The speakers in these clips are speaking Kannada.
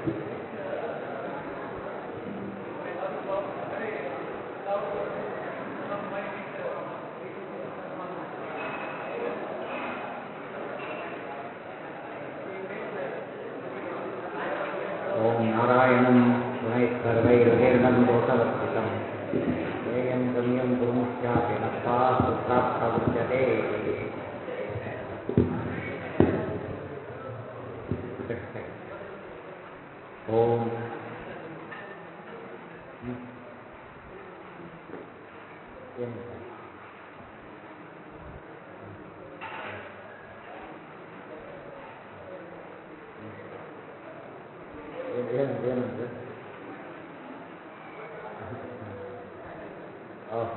ॐ नारायणं गुणैः सर्वैर्हृदयर्मं दोषवर्जितं ज्ञेयं गम्यं गुरुमुख्यापि नत्वा सुप्राप्तमुच्यते ॐ ಏನು ಏನು ಏನಂದ್ರೆ ಓಹ್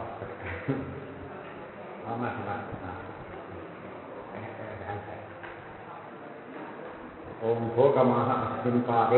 ಆಮಾಶ ಮಾಡ್ತೀನಿ ಓಂ ಭೋಗಮಾಹ ಅಸ್ಮಿನ್ ಪಾದೇ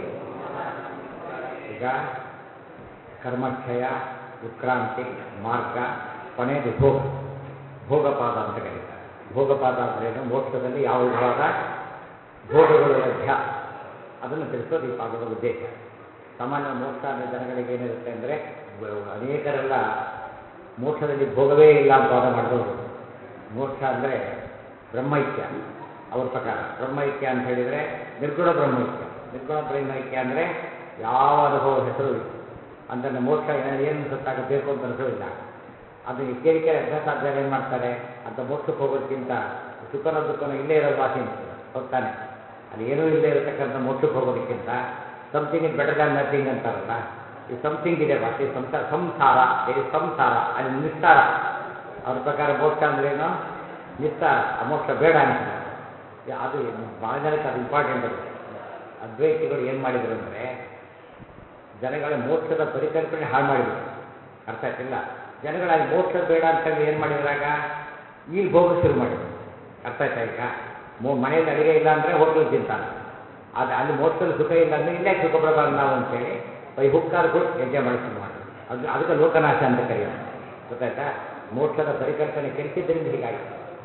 ಈಗ ಕರ್ಮಕ್ಷಯ ಉತ್ಕ್ರಾಂತಿ ಮಾರ್ಗ ಕೊನೆಯದು ಭೋಗ ಭೋಗಪಾದ ಅಂತ ಕರೀತಾರೆ ಭೋಗಪಾದ ಅಂದ್ರೇನು ಮೋಕ್ಷದಲ್ಲಿ ಯಾವ ವಿಧವಾದ ಭೋಗಗಳು ಲಭ್ಯ ಅದನ್ನು ತಿಳಿಸೋದು ಈ ಪಾದದ ಉದ್ದೇಶ ಸಾಮಾನ್ಯ ಮೋಕ್ಷ ಅಂದರೆ ಜನಗಳಿಗೆ ಏನಿರುತ್ತೆ ಅಂದರೆ ಅನೇಕರೆಲ್ಲ ಮೋಕ್ಷದಲ್ಲಿ ಭೋಗವೇ ಇಲ್ಲ ಅಂತ ವಾದ ಮಾಡಿದವರು ಮೋಕ್ಷ ಅಂದರೆ ಬ್ರಹ್ಮೈಕ್ಯ ಅವ್ರ ಪ್ರಕಾರ ಬ್ರಹ್ಮೈಕ್ಯ ಅಂತ ಹೇಳಿದರೆ ನಿರ್ಗುಣ ಬ್ರಹ್ಮೈಕ್ಯ ನಿರ್ಗುಣ ಬ್ರಹ್ಮೈಕ್ಯ ಅಂದರೆ ಯಾವ ಅನುಭವದ ಹೆಸರು ಇಲ್ಲ ಅಂತಂದ್ರೆ ಮೋಕ್ಷ ಏನು ಸತ್ತಾಗಬೇಕು ಅಂತ ಅನಿಸೋದಿಲ್ಲ ಅದು ಕೇಳಿಕೆ ಅಭ್ಯಾಸ ಆದ್ಮೇಲೆ ಏನು ಮಾಡ್ತಾರೆ ಅಂತ ಮೋಕ್ಷಕ್ಕೆ ಹೋಗೋದಕ್ಕಿಂತ ಸುಖನ ದುಃಖನ ಇಲ್ಲೇ ಇರೋದು ವಾಸಿ ಅನಿಸ್ತದೆ ಹೋಗ್ತಾನೆ ಅಲ್ಲಿ ಏನೂ ಇಲ್ಲದೆ ಇರತಕ್ಕಂಥ ಮೋಕ್ಷಕ್ಕೆ ಹೋಗೋದಕ್ಕಿಂತ something is better than nothing ಅಂತಾರಲ್ಲ ಈ ಸಮಥಿಂಗ್ ಇದೆ ವಾಸಿ ಸಂಸಾರ ಸಂಸಾರ ಇದೆ ಸಂಸಾರ ಅಲ್ಲಿ ನಿಸ್ತಾರ ಅವ್ರ ಪ್ರಕಾರ ಮೋಕ್ಷ ಅಂದ್ರೇನು ನಿಸ್ತಾರ ಆ ಮೋಕ್ಷ ಬೇಡ ಅನಿಸ್ತದೆ ಅದು ಭಾಳ ಜನಕ್ಕೆ ಅದು ಇಂಪಾರ್ಟೆಂಟ್ ಅದು ಅದ್ವೈತಿಗಳು ಏನು ಮಾಡಿದರು ಅಂದರೆ ಜನಗಳ ಮೋಕ್ಷದ ಪರಿಕಲ್ಪನೆ ಹಾಳು ಮಾಡಿದರು ಅರ್ಥ ಆಯ್ತಿಲ್ಲ ಜನಗಳಾಗಿ ಮೋಕ್ಷ ಬೇಡ ಅಂತಂದ್ರೆ ಏನು ಮಾಡಿದ್ರಾಗ ಈಗ ಭೋಗ ಶುರು ಮಾಡಿದ್ರು ಅರ್ಥ ಆಯ್ತಾ ಈಗ ಮೋ ಮನೆಯಲ್ಲಿ ಅಡುಗೆ ಇಲ್ಲ ಅಂದರೆ ಹೋಟೆಲ್ ತಿಂತಾನೆ ಅದು ಅಲ್ಲಿ ಮೋಕ್ಷದಲ್ಲಿ ಸುಖ ಇಲ್ಲ ಅಂದರೆ ಇಲ್ಲೇ ಸುಖ ಪಡಬಾರ್ದು ನಾವು ಅಂತೇಳಿ ಬೈ ಹುಕ್ಕಾರ್ ಕೊಟ್ಟು ಯಜ್ಞ ಮಾಡಿ ಶುರು ಮಾಡಿದ್ರು ಅದು ಅದಕ್ಕೆ ಲೋಕನಾಶ ಅಂತ ಕರೆಯೋದು ಗೊತ್ತಾಯ್ತಾ ಮೋಕ್ಷದ ಪರಿಕಲ್ಪನೆ ಕೆಡಿಸಿದ್ರಿಂದ ಹೀಗಾಗಿ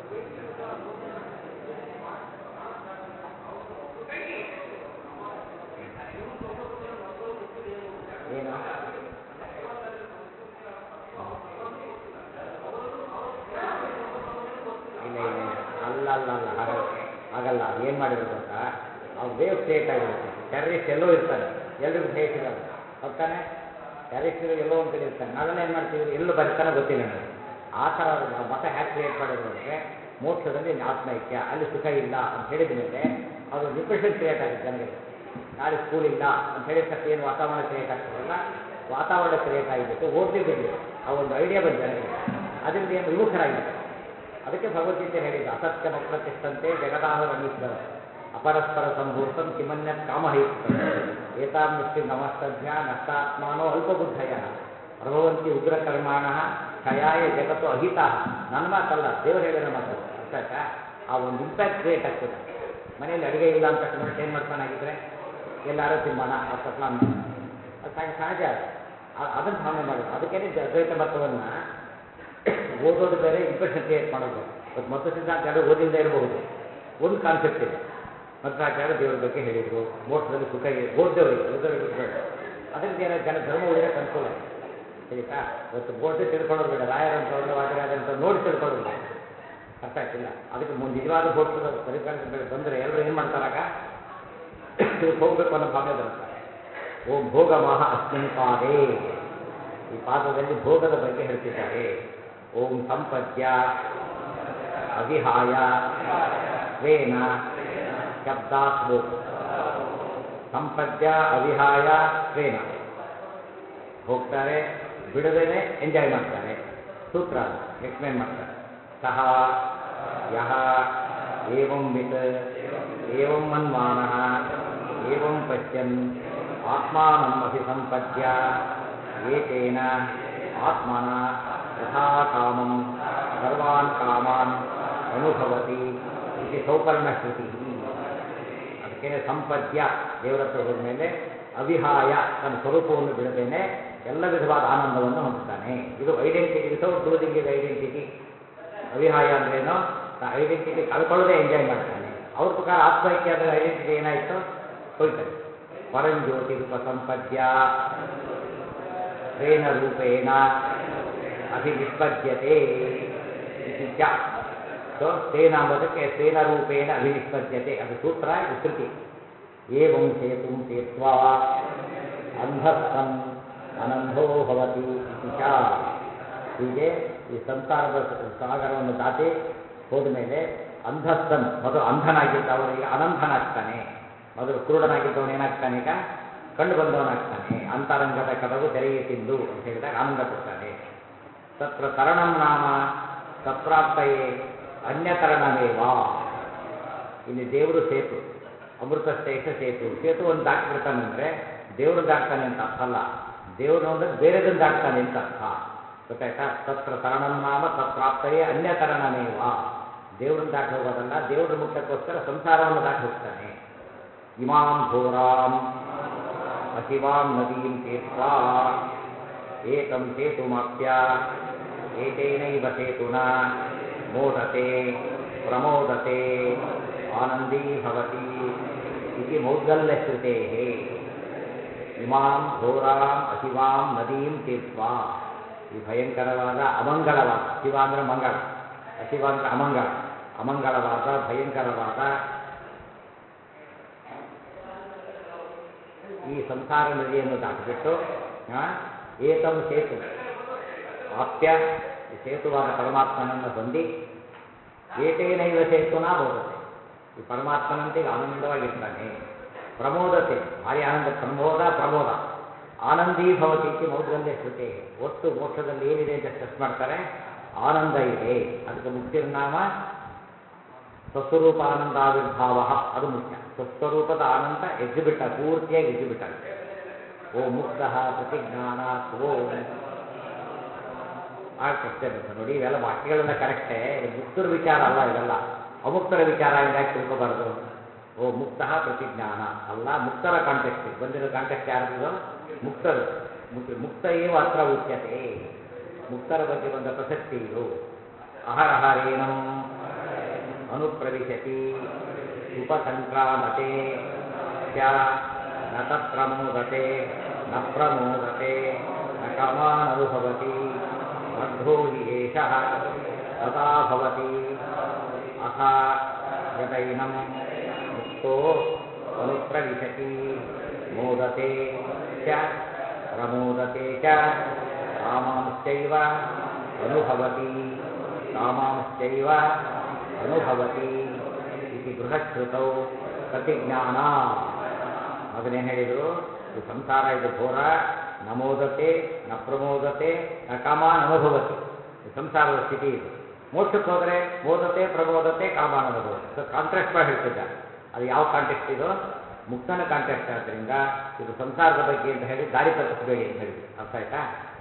ಏನು ಇಲ್ಲ ಇಲ್ಲ ಇಲ್ಲ ಅಲ್ಲ ಅಲ್ಲ ಅಲ್ಲ ಹಾಗಲ್ಲ ಹಾಗಲ್ಲ ಅದು ಏನು ಮಾಡಿದ್ರು ಗೊತ್ತಾ ಅವ್ರು ವೇವ್ ಕ್ರಿಯೇಟ್ ಆಗಿರುತ್ತೆ ಟೆರರಿಸ್ಟ್ ಎಲ್ಲೋ ಇರ್ತಾನೆ ಎಲ್ರಿಗೂ ಭಯ ಸಿಗಲ್ಲ ಹೋಗ್ತಾನೆ ಟೆರರಿಸ್ಟ್ ಎಲ್ಲೋ ಒಂದು ಕಡೆ ಇರ್ತಾನೆ ನಾವೆಲ್ಲ ಏನು ಮಾಡ್ತೀವಿ ಎಲ್ಲೂ ಬರ್ತಾನೆ ಗೊತ್ತಿಲ್ಲ ನನಗೆ ಆ ಥರ ಅವ್ರು ಮತ ಹ್ಯಾಕ್ ಕ್ರಿಯೇಟ್ ಮಾಡಿದ್ರು ಅಂದರೆ ಮೋಕ್ಷದಲ್ಲಿ ಆತ್ಮೈಕ್ಯ ಅಲ್ಲಿ ಸುಖ ಇಲ್ಲ ಅಂತ ಹೇಳಿದ ಮೇಲೆ ಅದು ಡಿಪ್ರೆಷನ್ ಕ್ರಿಯೇಟ್ ಆಗುತ್ತೆ ಜನಗಳಿಗೆ ನಾಳೆ ಸ್ಕೂಲ್ ಇಲ್ಲ ಅಂತ ಹೇಳಿದ ತಕ್ಷಣ ಏನು ವಾತಾವರಣ ಕ್ರಿಯೇಟ್ ಆಗ್ತದಲ್ಲ ವಾತಾವರಣ ಕ್ರಿಯೇಟ್ ಆಗಿಬಿಟ್ಟು ಓದ್ತಿ ಬಿಡಲಿ ಆ ಒಂದು ಐಡಿಯಾ ಬಂದು ಜನಗಳಿಗೆ ಅದರಿಂದ ಏನು ವಿಮುಖರಾಗಿರ್ತಾರೆ ಅದಕ್ಕೆ ಭಗವದ್ಗೀತೆ ಹೇಳಿದ್ದು ಅಸತ್ಯ ಮಪ್ರತಿಷ್ಠಂತೆ ಜಗದಾಹುರನೀಶ್ವರ ಅಪರಸ್ಪರ ಸಂಭೂತಂ ಕಿಮನ್ಯತ್ ಕಾಮಹೈತ ಏತಾಂ ದೃಷ್ಟಿ ನಮಸ್ತಭ್ಯ ನಷ್ಟಾತ್ಮಾನೋ ಅಲ್ಪಬುದ್ಧಯ ಪ್ರಭವಂತಿ ಉಗ್ರಕರ್ಮಾಣ ಕ್ಷಯಾಯ ಜಗತ್ತು ಅಹಿತ ನನ್ನ ಮಾತಲ್ಲ ದೇವರು ಹೇಳಿರೋ ಮಾತು ಅರ್ಥ ಆಯ್ತಾ ಆ ಒಂದು ಇಂಪ್ಯಾಕ್ಟ್ ಕ್ರಿಯೇಟ್ ಆಗ್ತದೆ ಮನೆಯಲ್ಲಿ ಅಡುಗೆ ಇಲ್ಲ ಅಂತ ತಕ್ಷಣ ಮನುಷ್ಯ ಏನು ಮಾಡ್ತಾನಾಗಿದ್ರೆ ಎಲ್ಲಾರು ತಿನ್ನೋಣ ಆ ತಕ್ಷಣ ಅದು ಸಹ- ಸಹಜ ಅದು ಅದನ್ನು ಭಾವನೆ ಮಾಡೋದು ಅದಕ್ಕೇನೆ ಜ- ಅದ್ವೈತ ಮತವನ್ನು ಓದೋದು ಬೇರೆ ಇಂಪ್ರೆಷನ್ ಕ್ರಿಯೇಟ್ ಮಾಡೋದು ಬೇರೆ ಇವತ್ತು ಮತ್ತು ಸಿದ್ಧಾಂತ ಎರಡು ಓದಿಲ್ಲದೆ ಇರಬಹುದು ಒಂದು ಕಾನ್ಸೆಪ್ಟ್ ಇದೆ ಮಧ್ವಾಚಾರ್ಯ ದೇವರ ಬಗ್ಗೆ ಹೇಳಿದರು ಮೋಕ್ಷದಲ್ಲಿ ಸುಖ ಇದೆ ಓದ್ದವರಿಗೆ ಓದೋರಿಗೆ ಬೇಡ ಅದರಿಂದ ಏನೋ ಜನ ಧರ್ಮ ಉಳಿಯೋಕೆ ಅನುಕೂಲ ಇದೆ ಸರಿತಾ ಇವತ್ತು ಓದಿ ತಿಳ್ಕೊಳ್ಳೋದು ಬೇಡ ರಾಯರಂಥವ್ರನ್ನ ವಾದಿರಾದಂಥ ನೋಡಿ ತಿಳ್ಕೊಳ್ಳೋದು ಬೇಡ ಅರ್ಥ ಆಗ್ತಿಲ್ಲ ಅದಕ್ಕೆ ಮುಂದೆ ನಿಜವಾದ ಮೋಕ್ಷದ ಪರಿಕಲ್ಪನೆ ಬಂದರೆ ಎಲ್ಲರೂ ಏನು ಮಾಡ್ತಾರಾಗ ಇದಕ್ಕೆ ಹೋಗಬೇಕು ಅನ್ನೋ ಭಾವನೆ ಬರುತ್ತೆ ಓಂ ಭೋಗ ಮಹ ಅಸ್ಮಿನ್ ಪಾದೇ ಈ ಪಾದದಲ್ಲಿ ಭೋಗದ ಬಗ್ಗೆ ಹೇಳ್ತಿದ್ದಾರೆ ಓಂ ಸಂಪದ್ಯ ಅವಿಹಾಯ ವೇನ ಶಬ್ದಾತ್ ಮೋಕ್ಷ ಸಂಪದ್ಯ ಅವಿಹಾಯ ವೇನ ಹೋಗ್ತಾರೆ ಬಿಡದೇನೆ ಎಂಜಾಯ್ ಮಾಡ್ತಾರೆ ಸೂತ್ರ ಎಕ್ಸ್ಪ್ಲೇನ್ ಮಾಡ್ತಾರೆ ಸಹ ಯಹ ಏವಂ ವಿತ್ ಏವಂ ಮನ್ಮಾನಃ ಏವಂ ಪಶ್ಯನ್ ಆತ್ಮಾನಂ ಅಭಿಸಂಪದ್ಯ ಏತೇನ ಆತ್ಮನ ಯಥಾ ಕಾಮಂ ಸರ್ವಾನ್ ಕಾಮಾನ್ ಅನುಭವತಿ ಇದು ಸೌಪರ್ಣ ಶ್ರುತಿ ಅದಕ್ಕೇನೆ ಸಂಪದ್ಯ ದೇವರ ಹತ್ರ ಹೋದ್ಮೇಲೆ ಅವಿಹಾಯ ತನ್ನ ಸ್ವರೂಪವನ್ನು ಬಿಡದೇನೆ ಎಲ್ಲ ವಿಧವಾದ ಆನಂದವನ್ನು ಹೊಂದುತ್ತಾನೆ ಇದು identity without losing is identity ಅವಿಹಾಯ ಅಂದ್ರೇನು ಐಡೆಂಟಿಟಿ ಕಳ್ಕೊಳ್ಳದೆ ಎಂಜಾಯ್ ಮಾಡ್ತಾನೆ ಅವ್ರ ಪ್ರಕಾರ ಆತ್ಮೈಕ್ಯ ಅಂದರೆ ಐಡೆಂಟಿಟಿ ಏನಾಯಿತು ಹೋಯ್ತಾರೆ ಪರಂಜ್ಯೋತಿರುಪಸಂಪದ್ಯ ಸ್ವೇನ ರೂಪೇಣ ಅಭಿನಿಷ್ಪದ್ಯತೆ ಇತಿ ಚ ಸೊ ಸ್ವೇನ ಅಂಬೋದಕ್ಕೆ ಸ್ವೇನ ರೂಪೇಣ ಅಭಿನಿಷ್ಪದ್ಯತೆ ಅದು ಸೂತ್ರ ಇದು ಶ್ರುತಿ ಏವಂ ಸೇತುಂ ಸೇತ್ವಾ ಅಂಧಸ್ಸನ್ ಅನಂಧೋ ಭವತಿ ಇತಿ ಚ ಹೀಗೆ ಈ ಸಂಸಾರದ ಸಾಗರವನ್ನು ದಾಟಿ ಹೋದ ಮೇಲೆ ಅಂಧಸ್ತನ್ ಮೊದಲು ಅಂಧನಾಗಿದ್ದವನು ಈಗ ಅನಂಧನಾಗ್ತಾನೆ ಮೊದಲು ಕುರುಡನಾಗಿದ್ದವನು ಏನಾಗ್ತಾನೆ ಈಗ ಕಂಡು ಬಂದವನಾಗ್ತಾನೆ ಅಂತರಂಗದ ಕದವು ತೆರೆಯೇ ತಿಂದು ಅಂತ ಹೇಳಿದಾಗ ಆನಂದ ಪಡ್ತಾನೆ ತತ್ರ ತರಣಂ ನಾಮ ತತ್ರಾಪ್ತಯೇ ಅನ್ಯತರಣಮೇವಾ ಇಲ್ಲಿ ದೇವರು ಸೇತು ಅಮೃತ ಶ್ರೇಷ್ಠ ಸೇತು ಸೇತು ಒಂದು ದಾಟ್ಬಿಡ್ತಾನಂದ್ರೆ ದೇವರು ದಾಟ್ತಾನೆ ಅಂತ ಅರ್ಥ ಅಲ್ಲ ದೇವರು ಅಂದ್ರೆ ಬೇರೆದನ್ನು ದಾಟ್ತಾನೆ ಅಂತ ಅರ್ಥ ಗೊತ್ತಾಯ್ತಾ ತತ್ರ ತರಣಂ ನಾಮ ತತ್ರಾಪ್ತಯೇ ಅನ್ಯತರಣಮೇವ ದೇವ್ರನ್ನ ದಾಟಿ ಹೋಗೋದಲ್ಲ ದೇವ್ರ ಮುಟ್ಟಕ್ಕೋಸ್ಕರ ಸಂಸಾರವನ್ನು ದಾಟಿ ಹೋಗ್ತಾನೆ ಇಮಾಂ ಘೋರಾಂ ಅಶಿವಾಂ ನದೀಂ ತೀರ್ತ್ವಾ ಏತಂ ಸೇತುಮಾಪ್ಯ ಏತೇನೈವ ಸೇತುನ ಮೋದತೆ ಪ್ರಮೋದತೆ ಆನಂದೀ ಭವತಿ ಇತಿ ಮೌದ್ಗಲ್ಯಶ್ರುತೇಃ ಇಮಾಂ ಘೋರಾಂ ಅಶಿವಾಂ ನದೀಂ ತೀರ್ತ್ವಾ ಈ ಭಯಂಕರವಾದ ಅಮಂಗಳವಾದ ಶಿವ ಅಂದ್ರೆ ಮಂಗಳ ಅಶಿವ ಅಂದ್ರೆ ಅಮಂಗಳ ಅಮಂಗಳವಾದ ಭಯಂಕರವಾದ ಈ ಸಂಸಾರ ನದಿಯನ್ನು ದಾಟಿಬಿಟ್ಟು ಆ, ಏತಂ ಸೇತು ಆಪ್ಯ ಈ ಸೇತುವಾದ ಪರಮಾತ್ಮನನ್ನು ಹೊಂದಿ ಏಟೇನೈವ ಸೇತುನಾ ಬೋಧತೆ ಈ ಪರಮಾತ್ಮನಂತೆ ಈಗ ಆನಂದವಾಗಿರ್ತಾನೆ ಪ್ರಮೋದತೆ ಭಾರಿ ಆನಂದ ಪ್ರಮೋದ ಪ್ರಮೋದ ಆನಂದೀ ಭವತಿ ಇತಿ ಮೌದ್ಗಲ್ಯ ಶ್ರುತೆ ಒಟ್ಟು ಮೋಕ್ಷದಲ್ಲಿ ಏನಿದೆ ಅಂತ ಸ್ಟ್ರೆಸ್ ಮಾಡ್ತಾರೆ ಆನಂದ ಇದೆ ಅದಕ್ಕೆ ಮುಕ್ತಿರ್ನಾಮ ಸ್ವಸ್ವರೂಪ ಆನಂದಾವಿರ್ಭಾವ ಅದು ಮುಖ್ಯ ಸ್ವಸ್ವರೂಪದ ಆನಂದ ಎಕ್ಸಿಬಿಟ್ ಪೂರ್ತಿಯಾಗಿ ಎಕ್ಸಿಬಿಟ್ ಆಗುತ್ತೆ ಓ ಮುಕ್ತ ಪ್ರತಿಜ್ಞಾನ ಓಂ ಆಗ ಪ್ರಶ್ನೆ ಬರ್ತದೆ ನೋಡಿ ಇವೆಲ್ಲ ವಾಕ್ಯಗಳೆಲ್ಲ ಕರೆಕ್ಟೇ ಇದು ಮುಕ್ತರ ವಿಚಾರ ಅಲ್ಲ ಇವೆಲ್ಲ ಅಮುಕ್ತರ ವಿಚಾರ ಯಾಕೆ ತಿಳ್ಕೋಬಾರ್ದು ಓ ಮುಕ್ತ ಪ್ರತಿಜ್ಞಾನ ಅಲ್ಲ ಮುಕ್ತರ ಕಾಂಟೆಕ್ಸ್ಟ್ ಬಂದಿರೋ ಕಾಂಟೆಕ್ಸ್ಟ್ ಯಾರ್ದು ಮುಕ್ತರು ಮುಕ್- ಮುಕ್ತ ಏವ ಅತ್ರ ಉಚ್ಯತೆ ಮುಕ್ತರ ಬಗ್ಗೆ ಬಂದ ಪ್ರಸಕ್ತಿ ಇದು ಅಹರಹರೇಣಂ ಅನುಪ್ರವಿಶತಿ ಉಪಸಂಕ್ರಾಮತೆ ಚ ನ ತತ್ಪ್ರಮೋದತೆ ನ ಪ್ರಮೋದತೆ ನ ಕಾಮಾನನುಭವತಿ ಬದ್ಧೋ ಹಿ ಏಷಃ ತದಾ ಭವತಿ ಅಥ ಯದೈನಂ ಮುಕ್ತೋ ಅನುಪ್ರವಿಶತಿ ಮೋದತೆ ಚ ಪ್ರಮೋದತೆ ಚ ಕಾಮಾಂಶ್ಚೈವ ಅನುಭವತಿ ಕಾಮಾಂಶ್ಚೈವ ಅನುಭವತಿ ಇತಿ ಬೃಹಶ್ರುತೌ ಪ್ರತಿಜ್ಞಾನ ಅದನ್ನೇನು ಹೇಳಿದರು ಈ ಸಂಸಾರ ಇದು ಘೋರ ನ ಮೋದತೆ ನ ಪ್ರಮೋದತೆ ನ ಕಾಮಾನ್ ಅನುಭವತಿ ಈ ಸಂಸಾರದ ಸ್ಥಿತಿ ಇದು ಮೋಕ್ಷಕ್ಕೆ ಹೋದರೆ ಮೋದತೆ ಪ್ರಮೋದತೆ ಕಾಮಾನ್ ಅನುಭವತಿ ಸೊ ಕಾಂಟ್ರಾಕ್ಟ್ ಮಾಡಿ ಹೇಳ್ತಿದ್ದಾರೆ ಅದು ಯಾವ ಕಾಂಟೆಕ್ಸ್ಟ್ ಇದು ಮುಕ್ತನ ಕಾಂಟೆಕ್ಸ್ಟ್ ಆದ್ದರಿಂದ ಇದು ಸಂಸಾರದ ಬಗ್ಗೆ ಅಂತ ಹೇಳಿ ದಾರಿ ತಪ್ಪಿಸಬೇಡಿ ಅಂತ ಹೇಳಿದ್ರು ಅರ್ಥ ಆಯ್ತಾ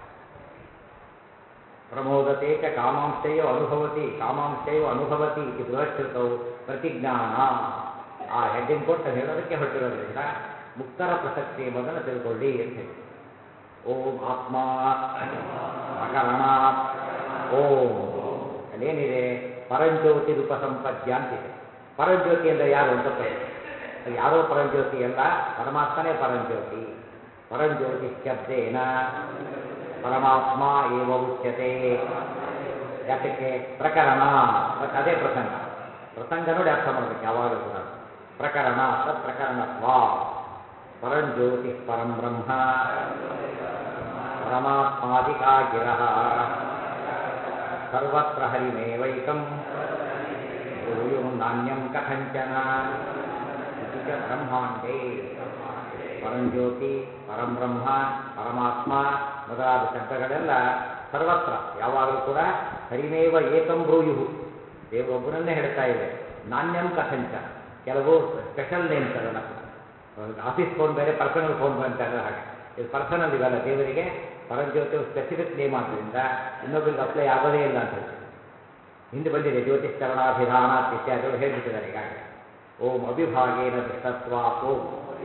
ಪ್ರಮೋದತೆ ಚ ಕಾಮಾಂಶಯೋ ಅನುಭವತಿ ಕಾಮಾಂಶಯೋ ಅನುಭವತಿ ಇದು ಬೃಹಶ್ರುತೌ ಪ್ರತಿಜ್ಞಾನ ಆ ಹೆಡ್ಡಿಂಗ್ ಕೊಟ್ಟು ಹೇಳೋದಕ್ಕೆ ಹೊರಟಿರೋದ್ರಿಂದ ಮುಕ್ತರ ಪ್ರಸಕ್ತಿ ಎಂಬುದನ್ನು ತಿಳ್ಕೊಳ್ಳಿ ಅಂತ ಹೇಳಿ ಓಂ ಆತ್ಮ ಅಕರಣ ಓಂ ಅಲ್ಲೇನಿದೆ ಪರಂಜ್ಯೋತಿ ರೂಪ ಸಂಪದ್ಯ ಅಂತಿದೆ ಪರಂಜ್ಯೋತಿ ಅಂದರೆ ಯಾರು ಅಂತ ಪ್ರಶ್ನೆ ಅದು ಯಾರೋ ಪರಂಜ್ಯೋತಿ ಅಲ್ಲ ಪರಮಾತ್ಮನೇ ಪರಂಜ್ಯೋತಿ ಪರಂಜ್ಯೋತಿ ಶಬ್ದೇನ ಪರಮಾತ್ಮ ಏವ ಉಚ್ಯತೆ ಯಾತಕ್ಕೆ ಪ್ರಕರಣ ಮತ್ತು ಅದೇ ಪ್ರಸಂಗ ಪ್ರಸಂಗ ನೋಡಿ ಅರ್ಥ ಮಾಡಬೇಕು ಯಾವಾಗಲೂ ಕೂಡ ಪ್ರಕರಣ ತತ್ ಪ್ರಕರಣತ್ವ ಪರಂಜ್ಯೋತಿ ಪರಂ ಬ್ರಹ್ಮ ಪರಮಾತ್ಮಾದಿಕಾ ಗಿರಃ ಸರ್ವತ್ರ ಹರಿಮೇವೈಕಂ ಭೂಯು ನಾಣ್ಯಂ ಕಥಂಚನ ಇತಿ ಚ ಬ್ರಹ್ಮಾಂಡೇ ಪರಂಜ್ಯೋತಿ ಪರಂಬ್ರಹ್ಮ ಪರಮಾತ್ಮ ಮೊದಲಾದ ಶಬ್ದಗಳೆಲ್ಲ ಸರ್ವತ್ರ ಯಾವಾಗಲೂ ಕೂಡ ಹರಿಮೇವ ಏಕಂ ಬ್ರೂಯು ದೇವರೊಬ್ಬನನ್ನೇ ಹೇಳ್ತಾ ಇವೆ ನಾಣ್ಯಂ ಕಥಂಚ ಕೆಲವು ಸ್ಪೆಷಲ್ ನೇಮ್ಸ್ ಅವೆಲ್ಲ ಕೂಡ ಆಫೀಸ್ ಫೋನ್ ಬೇರೆ ಪರ್ಸನಲ್ ಫೋನ್ ಅಂತಾರೆ ಹಾಗೆ ಇದು ಪರ್ಸನಲ್ ಇವೆಲ್ಲ ದೇವರಿಗೆ ಪರಂಜ್ಯೋತಿ ಸ್ಪೆಸಿಫಿಕ್ ನೇಮ್ ಆದ್ದರಿಂದ ಇನ್ನೊಬ್ಬರಿಗೆ ಅಪ್ಲೈ ಆಗೋದೇ ಇಲ್ಲ ಅಂತ ಹೇಳ್ತಾರೆ ಹಿಂದೆ ಬಂದಿದೆ ಜ್ಯೋತಿಷ್ಕರಣಾಭಿಧಾನ ಇತ್ಯಾದಿಗಳು ಹೇಳ್ಬಿಟ್ಟಿದ್ದಾರೆ ಈಗಾಗಲೇ ಓಂ ಅವಿಭಾಗೇನ ದುಷ್ಟತ್ವ ಓಂ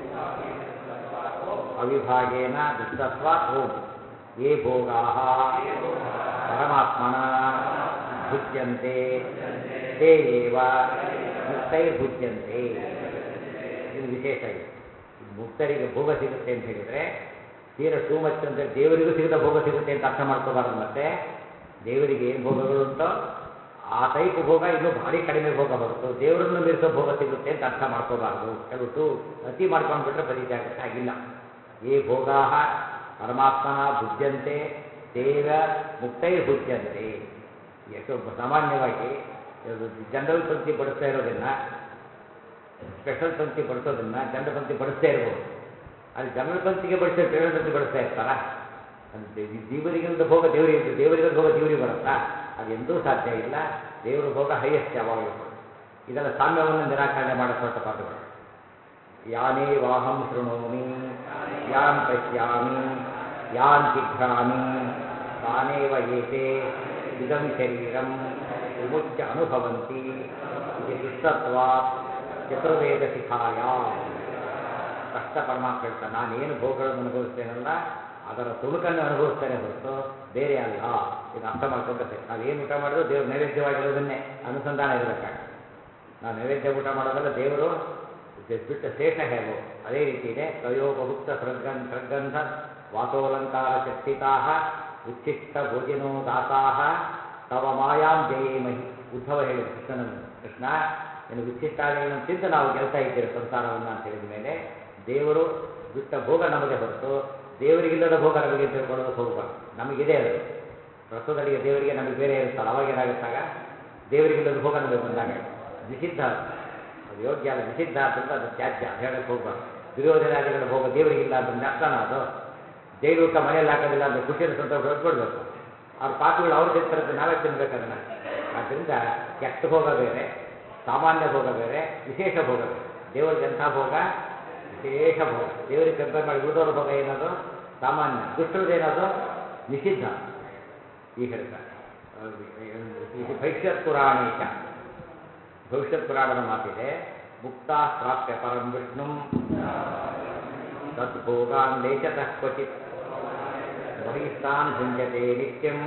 ಅವಿಭಾಗೇನ ದುಷ್ಟತ್ವ ಓಂ ಯೇ ಭೋಗಾ ಪರಮಾತ್ಮನ ಭುಜ್ಯಂತೆ ತೇ ಏವ ಮುಕ್ತೈರ್ಭುಜ್ಯಂತೆ ಇದು ವಿಶೇಷ ಇದು ಮುಕ್ತರಿಗೆ ಭೋಗ ಸಿಗುತ್ತೆ ಅಂತ ಹೇಳಿದರೆ ತೀರ ಟೂ ಮಚ್ ಅಂದರೆ ದೇವರಿಗೂ ಸಿಗದ ಭೋಗ ಸಿಗುತ್ತೆ ಅಂತ ಅರ್ಥ ಮಾಡ್ಕೋಬಾರ್ದು ಮತ್ತೆ ದೇವರಿಗೆ ಏನು ಭೋಗಗಳುಂಟೋ ಆ ಟೈಪ್ ಭೋಗ ಇನ್ನೂ ಭಾರಿ ಕಡಿಮೆ ಭೋಗ ಹೊರತು ದೇವರನ್ನು ಮೀರಿಸೋ ಭೋಗ ಸಿಗುತ್ತೆ ಅಂತ ಅರ್ಥ ಮಾಡ್ಕೋಬಾರ್ದು ಕೆಲವು ಟೂ ಅತಿ ಮಾಡ್ಕೊಂಡ್ಬಿಟ್ರೆ ಫಲಿತ ಆಗುತ್ತೆ ಆಗಿಲ್ಲ ಏ ಭೋಗಾ ಪರಮಾತ್ಮನ ಭುಜ್ಯಂತೆ ದೇವ ಮುಕ್ತೈ ಭುಜ್ಯಂತೆ ಎಷ್ಟು ಸಾಮಾನ್ಯವಾಗಿ ಜನರಲ್ ಪಂಕ್ತಿ ಬಡಿಸ್ತಾ ಇರೋದನ್ನ ಸ್ಪೆಷಲ್ ಪಂಕ್ತಿ ಬಡಿಸೋದನ್ನ ಜನರಲ್ ಪಂಕ್ತಿ ಬಡಿಸ್ತಾ ಇರ್ಬೋದು ಅಲ್ಲಿ ಜನರಲ್ ಪಂಕ್ತಿಗೆ ಬಡಿಸಿ ಜನರಲ್ ಪಂಕ್ತಿ ಬಡಿಸ್ತಾ ಇರ್ತಾರ ಜೀವರಿಗಿಂದ ಭೋಗ ದೇವರಿಗೆ ದೇವರಿಗಿಂದ ಭೋಗ ದೇವರಿಗೆ ಬರುತ್ತಾ ಅದು ಎಂದೂ ಸಾಧ್ಯ ಇಲ್ಲ ದೇವರ ಭೋಗ ಹೈಯೆಸ್ಟ್ ಯಾವಾಗಲೂ ಇದೆಲ್ಲ ಸಾಮ್ಯವನ್ನು ನಿರಾಕರಣೆ ಮಾಡೋ ಹೊರಟ ಪಾಠಗಳು ಯಾನೇ ವಾಹಂ ಶೃಣೋಮಿ ಯಾನ್ ಪಶ್ಯಾಮಿ ಯಾನ್ ಜಿಘ್ರಾಮಿ ತಾನೇವ ಏತೆ ಇದಂ ಶರೀರಂ ವಿಮುಚ್ಯ ಅನುಭವಂತಿ ಇದು ದುಷ್ಟತ್ವಾತ್ ಚತುರ್ವೇದ ಶಿಖಾಯ ಕಷ್ಟ ಪರಮಾತ್ಮ ಹೇಳ್ತಾನೆ ನಾನೇನು ಭೋಗಗಳನ್ನು ಅನುಭವಿಸ್ತೇನಲ್ಲ ಅದರ ತುಣುಕನ್ನು ಅನುಭವಿಸ್ತೇನೆ ಹೊರತು ಬೇರೆ ಅಲ್ಲ ಇದು ಅರ್ಥ ಮಾಡ್ಕೊಂಡ್ರೆ ಸರಿ ನಾವೇನು ಊಟ ಮಾಡಿದ್ರು ದೇವ್ರ ನೈವೇದ್ಯವಾಗಿರೋದನ್ನೇ ಅನುಸಂಧಾನ ಇರಬೇಕಾಗ ನಾವು ನೈವೇದ್ಯ ಊಟ ಮಾಡೋದಲ್ಲ ದೇವರು ಬಿಟ್ಟ ಶೇಷ ಹೇಗೋ ಅದೇ ರೀತಿ ಇದೆ ತಯೋಪಭುಕ್ತ ಸೃಗನ್ ಸೃಗಂಧ ವಾಸೋಲಂಕಾರ ಚರ್ಚಿತಾ ಉಚ್ಛಿಷ್ಟ ಭೋಜಿನೋ ದಾತಾ ತವ ಮಾಯಾಂ ಜಯೇಮಹಿ ಉದ್ಧವ ಹೇಳಿದ ಕೃಷ್ಣನನ್ನು ಕೃಷ್ಣ ಏನು ಉಚ್ಛಿಷ್ಟಾದಿಗಳನ್ನು ತಿಂದು ನಾವು ಗೆಲ್ತಾ ಇದ್ದೇವೆ ಸಂಸಾರವನ್ನು ಅಂತ ಹೇಳಿದ ಮೇಲೆ ದೇವರು ಬಿಟ್ಟ ಭೋಗ ನಮಗೆ ಹೊರತು ದೇವರಿಗಿಲ್ಲದ ಭೋಗ ನಮಗೆ ಅಂತ ತಿಳ್ಕೊಳ್ಳೋದಕ್ಕೆ ಹೋಗಬಾರ್ದು ನಮಗಿದೆ ಅದು ಪ್ರಸ್ತುತಡಿಗೆ ದೇವರಿಗೆ ನಮಗೆ ಬೇರೆ ಇರುತ್ತಲ್ಲ ಅವಾಗ ಏನಾಗುತ್ತಾಗ ದೇವರಿಗಿಲ್ಲದ ಭೋಗ ನಮಗೆ ಬಂದಾಗ ನಿಷಿದ್ಧ ಅದು ಅದು ಯೋಗ್ಯ ಅಲ್ಲ ನಿಷಿದ್ಧ ಆದ್ದರಿಂದ ಅದು ತ್ಯಾಜ್ಯ ಅದು ಹೇಳಕ್ಕೆ ಹೋಗ್ಬಾರ್ದು ದುರ್ಯೋಧನಾದಿಗಳ ಭೋಗ ದೇವರಿಗಿಲ್ಲ ಅಂದ್ರೆ ನಷ್ಟನ ಅದು ಜೈಲು ಊಟ ಮನೆಯಲ್ಲಿ ಹಾಕೋದಿಲ್ಲ ಅಂದ್ರೆ ಖುಷಿಯಿಂದ ಸಂತೋಷ ಹೊರಟ್ಬಿಡ್ಬೇಕು ಅವ್ರ ಪಾಪಗಳು ಅವ್ರು ತಿಂತಾರೆ ನಾವೇ ತಿನ್ಬೇಕು ಅದನ್ನು ಆದ್ದರಿಂದ ಕೆಟ್ಟ ಭೋಗ ಬೇರೆ ಸಾಮಾನ್ಯ ಭೋಗ ಬೇರೆ ವಿಶೇಷ ಭೋಗ ಬೇರೆ ದೇವರಿಗೆ ಎಂಥ ಭೋಗ ವಿಶೇಷ ಭೋಗ ದೇವರಿಗೆ ಕಂಪೇರ್ ಮಾಡಿ ಉಳಿದವ್ರ ಭೋಗ ಏನದು ಸಾಮಾನ್ಯ ದುಷ್ಟರದೇನದು ನಿಷಿದ್ಧ ಈಗ ಹೇಳ್ತಾರೆ ಇದು ಭವಿಷ್ಯತ್ ಪುರಾಣೇಶ ಭವಿಷ್ಯತ್ ಪುರಾಣದ ಮಾತಿದೆ ಮುಕ್ತ ಪ್ರಾಪ್ಯ ಪರಂ ವಿಷ್ಣು ತದ್ಭೋಗಾನ್ ಲೇಚತಃ ಕ್ವಚಿತ್ ಬಹಿಷ್ಠಾನ್ ಭುಂಜತೆ ನಿತ್ಯಂ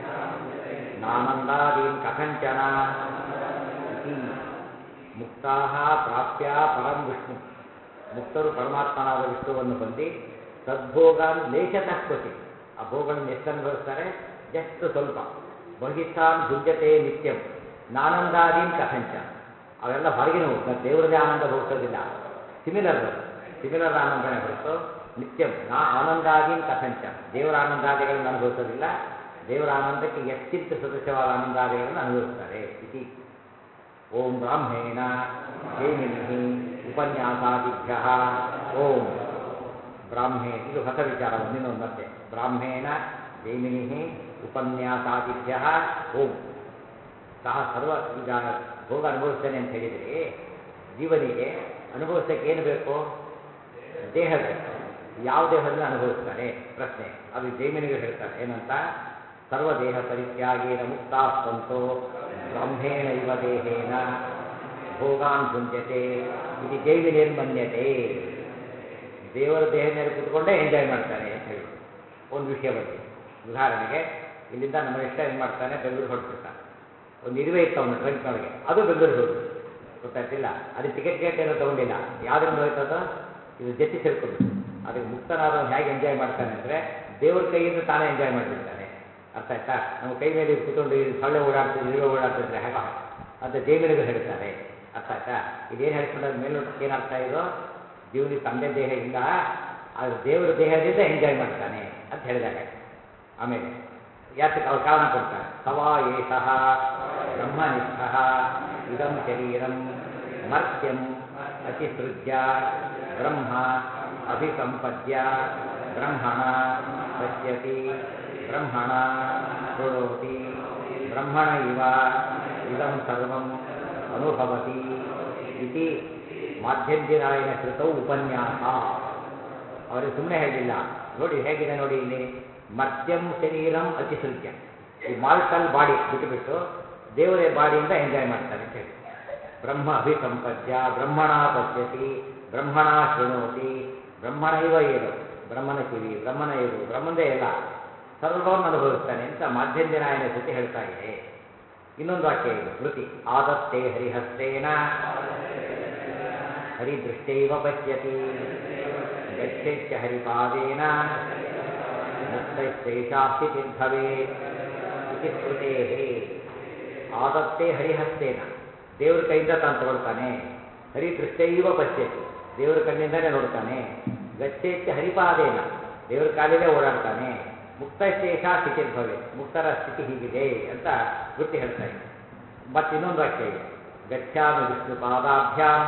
ನಾನಂದಾದೀನ್ ಕಥಂಚನ ಇತಿ ಮುಕ್ತಾ ಪ್ರಾಪ್ಯ ಪರಂ ವಿಷ್ಣು ಮುಕ್ತರು ಪರಮಾತ್ಮನಾದ ವಿಷ್ಣುವನ್ನು ಹೊಂದಿ ತದ್ಭೋಗಾನ್ ಲೇಚತಃ ಕ್ವಚಿತ್ ಆ ಭೋಗಗಳನ್ನು ಎಷ್ಟು ಅನುಭವಿಸ್ತಾರೆ ಜಸ್ಟ್ ಸ್ವಲ್ಪ ಬಹಿಷ್ಠಾನ್ ಭುಂಜತೆ ನಿತ್ಯಂ ನಾನಂದಾದೀನ್ ಕಥಂಚ ಅವೆಲ್ಲ ಹೊರಗಿನವು ಮತ್ತು ದೇವರದೇ ಆನಂದ ಭೋಗಿಸೋದಿಲ್ಲ ಸಿಮಿಲರ್ ಸಿಮಿಲರ್ ಆನಂದನೇ ಹೊರತು ನಿತ್ಯಂ ನಾ ಆನಂದಾದೀನ್ ಕಥಂಚ ದೇವರ ಆನಂದಾದಿಗಳನ್ನು ಅನುಭವಿಸೋದಿಲ್ಲ ದೇವರ ಆನಂದಕ್ಕೆ ಎಷ್ಟಿಂತ ಸದಸ್ಯವಾದ ಆನಂದಾದಿಗಳನ್ನು ಅನುಭವಿಸ್ತಾರೆ ಇತಿ ಓಂ ಬ್ರಾಹ್ಮೇಣ ಜೈಮಿನಿ ಉಪನ್ಯಾಸಾದಿಭ್ಯ ಓಂ ಬ್ರಾಹ್ಮೇ ಇದು ಹೊಸ ವಿಚಾರ ಒಂದಿನೊಂದು ಮತ್ತೆ ಬ್ರಾಹ್ಮೇಣ ಜೈಮಿನಿ ಉಪನ್ಯಾಸಾದಿಭ್ಯ ಓಂ ಸಹ ಸರ್ವ ಈಗ ಭೋಗ ಅನುಭವಿಸ್ತೇನೆ ಅಂತ ಹೇಳಿದರೆ ಜೀವನಿಗೆ ಅನುಭವಿಸೋಕ್ಕೆ ಏನು ಬೇಕು ದೇಹ ಬೇಕು ಯಾವ ದೇಹದಲ್ಲಿ ಅನುಭವಿಸ್ತಾನೆ ಪ್ರಶ್ನೆ ಅದು ಜೈಮಿನಿಗೆ ಹೇಳ್ತಾರೆ ಏನಂತ ಸರ್ವದೇಹ ಪರಿತ್ಯಾಗೇನ ಮುಕ್ತಾ ಸಂತೋ ಬ್ರಹ್ಮೇಣ ಇವ ದೇಹೇನ ಭೋಗಾನ್ ಭುಂಜತೆ ಇದು ಜೈಮಿನೇನ್ ಮನ್ಯತೆ ದೇವರ ದೇಹ ಮೇಲೆ ಕೂತ್ಕೊಂಡೇ ಎಂಜಾಯ್ ಮಾಡ್ತಾನೆ ಅಂತ ಹೇಳಿ ಒಂದು ವಿಷಯ ಬಗ್ಗೆ ಉದಾಹರಣೆಗೆ ಇಲ್ಲಿಂದ ನಮ್ಮ ಇಷ್ಟ ಏನು ಮಾಡ್ತಾನೆ ಬೆಂಗಳೂರು ಹೊರಟ್ಬಿಡ್ತಾನೆ ಒಂದು ಇರುವೆ ಇತ್ತು ಅವನು ಟ್ರಂಕ್ನೊಳಗೆ ಅದು ಬೆಂಗಳೂರಿಗೆ ಹೋಗಿ ಗೊತ್ತಾಗ್ತಿಲ್ಲ ಅದಕ್ಕೆ ಟಿಕೆಟ್ ಗೇಟ್ ಏನೋ ತೊಗೊಂಡಿಲ್ಲ ಯಾವ್ದ್ರಿಂದ ಹೋಯ್ತದ ಇದು ಜೊತೆ ಸೇರ್ಕೊಂಡ್ಬಿಟ್ಟು ಅದಕ್ಕೆ ಮುಕ್ತನಾದವನು ಹೇಗೆ ಎಂಜಾಯ್ ಮಾಡ್ತಾನೆ ಅಂದರೆ ದೇವ್ರ ಕೈಯಿಂದ ತಾನೇ ಎಂಜಾಯ್ ಮಾಡಿಬಿಡ್ತಾನೆ ಅರ್ಥ ಆಯ್ತಾ ನಮ್ಮ ಕೈ ಮೇಲೆ ಇದು ಕೂತ್ಕೊಂಡು ಈ ಸೊಳ್ಳೆ ಓಡಾಡ್ತಿದ್ರೆ ಇರುವೆ ಓಡಾಡ್ತಿದ್ರೆ ಹೇಗೋ ಅಂತ ಜೈಮಿನಿಗೂ ಹೇಳ್ತಾರೆ ಅರ್ಥ ಆಯ್ತಾ ಇದೇನು ಹೇಳ್ಕೊಂಡಾಗ ಮೇಲ್ನೋಟಕ್ಕೆ ಏನು ಅರ್ಥ ಇದು ಜೀವನಿಗೆ ತಂದೆ ದೇಹ ಇಲ್ಲ ಆದರೆ ದೇವರ ದೇಹದಿಂದ ಎಂಜಾಯ್ ಮಾಡ್ತಾನೆ ಅಂತ ಹೇಳಿದಾಗ ಆಮೇಲೆ ಯಾತಕ್ಕೆ ಅವ್ರು ಕಾರಣ ಕೊಡ್ತಾರೆ ಸವಾ ಏಷಃ ಬ್ರಹ್ಮನಿಷ್ಠ ಇದಂ ಶರೀರಂ ಮರ್ತ್ಯಂ ಅತಿಸೃಜ್ಯ ಬ್ರಹ್ಮ ಅಭಿಸಂಪದ್ಯ ಬ್ರಹ್ಮಣ ಪಶ್ಯತಿ ಬ್ರಹ್ಮಣ ಶೃಣೋತಿ ಬ್ರಹ್ಮಣ ಇವ ಇದಂ ಸರ್ವಂ ಅನುಭವತಿ ಇತಿ ಮಾಧ್ಯಂದಿರಾಯನ ಕೃತವು ಉಪನ್ಯಾಸ ಅವರಿಗೆ ಸುಮ್ಮನೆ ಹೇಳಿಲ್ಲ ನೋಡಿ ಹೇಗಿದೆ ನೋಡಿ ಇಲ್ಲಿ ಮರ್ತ್ಯಂ ಶರೀರಂ ಅತಿಸೃಜ್ಯ ಈ ಮಾರ್ಟಲ್ ಬಾಡಿ ಬಿಟ್ಟುಬಿಟ್ಟು ದೇವರೇ ಬಾಡಿಯಿಂದ ಎಂಜಾಯ್ ಮಾಡ್ತಾರೆ ಅಂತ ಹೇಳಿ ಬ್ರಹ್ಮ ಅಭಿಸಂಪದ್ಯ ಬ್ರಹ್ಮಣ ಪಶ್ಯತಿ ಬ್ರಹ್ಮಣ ಶೃಣೋತಿ ಬ್ರಹ್ಮಣ ಇವ ಏನು ಬ್ರಹ್ಮನ ಕಿವಿ ಬ್ರಹ್ಮನ ಇದು ಬ್ರಹ್ಮಂದೇ ಎಲ್ಲ ಸರ್ವವನ್ನು ಅನುಭವಿಸ್ತಾನೆ ಅಂತ ಮಾಧ್ಯಂದಿರಾಯನ ಸ್ಥಿತಿ ಹೇಳ್ತಾ ಇದೆ ಇನ್ನೊಂದು ವಾಕ್ಯ ಇದು ಸ್ಮೃತಿ ಆದತ್ತೇ ಹರಿಹಸ್ತೇನ ಹರಿದೃಷ್ಟೈವ ಪಶ್ಯತಿ ಗಚ್ಚೈತ್ಯ ಹರಿಪಾದೇನ ಮುಕ್ತೈಶ್ಚೈಷಾ ಸ್ಥಿತಿರ್ಭವೇತ್ ಇತಿ ಸ್ಮೃತೇಃ ಆದತ್ತೇ ಹರಿಹಸ್ತೇನ ದೇವ್ರ ಕೈಯಿಂದ ತಾನು ತಗೊಳ್ತಾನೆ ಹರಿದೃಷ್ಟೈವ ಪಶ್ಯತಿ ದೇವ್ರ ಕಣ್ಣಿಂದನೇ ನೋಡ್ತಾನೆ ಗಚ್ಚೈತ್ಯ ಹರಿಪಾದೇನ ದೇವ್ರ ಕಾಲಿಲೇ ಓಡಾಡ್ತಾನೆ ಮುಕ್ತೈಶ್ಚೈಷಾ ಸ್ಥಿತಿರ್ಭವೆ ಮುಕ್ತರ ಸ್ಥಿತಿ ಹೀಗಿದೆ ಅಂತ ವೃತ್ತಿ ಹೇಳ್ತಾ ಇದೆ ಮತ್ತೆ ಇನ್ನೊಂದು ವಾಕ್ಯ ಇದೆ ಗಚ್ಚಾಮಿ ವಿಷ್ಣು ಪಾದಾಭ್ಯಾಂ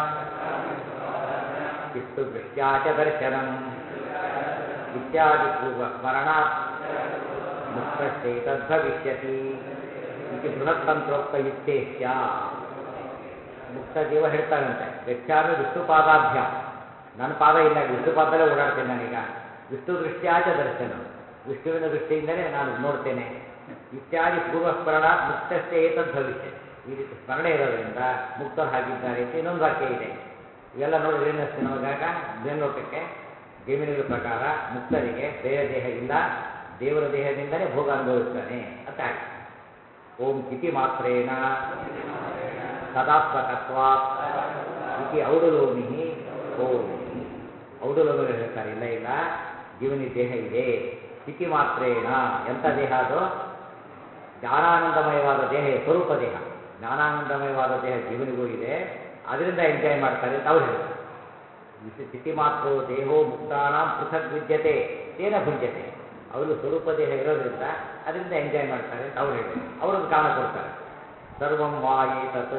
ವಿಷ್ಣು ದೃಷ್ಟ್ಯಾಚ ದರ್ಶನಂ ಇತ್ಯಾದಿ ಪೂರ್ವ ಸ್ಮರಣಾತ್ ಮುಕ್ತಶ್ಚೈತದ್ಭವಿಷ್ಯತಿ ಇದು ಬೃಹತ್ತಂತ್ರೋಕ್ತ ಯುಕ್ತೇಶ್ಯ ಮುಕ್ತ ಜೀವ ಹೇಳ್ತಾನಂತೆ ಗಚ್ಚಾಮಿ ವಿಷ್ಣು ಪಾದಾಭ್ಯಾಂ ನನ್ನ ಪಾದ ಇಲ್ಲ ವಿಷ್ಣು ಪಾದದಲ್ಲೇ ಓಡಾಡ್ತೇನೆ ನಾನೀಗ ವಿಷ್ಣು ದೃಷ್ಟ್ಯಾಚ ದರ್ಶನ ವಿಷ್ಣುವಿನ ದೃಷ್ಟಿಯಿಂದಲೇ ನಾನು ನೋಡ್ತೇನೆ ಇತ್ಯಾದಿ ಪೂರ್ವ ಸ್ಮರಣಾತ್ ಮುಕ್ತಶ್ಚ ಏತದ್ ಭವಿಷ್ಯ ಈ ರೀತಿ ಸ್ಮರಣೆ ಇರೋದ್ರಿಂದ ಮುಕ್ತರು ಹಾಗಿದ್ದಾರೆ ಅಂತ ಇನ್ನೊಂದು ವಾಕ್ಯ ಇದೆ ಇವೆಲ್ಲ ನೋಡಿದ್ರೆ ಏನಿಸ್ತು ನಮಗಾಗ ಮೇಲ್ನೋಟಕ್ಕೆ ಜೀವನಗಳ ಪ್ರಕಾರ ಮುಕ್ತರಿಗೆ ಬೇರೆ ದೇಹ ಇಲ್ಲ ದೇವರ ದೇಹದಿಂದಲೇ ಭೋಗ ಅನುಭವಿಸ್ತಾನೆ ಅಂತ ಆಯ್ತು ಓಂ ಸ್ಥಿತಿ ಮಾತ್ರೇಣ ಸದಾತ್ಮಕತ್ವಾತ್ ಇತಿ ಔಡುಲೋಮಿ ಓಂ ಔಡುಲೋಮಿಗಳು ಹೇಳ್ತಾರೆ ಇಲ್ಲ ಇಲ್ಲ ಜೀವನಿ ದೇಹ ಇದೆ ಸ್ಥಿತಿ ಮಾತ್ರೇಣ ಎಂಥ ದೇಹ ಅದು ಜ್ಞಾನಾನಂದಮಯವಾದ ದೇಹ ಸ್ವರೂಪ ದೇಹ ಜ್ಞಾನಾನಂದಮಯವಾದ ದೇಹ ಜೀವನಿಗೂ ಇದೆ ಅದರಿಂದ ಎಂಜಾಯ್ ಮಾಡ್ತಾರೆ ಅಂತ ಅವ್ರು ಹೇಳ್ತಾರೆ ವಿಶ್ ಸ್ಥಿತಿ ಮಾತ್ರೋ ದೇಹೋ ಮುಕ್ತಾನಾಂ ಪೃಥಕ್ ವಿದ್ಯತೆ ತೇನ ಭುಂಜತೆ ಅವರು ಸ್ವರೂಪ ದೇಹ ಇರೋದ್ರಿಂದ ಅದರಿಂದ ಎಂಜಾಯ್ ಮಾಡ್ತಾರೆ ಅಂತ ಅವ್ರು ಹೇಳಿದ್ರು ಅವರೊಂದು ಕಾರಣ ಕೊಡ್ತಾರೆ ಸರ್ವಂ ವಾಯೇ ತತ್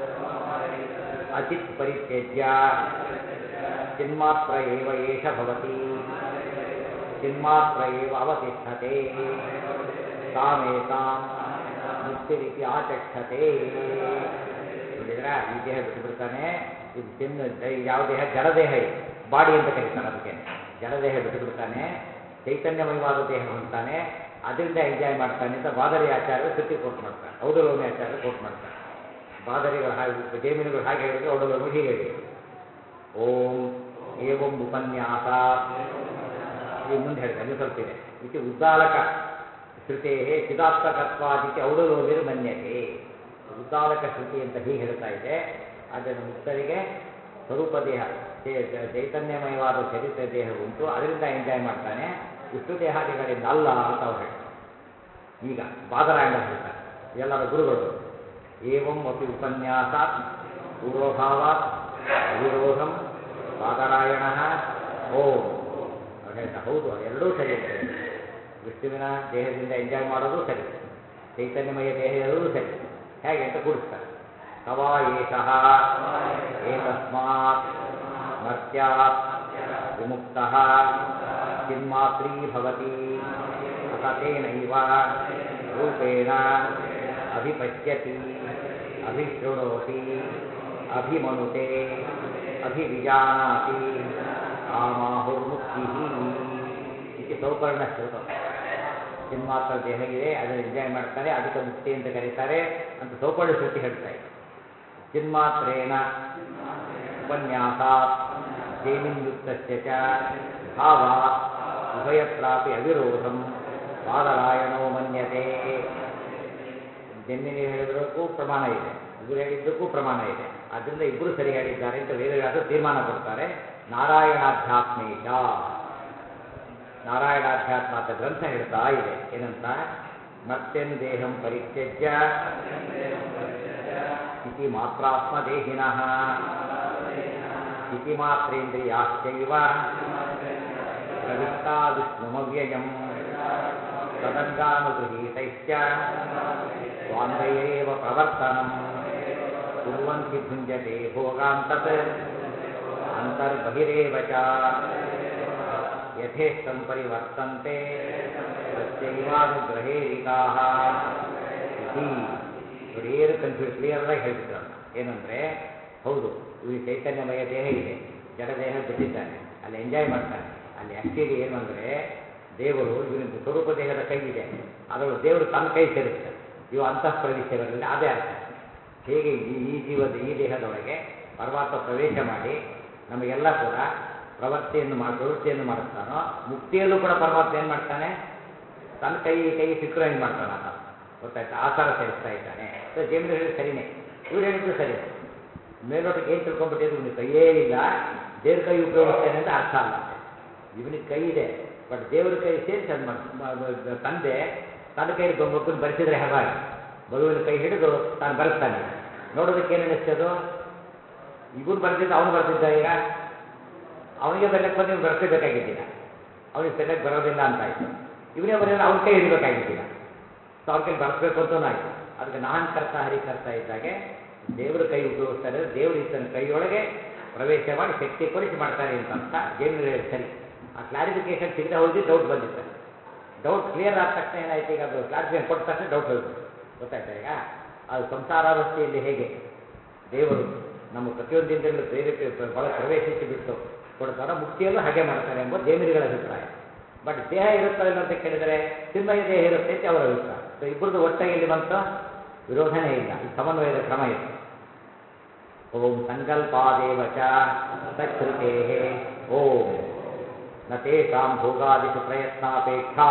ಅಚಿತ್ ಪರಿತ್ಯಜ್ಯ ಚಿನ್ಮಾತ್ರ ಏವ ಏಷ ಭವತಿ ಚಿನ್ಮಾತ್ರ ಏವ ಅವತಿಷ್ಠತೆ ತಾಮೇತಾಂ ಮುಕ್ತಿರಿತಿ ಆಚಕ್ಷತೆ ನೋಡಿದ್ರ ಈ ದೇಹ ಬಿಟ್ಟುಬಿಡ್ತಾನೆ ಇದು ಚಿನ್ನ ಯಾವ ದೇಹ ಜಡದೇಹ ಇದು ಬಾಡಿ ಅಂತ ಕರೀತಾರೆ ಅದಕ್ಕೆ ಜಡದೇಹ ಬಿಟ್ಟುಬಿಡ್ತಾನೆ ಚೈತನ್ಯಮಯವಾದ ದೇಹ ಹೊಂದ್ತಾನೆ ಅದರಿಂದ ಎಂಜಾಯ್ ಮಾಡ್ತಾನೆ ಅಂತ ಬಾದರಿ ಆಚಾರ್ಯರು ಶ್ರುತಿ ಕೋಟ್ ಮಾಡ್ತಾರೆ ಔಡಲೋಮಿ ಆಚಾರ್ಯರು ಕೋಟ್ ಮಾಡ್ತಾರೆ ಬಾದರಿಗಳು ಹಾಗೆ ಜೇಮಿನಿಗಳು ಹಾಗೆ ಹೇಳಿದ್ರು ಔಡಲೋಮಿ ಹೀಗೆ ಹೇಳಿದ್ರು ಓಂ ಏವಂ ಉಪನ್ಯಾಸ ಈ ಮುಂದೆ ಹೇಳಿದೆ ಅಲ್ಲಿ ಸ್ವಲ್ಪ ಇದೆ ಇತಿ ಉದ್ದಾಲಕ ಶ್ರುತೇ ಚಿದಾತ್ಮಕತ್ವಾದಿತಿ ಔಡಲೋಮಿರು ಮನ್ಯತೆ ಉದ್ದಾಲಕ ಶ್ರುತಿ ಅಂತ ಹೀಗೆ ಹೇಳ್ತಾ ಇದೆ ಅದನ್ನು ಮುಕ್ತರಿಗೆ ಸ್ವರೂಪ ದೇಹ ಚೇ- ಚೇ- ಚೈತನ್ಯಮಯವಾದ ಶರೀರ ದೇಹ ಉಂಟು ಅದರಿಂದ ಎಂಜಾಯ್ ಮಾಡ್ತಾನೆ ವಿಷ್ಣು ದೇಹಾದಿಗಳಿಂದ ಅಲ್ಲ ಅಂತ ಅವ್ರು ಹೇಳ್ತಾರೆ ಈಗ ಬಾದರಾಯಣ ಹೇಳ್ತಾರೆ ಎಲ್ಲರ ಗುರುಗಳು ಏವಂ ಅಪಿ ಉಪನ್ಯಾಸಾತ್ ಪೂರ್ವಭಾವಾತ್ ಅವಿರೋಧಂ ಬಾದರಾಯಣ ಓಂ ಅವ್ರು ಹೇಳ್ತಾರೆ ಹೌದು ಎರಡೂ ಸರಿ ಅಂತ ಹೇಳಿದ್ರು. ವಿಷ್ಣುವಿನ ದೇಹದಿಂದ ಎಂಜಾಯ್ ಮಾಡೋದು ಸರಿ ಚೈತನ್ಯಮಯ ದೇಹ ಇರೋದು ಸರಿ ಹೇಗೆ ಅಂತ ಕೂಡಿಸ್ತಾರೆ ತವಾ ಏಷಃ ಏತಸ್ಮಾತ್ ಮರ್ತ್ಯಾತ್ ವಿಮುಕ್ತಃ ಚಿನ್ಮಾತ್ರೀ ಭವತಿ ಅಥ ತೇನೈವ ರೂಪೇಣ ಅಭಿಪಶ್ಯತಿ ಅಭಿಶೃಣೋತಿ ಅಭಿಮನುತೆ ಅಭಿವಿಜಾನಾತಿ ಕಾಮಾಹುರ್ಮುಕ್ತಿ ಇತಿ ಸೌಪರ್ಣ ಶ್ರುತ ಚಿನ್ಮಾತ್ರ ದೇಹ ಇದೆ ಅದನ್ನು ಎಂಜಾಯ್ ಮಾಡ್ತಾರೆ ಅದಕ್ಕೆ ಮುಕ್ತಿ ಅಂತ ಕರೀತಾರೆ ಅಂತ ಸೌಪರ್ಣ ಶ್ರುತಿ ಹೇಳ್ತಾ ಇದೆ ಚಿನ್ಮಾತ್ರೇಣ ಉಪನ್ಯಾಸಾತ್ ಜೈಮಿನ್ಯುಕ್ತಸ್ಯ ಚ ಭಾವಾತ್ ಉಭಯತ್ರಾಪಿ ಅವಿರೋಧಂ ಬಾದರಾಯಣೋ ಮನ್ಯತೆ ಜನ್ಮಿನಿ ಹೇಳಿದ್ರಕ್ಕೂ ಪ್ರಮಾಣ ಇದೆ ಇವರು ಹೇಳಿದ್ದಕ್ಕೂ ಪ್ರಮಾಣ ಇದೆ ಆದ್ದರಿಂದ ಇಬ್ಬರು ಸರಿ ಹೇಳಿದ್ದಾರೆ ಅಂತ ವೇದವ್ಯಾಸ ತೀರ್ಮಾನ ಕೊಡ್ತಾರೆ ನಾರಾಯಣಾಧ್ಯಾತ್ಮೇಶ ನಾರಾಯಣಾಧ್ಯಾತ್ಮ ಅಂತ ಗ್ರಂಥ ಹೇಳ್ತಾ ಇದೆ ಏನಂತ ಮತ್ತೆಂ ದೇಹಂ ಪರಿತ್ಯಜ್ಯ ಇತಿ ಮಾತ್ರಾತ್ಮ ದೇಹಿನಃ ಇತಿ ಮಾತ್ರೇಂದ್ರಿಯಾಶ್ಚೈವ ಪ್ರವಿಷ್ಟ ವಿಷ್ಣುಮವ್ಯಯಂ ತದಂಗಾನುಗೃಹೀತೈಶ್ಚ ಸ್ವಾನ್ವಯೇವ ಪ್ರವರ್ತನಂ ಕುರ್ವಂತಿ ಭುಂಜತೆ ಭೋಗಾಂತತ್ ಅಂತರ್ಬಹಿರೇವ ಚ ಯಥೇಷ್ಟಂ ಪರಿವರ್ತಂತೆ ತಚ್ಚೈವಾನುಗ್ರಹೇರಿತಾಃ ಇತಿ ನೋಡಿ ಏನು ಕನ್ಫ್ಯೂಸ್ ಕ್ಲಿಯರಾಗಿ ಹೇಳ್ಬಿಟ್ರಲ್ಲ ಏನಂದ್ರೆ ಹೌದು ಈ ಚೈತನ್ಯಮಯ ದೇಹ ಇದೆ ಜಡ ದೇಹ ಬಿಟ್ಟಿದ್ದಾನೆ ಅಲ್ಲಿ ಎಂಜಾಯ್ ಮಾಡ್ತಾನೆ ಅಲ್ಲಿ ಆ್ಯಕ್ಚುಲಿ ಏನು ಅಂದರೆ ದೇವರು ಇವನಿಗೆ ಸ್ವರೂಪ ದೇಹದ ಕೈ ಇದೆ ಅದರೊಳಗೆ ದೇವರು ತನ್ನ ಕೈ ಸೇರಿಸ್ತಾನೆ ಇವು ಅಂತಃ ಪ್ರವೇಶಗಳಲ್ಲಿ ಅದೇ ಅರ್ಥ ಹೇಗೆ ಈ ಈ ಜೀವದ ಈ ದೇಹದೊಳಗೆ ಪರಮಾತ್ಮ ಪ್ರವೇಶ ಮಾಡಿ ನಮಗೆಲ್ಲ ಕೂಡ ಪ್ರವೃತ್ತಿಯನ್ನು ಮಾಡಿ ಪ್ರವೃತ್ತಿಯನ್ನು ಮಾಡಿಸ್ತಾನೋ ಮುಕ್ತಿಯಲ್ಲೂ ಕೂಡ ಪರಮಾತ್ಮ ಏನು ಮಾಡ್ತಾನೆ ತನ್ನ ಕೈ ಕೈ ಸಿಕ್ರೈಸ್ ಮಾಡ್ತಾನೆ ಆತ ಗೊತ್ತಾಯ್ತಾ ಆ ಥರ ಸೇರಿಸ್ತಾ ಇದ್ದಾನೆ ಸೊ ಜಮೀನು ಹೇಳಿದ ಸರಿನೇ ಇವ್ರು ಹೇಳಿದ್ದು ಸರಿ ಮೇಲ್ನೋಟಕ್ಕೆ ಏನು ತಿಳ್ಕೊಂಡ್ಬಿಟ್ಟಿದ್ರು ನೀವು ಕೈಯೇ ಇಲ್ಲ ದೇವ್ರ ಕೈ ಉಪಯೋಗಿಸ್ತೇನೆ ಅಂತ ಅರ್ಥ ಅಲ್ಲ ಇವನಿಗೆ ಕೈ ಇದೆ ಬಟ್ ದೇವ್ರ ಕೈ ಸೇರಿಸಿ ಅದು ಮಾಡ್- ತಂದೆ ತನ್ನ ಕೈಲಿ ಮಗುನ ಬರೆಸಿದ್ರೆ ಹಾಗಾಗಿ ಮಗುವಿನ ಕೈ ಹಿಡಿದು ತಾನು ಬರೆಸ್ತಾನೆ ಈಗ ನೋಡೋದಕ್ಕೆ ಏನು ಅನ್ನಿಸ್ತದು ಇವನು ಬರೆದಿದ್ದ ಅವನು ಬರೆದಿದ್ದ ಈಗ ಅವನಿಗೆ ಬರೆಯಕ್ಕೆ ಬಂದು ಇವ್ನು ಬರೆಸಬೇಕಾಗಿದ್ದಿಲ್ಲ ಅವನಿಗೆ ಸರಿಯಾಗಿ ಬರೋದಿಲ್ಲ ಅಂತ ಆಯ್ತು ಇವನೇ ಬರೆಯೋದು ಅವನ ಕೈ ಹಿಡಿಬೇಕಾಗಿದ್ದಿಲ್ಲ ಸೊ ಅವ್ರ ಕೈ ಬರೆಸ್ಬೇಕು ಅಂತಲೂ ಆಯ್ತು ಅದಕ್ಕೆ ನಾನ್ ಕರ್ತ ಹರಿಕರ್ತ ಇದ್ದಾಗೆ ದೇವರು ಕೈ ಉಪಯೋಗಿಸ್ತಾರೆ ದೇವರು ಈತನ ಕೈಯೊಳಗೆ ಪ್ರವೇಶ ಮಾಡಿ ಶಕ್ತಿ ಕೊಡಿಸಿ ಮಾಡ್ತಾರೆ ಅಂತ ಅರ್ಥ ಜೈಮಿನ ಹೇಳಿ ಸರಿ ಆ ಕ್ಲಾರಿಫಿಕೇಶನ್ ಸಿಗದೆ ಹೋಗಿ ಡೌಟ್ ಬಂದಿತ್ತು ಡೌಟ್ ಕ್ಲಿಯರ್ ಆದ ತಕ್ಷಣ ಏನಾಯ್ತು ಈಗ ಅದು ಕ್ಲಾರಿಫಿಕೇಶನ್ ಕೊಟ್ಟ ತಕ್ಷಣ ಡೌಟ್ ಹೋಗ್ಬಿಟ್ಟು ಗೊತ್ತಾಯ್ತಾ ಈಗ ಅದು ಸಂಸಾರಾವಸ್ಥೆಯಲ್ಲಿ ಹೇಗೆ ದೇವರು ನಮ್ಮ ಪ್ರತಿಯೊಂದಿಂದಲೂ ಪ್ರೇರೇಪಿ ಒಳಗೆ ಪ್ರವೇಶಿಸಿ ಬಿಟ್ಟು ಕೊಡ್ತಾರೋ ಮುಕ್ತಿಯಲ್ಲೂ ಹಾಗೆ ಮಾಡ್ತಾರೆ ಎಂಬುದು ಜೈಮಿನಿಗಳ ಅಭಿಪ್ರಾಯ ಬಟ್ ದೇಹ ಇರುತ್ತೋ ಇಲ್ಲ ಅಂತ ಕೇಳಿದರೆ ಚಿನ್ಮಯ ದೇಹ ಇರುತ್ತೆ ಅಂತ ಅವರ ಅಭಿಪ್ರಾಯ ಸೊ ಇಬ್ಬರದ್ದು ಒಟ್ಟಾಗಿ ಇಲ್ಲಿ ಬಂತು ವಿರೋಧನೇ ಇಲ್ಲ ಈ ಸಮನ್ವಯದ ಕ್ರಮ ಇದೆ ಓಂ ಸಂಕಲ್ಪಾದೇವ ಚ ಸತ್ಕೃತೆ ಓಂ ನ ತೇಷಾಂ ಭೋಗಾದಿಷು ಪ್ರಯತ್ನಾಪೇಕ್ಷಾ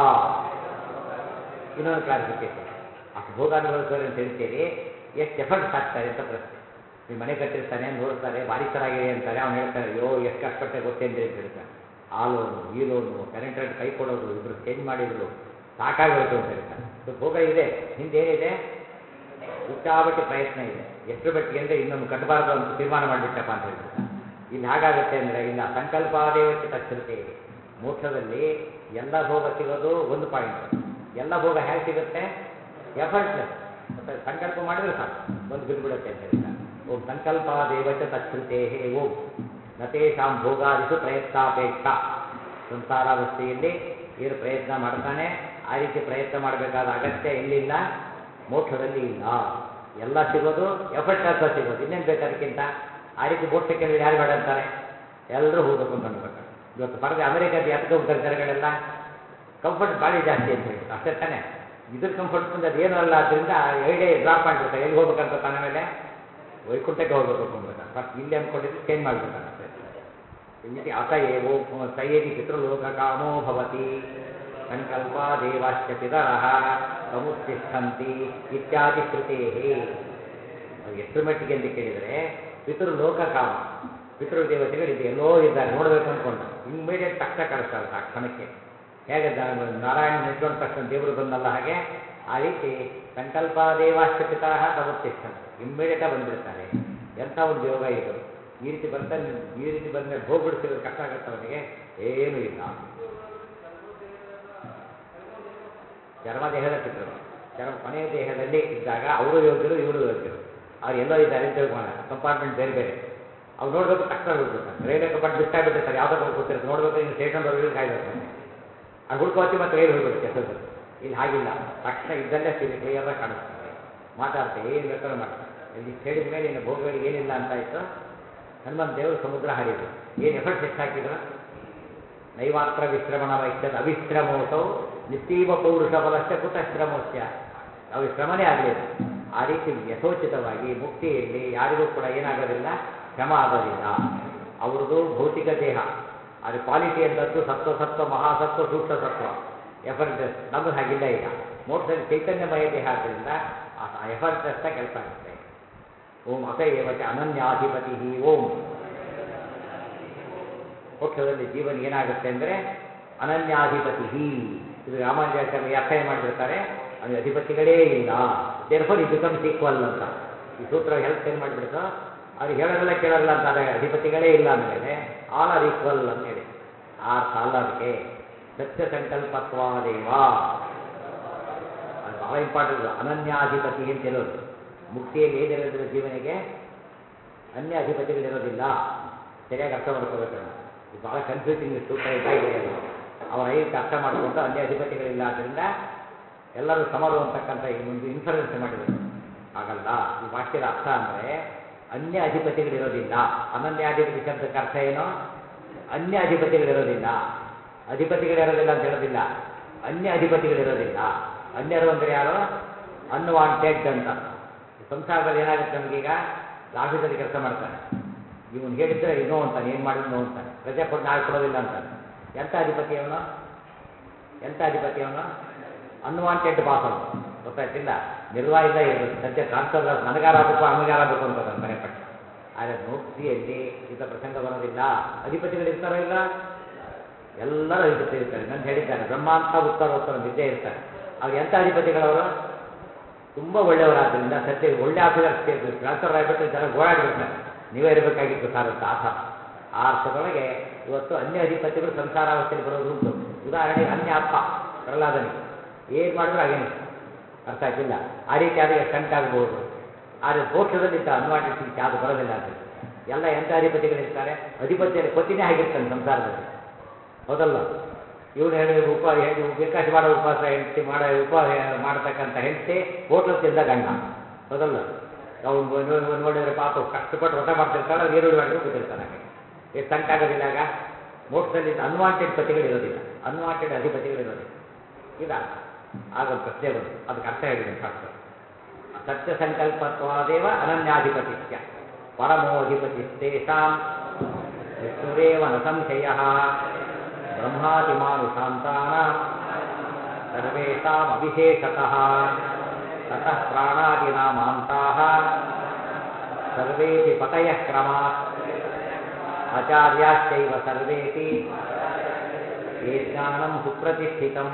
ಇನ್ನೊಂದು ಕ್ಲಾರಿಫಿಕೇಶನ್ ಅಷ್ಟು ಭೋಗ ಅನುಭವಿಸೋರು ಅಂತ ಹೇಳ್ತೀರಿ ಎಷ್ಟು ಎಫರ್ಟ್ಸ್ ಹಾಕ್ತಾರೆ ಅಂತ ಪ್ರಶ್ನೆ ನೀವು ಮನೆ ಕಟ್ಟಿರ್ತಾನೆ ನೋಡ್ತಾರೆ ಭಾರಿ ಚೆನ್ನಾಗಿದೆ ಅಂತಾರೆ ಅವ್ನು ಹೇಳ್ತಾರೆ ಅಯ್ಯೋ ಎಷ್ಟು ಕಷ್ಟಪಟ್ಟೆ ಗೊತ್ತೇನ್ರಿ ಅಂತ ಹೇಳ್ತಾನೆ ಆ ಲೋನು ಈ ಲೋನು ಕರೆಂಟ್ ರೇಟ್ ಕೈ ಕೊಡೋದು ಇಬ್ರು ಚೇಂಜ್ ಮಾಡಿದ್ರು ಸಾಕಾಗೋಯ್ತು ಅಂತ ಹೇಳ್ತಾನೆ ಸೊ ಭೋಗ ಇದೆ ಹಿಂದೇನಿದೆ ಹುಚ್ಚಾಬಟ್ಟಿ ಪ್ರಯತ್ನ ಇದೆ ಎಷ್ಟು ಮಟ್ಟಿಗೆ ಅಂದರೆ ಇನ್ನೊಂದು ಕಟ್ಟಬಾರ್ದು ಅಂತ ತೀರ್ಮಾನ ಮಾಡಿಬಿಟ್ಟಪ್ಪ ಅಂತ ಹೇಳ್ಬಿಡ್ತಾನೆ ಇಲ್ಲಿ ಹಾಗಾಗುತ್ತೆ ಅಂದರೆ ಇಲ್ಲ ಸಂಕಲ್ಪಾದೇವಕ್ಕೆ ತಚ್ಚಿರುತ್ತೆ ಮೋಕ್ಷದಲ್ಲಿ ಎಲ್ಲ ಭೋಗ ಸಿಗೋದು ಒಂದು ಪಾಯಿಂಟ್ ಎಲ್ಲ ಭೋಗ ಹೇಗೆ ಸಿಗುತ್ತೆ ಎಫರ್ಟ್ಲೆಸ್ ಮತ್ತೆ ಸಂಕಲ್ಪ ಮಾಡಿದ್ರೆ ಸಾಕು ಬಂದು ಬಿದ್ದುಬಿಡುತ್ತೆ ಅಂತ ಹೇಳ್ತಾರೆ ಓಂ ಸಂಕಲ್ಪಾದೇವಚ ತಚ್ಛೃತೆ ಓಂ ನತೇಶಾಂ ಭೋಗಾದಿಷು ಪ್ರಯತ್ನಾಪೇಕ್ಷ ಸಂಸಾರಾವಸ್ಥೆಯಲ್ಲಿ ಏನು ಪ್ರಯತ್ನ ಮಾಡ್ತಾನೆ ಆ ರೀತಿ ಪ್ರಯತ್ನ ಮಾಡಬೇಕಾದ ಅಗತ್ಯ ಎಲ್ಲಿಲ್ಲ ಮೋಕ್ಷದಲ್ಲಿ ಇಲ್ಲ ಎಲ್ಲ ಸಿಗೋದು ಎಫರ್ಟ್ ಅಂತ ಸಿಗೋದು ಇನ್ನೇನು ಬೇಕು ಅದಕ್ಕಿಂತ ಆ ರೀತಿ ಮೋಕ್ಷ ಕೇಳಿದ್ರೆ ಯಾರು ಬೇಡ ಅಂತಾರೆ ಎಲ್ಲರೂ ಹೋಗ್ಬೇಕು ಅಂತ ಅನ್ಬೇಕು ಇವತ್ತು ಪರದೆ ಅಮೆರಿಕದ ಯಾತಕ್ಕೆ ಹೋಗ್ತಾರೆ ಜನಗಳೆಲ್ಲ ಕಂಫರ್ಟ್ ಭಾಳ ಜಾಸ್ತಿ ಅಂತ ಹೇಳ್ಬಿಟ್ಟು ಅಷ್ಟೇ ತಾನೇ ಇದ್ರ ಕಂಫರ್ಟ್ ಬಂದು ಅದು ಏನೂ ಅಲ್ಲ ಆದ್ದರಿಂದ ಐಡಿಯಾ ಡ್ರಾಪ್ ಮಾಡಿಬಿಡ್ತಾರೆ ಎಲ್ಲಿ ಹೋಗ್ಬೇಕಂತ ತನ್ನ ಮೇಲೆ ವೈಕುಂಠಕ್ಕೆ ಹೋಗ್ಬೇಕು ಅಂದ್ಬಿಡ್ತಾರೆ ಬಟ್ ಇಲ್ಲಿ ಅಂದ್ಕೊಂಡಿದ್ದು ಚೇಂಜ್ ಮಾಡಿಬಿಡ್ತಾರೆ ಅಷ್ಟೇ ಇತಿ ಅತ ಏವೋ ಸಯೇತಿ ಪಿತೃಲೋಕ ಕಾಮೋ ಭವತಿ ಸಂಕಲ್ಪ ದೇವಾಶ್ಚ ಪಿತರಃ ಸಮುತ್ತಿಷ್ಠಂತಿ ಇತ್ಯಾದಿ ಶ್ರುತೇ ಅದು ಎಷ್ಟರ ಮಟ್ಟಿಗೆ ಅಂತ ಕೇಳಿದರೆ ಪಿತೃಲೋಕ ಕಾಮ ಪಿತೃ ದೇವತೆಗಳಿದ್ದು ಎಲ್ಲೋ ಇದ್ದಾರೆ ನೋಡಬೇಕು ಅಂದ್ಕೊಂಡ ಇಮ್ಮಿಡಿಯೇಟ್ ತಕ್ಷಣ ಕಳಿಸ್ತಾರೆ ಆ ಕ್ಷಣಕ್ಕೆ ಹೇಗೆ ದ- ನಾರಾಯಣ ನಿಂತ್ಕೊಂಡ ತಕ್ಷಣ ದೇವರು ಬಂದಲ್ಲ ಹಾಗೆ ಆ ರೀತಿ ಸಂಕಲ್ಪ ದೇವಾಶ್ಚ ಪಿತರಃ ಸಮುತ್ತಿಷ್ಠಂತಿ ಇಮ್ಮಿಡಿಯೇಟಾಗಿ ಬಂದ್ಬಿಡ್ತಾರೆ ಎಂಥ ಒಂದು ಯೋಗ ಇದು ಈ ರೀತಿ ಬರ್ತಾನೆ ಈ ರೀತಿ ಬಂದ್ಮೇಲೆ ಹೋಗ್ಬಿಡ್ತಿರೋದು ಕಷ್ಟ ಆಗುತ್ತೆ ಅವನಿಗೆ ಏನೂ ಇಲ್ಲ ಚರ್ಮ ದೇಹದ ಪಿತೃಗಳು ಚರ್ಮ ಕೊನೆಯ ದೇಹದಲ್ಲಿ ಇದ್ದಾಗ ಅವರು ಯೋಗ್ಯರು ಇವರು ಯೋಗ್ಯರು ಅವ್ರು ಎಲ್ಲೋ ಇದ್ದಾರೆ ಅಂತ ತಿಳ್ಕೊಳ್ಳೋಣ ಕಂಪಾರ್ಟ್ಮೆಂಟ್ ಬೇರೆ ಬೇರೆ ಅವ್ರು ನೋಡ್ಬೇಕು ತಕ್ಷಣ ಹೋಗ್ಬಿಡ್ತಾರೆ ರೈಲ್ವೆ ಕಂಪಾರ್ಟ್ಮೆಂಟ್ ಬಿಟ್ಟಾಗ್ಬಿಟ್ಟಿರ್ತಾರೆ ಯಾವುದೋ ಹೋಗಿ ಕೂತಿರ್ತಾರೆ ನೋಡ್ಬೇಕು ಇನ್ನು ಸ್ಟೇಷನ್ ಬರೋರಿಗೆ ಕಾಯ್ಬೇಕು ಮತ್ತೆ ಅದು ಹುಡ್ಕೋತಿ ಮತ್ತೆ ರೈಲು ಹೋಗ್ಬಿಡುತ್ತೆ ಎಷ್ಟೊತ್ತು ಇಲ್ಲಿ ಹಾಗಿಲ್ಲ ತಕ್ಷಣ ಇದ್ದಲ್ಲೇ ಸೀರೆ ಕ್ಲಿಯರಾಗಿ ಕಾಣಿಸ್ತಾರೆ ಮಾತಾಡ್ತಾರೆ ಏನು ಬೇಕಾದ್ರೂ ಮಾಡ್ತಾರೆ ಇಲ್ಲಿ ಹೇಳಿದ ಮೇಲೆ ಇನ್ನು ಭೋಗಗಳಿಗೆ ಏನಿಲ್ಲ ಅಂತ ಆಯಿತು ಹನುಮಂತ ದೇವರು ಸಮುದ್ರ ಹರಿದ್ರು ಏನು ಎಫರ್ಟ್ಸ್ ಎಷ್ಟು ಹಾಕಿದ್ರು ನೈವಾತ್ರ ವಿಶ್ರಮಣ ವೈಶ್ಯದ ಅವಿಶ್ರಮೋಸೌ ನಿಸ್ತೀವ ಪೌರುಷ ಬಲಶ್ಚ ಕುತಶ್ರಮೋಸ್ಯ ಅವು ಶ್ರಮನೇ ಆಗಲಿಲ್ಲ ಆ ರೀತಿ ಯಥೋಚಿತವಾಗಿ ಮುಕ್ತಿಯಲ್ಲಿ ಯಾರಿಗೂ ಕೂಡ ಏನಾಗೋದಿಲ್ಲ ಶ್ರಮ ಆಗೋದಿಲ್ಲ ಅವ್ರದ್ದು ಭೌತಿಕ ದೇಹ ಅದು ಕ್ವಾಲಿಟಿ ಅಂತದ್ದು ಸತ್ವ ಸತ್ವ ಮಹಾಸತ್ವ ಸೂಕ್ಷ್ಮ ಸತ್ವ ಎಫರ್ಟ್ಲೆಸ್ ನಮ್ಮದು ಹಾಗಿಲ್ಲ ಈಗ ಮೋಕ್ಷದಲ್ಲಿ ಚೈತನ್ಯಮಯ ದೇಹ ಆದ್ದರಿಂದ ಆ ಎಫರ್ಟ್ಲೆಸ್ನ ಕೆಲಸ ಆಗುತ್ತೆ ಓಂ ಅತ ಏವಚ ಅನನ್ಯಾಧಿಪತಿ ಓಂ ಮೋಕ್ಷದಲ್ಲಿ ಜೀವನ ಏನಾಗುತ್ತೆ ಅಂದರೆ ಅನನ್ಯಾಧಿಪತಿ ಇದು ರಾಮಾನುಜಾಚಾರ್ಯ ಅರ್ಥ ಏನು ಮಾಡಿಬಿಡ್ತಾರೆ ಅವನಿಗೆ ಅಧಿಪತಿಗಳೇ ಇಲ್ಲ ದೇರ್ಫೋರ್ ಈ ಬಿಕಮ್ಸ್ ಈಕ್ವಲ್ ಅಂತ ಈ ಸೂತ್ರ ಹೆಲ್ಪ್ ಏನು ಮಾಡಿಬಿಡ್ತು ಅವ್ರಿಗೆ ಹೇಳೋದೆಲ್ಲ ಕೇಳೋಲ್ಲ ಅಂತ ಆದಾಗ ಅಧಿಪತಿಗಳೇ ಇಲ್ಲ ಅಂದಮೇಲೆ ಆಲ್ ಆರ್ ಈಕ್ವಲ್ ಅಂತ ಹೇಳಿ ಆ ಅರ್ಥ ಅಲ್ಲ ಅದಕ್ಕೆ ಸತ್ಯ ಸಂಕಲ್ಪತ್ವಾದೇವ ಅದು ಬಹಳ ಇಂಪಾರ್ಟೆಂಟ್ ಅನನ್ಯಾಧಿಪತಿ ಅಂತ ಇರೋದು ಮುಕ್ತಿಯಲ್ಲಿ ಏನಿರೋದಿಲ್ಲ ಜೀವನಿಗೆ ಅನ್ಯ ಅಧಿಪತಿಗಳಿರೋದಿಲ್ಲ ಸರಿಯಾಗಿ ಅರ್ಥ ಮಾಡ್ಕೋಬೇಕು ನಾವು ಇದು ಭಾಳ ಕನ್ಫ್ಯೂಸಿಂಗ್ ಸೂತ್ರ ಇದ್ದಾಗಿದೆ ಅದು ಅವರ ಐದಕ್ಕೆ ಅರ್ಥ ಮಾಡಿಕೊಂಡು ಅನ್ಯ ಅಧಿಪತಿಗಳಿಲ್ಲ ಆದ್ದರಿಂದ ಎಲ್ಲರೂ ಸಮರು ಅಂತಕ್ಕಂಥ ಈ ಒಂದು ಇನ್ಫರೆನ್ಸ್ ಮಾಡಿದರು ಹಾಗಲ್ಲ ಈ ವಾಕ್ಯದ ಅರ್ಥ ಅಂದರೆ ಅನ್ಯ ಅಧಿಪತಿಗಳಿರೋದಿಲ್ಲ ಅನನ್ಯಾಧಿಪತಿ ಶಬ್ದಕ್ಕೆ ಅರ್ಥ ಏನು ಅನ್ಯ ಅಧಿಪತಿಗಳಿರೋದಿಲ್ಲ ಅಧಿಪತಿಗಳಿರೋದಿಲ್ಲ ಅಂತ ಹೇಳೋದಿಲ್ಲ ಅನ್ಯ ಅಧಿಪತಿಗಳಿರೋದಿಲ್ಲ ಅನ್ಯರು ಅಂದರೆ ಯಾರು ಅನ್ವಾಂಟೆಡ್ ಅಂತ ಈ ಸಂಸಾರದಲ್ಲಿ ಏನಾಗುತ್ತೆ ನಮಗೀಗ ಆಫೀಸಲ್ಲಿ ಕೆಲಸ ಮಾಡ್ತಾನೆ ಇವನು ಹೇಳಿದ್ರೆ ಇನ್ನೋ ಅಂತಾನೆ ಏನು ಮಾಡಿದ್ರು ನೋ ಅಂತಾನೆ ರಜೆ ಕೊಟ್ಟು ನಾಳೆ ಕೊಡೋದಿಲ್ಲ ಅಂತಾನೆ ಎಂಥ ಅಧಿಪತಿ ಅವನು ಎಂಥ ಅಧಿಪತಿ ಅವನು ಅನ್ವಾಂಟೆಡ್ ಬಾಸ್ ಅವನು ಗೊತ್ತಾಯ್ತಿಲ್ಲ ನಿರ್ವಾಹ ಇಲ್ಲ ಇರಬೇಕು ಸದ್ಯ ಟ್ರಾನ್ಸ್ಫರ್ ನನಗಾರಾಗಬೇಕು ಅವನಿಗಾರಾಗಬೇಕು ಅಂತ ನಾನು ಮನೆ ಪಟ್ಟ ಆದರೆ ಮುಕ್ತಿಯಲ್ಲಿ ಇಂಥ ಪ್ರಸಂಗ ಬರೋದಿಲ್ಲ ಅಧಿಪತಿಗಳು ಇರ್ತಾರೋ ಇಲ್ಲ ಎಲ್ಲರೂ ಅಧಿಪತಿ ಇರ್ತಾರೆ ನನ್ನ ಹೇಳಿದ್ದಾರೆ ಬ್ರಹ್ಮಾಂತ ಉತ್ತರ ಉತ್ತರ ನಿದ್ದೆ ಇರ್ತಾರೆ ಅವ್ರು ಎಂಥ ಅಧಿಪತಿಗಳವರು ತುಂಬ ಒಳ್ಳೆಯವರಾದ್ರಿಂದ ಸತ್ಯ ಒಳ್ಳೆ ಆಫೀಸರ್ ಟ್ರಾನ್ಸ್ಫರ್ ಆಗಿಬಿಟ್ಟು ಜನ ಗೋಳಾಡಿಬಿಡ್ತಾರೆ ನೀವೇ ಇರಬೇಕಾಗಿತ್ತು ಸರ್ ಅಂತ ಆ ಥರ ಆ ಅರ್ಥದೊಳಗೆ ಇವತ್ತು ಅನ್ಯ ಅಧಿಪತಿಗಳು ಸಂಸಾರಾವಸ್ಥೆಯಲ್ಲಿ ಬರೋದು ಉಂಟು ಉದಾಹರಣೆಗೆ ಅನ್ಯ ಅಪ್ಪ ಪ್ರಹ್ಲಾದನಿಗೆ ಏನು ಮಾಡಿದ್ರು ಹಾಗೇನೆ ಅರ್ಥ ಆಗ್ತಿಲ್ಲ ಆ ರೀತಿ ಆದಾಗ ಸ್ಟಂಟ್ ಆಗ್ಬೋದು ಆದರೆ ಮೋಕ್ಷದಲ್ಲಿದ್ದ ಅನ್ವಾಂಟೆಡ್ ಯಾವುದು ಬರೋದಿಲ್ಲ ಅಂತ ಎಲ್ಲ ಎಂಥ ಅಧಿಪತಿಗಳಿರ್ತಾರೆ ಅಧಿಪತಿಯಲ್ಲಿ ಪತಿನೇ ಆಗಿರ್ತಾನೆ ಸಂಸಾರದಲ್ಲಿ ಹೌದಲ್ಲ ಇವನು ಹೇಳಿ ಉಪ ಹೆಂಡತಿ ವಿಕಾಸ ಮಾಡೋ ಉಪವಾಸ ಹೆಂಡತಿ ಮಾಡೋ ಉಪ ಮಾಡತಕ್ಕಂಥ ಹೆಂಡತಿ ಹೋಟ್ಲು ತಿಂದ ಗಂಡ ಹೌದಲ್ಲ ಅವನು ನೋಡಿದ್ರೆ ಪಾಪ ಕಷ್ಟಪಟ್ಟು ವ್ರತ ಮಾಡ್ತಿರ್ತಾಳೆ ಅವ್ರು ಈರುಳ್ಳಿ ಮಾಡಿದ್ರು ಕೂತಿರ್ತಾನೆ ಎಷ್ಟು ಸಂಕಾಗೋದಿಲ್ಲ ಆಗ ಮೋಕ್ಷದಲ್ಲಿ ಅನ್ವಾಂಟೆಡ್ ಪತಿಗಳು ಇರೋದಿಲ್ಲ ಅನ್ವಾಂಟೆಡ್ ಅಧಿಪತಿಗಳು ಇರೋದಿಲ್ಲ ಇಲ್ಲ ಆಗ ಒಂದು ಪ್ರಶ್ನೆ ಬಂತು ಅದಕ್ಕೆ ಅರ್ಥ ಹೇಳಿದ್ದೀನಿ ಶಾಸ್ತ್ರ ಸತ್ಯ ಸಂಕಲ್ಪತ್ವಾದೇವ ಅನನ್ಯಾಧಿಪತಿತ್ಯ ಪರಮೋಧಿಪತಿಸ್ತೇಷಾಂ ವಿಷ್ಣುರೇವ ನ ಸಂಶಯ ಬ್ರಹ್ಮಾದಿಮಾನುಷಾಂತಾನಾಂ ಸರ್ವೇಷಾಂ ಅವಿಶೇಷತಃ ತತಃ ಪ್ರಾಣಾದಿನಾಮಾಂತಾಃ ಸರ್ವೇಪಿ ಪತಯಃ ಕ್ರಮಾತ್ ಆಚಾರ್ಯಾಶ್ಚೈವ ಸರ್ವೇಪಿ ಯೇ ಜ್ಞಾನಂ ಸುಪ್ರತಿಷ್ಠಿತಂ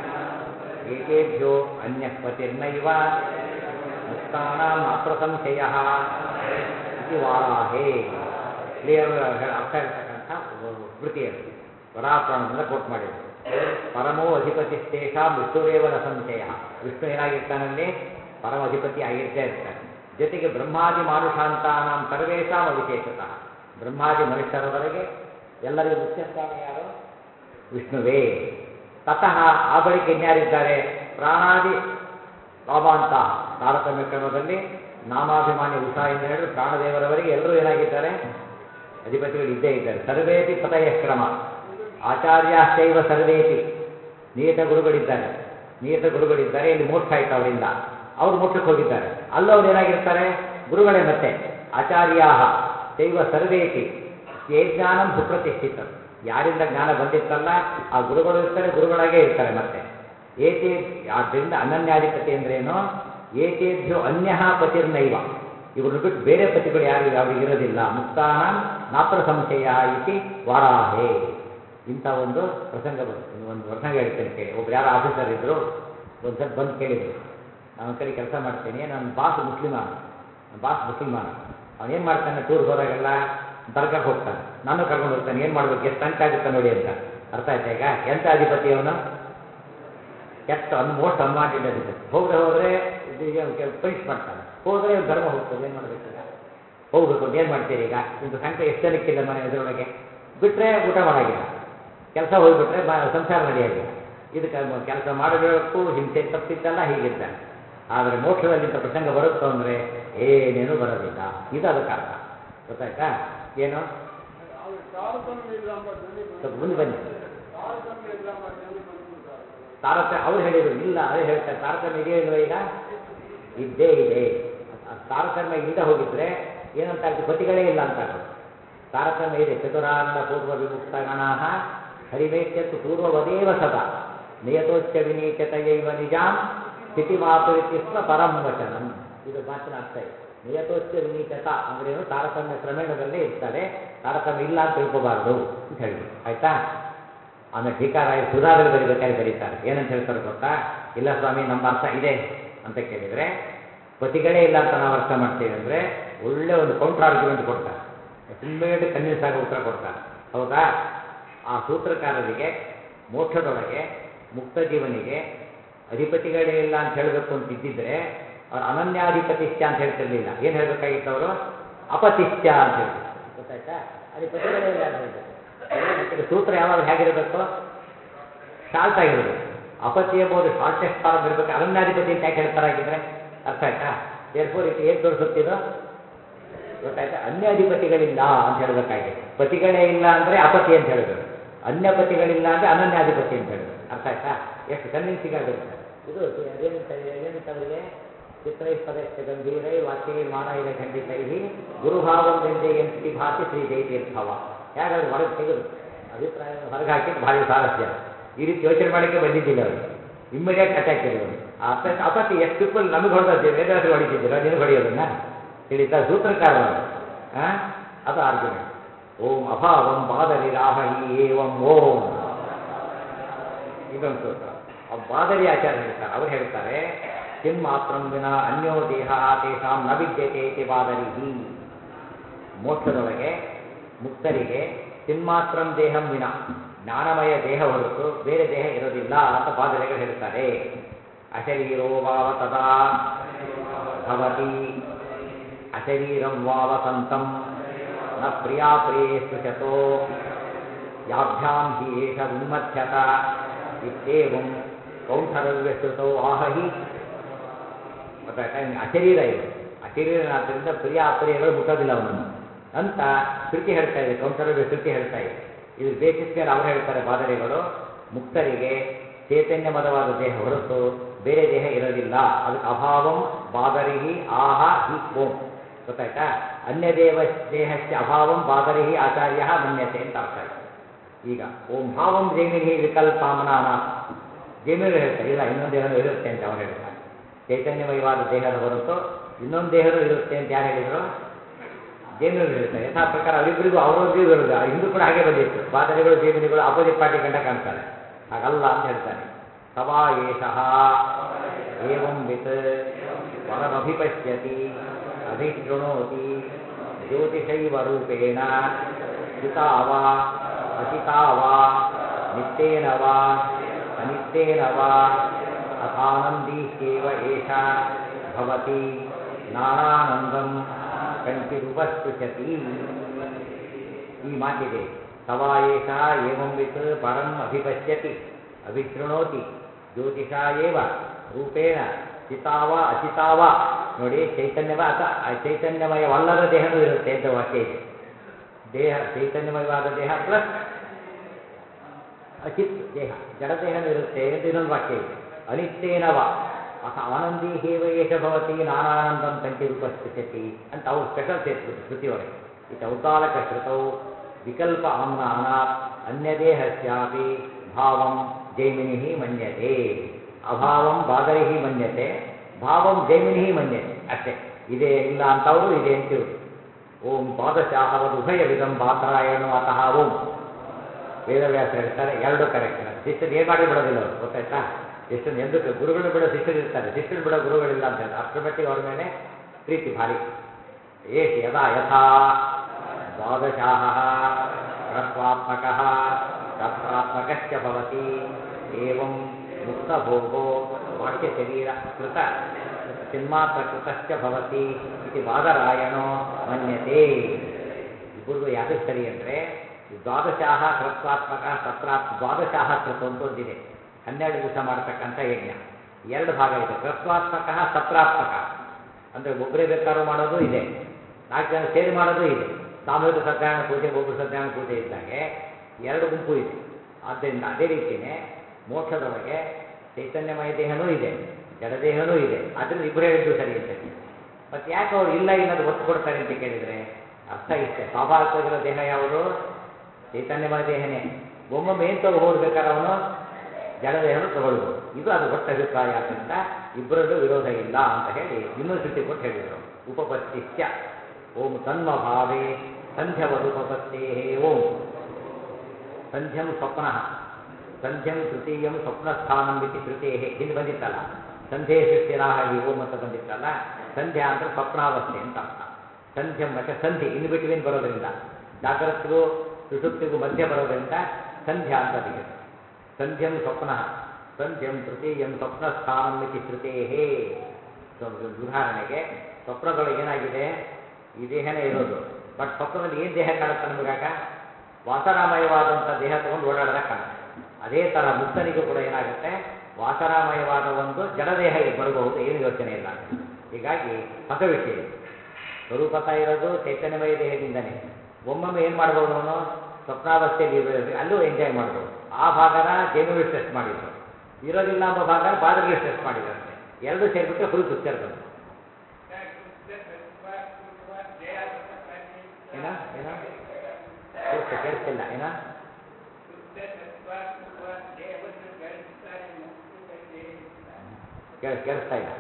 ಏತೇಭ್ಯೋ ಅನ್ಯಃ ಪತಿರ್ನೈವ ಮುಕ್ತಾನಾಂ ನಾತ್ರ ಸಂಶಯಃ ಇತಿ ವಾರಾಹೇ ಕ್ಲಿಯರ್ ಅರ್ಥ ಹೇಳ್ತಕ್ಕಂಥ ಸ್ಮೃತಿಯಲ್ಲಿ ವರಾಪುರಾಣದಿಂದ ಕೋಟ್ ಮಾಡಿದರು ಪರಮೋ ಅಧಿಪತಿಸ್ತೇಷಾಂ ವಿಷ್ಣುರೇವನ ಸಂಶಯ ವಿಷ್ಣು ಏನಾಗಿರ್ತಾನಲ್ಲಿ ಪರಮ ಅಧಿಪತಿ ಆಗಿರ್ತೇ ಇರ್ತಾನೆ ಜೊತೆಗೆ ಬ್ರಹ್ಮಾದಿ ಮಾನುಷಾಂತಾನಾಂ ಸರ್ವೇಷಾಂ ಅವಿಶೇಷತಃ ಬ್ರಹ್ಮಾದಿ ಮನುಷ್ಯರವರೆಗೆ ಎಲ್ಲರಿಗೂ ಮುಖ್ಯಸ್ಥಾನ ಯಾರು ವಿಷ್ಣುವೇ ತತಃ ಆ ಬಳಿಕ ಇನ್ಯಾರಿದ್ದಾರೆ ಪ್ರಾಣಾದಿ ಕಾಮಾಂತ ತಾರತಮ್ಯ ಕ್ರಮದಲ್ಲಿ ನಾಮಾಭಿಮಾನಿ ಉಷಾ ಎಂದು ಹೇಳಿದ್ರೆ ಪ್ರಾಣದೇವರವರೆಗೆ ಎಲ್ಲರೂ ಏನಾಗಿದ್ದಾರೆ ಅಧಿಪತಿಗಳು ಇದ್ದೇ ಇದ್ದಾರೆ ಸರ್ವೇಪಿ ಪತಯ ಕ್ರಮ ಆಚಾರ್ಯಾಶ್ಚೈವ ಸರ್ವೇಪಿ ನಿಯತ ಗುರುಗಳಿದ್ದಾರೆ ನಿಯತ ಗುರುಗಳಿದ್ದಾರೆ ಇಲ್ಲಿ ಮೋಕ್ಷ ಆಯ್ತು ಅವರಿಂದ ಅವರು ಮೋಕ್ಷಕ್ಕೆ ಹೋಗಿದ್ದಾರೆ ಅಲ್ಲವ್ರು ಏನಾಗಿರ್ತಾರೆ ಗುರುಗಳೇ ಮತ್ತೆ ಆಚಾರ್ಯಾಹ ಶೈವ ಸರ್ವೇಪಿ ಯೇ ಜ್ಞಾನಂ ಸುಪ್ರತಿಷ್ಠಿತ ಯಾರಿಂದ ಜ್ಞಾನ ಬಂದಿತ್ತಲ್ಲ ಆ ಗುರುಗಳು ಇರ್ತಾರೆ ಗುರುಗಳಾಗೇ ಇರ್ತಾರೆ ಮತ್ತೆ ಏತೇ ಆದ್ದರಿಂದ ಅನನ್ಯಾಧಿಪತಿ ಅಂದ್ರೇನು ಏತೇಭ್ಯೋ ಅನ್ಯ ಪತಿರ್ನೈವ ಇವ್ರನ್ನ ಬಿಟ್ಟು ಬೇರೆ ಪತಿಗಳು ಯಾರು ಅವ್ರಿಗೆ ಇರೋದಿಲ್ಲ ಮುಕ್ತಾನ ನಾತ್ರ ಸಂಶಯ ಇತಿ ವಾರಾಹೇ ಇಂಥ ಒಂದು ಪ್ರಸಂಗ ಬಂತು ಒಂದು ಪ್ರಸಂಗ ಹೇಳ್ತೇನೆ ಕೇಳಿ ಒಬ್ರು ಯಾರೋ ಆಫೀಸರ್ ಇದ್ರು ಒಂದು ಸ್ವಲ್ಪ ಬಂದು ಕೇಳಿದ್ರು ನಾನು ಒಂದು ಕಡೆ ಕೆಲಸ ಮಾಡ್ತೀನಿ ನನ್ನ ಬಾಸ್ ಮುಸ್ಲಿಮಾನ ನನ್ನ ಬಾಸ್ ಮುಸ್ಲಿಮಾನ ಅವನೇನು ಮಾಡ್ತಾನೆ ಟೂರ್ಗೆ ಹೋದಾಗೆಲ್ಲ ದರ್ಗಾಕ್ಕೆ ಹೋಗ್ತಾನೆ ನಾನು ಕರ್ಕೊಂಡು ಹೋಗ್ತಾನೆ ಏನು ಮಾಡ್ಬೇಕು ಎಷ್ಟು ಅಂಕ ಆಗುತ್ತೆ ನೋಡಿ ಅಂತ ಅರ್ಥ ಆಯ್ತಾ ಈಗ ಎಂಥ ಅಧಿಪತಿ ಅವನು ಕೆಟ್ಟ ಅನ್ ಮೋಸ್ಟ್ ಅನ್ವಾಂಟೆಡ್ ಅಧಿಪತಿ ಹೋಗದೆ ಹೋದರೆ ಪನಿಷ್ ಮಾಡ್ತಾನೆ ಹೋದರೆ ಧರ್ಮ ಹೋಗ್ತದೆ ಏನು ಮಾಡಬೇಕೀಗ ಹೋಗ್ಬೇಕು ಅಂತ ಏನು ಮಾಡ್ತೀರಿ ಈಗ ಇಂಥ ಸಂಕಟ ಎಷ್ಟು ಜನಕ್ಕಿಲ್ಲ ಮನೆ ಎದುರೊಳಗೆ ಬಿಟ್ಟರೆ ಊಟ ಮಾಡೋಂಗಿಲ್ಲ ಕೆಲಸ ಹೋಗ್ಬಿಟ್ರೆ ಮ ಸಂಸಾರ ನಡೆಯಾಗಿಲ್ಲ ಇದಕ್ಕೆ ಕೆಲಸ ಮಾಡಬೇಕು ಹಿಂಸೆ ತಪ್ಪಿದ್ದಲ್ಲ ಹೀಗಿದ್ದಾನೆ ಆದರೆ ಮೋಕ್ಷದಲ್ಲಿ ಇಂಥ ಪ್ರಸಂಗ ಬರುತ್ತೋ ಅಂದರೆ ಏನೇನೂ ಬರೋದಿಲ್ಲ ಇದು ಅದಕ್ಕೆ ಅರ್ಥ ಗೊತ್ತಾಯ್ತಾ ಏನು ಸ್ವಲ್ಪ ಮುಂದೆ ಬನ್ನಿ ತಾರತಮ್ಯ ಅವ್ರು ಹೇಳಿದ್ರು ಇಲ್ಲ ಅದೇ ಹೇಳ್ತಾರೆ ತಾರತಮ್ಯ ಇದೆಯೋ ಇಲ್ವ ಈಗ ಇದ್ದೇ ಇದೆ ಆ ತಾರತಮ್ಯ ಇಲ್ಲದೆ ಹೋಗಿದ್ರೆ ಏನಂತ ಆಗ್ತದೆ ಪತಿಗಳೇ ಇಲ್ಲ ಅಂತ ಆಗೋದು ತಾರತಮ್ಯ ಇದೆ ಚತುರಾರ್ಣ ಪೂರ್ವ ವಿಮುಕ್ತ ಗಣಾಹ ಹರಿವೇಶ್ಯತ್ತು ಪೂರ್ವವದೇವ ಸದಾ ನಿಯತೋಚ್ಚ ವಿನೀಚತಯೈವ ನಿಜಾಂ ಸ್ಥಿತಿ ಮಾತುರಿತಿಸ್ವ ಪರಂ ವಚನಂ ಇದು ಮಾತಿನ ಅರ್ಥ ಇದೆ ನಿಯತೋಚ್ಚ ವಿನೀಚತ ಅಂದ್ರೇನು ತಾರತಮ್ಯ ಕ್ರಮೇಣದಲ್ಲೇ ಇರ್ತಾರೆ ತಾರತಮ್ಯ ಇಲ್ಲ ಅಂತ ತಿಳ್ಕೋಬಾರ್ದು ಅಂತ ಹೇಳಿದ್ರು ಆಯ್ತಾ ಆಮೇಲೆ ಠೀಕಾರಾಯ ಸುಧಾದಲ್ಲಿ ಬರಿಬೇಕಾದ್ರೆ ಬರೀತಾರೆ ಏನಂತ ಹೇಳ್ತಾರೆ ಗೊತ್ತಾ ಇಲ್ಲ ಸ್ವಾಮಿ ನಮ್ಮ ಅರ್ಥ ಇದೆ ಅಂತ ಕೇಳಿದರೆ ಪತಿಗಳೇ ಇಲ್ಲ ಅಂತ ನಾವು ಅರ್ಥ ಮಾಡ್ತೀವಿ ಅಂದರೆ ಒಳ್ಳೆ ಒಂದು ಕೌಂಟರ್ ಆರ್ಗ್ಯುಮೆಂಟ್ ಕೊಡ್ತಾರೆ ಇಮ್ಮಿಡಿಯೇಟ್ ಕನ್ವಿನ್ಸ್ ಆಗೋ ಉತ್ತರ ಕೊಡ್ತಾರೆ ಹೌದಾ ಆ ಸೂತ್ರಕಾರರಿಗೆ ಮೋಕ್ಷದೊಳಗೆ ಮುಕ್ತ ಜೀವನಿಗೆ ಅಧಿಪತಿಗಳೇ ಇಲ್ಲ ಅಂತ ಹೇಳಬೇಕು ಅಂತ ಇದ್ದಿದ್ರೆ ಅವ್ರು ಅನನ್ಯಾಧಿಪತಿಷ್ಠ ಅಂತ ಹೇಳ್ತಿರ್ಲಿಲ್ಲ ಏನು ಹೇಳಬೇಕಾಗಿತ್ತು ಅವರು ಅಪತಿಷ್ಠ ಅಂತ ಹೇಳ್ಬೇಕು ಗೊತ್ತಾಯ್ತಾ ಅಧಿಪತಿಗಳೇ ಇಲ್ಲ ಅಂತ ಹೇಳ್ಬೇಕು ಯಾಕಂದ್ರೆ ಸೂತ್ರ ಯಾವಾಗ ಹೇಗಿರಬೇಕು ಶಾರ್ಟ್ ಆಗಿರಬೇಕು ಅಪತಿ ಎಂಬುದು ಶಾರ್ಟೆಸ್ಟ್ ಫಾರ್ಮ್ ಇರಬೇಕು ಅನನ್ಯಾಧಿಪತಿ ಅಂತ ಯಾಕೆ ಹೇಳ್ತಾರಾಗಿದ್ರೆ ಅರ್ಥ ಆಯ್ತಾ ಏರ್ಫೋರ್ ಇದು ಏನು ತೋರಿಸುತ್ತಿದ್ದು ಗೊತ್ತಾಯ್ತಾ ಅನ್ಯ ಅಧಿಪತಿಗಳಿಲ್ಲ ಅಂತ ಹೇಳಬೇಕಾಗಿದೆ ಪತಿಗಳೇ ಇಲ್ಲ ಅಂದರೆ ಅಪತಿ ಅಂತ ಹೇಳಬೇಕು ಅನ್ಯ ಪತಿಗಳಿಲ್ಲ ಅಂದರೆ ಅನನ್ಯಾಧಿಪತಿ ಅಂತ ಹೇಳಬೇಕು ಅರ್ಥ ಆಯ್ತಾ ಎಷ್ಟು ಕನ್ವಿನ್ಸಿಂಗ್ ಆಗಿರುತ್ತೆ ಇದು ಏನಂತ ಏನಂತ ಅವರಿಗೆ ಚಿತ್ರೈಸ್ಪದಸ್ಥ ಗಂಭೀರೈ ವಾಕ್ಯೈ ಮಾನೈರ ಖಂಡಿತೈ ಗುರುಭಾವಂ ವ್ಯಂಜಯಂತಿ ಭಾತಿ ಶ್ರೀ ಜಯತೀರ್ಥವ ಹೇಗಾದ್ರೆ ಹೊರಗೆ ತೆಗೆದು ಅಭಿಪ್ರಾಯ ಹೊರಗೆ ಹಾಕಿದ್ದು ಭಾರಿ ಸಾರಸ್ಯ ಈ ರೀತಿ ಯೋಚನೆ ಮಾಡೋಕ್ಕೆ ಬಂದಿದ್ದಿಲ್ಲ ಅವರು ಇಮ್ಮಿಡಿಯೇಟ್ ಅಟ್ಯಾಕ್ ಇರೋದು ಅರ್ಥ ಅಪತಿ ಎಷ್ಟು ಪೀಪಲ್ ನಮಗೆ ಹೊಡೆದದ್ದು ವೇದಾಸರು ಹೊಡಿತಿದ್ದೀರ ನಿನಗೆ ಹೊಡೆಯೋದನ್ನ ತಿಳಿತಾ ಸೂತ್ರಕಾರರು ಅದು ಆರ್ಗ್ಯುಮೆಂಟ್ ಓಂ ಅಭಾವಂ ಬಾದರಿ ರಾಹಿ ಏವಂ ಓಂ ಇದೊಂದು ಸೂತ್ರ ಆ ಬಾದರಿ ಆಚಾರ್ಯ ಹೇಳ್ತಾರೆ ಅವ್ರು ಹೇಳ್ತಾರೆ ಕಿಂ ಮಾತ್ರಂ ವಿನ ಅನ್ಯೋ ದೇಹ ತೇಷಾಂ ನ ವಿದ್ಯತೆ ಇತಿ ಬಾದರಿಹಿ ಮೋಕ್ಷದೊಳಗೆ ಮುಕ್ತರಿಗೆ ಚಿನ್ಮಾತ್ರಂ ದೇಹಂ ವಿನ ಜ್ಞಾನಮಯ ದೇಹ ಹೊರತು ಬೇರೆ ದೇಹ ಇರೋದಿಲ್ಲ ಅಂತ ಬಾದರಿಗಳು ಹೇಳ್ತಾರೆ ಅಶರೀರೋ ವಾವ ತದಾ ಭವತಿ ಅಶರೀರಂ ವಾವ ಸಂತಂ ನ ಪ್ರಿಯಾ ಪ್ರಿಯೇ ಸ್ಪೃಶತೋ ಯಾಭ್ಯಾಂ ಹಿ ಏಷ ಉನ್ಮಥ್ಯತ ಇತ್ಯೇವಂ ಕೌಂಠರವ್ಯಶ್ರುತೌ ಆಹಹಿ ಗೊತ್ತಾಯ್ತಾ ಇವ್ನಿಗೆ ಅಶರೀರ ಇವರು ಅಶರೀರನಾದ್ದರಿಂದ ಪ್ರಿಯ ಅಪ್ರಿಯಗಳು ಮುಟ್ಟೋದಿಲ್ಲ ಅವನನ್ನು ಅಂತ ಶ್ರುತಿ ಹೇಳ್ತಾ ಇದೆ ಕೌಂಠರವ್ಯ ಶ್ರುತಿ ಹೇಳ್ತಾ ಇದೆ ಇದ್ರ ಬೇಸಿಸ್ ಮೇಲೆ ಅವ್ರು ಹೇಳ್ತಾರೆ ಬಾದರಿಗಳು ಮುಕ್ತರಿಗೆ ಚೈತನ್ಯಮದವಾದ ದೇಹ ಹೊರತು ಬೇರೆ ದೇಹ ಇರೋದಿಲ್ಲ ಅದಕ್ಕೆ ಅಭಾವಂ ಬಾದರಿಹಿ ಆಹ ಹಿ ಓಂ ಗೊತ್ತಾಯ್ತಾ ಅನ್ಯ ದೇವ ದೇಹಸ್ಯ ಅಭಾವಂ ಬಾದರಿಹಿ ಆಚಾರ್ಯ ಮನ್ಯತೆ ಅಂತ ಅರ್ಥ ಆಯ್ತು ಈಗ ಓಂ ಭಾವಂ ಜೈಮಿನಿ ವಿಕಲ್ಪಾಮನಾನ ಜೈಮಿನಿಗಳು ಹೇಳ್ತಾರೆ ಇಲ್ಲ ಇನ್ನೊಂದು ದೇಹನೂ ಇರುತ್ತೆ ಅಂತ ಅವ್ರು ಹೇಳ್ತಾರೆ ಚೈತನ್ಯಮಯವಾದ ದೇಹದ ಹೊರತು ಇನ್ನೊಂದು ದೇಹನೂ ಇರುತ್ತೆ ಅಂತ ಯಾರು ಹೇಳಿದ್ರು ಜೈಮಿನಿಗಳು ಹೇಳ್ತಾರೆ ಯಥಾ ಪ್ರಕಾರ ಅವರಿಬ್ಬರಿಗೂ ಅವರೊಬ್ಬರಿಗೂ ವಿರೋಧ ಹಿಂದೂ ಕೂಡ ಹಾಗೆ ಬಂದಿತ್ತು ಬಾದರಿಗಳು ಜೈಮಿನಿಗಳು ಅಪೋಸಿಟ್ ಪಾರ್ಟಿ ಕಂಡ ಕಾಣ್ತಾರೆ ಹಾಗಲ್ಲ ಅಂತ ಹೇಳ್ತಾರೆ ಸವಾ ಏಷಃ ಏವಂ ವಿತ್ ಪರಮಭಿಪಶ್ಯತಿ ಅಭಿಶೃಣೋತಿ ಜ್ಯೋತಿಷೈವ ರೂಪೇಣ ಹಿತಾ ವಾ ಅಹಿತಾ ವಾ ನಿತ್ಯೇನ ವಾ ಅನಿತ್ಯೇನ ವಾ ಅಥಾನಂದೀ ಹ್ಯೇವ ಏಷ ಭವತಿ ನಾನಾನಂದಂ ಕಂಚಿರುಪಸ್ಪೃಶತಿ ಈ ಮಾತಿದೆ ಸವಾ ಏಷ ಏವಂ ವಿತ್ ಪರಂ ಅಭಿಪಶ್ಯತಿ ಅಭಿಶೃಣೋತಿ ಜ್ಯೋತಿಷ ಏವ ರೂಪೇಣ ಚಿತಾವ ಅಚಿತಾವ ನೋಡಿ ಚೈತನ್ಯವ ಅಥವಾ ಚೈತನ್ಯಮಯವಲ್ಲದ ದೇಹನೂ ಇರುತ್ತೆ ಅಂತ ವಾಕ್ಯ ಇದೆ ದೇಹ ಚೈತನ್ಯಮಯವಾದ ದೇಹ ಪ್ಲಸ್ ಅಚಿತ್ ದೇಹ ಜಡದೇಹನೂ ಇರುತ್ತೆ ಅಂತ ಇನ್ನೊಂದು ವಾಕ್ಯ ಇದೆ ಅನಿತ್ಯೇನವ ಅಥ ಆನಂದಿ ಹೇವ ಏಷ ಭವತಿ ನಾನಾನಂದಂ ಕಂಚಿ ರೂಪಸ್ಥಿತಿ ಅಂತ ಅವ್ರು ಸ್ಪೆಷಲ್ ಸೇರಿಸ್ಬಿಟ್ಟು ಶ್ರುತಿಯೊಳಗೆ ಈ ಔತಾಲಕ ಶ್ರುತೌ ವಿಕಲ್ಪ ಆಮ್ನಾನಾತ್ ಅನ್ಯದೇಹಸ್ಯಾಪಿ ಭಾವಂ ಜೈಮಿನಿ ಮನ್ಯತೆ ಅಭಾವಂ ಬಾದರಿಹಿ ಮನ್ಯತೆ ಭಾವಂ ಜೈಮಿನಿ ಮನ್ಯತೆ ಅಷ್ಟೇ ಇದೆ ಇಲ್ಲ ಅಂತವರು ಇದೆ ಅಂತಿವರು ಓಂ ದ್ವಾದಶಾಹವದು ಉಭಯ ವಿಧಂ ಬಾತ್ರಾಯಣು ಅತಃ ಓಂ ವೇದವ್ಯಾಸ ಹೇಳ್ತಾರೆ ಎರಡು ಕರೆಕ್ಟ್ ಶಿಷ್ಯರು ಏನು ಮಾಡಿ ಬಿಡೋದಿಲ್ಲ ಅವರು ಗೊತ್ತಾಯ್ತಾ ಶಿಷ್ಯನ ಎಂದು ಗುರುಗಳು ಬಿಡೋ ಶಿಷ್ಯರು ಇರ್ತಾರೆ ಶಿಷ್ಯರು ಬಿಡೋ ಗುರುಗಳಿಲ್ಲ ಅಂತ ಹೇಳ್ತಾರೆ ಅಷ್ಟರ ಮಟ್ಟಿಗೆ ಅವ್ರ ಮೇಲೆ ಪ್ರೀತಿ ಭಾರಿ ಏಷ್ ಯದಾ ಯಥಾ ದ್ವಾದಶಾಹ ರತ್ವಾತ್ಮಕ ತತ್ರಾತ್ಮಕಶ್ಚ ಭವತಿ ಏವಂ ಮುಕ್ತಭೋಗೋ ಬಾಹ್ಯ ಶರೀರ ಕೃತ ಚಿನ್ಮಾತ್ರ ಕೃತಶ್ಚ ಭವತಿ ಇತಿ ಬಾದರಾಯಣೋ ಮನ್ಯತೆ ಇಬ್ಬರಿಗೂ ಯಾವುದು ಸರಿ ಅಂದರೆ ದ್ವಾದಶಾಹ ಕೃತ್ವಾತ್ಮಕ ಸತ್ರಾತ್ ದ್ವಾದಶಾಹ ಕೃತ ಅಂತ ಒಂದಿದೆ ಹನ್ನೆರಡು ದಿವಸ ಮಾಡತಕ್ಕಂಥ ಯಜ್ಞ ಎರಡು ಭಾಗ ಇದೆ ಕೃತ್ವಾತ್ಮಕ ಸತ್ರಾತ್ಮಕ ಅಂದರೆ ಒಬ್ಬರೇ ಬೇಕಾದ್ರೂ ಮಾಡೋದು ಇದೆ ನಾಲ್ಕು ಜನ ಸೇರಿ ಮಾಡೋದು ಇದೆ ಸಾಮೂಹಿಕ ಸತ್ಯನಾರಾಯಣ ಪೂಜೆ ಒಬ್ಬರು ಸತ್ಯನಾರಾಯಣ ಪೂಜೆ ಇದ್ದಾಗೆ ಎರಡು ಗುಂಪು ಇದೆ ಆದ್ದರಿಂದ ಅದೇ ರೀತಿಯೇ ಮೋಕ್ಷದೊಳಗೆ ಚೈತನ್ಯಮಯ ದೇಹನೂ ಇದೆ ಜಡದೇಹನೂ ಇದೆ ಅದರಿಂದ ಇಬ್ಬರು ಹೇಳಿದ್ದು ಸರಿ ಅಂತ ಹೇಳಿ ಮತ್ತೆ ಯಾಕೆ ಅವ್ರು ಇಲ್ಲ ಇಲ್ಲದು ಒತ್ತು ಕೊಡ್ತಾರೆ ಅಂತ ಕೇಳಿದರೆ ಅರ್ಥ ಇಷ್ಟೇ ಸ್ವಾಭಾವಿಕವಾಗಿರೋ ದೇಹ ಯಾವುದು ಚೈತನ್ಯಮಯ ದೇಹನೇ ಒಮ್ಮೊಮ್ಮೆ ಏನು ತಗೋಬೋದು ಬೇಕಾದ್ರೆ ಅವನು ಜಡದೇಹನು ತಗೊಳ್ಬೋದು ಇದು ಅದು ಒಟ್ಟು ಅಭಿಪ್ರಾಯ ಆದ್ದರಿಂದ ಇಬ್ಬರಲ್ಲೂ ವಿರೋಧ ಇಲ್ಲ ಅಂತ ಹೇಳಿ ಇನ್ನೊಂದು ಶ್ರುತಿ ಕೊಟ್ಟು ಹೇಳಿದರು ಉಪಪತ್ತಿಶ್ಚ ಓಂ ತನ್ಮ ಭಾವೇ ಸಂಧ್ಯವದುಪಪತ್ತೇ ಓಂ ಸಂಧ್ಯಂ ಸ್ವಪ್ನ ಸಂಧ್ಯಂ ತೃತೀಯಂ ಸ್ವಪ್ನಸ್ಥಾನಂ ಇತಿ ಶ್ರುತೇ ಹಿಂದೆ ಬಂದಿತ್ತಲ್ಲ ಸಂಧ್ಯೆ ಸೃಷ್ಟಿರಾಹ ಹಿ ಓಂ ಅಂತ ಬಂದಿತ್ತಲ್ಲ ಸಂಧ್ಯಾ ಅಂದ್ರೆ ಸ್ವಪ್ನಾವಸ್ಥೆ ಅಂತ ಅರ್ಥ ಸಂಧ್ಯಂ ಮತ್ತೆ ಸಂಧಿ ಇನ್ ಬಿಟ್ವೀನ್ ಬರೋದರಿಂದ ಜಾಗ್ರತೆಗೂ ಸುಷುಪ್ತಿಗೂ ಮಧ್ಯ ಬರೋದರಿಂದ ಸಂಧ್ಯಾ ಅಂತ ಅದಕ್ಕೆ ಸಂಧ್ಯಂ ಸ್ವಪ್ನ ಸಂಧ್ಯಂ ತೃತೀಯಂ ಸ್ವಪ್ನಸ್ಥಾನಂ ಇತಿ ಶ್ರುತೇ ಉದಾಹರಣೆಗೆ ಸ್ವಪ್ನದೊಳಗೆ ಏನಾಗಿದೆ ಈ ದೇಹನೇ ಇರೋದು ಬಟ್ ಸ್ವಪ್ನದಲ್ಲಿ ಏನು ದೇಹ ಕಾಣುತ್ತೆ ನಮಗಾಗ ವಾಸನಾಮಯವಾದಂಥ ದೇಹ ತಗೊಂಡು ಓಡಾಡೋದ ಕಾಣುತ್ತೆ ಅದೇ ಥರ ಮುಕ್ತನಿಗೂ ಕೂಡ ಏನಾಗುತ್ತೆ ವಾಸನಾಮಯವಾದ ಒಂದು ಜಡದೇಹ ಬರಬಹುದು ಏನು ಯೋಚನೆ ಇಲ್ಲ ಹೀಗಾಗಿ ಹೊಸ ವಿಷಯ ಇದು ಸ್ವರೂಪತ ಇರೋದು ಚೈತನ್ಯಮಯ ದೇಹದಿಂದನೇ ಒಮ್ಮೊಮ್ಮೆ ಏನು ಮಾಡ್ಬೋದು ಅವನು ಸ್ವಪ್ನಾವಸ್ಥೆಯಲ್ಲಿ ಇರೋದು ಅಲ್ಲೂ ಎಂಜಾಯ್ ಮಾಡ್ಬೋದು ಆ ಭಾಗನ ಜೈಮಿಗಳು ಸ್ಟ್ರೆಸ್ ಮಾಡಿದ್ರು ಇರೋದಿಲ್ಲ ಎಂಬ ಭಾಗನ ಬಾದರಿಗಳು ಸ್ಟ್ರೆಸ್ ಮಾಡಿದ್ರು ಅಷ್ಟೇ ಎರಡು ಸೇರಿಬಿಟ್ಟು ಫುಲ್ ಪಿಕ್ಚರ್ ಬಂತು ಏನ ಏನ ಕೇಳಿಸ್ತಾ ಕೇಳಿಸ್ತಿಲ್ಲ ಏನ ಕೇಳಿಸ್ ಕೇಳಿಸ್ತಾ ಇಲ್ಲ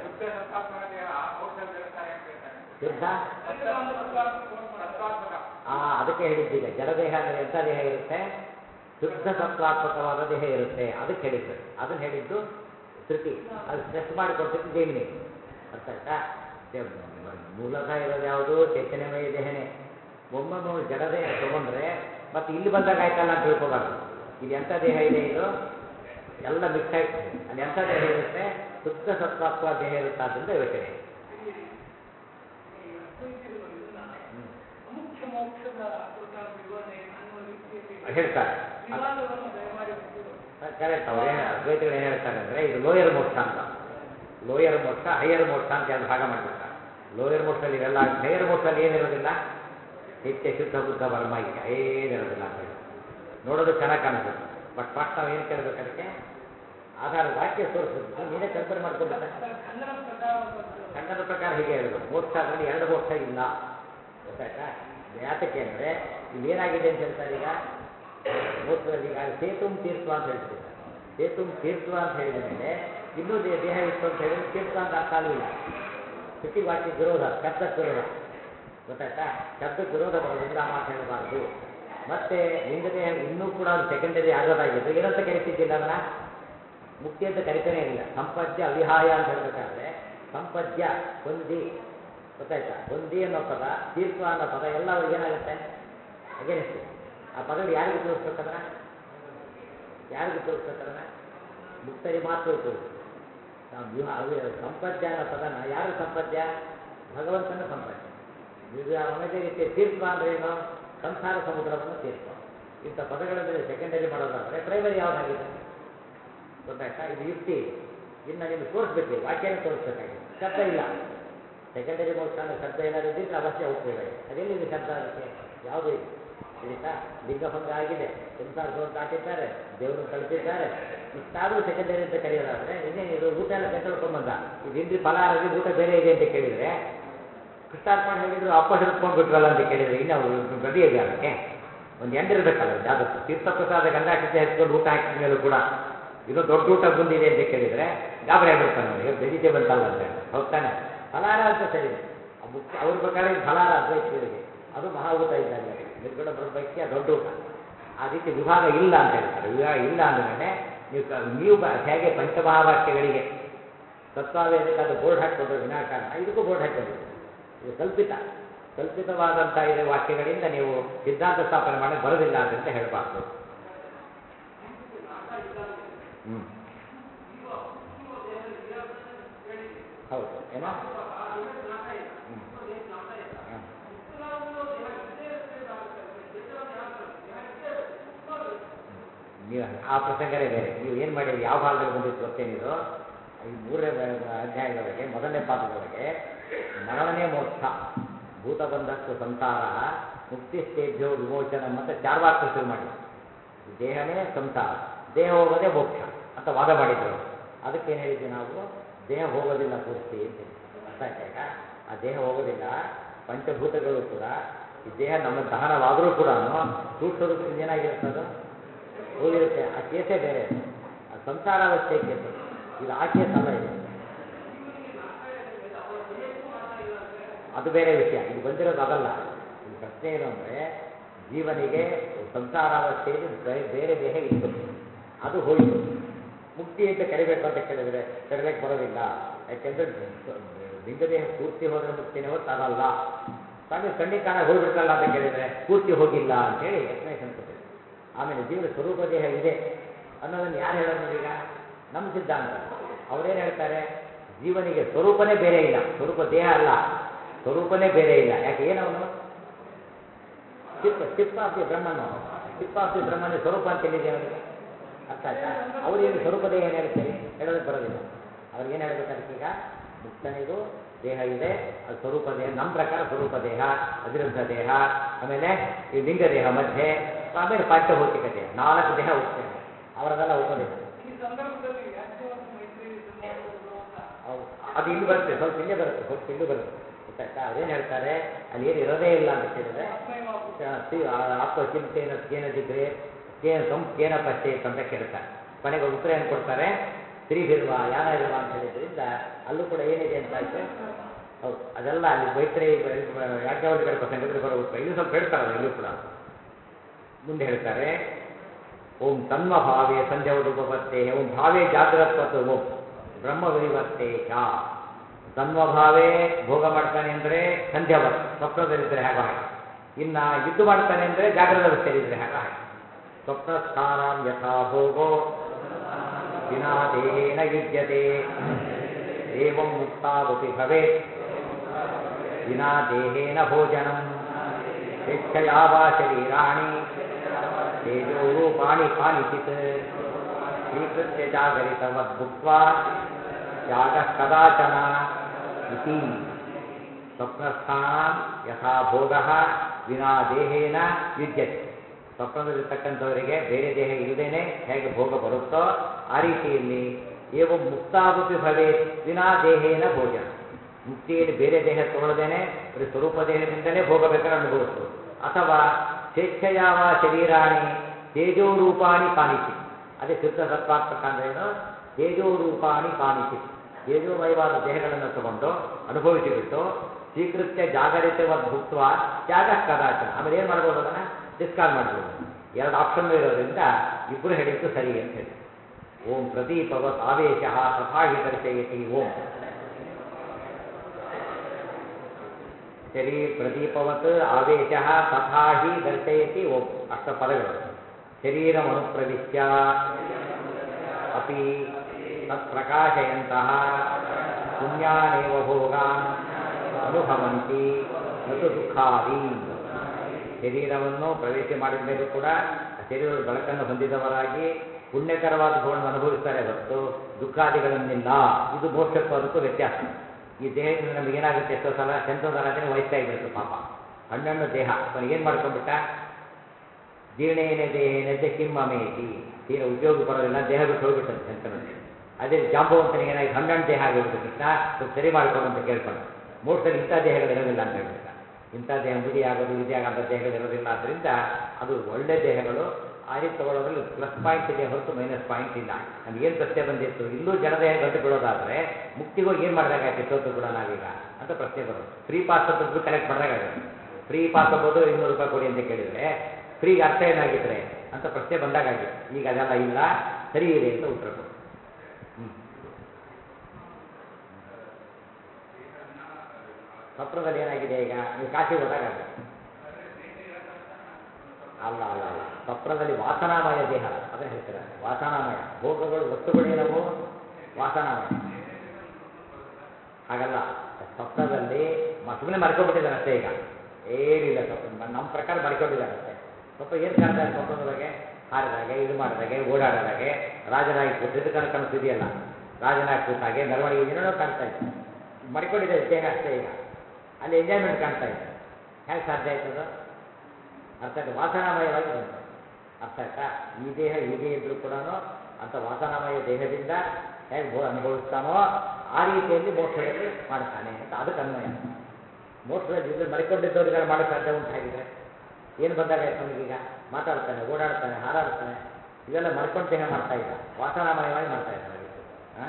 ಶುದ್ಧ ಆ ಅದಕ್ಕೆ ಹೇಳಿದ್ದೀಗ ಜಡದೇಹ ಅಂದರೆ ಎಂಥ ದೇಹ ಇರುತ್ತೆ ಶುದ್ಧ ಸತ್ವಾತ್ಮಕವಾದ ದೇಹ ಇರುತ್ತೆ ಅದಕ್ಕೆ ಹೇಳಿದ್ರು ಅದನ್ನು ಹೇಳಿದ್ದು ಶ್ರುತಿ ಅದು ಸ್ಟ್ರೆಸ್ ಮಾಡಿಕೊಟ್ಟಿದ್ದು ಜೈಮಿನಿ ಅರ್ಥ ಆಯ್ತಾ ದೇ- ಮೂಲತಃ ಇರೋದು ಯಾವುದು ಚೈತನ್ಯಮಯ ದೇಹನೇ ಒಮ್ಮೊಮ್ಮೆ ಒಂದು ಜಡ ದೇಹ ತಗೊಂಡ್ರೆ ಮತ್ತೆ ಇಲ್ಲಿ ಬಂದಾಗ ಆಯ್ತಲ್ಲ ಅಂತ ತಿಳ್ಕೊಬಾರ್ದು ಇದು ಎಂಥ ದೇಹ ಇದೆ ಇದು ಎಲ್ಲ ಮಿಕ್ಸ್ ಆಗಿ ಅಲ್ಲಿ ಎಂಥ ದೇಹ ಇರುತ್ತೆ ಶುದ್ಧ ಸತ್ವಾತ್ಮ ದೇಹ ಇರುತ್ತೆ ಆದ್ದರಿಂದ ಯೋಚನೆ ಹ್ಮ್. ಮುಖ್ಯ ಮೋಕ್ಷದ ಪ್ರಕಾರ ವಿವರಣೆ ಅನ್ನುವ ರೀತಿಯಲ್ಲಿ ಹೇಳ್ತಾರೆ ವಿವಾದವನ್ನು ದಯಮಾಡಿ ಬಿಟ್ಟು ಕರೆಕ್ಟ್ ಅವ್ರು ಏನು ಅದ್ವೈತಗಳು ಏನು ಹೇಳ್ತಾರೆ ಅಂದರೆ ಇದು ಲೋಯರ್ ಮೋಕ್ಷ ಅಂತ ಲೋಯರ್ ಮೋಕ್ಷ ಹೈಯರ್ ಮೋಕ್ಷ ಅಂತ ಎರಡು ಭಾಗ ಮಾಡಿಬಿಡ್ತಾರೆ ಲೋಯರ್ ಮೋಕ್ಷದಲ್ಲಿ ಇವೆಲ್ಲ ಹೈಯರ್ ಮೋಕ್ಷದಲ್ಲಿ ಏನಿರೋದಿಲ್ಲ ನಿತ್ಯ ಶುದ್ಧ ಬುದ್ಧ ಪರಮಾಯಿಕ ಏನಿರೋದಿಲ್ಲ ಅಂತ ಹೇಳಿ ನೋಡೋದಕ್ಕೆ ಚೆನ್ನಾಗಿ ಕಾಣಿಸುತ್ತೆ ಬಟ್ ಫಸ್ಟ್ ನಾವು ಏನು ಕೇಳಬೇಕು ಅದಕ್ಕೆ ಆಧಾರ ವಾಕ್ಯ ತೋರಿಸ್ಬೇಕು ನೀನೇ ಕಲ್ಪನೆ ಮಾಡ್ಕೊಂಡ್ಬಿಟ್ಟೆ ಖಂಡನ ಪ್ರಕಾರವಾದದ್ದು ಖಂಡನ ಪ್ರಕಾರ ಹೀಗೆ ಹೇಳ್ಬೇಕು ಮೋಕ್ಷ ಅದರಲ್ಲಿ ಎರಡು ಮೋಕ್ಷ ಇಲ್ಲ ಗೊತ್ತಾಯ್ತಾ ಯಾತಕ್ಕೆ ಅಂದರೆ ಇಲ್ಲಿ ಏನಾಗಿದೆ ಅಂತ ಹೇಳ್ತಾರೆ ಈಗ ಮೋಕ್ಷದಲ್ಲಿ ಈಗ ಸೇತುಂ ತೀರ್ಥ ಅಂತ ಹೇಳ್ತಿದ್ದಾರೆ ಸೇತುಂ ತೀರ್ಥ ಅಂತ ಹೇಳಿದ ಮೇಲೆ ಇನ್ನೂ ದೇ- ದೇಹ ಇತ್ತು ಅಂತ ಹೇಳಿದ್ರೆ ತೀರ್ಥ ಅಂತ ಅರ್ಥ ಆಗಲಿಲ್ಲ ಶ್ರುತಿ ವಾಕ್ಯ ವಿರೋಧ ಶಬ್ದಕ್ಕೆ ವಿರೋಧ ಗೊತ್ತಾಯ್ತಾ ಶಬ್ದಕ್ಕೆ ವಿರೋಧ ಬರೋದ್ರಿಂದ ಆ ಮಾತು ಹೇಳಬಾರದು ಮತ್ತೆ ಲಿಂಗದೇಹ ಇನ್ನೂ ಕೂಡ ಒಂದು ಸೆಕೆಂಡರಿ ಆಗೋದಾಗಿದ್ದು ಏನಂತ ಕರಿತಿದ್ದಿಲ್ಲ ಅದನ್ನ ಮುಕ್ತಿ ಅಂತ ಕರಿತಾನೆ ಇರಲಿಲ್ಲ ಸಂಪದ್ಯ ಅವಿಹಾಯ ಅಂತ ಹೇಳಬೇಕಾದ್ರೆ ಸಂಪದ್ಯ ಹೊಂದಿ ಗೊತ್ತಾಯ್ತಾ ಹೊಂದಿ ಅನ್ನೋ ಪದ ತೀರ್ಥ ಅನ್ನೋ ಪದ ಎಲ್ಲ ಅವ್ರಿಗೆ ಏನಾಗುತ್ತೆ ಅಗೇನಿಸ್ತು ಆ ಪದಗಳು ಯಾರಿಗೆ ಉಪಯೋಗಿಸ್ಬೇಕಂದ್ರೆ ಯಾರಿಗೆ ಉಪಯೋಗಿಸ್ಬೇಕಂದ್ರೆ ಮುಕ್ತರಿ ಮಾತ್ರ ಉಪಯೋಗಿಸ್ಬೇಕು ನಾವು ವ್ಯೂಹ ಅವ್ಯ ಸಂಪದ್ಯ ಅನ್ನೋ ಪದನ ಯಾರು ಸಂಪದ್ಯ ಭಗವಂತನ ಸಂಪದ್ಯ ಇದು ಅದೇ ರೀತಿ ತೀರ್ಥ ಅಂದ್ರೆ ಏನು ಸಂಸಾರ ಸಮುದ್ರವನ್ನು ತೀರ್ಥ ಇಂಥ ಪದಗಳಲ್ಲಿ ಸೆಕೆಂಡರಿ ಮಾಡೋದಾದ್ರೆ ಪ್ರೈಮರಿ ಯಾವ್ದಾಗಿದೆ ಗೊತ್ತಾಯ್ತಾ ಇದು ಯುಕ್ತಿ ಇನ್ನು ನಿಮ್ಗೆ ತೋರಿಸ್ಬೇಕು ವಾಕ್ಯನೇ ತೋರಿಸ್ಬೇಕಾಗಿದೆ ಶಬ್ದ ಇಲ್ಲ ಸೆಕೆಂಡರಿ ಮೋಕ್ಷ ಅನ್ನೋ ಶಬ್ದ ಏನಾದ್ರು ಇದ್ದಿದ್ರೆ ಅವಶ್ಯ ಉಪಯೋಗ ಇದೆ ಅದೆಲ್ಲಿದೆ ಶಬ್ದ ಅದಕ್ಕೆ ಯಾವುದೂ ಇಲ್ಲ ತಿಳಿತಾ ಲಿಂಗಭಂಗ ಆಗಿದೆ ಸಂಸಾರ ಸೋರ್ ದಾಟಿದ್ದಾರೆ ದೇವರು ಕಳಿಸಿದ್ದಾರೆ ಇಷ್ಟಾದರೂ ಸೆಕೆಂಡರಿ ಅಂತ ಕರೆಯೋದಾದ್ರೆ ಇನ್ನೇನಿದು ಊಟ ಎಲ್ಲ ಕೈತೊಳ್ಕೊಂಬಂದ ಇದು ಇಂದ್ರಿ ಫಲಾರದಿ ಊಟ ಬೇರೆ ಇದೆ ಅಂತ ಕೇಳಿದರೆ ಕೃಷ್ಣಾರ್ಪಣೆ ಹೇಳಿದ್ರು ಅಪ್ಪ ಹಿಡ್ಕೊಂಡು ಬಿಟ್ರಲ್ಲ ಅಂತ ಕೇಳಿದ್ರೆ ಇನ್ನು ಅವ್ರು ಗಡಿ ಇದೆ ಅದಕ್ಕೆ ಒಂದು ಎಂಡಿರ್ಬೇಕಲ್ಲ ಯಾವುದು ತೀರ್ಥಪ್ರಸಾದ ಗಂಧಾಕ್ಷತೆ ಹಚ್ಕೊಂಡು ಊಟ ಹಾಕಿದ ಮೇಲೂ ಕೂಡ ಇದು ದೊಡ್ಡ ಊಟ ಬಂದಿದೆ ಅಂತ ಕೇಳಿದ್ರೆ ಗಾಬರಿ ಆಗ್ಬಿಡ್ತಾನೆ ಅವನಿಗೆ ಬೆಜಿತೆ ಬಂತಲ್ಲ ಅಂತ ಹೇಳಿ ಹೌದ್ ತಾನೆ ಫಲಾರ ಅಂತ ಸರಿ ಆ ಮುಖ್ಯ ಅವ್ರ ಪ್ರಕಾರ ಇದು ಫಲಾರ ಅದ್ವೈತಿಗಳಿಗೆ ಅದು ಮಹಾ ಊಟ ಇದ್ದಾಗ ನಿರ್ಗುಣ ಬ್ರಹ್ಮೈಕ್ಯ ದೊಡ್ಡ ಊಟ ಆ ರೀತಿ ವಿಭಾಗ ಇಲ್ಲ ಅಂತ ಹೇಳ್ತಾರೆ ವಿಭಾಗ ಇಲ್ಲ ಅಂದಮೇಲೆ ನೀವು ಕ- ನೀವು ಬ- ಹೇಗೆ ಪಂಚಮಹಾವಾಕ್ಯಗಳಿಗೆ ತತ್ವಾವೇದಕ್ಕಾದ ಬೋರ್ಡ್ ಹಾಕ್ಕೊಂಡ್ರೆ ವಿನಾಕಾರಣ ಇದಕ್ಕೂ ಬೋರ್ಡ್ ಹಾಕ್ಕೊಂಡಿದ್ದೀವಿ ಇದು ಕಲ್ಪಿತ ಕಲ್ಪಿತವಾದಂಥ ಇದೆ ವಾಕ್ಯಗಳಿಂದ ನೀವು ಸಿದ್ಧಾಂತ ಸ್ಥಾಪನೆ ಮಾಡಕ್ಕೆ ಬರೋದಿಲ್ಲ ಅಂತ ಹೇಳಬಾರ್ದು ಹ್ಞೂ ಹೌದು ಏನೋ ಹ್ಮ್. ಹಾಂ. ನೀವು ಆ ಪ್ರಸಂಗನೇ ಬೇರೆ ನೀವು ಏನು ಮಾಡಿರಿ ಯಾವ ಭಾಗದಲ್ಲಿ ಬಂದಿತ್ತು ಗೊತ್ತೇನಿದು ಈ ಮೂರನೇ ಬ- ಬ- ಅಧ್ಯಾಯದೊಳಗೆ ಮೊದಲನೇ ಪಾದದೊಳಗೆ ಮರಣನೇ ಮೋಕ್ಷ ಭೂತಬಂಧಸ್ತು ಸಂಸಾರ ಮುಕ್ತಿಸ್ತೇಭ್ಯೋ ವಿಮೋಚನ ಮತ್ತು ಚಾರ್ವಾಕ್ಯ ಶುರು ಮಾಡಿ ದೇಹನೇ ಸಂಸಾರ ದೇಹ ಹೋಗೋದೇ ಮೋಕ್ಷ ಅಂತ ವಾದ ಮಾಡಿದ್ರು ಅವರು ಅದಕ್ಕೇನು ಹೇಳಿದ್ವಿ ನಾವು ದೇಹ ಹೋಗೋದಿಲ್ಲ ಪೂರ್ತಿ ಅಂತ ಹೇಳಿ ಅರ್ಥ ಆಯ್ತಾ ಈಗ ಆ ದೇಹ ಹೋಗೋದಿಲ್ಲ ಪಂಚಭೂತಗಳು ಕೂಡ ಈ ದೇಹ ನಮ್ಮ ದಹನವಾದರೂ ಕೂಡ ಸೂಕ್ಷ್ಮ ರೂಪದಿಂದ ಏನಾಗಿರುತ್ತೆ ಅದು ಹೋಗಿರುತ್ತೆ ಆ ಕೇಸೇ ಬೇರೆ ಅದು. ಆ ಸಂಸಾರಾವಸ್ಥೆ ಕೇಸು ಇದು ಆ ಕೇಸ್ ಅಲ್ಲ ಇದು ಅದು ಬೇರೆ ವಿಷಯ ಇದು ಬಂದಿರೋದು ಅದಲ್ಲ ಈ ಪ್ರಶ್ನೆ ಏನು ಅಂದರೆ ಜೀವನಿಗೆ ಸಂಸಾರಾವಸ್ಥೆಯಲ್ಲಿ ಬೇ- ಬೇರೆ ದೇಹ ಇತ್ತು ಅದು ಹೋಯಿತು ಮುಕ್ತಿ ಅಂತ ಕರಿಬೇಕು ಅಂತ ಕೇಳಿದರೆ ಕರಿಲಿಕ್ಕೆ ಬರೋದಿಲ್ಲ ಯಾಕೆಂದ್ರೆ ಲಿಂಗದೇಹ ಪೂರ್ತಿ ಹೋದರೆ ಮುಕ್ತಿನೇ ಹೊತ್ತು ಅದಲ್ಲ ಸ್ವಾಮಿ ಕಣ್ಣಿಗೆ ಕಾಣ ಹೋಗ್ಬಿಡ್ತಲ್ಲ ಅಂತ ಕೇಳಿದರೆ ಪೂರ್ತಿ ಹೋಗಿಲ್ಲ ಅಂತೇಳಿ ಎಕ್ಸ್ಪ್ಲನೇಷನ್ ಕೊಟ್ಟಿದೆ ಆಮೇಲೆ ಜೀವನ ಸ್ವರೂಪ ದೇಹ ಇದೆ ಅನ್ನೋದನ್ನು ಯಾರು ಹೇಳೋದು ನೋಡೀಗ ನಮ್ಮ ಸಿದ್ಧಾಂತ ಅವರೇನು ಹೇಳ್ತಾರೆ ಜೀವನಿಗೆ ಸ್ವರೂಪನೇ ಬೇರೆ ಇಲ್ಲ ಸ್ವರೂಪ ದೇಹ ಅಲ್ಲ ಸ್ವರೂಪನೇ ಬೇರೆ ಇಲ್ಲ ಯಾಕೆ ಏನವನು ಚಿಪ್ ಚಿಪ್ ಆಫ್ ದಿ ಬ್ರಹ್ಮನು ಚಿಪ್ ಆಫ್ ದಿ ಬ್ರಹ್ಮನ ಸ್ವರೂಪ ಅಂತ ಎಲ್ಲಿದೆ ಅವನಿಗೆ ಅರ್ಥ ಆಯ್ತಾ ಅವ್ರೇನು ಸ್ವರೂಪ ದೇಹ ಏನು ಹೇಳ್ತೀರಿ ಹೇಳೋದಕ್ಕೆ ಬರೋದಿಲ್ಲ ಅವ್ರಿಗೇನು ಹೇಳ್ಬೇಕು ಅದಕ್ಕೀಗ ಮುಕ್ತನಿಗೂ ದೇಹ ಇದೆ ಅದು ಸ್ವರೂಪ ದೇಹ ನಮ್ಮ ಪ್ರಕಾರ ಸ್ವರೂಪ ದೇಹ ಅವಿರುದ್ಧ ದೇಹ ಆಮೇಲೆ ಈ ಲಿಂಗ ದೇಹ ಮಧ್ಯೆ ಆಮೇಲೆ ಪಂಚಭೌತಿಕ ದೇಹ ನಾಲ್ಕು ದೇಹ ಹೋಗ್ತೇನೆ ಅವರದೆಲ್ಲ ಒಪ್ಪೋದಿಲ್ಲ ಈ ಸಂದರ್ಭದಲ್ಲಿ ವ್ಯಾಖ್ಯ ಮತ್ತು ಮೈತ್ರಿ ಸಂವಾದಗಳು ಅಂತ ಹೌದು ಅದು ಇಲ್ಲಿ ಬರುತ್ತೆ ಸ್ವಲ್ಪ ಇಲ್ಲೇ ಬರುತ್ತೆ ಸ್ವಲ್ಪ ಇಲ್ಲೂ ಬರುತ್ತೆ ಗೊತ್ತಾಯ್ತಾ ಅವ್ರೇನು ಹೇಳ್ತಾರೆ ಅಲ್ಲಿ ಏನು ಇರೋದೇ ಇಲ್ಲ ಅಂತ ಕೇಳಿದ್ರೆ ಆತ್ಮೈವ ಆತ್ಮಚಿಂತೆನ ಕೇನ ಜಿಗ್ರೆ ಕೇನ ಸಂ ಕೇನ ಪಶ್ಚೇತ್ ಅಂತ ಕೇಳ್ತಾರೆ ಕೊನೆಗೆ ಅವ್ರು ಉತ್ತರ ಏನು ಕೊಡ್ತಾರೆ ಸ್ತ್ರೀಭಿರ್ವ ಯಾನಾಗಿರುವ ಅಂತ ಹೇಳಿದ್ರಿಂದ ಅಲ್ಲೂ ಕೂಡ ಏನಿದೆ ಅಂತ ಆಯ್ತು ಹೌದು ಅದೆಲ್ಲ ಅಲ್ಲಿ ಮೈತ್ರಿ ಯಾಜ್ಞವಲ್ಕರ ಪ್ರಸಂಗದಲ್ಲಿ ಬರೋ ಉತ್ತರ ಇಲ್ಲಿ ಸ್ವಲ್ಪ ಹೇಳ್ತಾರಲ್ಲ ಇಲ್ಲೂ ಕೂಡ ಮುಂದೆ ಹೇಳ್ತಾರೆ ಓಂ ತನ್ಮ ಭಾವೇ ಸಂಧ್ಯವದುಪತ್ತೇ ಓಂ ಭಾವೇ ಜಾಗ್ರತ್ವತ್ ಓಂ ಬ್ರಹ್ಮ ವಿವರ್ತೆ ಚ ತನ್ಮ ಭಾವೇ ಭೋಗ ಮಾಡ್ತಾನೆ ಅಂದರೆ ಸಂಧ್ಯವತ್ ಸ್ವಪ್ನದಲ್ಲಿದ್ದರೆ ಹೇಗೋ ಹಾಗೆ ಇನ್ನು ಯುದ್ಧ ಮಾಡ್ತಾನೆ ಅಂದರೆ ಜಾಗ್ರದ ಅವಸ್ಥೆಯಲ್ಲಿದ್ದರೆ ಹೇಗೋ ಹಾಗೆ ಸ್ವಪ್ನಸ್ಥಾನಂ ಯಥಾ ಭೋಗೋ ವಿನಾ ದೇಹೇನ ಯುಜ್ಯತೆ ಏವಂ ಮುಕ್ತಾವಪಿ ಭವೇತ್ ವಿನಾ ದೇಹೇನ ಭೋಜನಂ ಸ್ವೇಚ್ಛಯಾ ವಾ ಶರೀರಾಣಿ ತೇಜೋರೂಪಾಣಿ ಕಾನಿಚಿತ್ ಸ್ವೀಕೃತ್ಯ ಜಾಗರಿತವದ್ಭುಕ್ತ್ವಾ ಜಾಗಃ ಕದಾಚನ ಇತಿ ಸ್ವಪ್ನಸ್ಥಾನ ಯಥಾ ಭೋಗ ವಿನಾ ದೇಹೇನ ಯುಜ್ಯತೆ ಸ್ವಪ್ನದಲ್ಲಿರ್ತಕ್ಕಂಥವರಿಗೆ ಬೇರೆ ದೇಹ ಇಲ್ಲದೇನೆ ಹೇಗೆ ಭೋಗ ಬರುತ್ತೋ ಆ ರೀತಿಯಲ್ಲಿ ಏವಂ ಮುಕ್ತಾವಪಿ ಭವೇತ್ ವಿನಾ ದೇಹೇನ ಭೋಜನ ಮುಕ್ತಿಯಲ್ಲಿ ಬೇರೆ ದೇಹ ತಗೊಳ್ಳದೇನೆ ಬರೀ ಸ್ವರೂಪ ದೇಹದಿಂದಲೇ ಭೋಗ ಬೇಕಾದ್ರೆ ಅನುಭವಿಸ್ಬೋದು ಅಥವಾ ಸ್ವೇಚ್ಛೆಯಾವ ಶರೀರಾಣಿ ತೇಜೋರೂಪಾಣಿ ಕಾಣಿಸಿ ಅದೇ ಶುದ್ಧ ಸತ್ವಾತ್ಮಕ ಅಂದ್ರೆ ಏನು ತೇಜೋರೂಪಾಣಿ ಕಾಣಿಸಿ ತೇಜೋಮಯವಾದ ದೇಹಗಳನ್ನು ತಗೊಂಡು ಅನುಭವಿಸಿಬಿಟ್ಟು ಸ್ವೀಕೃತ್ಯ ಜಾಗರಿತವಾದ ಭುಕ್ತ್ವ ಜಾಗ ಕದಾಚನ ಆಮೇಲೆ ಏನು ಮಾಡ್ಬೋದು ಅದನ್ನು ಡಿಸ್ಕಾರ್ಡ್ ಮಾಡ್ಬೋದು ಎರಡು ಆಪ್ಷನ್ ಇರೋದ್ರಿಂದ ಇಬ್ಬರು ಹೇಳಿದ್ದು ಸರಿ ಅಂತ ಹೇಳಿ ಓಂ ಪ್ರದೀಪವತ್ ಆವೇಶ ತಥಾಹಿ ದರ್ಶಯತಿ ಓಂ ಶರೀ ಪ್ರದೀಪವತ್ ಆವೇಶ ತಥಾ ಹಿ ದರ್ಶಯತಿ ಓಂ ಅಷ್ಟ ಪದಗಳು ಶರೀರಮನುಪ್ರವಿಶ್ಯ ಅಪಿ ತತ್ಪ್ರಕಾಶಯಂತಹ ಪುಣ್ಯಾನೇವ ಭೋಗಾನ್ ಅನುಭವಂತಿ ನತು ದುಃಖಾದಿ ಶರೀರವನ್ನು ಪ್ರವೇಶ ಮಾಡಿದ ಮೇಲೂ ಕೂಡ ಆ ಶರೀರದ ಬೆಳಕನ್ನು ಹೊಂದಿದವರಾಗಿ ಪುಣ್ಯಕರವಾದ ಭೋಗವನ್ನು ಅನುಭವಿಸ್ತಾರೆ ಹೊರತು ದುಃಖಾದಿಗಳನ್ನಿಲ್ಲ ಇದು ಮೋಕ್ಷಕ್ಕೂ ಅದಕ್ಕೂ ವ್ಯತ್ಯಾಸ ಈ ದೇಹದಿಂದ ನಮಗೆ ಏನಾಗುತ್ತೆ ಎಷ್ಟೋ ಸಲ ಚಂದ್ರದರಾಜನೇ ವಹಿಸ್ತಾ ಇದ್ಬಿಡ್ತು ಪಾಪ ಹಣ್ಣಣ್ಣು ದೇಹ ಅವನು ಏನು ಮಾಡ್ಕೊಂಡ್ಬಿಟ್ಟ ಜೀರ್ಣೇನೆ ದೇಹೇನದ್ದೆ ಕಿಮ್ಮಮೇತಿ ತೀರ ಉದ್ಯೋಗ ಬರೋದಿಲ್ಲ ದೇಹ ಬಿಟ್ಟು ಹೋಗ್ಬಿಟ್ಟಂತೆ ಶಂಕರನಿಗೆ ಅದೇ ಜಾಂಬವಂತನಿಗೆ ಏನಾಯ್ತು ಹಣ್ಣಣ್ಣು ದೇಹ ಆಗಿಬಿಟ್ಟು ಕೃಷ್ಣ ಸ್ವಲ್ಪ ಸರಿ ಮಾಡಿಕೊಡು ಅಂತ ಕೇಳ್ಕೊಂಡು ಮೋಕ್ಷದಲ್ಲಿ ಇಂಥ ದೇಹಗಳಿರೋದಿಲ್ಲ ಅಂತ ಹೇಳ್ಬಿಟ್ಟ ಇಂಥ ದೇಹ ಮುದಿ ಆಗೋದು ಇದೇ ಆಗೋ ದೇಹಗಳಿರೋದಿಲ್ಲ ಆದ್ದರಿಂದ ಅದು ಒಳ್ಳೆ ದೇಹಗಳು ಆ ರೀತಿ ತಗೊಳ್ಳೋದ್ರಲ್ಲಿ ಪ್ಲಸ್ ಪಾಯಿಂಟ್ ಇದೆ ಹೊರತು ಮೈನಸ್ ಪಾಯಿಂಟ್ ಇಲ್ಲ ನಮಗೇನು ಪ್ರಶ್ನೆ ಬಂದಿತ್ತು ಇಲ್ಲೂ ಜಡದೇಹ ಗಂಟು ಬೀಳೋದಾದರೆ ಮುಕ್ತಿಗೆ ಹೋಗಿ ಏನು ಮಾಡಿದಾಗಾಯ್ತು ಇಷ್ಟೊತ್ತು ಕೂಡ ನಾವೀಗ ಅಂತ ಪ್ರಶ್ನೆ ಬರೋದು ಫ್ರೀ ಪಾಸ್ ಅಂತ ದುಡ್ಡು ಕಲೆಕ್ಟ್ ಮಾಡಿದಾಗುತ್ತೆ ಫ್ರೀ ಪಾಸ್ ಹೋಗೋದು ಇನ್ನೂರು ರೂಪಾಯಿ ಕೊಡಿ ಅಂತ ಕೇಳಿದರೆ ಫ್ರೀಗೆ ಅರ್ಥ ಏನಾಗಿದ್ರೆ ಅಂತ ಪ್ರಶ್ನೆ ಬಂದಾಗಾಗಿತ್ತು ಈಗ ಅದೆಲ್ಲ ಇಲ್ಲ ಸರಿ ಇದೆ ಅಂತ ಉತ್ತರ ಕೊಡು ಹ್ಞೂ ಸ್ವಪ್ನದಲ್ಲಿ ಏನಾಗಿದೆ ಈಗ ನೀವು ಕಾಶಿಗೆ ಹೋದಾಗ ಆಗುತ್ತೆ ಅಲ್ಲ ಅಲ್ಲ ಅಲ್ಲ ಸ್ವಪ್ನದಲ್ಲಿ ವಾಸನಾಮಯ ದೇಹ ಅದೇ ಹೇಳ್ತಾರೆ ವಾಸನಾಮಯ ಭೋಗಗಳು ವಸ್ತುಗಳೇನವು ವಾಸನಾಮಯ ಹಾಗಲ್ಲ ಸ್ವಪ್ನದಲ್ಲಿ ಮ- ಸುಮ್ಮನೆ ಮರ್ಕೊಂಡ್ಬಿಟ್ಟಿದ್ದಾನೆ ಅಷ್ಟೇ ಈಗ ಏನಿಲ್ಲ ಸ್ವಪ್ನ ನಮ್ಮ ಪ್ರಕಾರ ಮರ್ಕೊಂಡಿದ್ದಾನೆ ಅಷ್ಟೇ ಸ್ವಲ್ಪ ಏನು ಕಾಣ್ತಾ ಇದೆ ಸ್ವಪ್ನದೊಳಗೆ ಹಾರಿದಾಗೆ ಇದು ಮಾಡಿದಾಗೆ ಓಡಾಡಿದಾಗೆ ರಾಜನಾಗಿ ಕೂತು ಇದು ಕಣ ಕಾಣಿಸ್ತಿದೆಯಲ್ಲ ರಾಜನಾಗಿ ಕೂತಾಗೆ ಮೆರವಣಿಗೆ ಏನೇನೋ ಕಾಣ್ತಾ ಇದೆ ಮಡ್ಕೊಂಡಿದೆ ದೇಹ ಅಷ್ಟೇ ಈಗ ಅಲ್ಲಿ ಎಂಜಾಯ್ಮೆಂಟ್ ಕಾಣ್ತಾ ಇದೆ ಹೇಗೆ ಸಾಧ್ಯ ಆಯ್ತದು ಅರ್ಥ ಆಯ್ತು ವಾಸನಾಮಯವಾಗಿ ಬಂತು ಅರ್ಥ ಆಯ್ತಾ ಈ ದೇಹ ಹೀಗೆ ಇದ್ರೂ ಕೂಡ ಅಂತ ವಾಸನಾಮಯ ದೇಹದಿಂದ ಹೇಗೆ ಭೋ ಅನುಭವಿಸ್ತಾನೋ ಆ ರೀತಿಯಲ್ಲಿ ಮೋಕ್ಷದಲ್ಲಿ ಮಾಡ್ತಾನೆ ಅಂತ ಅದಕ್ಕೆ ಅನ್ವಯ ಮೋಕ್ಷದಲ್ಲಿ ಇದ್ರೆ ಮರಿಕೊಂಡಿದ್ದವ್ರಿಗೆಲ್ಲ ಮಾಡೋಕ್ಕೆ ಸಾಧ್ಯ ಉಂಟು ಹಾಗಿದ್ರೆ ಏನು ಬಂದಾಗಾಯ್ತು ನಮಗೀಗ ಮಾತಾಡ್ತಾನೆ ಓಡಾಡ್ತಾನೆ ಹಾರಾಡ್ತಾನೆ ಇವೆಲ್ಲ ಮರ್ಕೊಂಡು ದೇಹ ಮಾಡ್ತಾ ಇಲ್ಲ ವಾಸನಾಮಯವಾಗಿ ಮಾಡ್ತಾ ಇದ್ದಾನೆ ಅದಕ್ಕೆ ಹಾಂ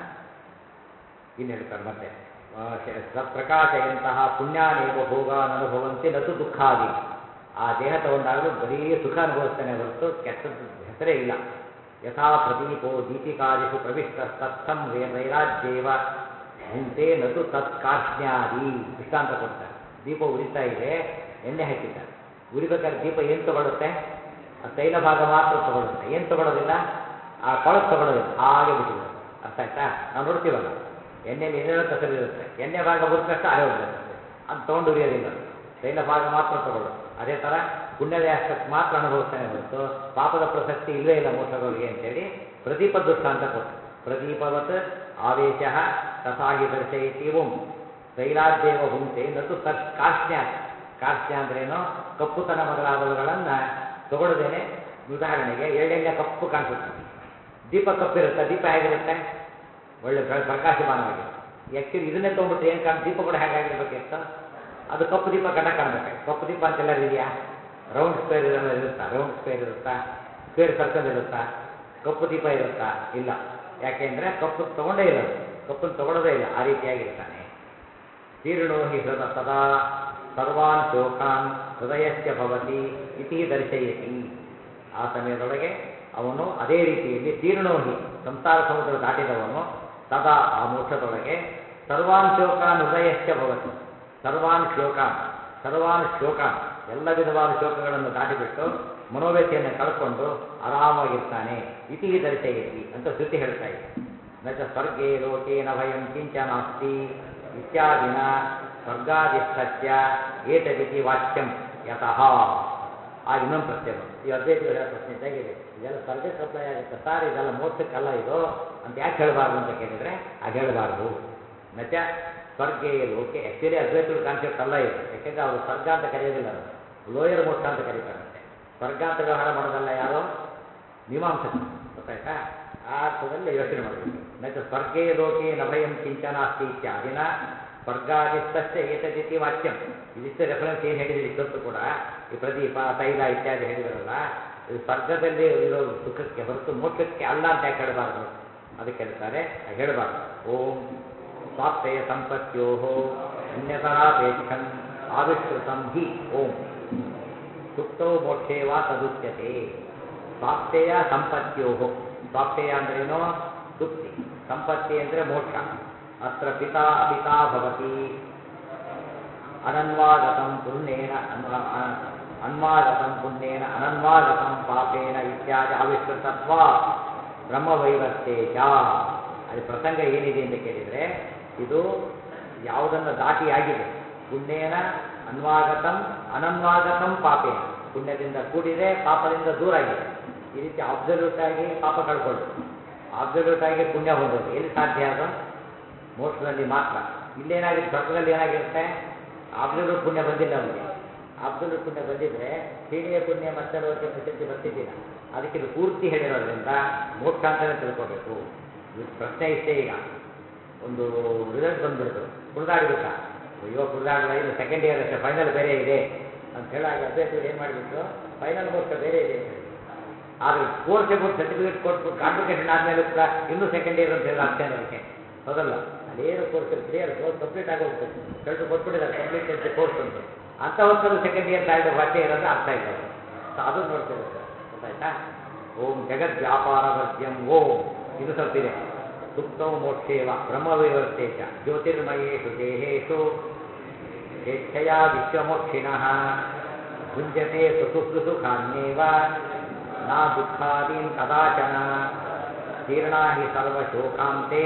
ಇನ್ನು ಹೇಳ್ತಾರೆ ಮತ್ತೆ ಆ, ಶ- ಸತ್ಪ್ರಕಾಶಯಂತಹ ಪುಣ್ಯಾನೇವ ಭೋಗಾನ್ ಅನುಭವಂತಿ ನತು ದುಃಖಾದಿ ಆ ದೇಹ ತಗೊಂಡಾಗಲೂ ಬರೀ ಸುಖ ಅನುಭವಿಸ್ತಾನೆ ಹೊರತು ಕೆಟ್ಟದ್ದು ಹೆಸರೇ ಇಲ್ಲ ಯಥಾ ಪ್ರದೀಪೋ ದೀಪಿಕಾದಿಷು ಪ್ರವಿಷ್ಟ ತತ್ಸಂ ವೈರಾಜ್ಯೇವ ಭುಂಕ್ತೆ ನತು ತತ್ಕಾರ್ಷ್ಣ್ಯಾದಿ ದೃಷ್ಟಾಂತ ಕೊಡ್ತಾರೆ ದೀಪ ಉರಿತಾ ಇದೆ ಎಣ್ಣೆ ಹಾಕಿದ್ದಾರೆ ಉರಿಬೇಕಾದ್ರೆ ದೀಪ ಏನು ತಗೊಳುತ್ತೆ ಆ ತೈಲ ಭಾಗ ಮಾತ್ರ ತಗೊಳುತ್ತೆ ಏನು ತಗೊಳ್ಳೋದಿಲ್ಲ ಆ ಕೊಳಕು ತಗೊಳ್ಳೋದಿಲ್ಲ ಹಾಗೆ ಬಿಟ್ಟಿದೆ ಅರ್ಥ ಆಯ್ತಾ ನಾವು ನೋಡ್ತೀವಲ್ಲ ಎಣ್ಣೆಯಲ್ಲಿ ಏನೇನೋ ಕಸರಿರುತ್ತೆ ಎಣ್ಣೆ ಭಾಗ ಬುರ್ದ ತಕ್ಷಣ ಅರೆ ಹೋಗ್ಬಿಡುತ್ತೆ ಅಷ್ಟೇ ಅದು ತೊಗೊಂಡು ಉರಿಯೋದಿಲ್ಲ ಅದು. ತೈಲ ಭಾಗ ಮಾತ್ರ ತಗೊಳ್ಳೋದು ಅದೇ ಥರ ಪುಣ್ಯದ ಅಷ್ಟಕ್ಕೆ ಮಾತ್ರ ಅನುಭವಿಸ್ತಾನೆ ಹೊರತು ಪಾಪದ ಪ್ರಸಕ್ತಿ ಇಲ್ಲವೇ ಇಲ್ಲ ಮೋಕ್ಷಗಳಿಗೆ ಅಂತೇಳಿ ಪ್ರದೀಪ ದೃಷ್ಟಾಂತ ಕೊಟ್ಟು ಪ್ರದೀಪವತ್ ಆವೇಶ ತಥಾಹಿ ದರ್ಶಯತಿ ಓಂ ತೈಲಾದ್ದೇವ ಹುಂತೆ ನತು ತತ್ ಕಾರ್ಷ್ಣ್ಯ ಕಾರ್ಷ್ಣ್ಯ ಅಂದ್ರೇನು ಕಪ್ಪುತನ ಮೊದಲಾದವುಗಳನ್ನು ತಗೊಳ್ಳದೇನೆ ಉದಾಹರಣೆಗೆ ಎಳ್ಳೆಣ್ಣೆ ಕಪ್ಪು ಕಾಣಿಸುತ್ತೆ ದೀಪ ಕಪ್ಪಿರುತ್ತೆ ದೀಪ ಹೇಗಿರುತ್ತೆ ಒಳ್ಳೆ ಪ್ರ ಪ್ರಕಾಶಮಾನವಾಗಿದೆ ಆ್ಯಕ್ಚುಲಿ ಇದನ್ನೇ ತೊಗೊಂಡ್ಬಿಟ್ರೆ ಏನು ಕಾಣ್ ದೀಪ ಕೂಡ ಹೇಗಾಗಿರ್ಬೇಕಿತ್ತು ಅದು ಕಪ್ಪು ದೀಪ ಕಂಡ ಕಾಣಬೇಕು ಕಪ್ಪು ದೀಪ ಅಂತೆಲ್ಲ ಇದೆಯಾ ರೌಂಡ್ ಸ್ಕ್ವೇರ್ ಇರೋಲ್ಲ ಇರುತ್ತಾ ರೌಂಡ್ ಸ್ಕ್ವೇರ್ ಇರುತ್ತಾ ಸ್ಕ್ವೇರ್ ಸರ್ಕಲ್ ಇರುತ್ತಾ ಕಪ್ಪು ದೀಪ ಇರುತ್ತಾ ಇಲ್ಲ ಯಾಕೆಂದರೆ ಕಪ್ಪು ತಗೊಂಡೇ ಇಲ್ಲ ಅದು. ಕಪ್ಪನ್ನು ತಗೊಳ್ಳೋದೇ ಇಲ್ಲ ಆ ರೀತಿಯಾಗಿರ್ತಾನೆ ತೀರ್ಣೋ ಹಿ ಹೃದ ಸದಾ ಸರ್ವಾನ್ ಶೋಕಾನ್ ಹೃದಯಸ್ಯ ಭವತಿ ಇತಿ ದರ್ಶಯತಿ ಆ ಸಮಯದೊಳಗೆ ಅವನು ಅದೇ ರೀತಿಯಲ್ಲಿ ತೀರ್ಣೋಹಿ ಸಂಸಾರ ಸಮುದ್ರ ದಾಟಿದವನು ತದಾ ಆ ಮೋಕ್ಷದೊಳಗೆ ಸರ್ವಾನ್ ಶೋಕಾನ್ ಹೃದಯಶ್ಚ ಭವತಿ ಸರ್ವಾನ್ ಶೋಕಾನ್ ಸರ್ವಾನ್ ಶೋಕಾನ್ ಎಲ್ಲ ವಿಧವಾದ ಶೋಕಗಳನ್ನು ದಾಟಿಬಿಟ್ಟು ಮನೋವ್ಯಥೆಯನ್ನು ಕಳ್ಕೊಂಡು ಆರಾಮಾಗಿರ್ತಾನೆ ಇತಿ ದರ್ಶಯತಿ ಅಂತ ಶ್ರುತಿ ಹೇಳ್ತಾ ಇದೆ ನ ಚ ಸ್ವರ್ಗೇ ಲೋಕೆ ನ ಭಯಂ ಕಿಂಚ ನಾಸ್ತಿ ಇತ್ಯಾದಿನ ಸ್ವರ್ಗಾದಿಸ್ಥಸ್ಯ ಏತದಿತಿ ವಾಕ್ಯಂ ಯತಃ ಆ ಇನ್ನೊಂದು ಪ್ರಶ್ನೆ ಬಂತು ಈ ಅದ್ವೈತಗಳು ಹೇಳೋ ಪ್ರಶ್ನೆ ಹೇಗಿದೆ ಇದೆಲ್ಲ ಸ್ವರ್ಗಕ್ಕೆ ಅಪ್ಲೈ ಆಗುತ್ತೆ ಸರ್ ಇದೆಲ್ಲ ಮೋಕ್ಷಕ್ಕಲ್ಲ ಇದು ಅಂತ ಯಾಕೆ ಹೇಳಬಾರ್ದು ಅಂತ ಕೇಳಿದರೆ ಆಗ ಹೇಳಬಾರ್ದು ನಚ ಸ್ವರ್ಗೇ ಲೋಕೆ ಆ್ಯಕ್ಚುಲಿ ಅದ್ವೈತಗಳ ಕಾನ್ಸೆಪ್ಟ್ ಅಲ್ಲ ಇದು ಯಾಕೆಂದರೆ ಅವರು ಸ್ವರ್ಗ ಅಂತ ಕರೆಯೋದಿಲ್ಲ ಅವರು ಲೋಯರ್ ಮೋಕ್ಷ ಅಂತ ಕರೀತಾರಂತೆ ಸ್ವರ್ಗ ಅಂತ ವ್ಯವಹಾರ ಮಾಡೋದಲ್ಲ ಯಾರು ಮೀಮಾಂಸಕರು ಗೊತ್ತಾಯ್ತಾ ಆ ಅರ್ಥದಲ್ಲಿ ಯೋಚನೆ ಮಾಡಬೇಕು ನಚ ಸ್ವರ್ಗೇ ಲೋಕೆ ನಭಯಂ ಕಿಂಚನಾಸ್ತಿ ಇತ್ಯಾದಿನ ಸ್ವರ್ಗಾದಿಸ್ತಸ್ಯ ಏತದಿತಿ ವಾಕ್ಯಂ ಇದಿಷ್ಟು ರೆಫರೆನ್ಸ್ ಏನು ಹೇಳಿದ್ರಿ ಇಷ್ಟೊತ್ತು ಕೂಡ ಈ ಪ್ರದೀಪ ತೈಲ ಇತ್ಯಾದಿ ಹೇಳಿದ್ರಲ್ಲ ಇದು ಸ್ವರ್ಗದಲ್ಲಿ ಇರೋ ಸುಖಕ್ಕೆ ಹೊರತು ಮೋಕ್ಷಕ್ಕೆ ಅಲ್ಲ ಅಂತ ಯಾಕೆ ಹೇಳಬಾರ್ದು ಅದಕ್ಕೆ ಹೇಳ್ತಾರೆ ಹಾಗೆ ಹೇಳಬಾರ್ದು ಓಂ ಸ್ವಾಪ್ತೆಯ ಸಂಪತ್ಯೋ ಅನ್ಯತರಾಪೇಕ್ಷಂ ಆವಿಷ್ಕೃತಂ ಹಿ ಓಂ ಸುಪ್ತೌ ಮೋಕ್ಷೇ ವಾ ತದುಚ್ಯತೆ ಸ್ವಾಪ್ತೆಯ ಸಂಪತ್ಯೋ ಸ್ವಾಪ್ತೆಯ ಅಂದ್ರೇನು ಸುಪ್ತಿ ಸಂಪತ್ತಿ ಅಂದರೆ ಮೋಕ್ಷ ಅತ್ರ ಪಿತಾ ಅಪಿತಾ ಭವತಿ ಅನನ್ವಾಗತಂ ಪುಣ್ಯೇನ ಅನ್ವ- ಅ- ಅನ್ವಾಗತಂ ಪುಣ್ಯೇನ ಅನನ್ವಾಗತಂ ಪಾಪೇನ ಇತ್ಯಾದಿ ಆವಿಷ್ಕೃತತ್ವ ಬ್ರಹ್ಮವೈವರ್ತೇಜ ಅಲ್ಲಿ ಪ್ರಸಂಗ ಏನಿದೆ ಅಂತ ಕೇಳಿದರೆ ಇದು ಯಾವುದನ್ನು ದಾಟಿ ಆಗಿದೆ ಪುಣ್ಯೇನ ಅನ್ವಾಗತಂ ಅನನ್ವಾಗತಂ ಪಾಪೇನ ಪುಣ್ಯದಿಂದ ಕೂಡಿದೆ ಪಾಪದಿಂದ ದೂರ ಆಗಿದೆ ಈ ರೀತಿ ಅಬ್ಸಲ್ಯೂಟ್ ಆಗಿ ಪಾಪ ಕಳ್ಕೊಳ್ಳೋದು ಅಬ್ಸಲ್ಯೂಟ್ ಆಗಿ ಪುಣ್ಯ ಹೊಂದೋದು ಎಲ್ಲಿ ಸಾಧ್ಯ ಅದು ಮೋಕ್ಷದಲ್ಲಿ ಮಾತ್ರ ಇಲ್ಲೇನಾಗಿದೆ ಸ್ವರ್ಗದಲ್ಲಿ ಏನಾಗಿರುತ್ತೆ ಅಬ್ಸಲ್ಯೂಟ್ ಪುಣ್ಯ ಬಂದಿಲ್ಲ ಅವನಿಗೆ ಅಬ್ಸಲ್ಯೂಟ್ ಪುಣ್ಯ ಬಂದಿದ್ರೆ ಸೀಣಿಯ ಪುಣ್ಯ ಮತ್ತೆ ಲೋಕೆ ಪ್ರಸಿದ್ಧಿ ಬರ್ತಿದ್ದಿಲ್ಲ ಅದಕ್ಕೆ ಇದು ಪೂರ್ತಿ ಹೇಳಿರೋದ್ರಿಂದ ಮೋಕ್ಷ ಅಂತಲೇ ತಿಳ್ಕೋಬೇಕು ಇದು ಪ್ರಶ್ನೆ ಇಷ್ಟೇ ಈಗ ಒಂದು ರಿಸಲ್ಟ್ ಬಂದ್ಬಿಡ್ತು ಕುಡ್ದಾಡಿಬಿಟ್ಟ ಅಯ್ಯೋ ಕುಡ್ದಾಡಲ್ಲ ಇದು ಸೆಕೆಂಡ್ ಇಯರ್ ಅಷ್ಟೇ ಫೈನಲ್ ಬೇರೆ ಇದೆ ಅಂತ ಹೇಳಾಗ ಅಭ್ಯರ್ಥಿಗಳು ಏನು ಮಾಡಿಬಿಟ್ರು ಫೈನಲ್ ಮೋಕ್ಷ ಬೇರೆ ಇದೆ ಅಂತ ಹೇಳಿ ಆದರೆ ಕೋರ್ಸ್ ಅಬೌಟ್ ಸರ್ಟಿಫಿಕೇಟ್ ಕೊಟ್ಬಿಟ್ಟು ಕಾನ್ವಿಕೇಶನ್ ಆದಮೇಲೆ ಕೂಡ ಇನ್ನೂ ಸೆಕೆಂಡ್ ಇಯರ್ ಅಂತ ಹೇಳಿ ಅರ್ಥ ಏನು ಅದಕ್ಕೆ ಹೌದಲ್ಲ ಅದೇನು ಕೋರ್ಸ್ ಕ್ಲಿಯರ್ ಕೋರ್ಸ್ ಕಂಪ್ಲೀಟ್ ಆಗೋಗ್ತದೆ ಕಳೆದು ಕೊಟ್ಬಿಟ್ಟಿದ್ದಾರೆ ಕಂಪ್ಲೀಟ್ ಅಂತ ಕೋರ್ಸ್ ಅಂತ ಅಂಥ ಹೊತ್ತಲ್ಲಿ ಸೆಕೆಂಡ್ ಇಯರ್ ಥರ್ಡ್ ಭಾಷೆ ಇರೋದು ಅರ್ಥ ಇಲ್ಲ ಅವರು ಸೊ ಅದು ನೋಡ್ತಿದ್ದಾರೆ ಗೊತ್ತಾಯ್ತಾ ಓಂ ಜಗದ್ ವ್ಯಾಪಾರ ವರ್ಜ್ಯಂ ಓಂ ಇದು ಸ್ವಲ್ಪ ಇದೆ ಸುಪ್ತೌ ಮೋಕ್ಷೇವ ಬ್ರಹ್ಮವೈವರ್ತೇಶ ಜ್ಯೋತಿರ್ಮಯೇಷು ದೇಹೇಶು ಸ್ವೇಚ್ಛೆಯ ವಿಶ್ವಮೋಕ್ಷಿಣಃ ಭುಂಜತೆ ಸುಖುಸುಖಾನ್ಯೇವ ನಾ ದುಃಖಾದೀನ್ ಕದಾಚನ ತೀರ್ಣಾ ಹಿ ಸರ್ವಶೋಕಾಂತೆ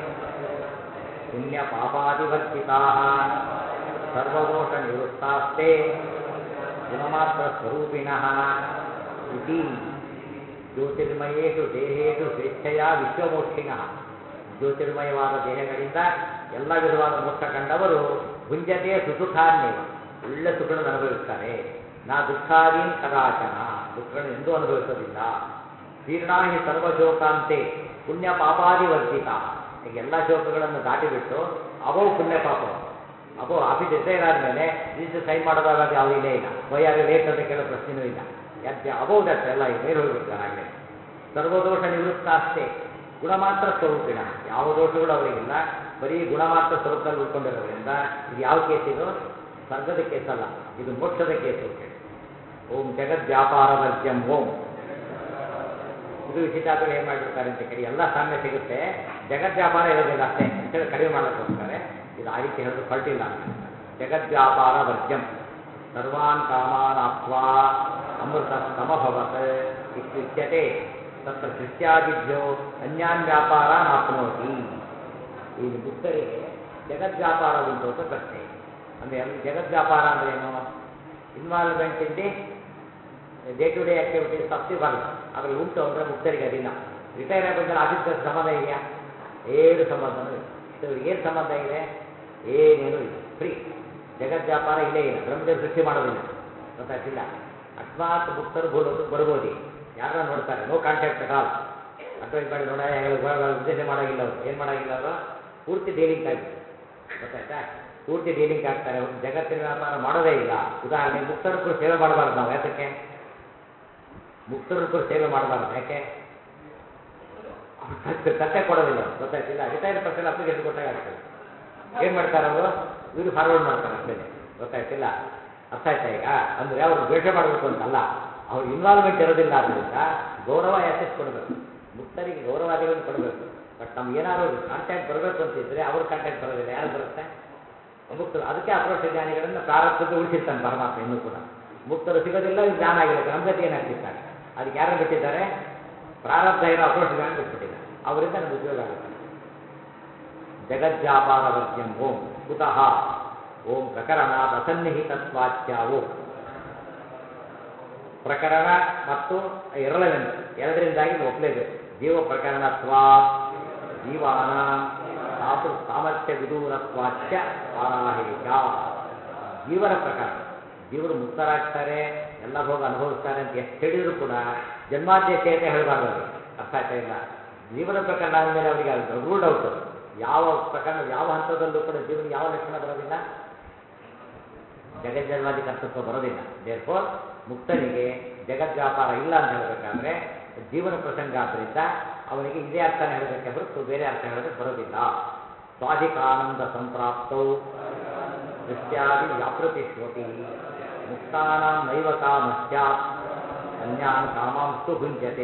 ಪುಣ್ಯಪಾಪಾದಿವರ್ಜಿತಾ ಸರ್ವದೋಷನಿವೃತ್ತಾಸ್ತೆ ಗುಣಮಾತ್ರಸ್ವರೂಪಿಣಃ ಇತಿ ಜ್ಯೋತಿರ್ಮಯೇಷು ದೇಹೇಷು ಸ್ವೇಚ್ಛೆಯ ವಿಶ್ವಮೋಕ್ಷಿಣಃ ಜ್ಯೋತಿರ್ಮಯವಾದ ದೇಹಗಳಿಂದ ಎಲ್ಲ ವಿಧವಾದ ಮೋಕ್ಷ ಕಂಡವರು ಭುಂಜತೆ ಸುಸುಖಾನ್ಯವ ಒಳ್ಳೆ ಸುಖಗಳನ್ನು ಅನುಭವಿಸ್ತಾರೆ ನಾ ದುಃಖಾದೀನ್ ಕದಾಚನ ದುಃಖಗಳನ್ನು ಎಂದೂ ಅನುಭವಿಸೋದಿಲ್ಲ ತೀರ್ಣಾ ಹಿ ಸರ್ವಶೋಕಾಂತೆ ಪುಣ್ಯ ಪಾಪಾದಿವರ್ಜಿತ ಈಗ ಎಲ್ಲ ಶೋಕಗಳನ್ನು ದಾಟಿಬಿಟ್ಟು ಅವೋ ಪುಣ್ಯ ಪಾಪ ಅಪೋ ಆಫೀಸ್ ರಿಟೈರ್ ಆದಮೇಲೆ ರಿಜಿಸ್ಟರ್ ಸೈನ್ ಮಾಡೋದಾಗ ಯಾವುದೂ ಇಲ್ಲೇ ಇಲ್ಲ ವೈ ಆರ್ ಲೇಟ್ ಅಂತ ಕೇಳೋ ಪ್ರಶ್ನೆನೂ ಇಲ್ಲ ಯಾಕೆ ಅಬೌವ್ ದಟ್ ಎಲ್ಲ ಈಗ ಮೇಲೆ ಹೋಗಿಬಿಡ್ತಾರೆ ಆಗಲೇ ಸರ್ವದೋಷ ನಿವೃತ್ತ ಅಷ್ಟೇ ಗುಣ ಮಾತ್ರ ಸ್ವರೂಪಿಣ ಯಾವ ದೋಷಗಳು ಅವರಿಗಿಲ್ಲ ಬರೀ ಗುಣ ಮಾತ್ರ ಸ್ವರೂಪದಲ್ಲಿ ಉಳ್ಕೊಂಡಿರೋದ್ರಿಂದ ಇದು ಯಾವ ಕೇಸ್ ಇದು ಸ್ವರ್ಗದ ಕೇಸ್ ಅಲ್ಲ ಇದು ಮೋಕ್ಷದ ಕೇಸು ಅಂತ ಹೇಳಿ ಓಂ ಜಗದ್ ವ್ಯಾಪಾರ ವರ್ಜ್ಯಂ ಓಂ ಇದು ವಿಚಿತಾರ್ಥಗಳು ಏನು ಮಾಡಿಬಿಡ್ತಾರೆ ಅಂತ ಕೇಳಿ ಎಲ್ಲ ಸಾಮ್ಯ ಸಿಗುತ್ತೆ ಜಗದ್ ವ್ಯಾಪಾರ ಇರೋದಿಲ್ಲ ಅಷ್ಟೇ ಅಂತೇಳಿ ಕಡಿಮೆ ಮಾಡಕ್ಕೆ ಹೋಗ್ತಾರೆ ಇದು ಆ ರೀತಿ ಹೇಳಿದ್ರೆ ಹೊರಟಿಲ್ಲ ಅಂತ ಹೇಳ್ತಾರೆ ಜಗದ್ ವ್ಯಾಪಾರ ವರ್ಜ್ಯಂ ಸರ್ವಾನ್ ಕಾಮಾನ್ ಆಪ್ವಾ ಅಮೃತ ಸಮಭವತ್ ಇತ್ಯುಚ್ಯತೆ ತತ್ರ ಸೃಷ್ಟ್ಯಾದಿಭ್ಯೋ ಅನ್ಯಾನ್ ವ್ಯಾಪಾರ ಆಪ್ನೋತಿ ಈ ಮುಕ್ತರಿಗೆ ಜಗದ್ವ್ಯಾಪಾರ ಉಂಟು ಅಂತ ಪ್ರಶ್ನೆ ಅಂದರೆ ಜಗದ್ ವ್ಯಾಪಾರ ಅಂದ್ರೇನು involvement in the day to day activities of the world ಅದ್ರಲ್ಲಿ ಉಂಟು ಅಂದರೆ ಮುಕ್ತರಿಗೆ ಅದಿಲ್ಲ ರಿಟೈರ್ ಆಗಿ ಬಂದರೆ ಆಫೀಸ್ ಕೆಲಸ ಸಂಬಂಧ ಇದೆಯಾ ಏನು ಸಂಬಂಧನೂ ಇಲ್ಲ ಸೊ ಇವ್ರಿಗೆ ಏನು ಸಂಬಂಧ ಇದೆ ಏನೇನೂ ಇಲ್ಲ ಫ್ರೀ ಜಗದ್ ವ್ಯಾಪಾರ ಇಲ್ಲೇ ಇಲ್ಲ ಬ್ರಹ್ಮದೇವರು ಸೃಷ್ಟಿ ಮಾಡೋದಿಲ್ಲ ಗೊತ್ತಾಗ್ತಿಲ್ಲ ಅಕಸ್ಮಾತ್ ಮುಕ್ತರು ಭೂಲೋಕಕ್ಕೆ ಬರ್ಬೋದು ಯಾರನ್ನ ನೋಡ್ತಾರೆ no contact at all advice ಮಾಡಿ ನೋಡ ಉದ್ದೇಶ ಮಾಡೋಗಿಲ್ಲ ಅವರು ಏನು ಮಾಡೋಗಿಲ್ಲ ಅವರು ಪೂರ್ತಿ ಡೀಲಿಂಗ್ ಆಗ್ಬಿಟ್ಟು ಗೊತ್ತಾಯ್ತಾ ಪೂರ್ತಿ ಡೀಲಿಂಗ್ ಆಗ್ತಾರೆ ಅವ್ರು ಜಗತ್ತಿನ ವ್ಯಾಪಾರ ಮಾಡೋದೇ ಇಲ್ಲ ಉದಾಹರಣೆಗೆ ಮುಕ್ತರಕ್ಕೂ ಸೇವೆ ಮಾಡಬಾರ್ದು ನಾವು ಯಾತಕ್ಕೆ ಮುಕ್ತರಕ್ಕೂ ಸೇವೆ ಮಾಡಬಾರ್ದು ಯಾಕೆ ಅವ್ರು ಕತ್ತೆ ಕೊಡೋದಿಲ್ಲ ಅವ್ರು, ಗೊತ್ತಾಯ್ತಿಲ್ಲ ರಿಟೈರ್ಡ್ ಪರ್ಸನ್ ಅಪ್ಲಿಕೇಶನ್ ಕೊಟ್ಟಾಗ ಆಗ್ತದೆ ಏನು ಮಾಡ್ತಾರೆ ಅವರು ಇವರು ಫಾರ್ವರ್ಡ್ ಮಾಡ್ತಾರೆ ಅಷ್ಟೇ ಗೊತ್ತಾಯ್ತಿಲ್ಲ ಅರ್ಥ ಆಯ್ತಾ ಈಗ ಅಂದರೆ ಅವರು ದ್ವೇಷ ಮಾಡಬೇಕು ಅಂತಲ್ಲ ಅವ್ರ ಇನ್ವಾಲ್ವ್ಮೆಂಟ್ ಇರೋದಿಲ್ಲ ಆದ್ದರಿಂದ ಗೌರವ ಯಾಕೆ ಕೊಡಬೇಕು ಮುಕ್ತರಿಗೆ ಗೌರವಾದಿಗಳನ್ನು ಕೊಡಬೇಕು ಬಟ್ ನಮ್ಗೆ ಏನಾದ್ರು ಕಾಂಟ್ಯಾಕ್ಟ್ ಬರಬೇಕು ಅಂತಿದ್ರೆ ಅವ್ರ ಕಾಂಟ್ಯಾಕ್ಟ್ ಬರೋದಿಲ್ಲ ಯಾರು ಬರುತ್ತೆ ಮುಕ್ತರು ಅದಕ್ಕೆ ಅಪ್ರೋಚ ಜ್ಞಾನಿಗಳನ್ನು ಪ್ರಾರಬ್ಧಕ್ಕೆ ಉಳಿಸಿರ್ತಾನೆ ಪರಮಾತ್ಮ ಇನ್ನೂ ಕೂಡ ಮುಕ್ತರು ಸಿಗೋದಿಲ್ಲ ಇವ್ರು ಜ್ಞಾನ ಆಗಿರುತ್ತೆ ನಮ್ಮ ಗತಿ ಏನಾಗ್ತಿರ್ತಾರೆ ಅದಕ್ಕೆ ಯಾರನ್ನು ಬಿಟ್ಟಿದ್ದಾರೆ ಪ್ರಾರಬ್ಧ ಇರೋ ಅಪ್ರೋಚ ಜ್ಞಾನ ಬಿಟ್ಬಿಟ್ಟಿದ್ದಾರೆ ಅವರಿಂದ ನಮ್ಗೆ ಉಪಯೋಗ ಆಗುತ್ತೆ ಜಗಜ್ಜಾಪಾರ ವರ್ಜ್ಯಂ ಓಂ ಕುತಃ ಓಂ ಪ್ರಕರಣಾತ್ ಅಸನ್ನಿಹಿತತ್ವಾಚ್ಯ ಓಂ ಪ್ರಕರಣ ಮತ್ತು ಎರಲವೆನ್ಸ್ ಎರಡರಿಂದಾಗಿ ಇದು ಒಪ್ಪಲೇಬೇಕು ಜೀವ ಪ್ರಕರಣತ್ವ ಜೀವಾನ ಧಾತು ಸಾಮರ್ಥ್ಯ ವಿದೂರತ್ವಾಚ್ಯ ಪಾರಾಹೇಶ ಜೀವನ ಪ್ರಕರಣ ಜೀವರು ಮುಕ್ತರಾಗ್ತಾರೆ ಎಲ್ಲ ಭೋಗ ಅನುಭವಿಸ್ತಾರೆ ಅಂತ ಎಷ್ಟು ಹೇಳಿದ್ರು ಕೂಡ ಜನ್ಮಾದ್ಯತೆಯತೆ ಹೇಳಬಾರ್ದು ಅವರಿಗೆ ಅರ್ಥ ಆಗ್ತಾ ಇಲ್ಲ ಜೀವನ ಪ್ರಕರಣ ಅಂದಮೇಲೆ ಅವರಿಗೆ ರೂಲ್ಡ್ ಔಟ್ ಯಾವ ಪ್ರಕರಣ ಯಾವ ಹಂತದಲ್ಲೂ ಕೂಡ ಜೀವನಿಗೆ ಯಾವ ಲಕ್ಷಣ ಬರೋದಿಲ್ಲ ಜಗಜ್ಜನ್ಮಾದಿ ಕರ್ತೃತ್ವ ಬರೋದಿಲ್ಲ ದೇರ್ಫೋರ್ ಮುಕ್ತನಿಗೆ ಜಗದ್ವ್ಯಾಪಾರ ಇಲ್ಲ ಅಂತ ಹೇಳಬೇಕಾದ್ರೆ ಜೀವನ ಪ್ರಸಂಗ ಆದ್ದರಿಂದ ಅವನಿಗೆ ಇದೇ ಅರ್ಥನೇ ಹೇಳಬೇಕೆ ಹೊರತು ಬೇರೆ ಅರ್ಥ ಹೇಳೋದಕ್ಕೆ ಬರೋದಿಲ್ಲ ಸ್ವಾಧಿಕಾನಂದ ಸಂಪ್ರಾಪ್ತೌ ದೃಷ್ಟ್ಯಾದಿ ವ್ಯಾಪೃತಿಷ್ವಪಿ ಮುಕ್ತಾನಾಂ ನೈವ ಕಾಮಶ್ಚಾತ್ ಅನ್ಯಾನ್ ಕಾಮಾಂಸ್ತು ಭುಂಜತೆ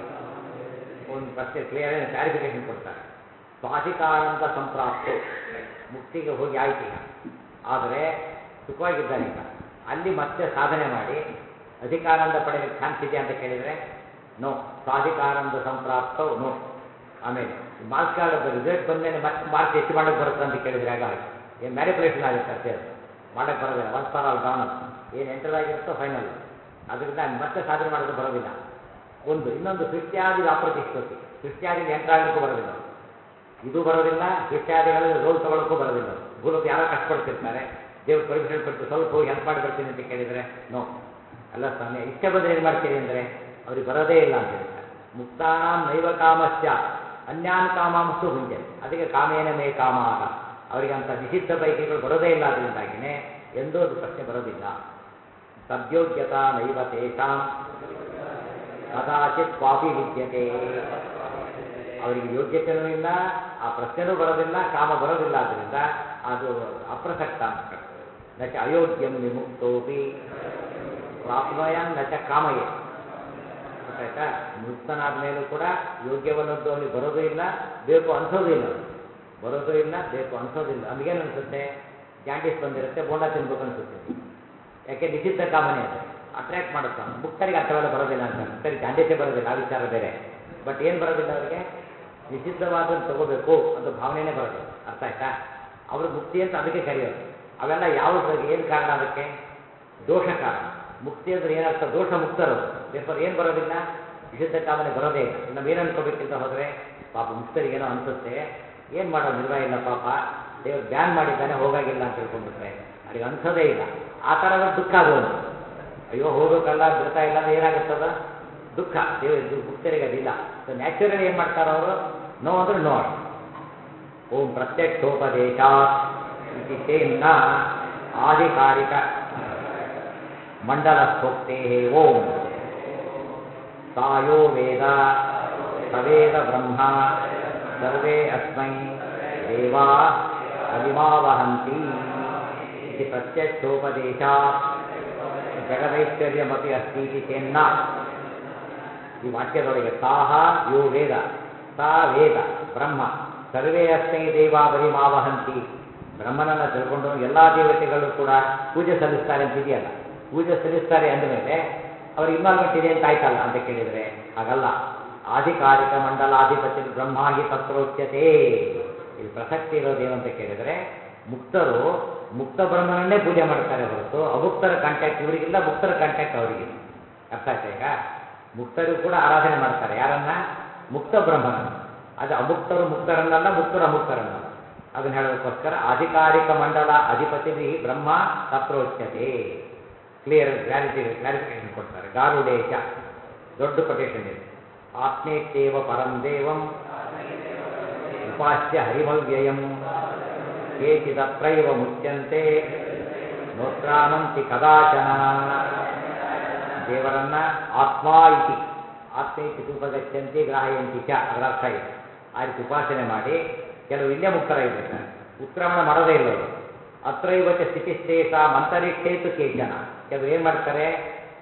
ಒಂದು ಪ್ರಶ್ನೆ ಕ್ಲಿಯರ್ ಕ್ಲಾರಿಫಿಕೇಶನ್ ಕೊಡ್ತಾರೆ ಸ್ವಾಧಿಕಾನಂದ ಸಂಪ್ರಾಪ್ತು ಮುಕ್ತಿಗೆ ಹೋಗಿ ಆಯ್ತು ಈಗ ಆದರೆ ಸುಖವಾಗಿದ್ದಾನೆ ಈಗ ಅಲ್ಲಿ ಮತ್ತೆ ಸಾಧನೆ ಮಾಡಿ ಅಧಿಕಾರಾನಂದ ಪಡೆಯಲಿಕ್ಕೆ ಚಾನ್ಸ್ ಇದೆಯಾ ಅಂತ ಕೇಳಿದರೆ ನೋ ಸ್ವಾಧಿಕಾರಾನಂದ ಸಂಪ್ರಾಪ್ತವು ನೋ ಆಮೇಲೆ ಮಾರ್ಕ್ಸ್ ಕಾರ್ಡ್ ರಿಸಲ್ಟ್ ಬಂದಮೇಲೆ ಮತ್ತೆ ಮಾರ್ಕ್ಸ್ ಹೆಚ್ಚು ಮಾಡಕ್ಕೆ ಬರುತ್ತೆ ಅಂತ ಕೇಳಿದರೆ ಆಗ ಏನು ಮ್ಯಾನಿಪುಲೇಷನ್ ಆಗುತ್ತೆ ಅಷ್ಟೇ ಅದು ಮಾಡಕ್ಕೆ ಬರೋದಿಲ್ಲ ಒನ್ಸ್ ಫಾರ್ ಆಲ್ ಗಾನ್ ಏನು ಎಂಟರ್ ಆಗಿರುತ್ತೋ ಫೈನಲ್ ಅದರಿಂದ ಮತ್ತೆ ಸಾಧನೆ ಮಾಡೋದು ಬರೋದಿಲ್ಲ ಒಂದು ಇನ್ನೊಂದು ಸೃಷ್ಟಿಯಾದಿ ಅಪ್ರತಿಷ್ಠತಿ ಸೃಷ್ಟಿಯಾದಿ ಎಂಟರ್ ಆಗಲಿಕ್ಕೂ ಬರೋದಿಲ್ಲ ಇದು ಬರೋದಿಲ್ಲ ಸೃಷ್ಟಿಯಾದಿಗಳಲ್ಲಿ ರೋಲ್ ತಗೊಳ್ಳೋಕ್ಕೂ ಬರೋದಿಲ್ಲ ಭೂಲೋಕ ಯಾರೋ ಕಷ್ಟಪಡ್ತಿರ್ತಾರೆ ದೇವ್ರು ಪರ್ಮಿಷನ್ ಕೊಟ್ಟು ಸ್ವಲ್ಪ ಹೋಗಿ ಹೆಲ್ಪ್ ಮಾಡಿ ಬರ್ತೀನಿ ಅಂತ ಕೇಳಿದರೆ ನೋ ಅಲ್ಲ ಸ್ವಾಮಿ ಇಷ್ಟ ಬಂದರೆ ಏನು ಮಾಡ್ತೀರಿ ಅಂದರೆ ಅವ್ರಿಗೆ ಬರೋದೇ ಇಲ್ಲ ಅಂತ ಹೇಳ್ತಾರೆ ಮುಕ್ತಾನಾಂ ನೈವ ಕಾಮಶ್ಚ ಅನ್ಯಾನ್ ಕಾಮಾಂಸ್ತು ಹುಂಜೆ ಅದಕ್ಕೆ ಕಾಮೇನ ಮೇ ಕಾಮಾಗ ಅವರಿಗೆ ಅಂಥ ನಿಷಿದ್ಧ ಬೈಕಿಗಳು ಬರೋದೇ ಇಲ್ಲ ಅದರಿಂದಾಗಿನೇ ಎಂದೂ ಅದು ಪ್ರಶ್ನೆ ಬರೋದಿಲ್ಲ ತದ್ಯೋಗ್ಯತಾ ನೈವ ತೇಷಾಂ ಕದಾಚಿತ್ ಕ್ವಾಪಿ ವಿದ್ಯತೆ ಅವರಿಗೆ ಯೋಗ್ಯತೆಯೂ ಇಲ್ಲ ಆ ಪ್ರಶ್ನೆನೂ ಬರೋದಿಲ್ಲ ಕಾಮ ಬರೋದಿಲ್ಲ ಆದ್ದರಿಂದ ಅದು ಅಪ್ರಸಕ್ತ ಅಂತ ನಚ ಅಯೋಗ್ಯಂ ವಿಮುಕ್ತೋಪಿ ಪ್ರಾಪ್ನೋಯನ್ ನಚ ಕಾಮಯೇ ಗೊತ್ತಾಯ್ತಾ ಮುಕ್ತನಾದ ಮೇಲೂ ಕೂಡ ಯೋಗ್ಯವಲ್ಲದ್ದು ಅವನಿಗೆ ಬರೋದು ಇಲ್ಲ ಬೇಕು ಅನ್ಸೋದು ಇಲ್ಲ ಅವ್ನಿಗೆ. ಬರೋದು ಇಲ್ಲ ಬೇಕು ಅನ್ಸೋದಿಲ್ಲ ನಮಗೇನು ಅನ್ಸುತ್ತೆ ಜಾಂಡೀಸ್ ಬಂದಿರುತ್ತೆ ಬೋಂಡ ತಿನ್ಬೇಕು ಅನ್ಸುತ್ತೆ ಯಾಕೆ ನಿಷಿದ್ಧ ಕಾಮನೆ ಅದು ಅಟ್ರಾಕ್ಟ್ ಮಾಡುತ್ತೆ ಅವ್ನು. ಮುಕ್ತರಿಗೆ ಅಂಥವೆಲ್ಲ ಬರೋದಿಲ್ಲ ಅಂತ ಮುಕ್ತರಿಗೆ ಜಾಂಡೀಸೇ ಬರೋದಿಲ್ಲ ಆ ವಿಚಾರ ಬೇರೆ ಬಟ್ ಏನು ಬರೋದಿಲ್ಲ ಅವರಿಗೆ ನಿಷಿದ್ಧವಾದನ್ನು ತಗೋಬೇಕು ಅಂತ ಭಾವನೆನೇ ಬರೋದು ಅರ್ಥ ಆಯ್ತಾ ಅವರು ಮುಕ್ತಿ ಅಂತ ಅದಕ್ಕೆ ಕರೆಯೋದು ಅವೆಲ್ಲ ಯಾವ ಏನು ಕಾರಣ ಅದಕ್ಕೆ ದೋಷ ಕಾರಣ ಮುಕ್ತಿ ಅಂದ್ರೆ ಏನರ್ಥ ದೋಷ ಮುಕ್ತರು ದೇರ್ಫರ್ ಏನು ಬರೋದಿಲ್ಲ ನಿಷಿದ್ಧ ಕಾಮನೆ ಬರೋದೇ ಇಲ್ಲ ನಾವೇನು ಅನ್ಕೋಬೇಕಿಂತ ಹೋದರೆ ಪಾಪ ಮುಕ್ತರಿಗೇನೋ ಅನ್ಸುತ್ತೆ ಏನು ಮಾಡೋ ನಿರ್ವಾಹ ಇಲ್ಲ ಪಾಪ ದೇವರು ಬ್ಯಾನ್ ಮಾಡಿದ್ದಾನೆ ಹೋಗಾಗಿಲ್ಲ ಅಂತ ತಿಳ್ಕೊಂಡ್ಬಿಟ್ರೆ ಅವ್ರಿಗೆ ಅನ್ಸೋದೇ ಇಲ್ಲ ಆ ಥರದ ದುಃಖ ಅದು ಒಂದು ಅಯ್ಯೋ ಹೋಗೋಕ್ಕಲ್ಲ ಬಿಡ್ತಾ ಇಲ್ಲ ಅಂದ್ರೆ ಏನಾಗುತ್ತದ ದುಃಖ ದೇವ ಮುಕ್ತರಿಗೆ ಅದಿಲ್ಲ ಸೊ ನ್ಯಾಚುರಲಿ ಏನು ಮಾಡ್ತಾರೆ ಅವರು ನೋ ಅಂದ್ರೆ ನೋ ಅಷ್ಟೆ ಓಂ ಪ್ರತ್ಯಕ್ಷೋಪದೇಶಾತ್ ಇತಿ ತೇನ್ನ ಆಧಿಕಾರಿಕ ಮಂಡಲಸ್ಥೋಕ್ತೆ ಓಂ ಸಾಯೋ ವೇದ ಸವೇದ ಬ್ರಹ್ಮ ಸರ್ವೇ ಅಸ್ಮೈ ದೇವಾ ಬಲಿಮಾವಹಂತಿ ಇತಿ ಪ್ರತ್ಯಕ್ಷೋಪದೇಶಾತ್ ಜಗದೈಶ್ವರ್ಯಮಪಿ ಅಸ್ತಿ ಇತಿ ತೇನ್ನ ಈ ವಾಕ್ಯದೊಳಗೆ ಸಾಹ ಯೋ ವೇದ ಸಾ ವೇದ ಬ್ರಹ್ಮ ಸರ್ವೇ ಅಸ್ಮೈ ದೇವಾ ಬಲಿಮಾವಹಂತಿ ಬ್ರಹ್ಮನನ್ನ ತಿಳ್ಕೊಂಡು ಎಲ್ಲ ದೇವತೆಗಳು ಕೂಡ ಪೂಜೆ ಸಲ್ಲಿಸ್ತಾರೆ ಅಂತ ಇದೆಯಲ್ಲ ಪೂಜೆ ಸಲ್ಲಿಸ್ತಾರೆ ಅಂದಮೇಲೆ ಅವ್ರ ಇನ್ವಾಲ್ವ್ಮೆಂಟ್ ಇದೆ ಅಂತ ಆಯ್ತಲ್ಲ ಅಂತ ಕೇಳಿದರೆ ಹಾಗಲ್ಲ ಆಧಿಕಾರಿಕ ಮಂಡಲಾಧಿಪತಿ ಬ್ರಹ್ಮ ಹಿ ತತ್ರೋಚ್ಯತೆ ಇಲ್ಲಿ ಪ್ರಸಕ್ತಿ ಇರೋದೇನು ಅಂತ ಕೇಳಿದರೆ ಮುಕ್ತರು ಮುಕ್ತ ಬ್ರಹ್ಮನನ್ನೇ ಪೂಜೆ ಮಾಡ್ತಾರೆ ಹೊರತು ಅಮುಕ್ತರ ಕಾಂಟ್ಯಾಕ್ಟ್ ಇವರಿಗಿಲ್ಲ ಮುಕ್ತರ ಕಾಂಟ್ಯಾಕ್ಟ್ ಅವರಿಗಿಲ್ಲ ಅರ್ಥ ಆಯ್ತಾ ಈಗ ಮುಕ್ತರು ಕೂಡ ಆರಾಧನೆ ಮಾಡ್ತಾರೆ ಯಾರನ್ನ ಮುಕ್ತ ಬ್ರಹ್ಮನನ್ನು ಅದು ಅಮುಕ್ತರು ಮುಕ್ತರನ್ನಲ್ಲ ಮುಕ್ತರು ಅಮುಕ್ತರನ್ನಲ್ಲ ಅದನ್ನ ಹೇಳೋದಕ್ಕೋಸ್ಕರ ಆಧಿಕಾರಿಕ ಮಂಡಲ ಅಧಿಪತಿ ಬ್ರಹ್ಮ ತತ್ರೋಚ್ಯತೆ ಕ್ಲಿಯರ್ ಕ್ಲಾರಿಟಿ ಕ್ಲಾರಿಫಿಕೇಶನ್ ಕೊಡ್ತಾರೆ ಗಾರುಡೇಶ ದೊಡ್ಡ ಕೊಟೇಶನ್ ಇದೆ ಆತ್ಮೇತ್ಯೇವ ಪರಂ ದೇವಂ ಉಪಾಸ್ಯ ಹರಿಮವ್ಯಯಂ ಕೇಚಿದತ್ರೈವ ಮುಚ್ಯಂತೆ ನೋತ್ರಾಮಂತಿ ಕದಾಚನ ದೇವರನ್ನ ಆತ್ಮ ಇತಿ ಆತ್ಮ ಇತಿ ಉಪಗಚ್ಚಂತಿ ಗ್ರಾಹಯಂತಿ ಚ ಅದರ ಅರ್ಥ ಇದೆ ಆ ರೀತಿ ಉಪಾಸನೆ ಮಾಡಿ ಕೆಲವು ಇಲ್ಲೇ ಮುಕ್ತರಾಗಿರ್ತಾರೆ ಉತ್ಕ್ರಮಣ ಮಾಡೋದೇ ಇಲ್ಲ ಅವರು ಅತ್ರೈವಚ ಸ್ಥಿತಿಸ್ಥೇಷ ಮಂತರಿಕ್ಷೇತು ಕೇಶನ ಕೆಲವರು ಏನು ಮಾಡ್ತಾರೆ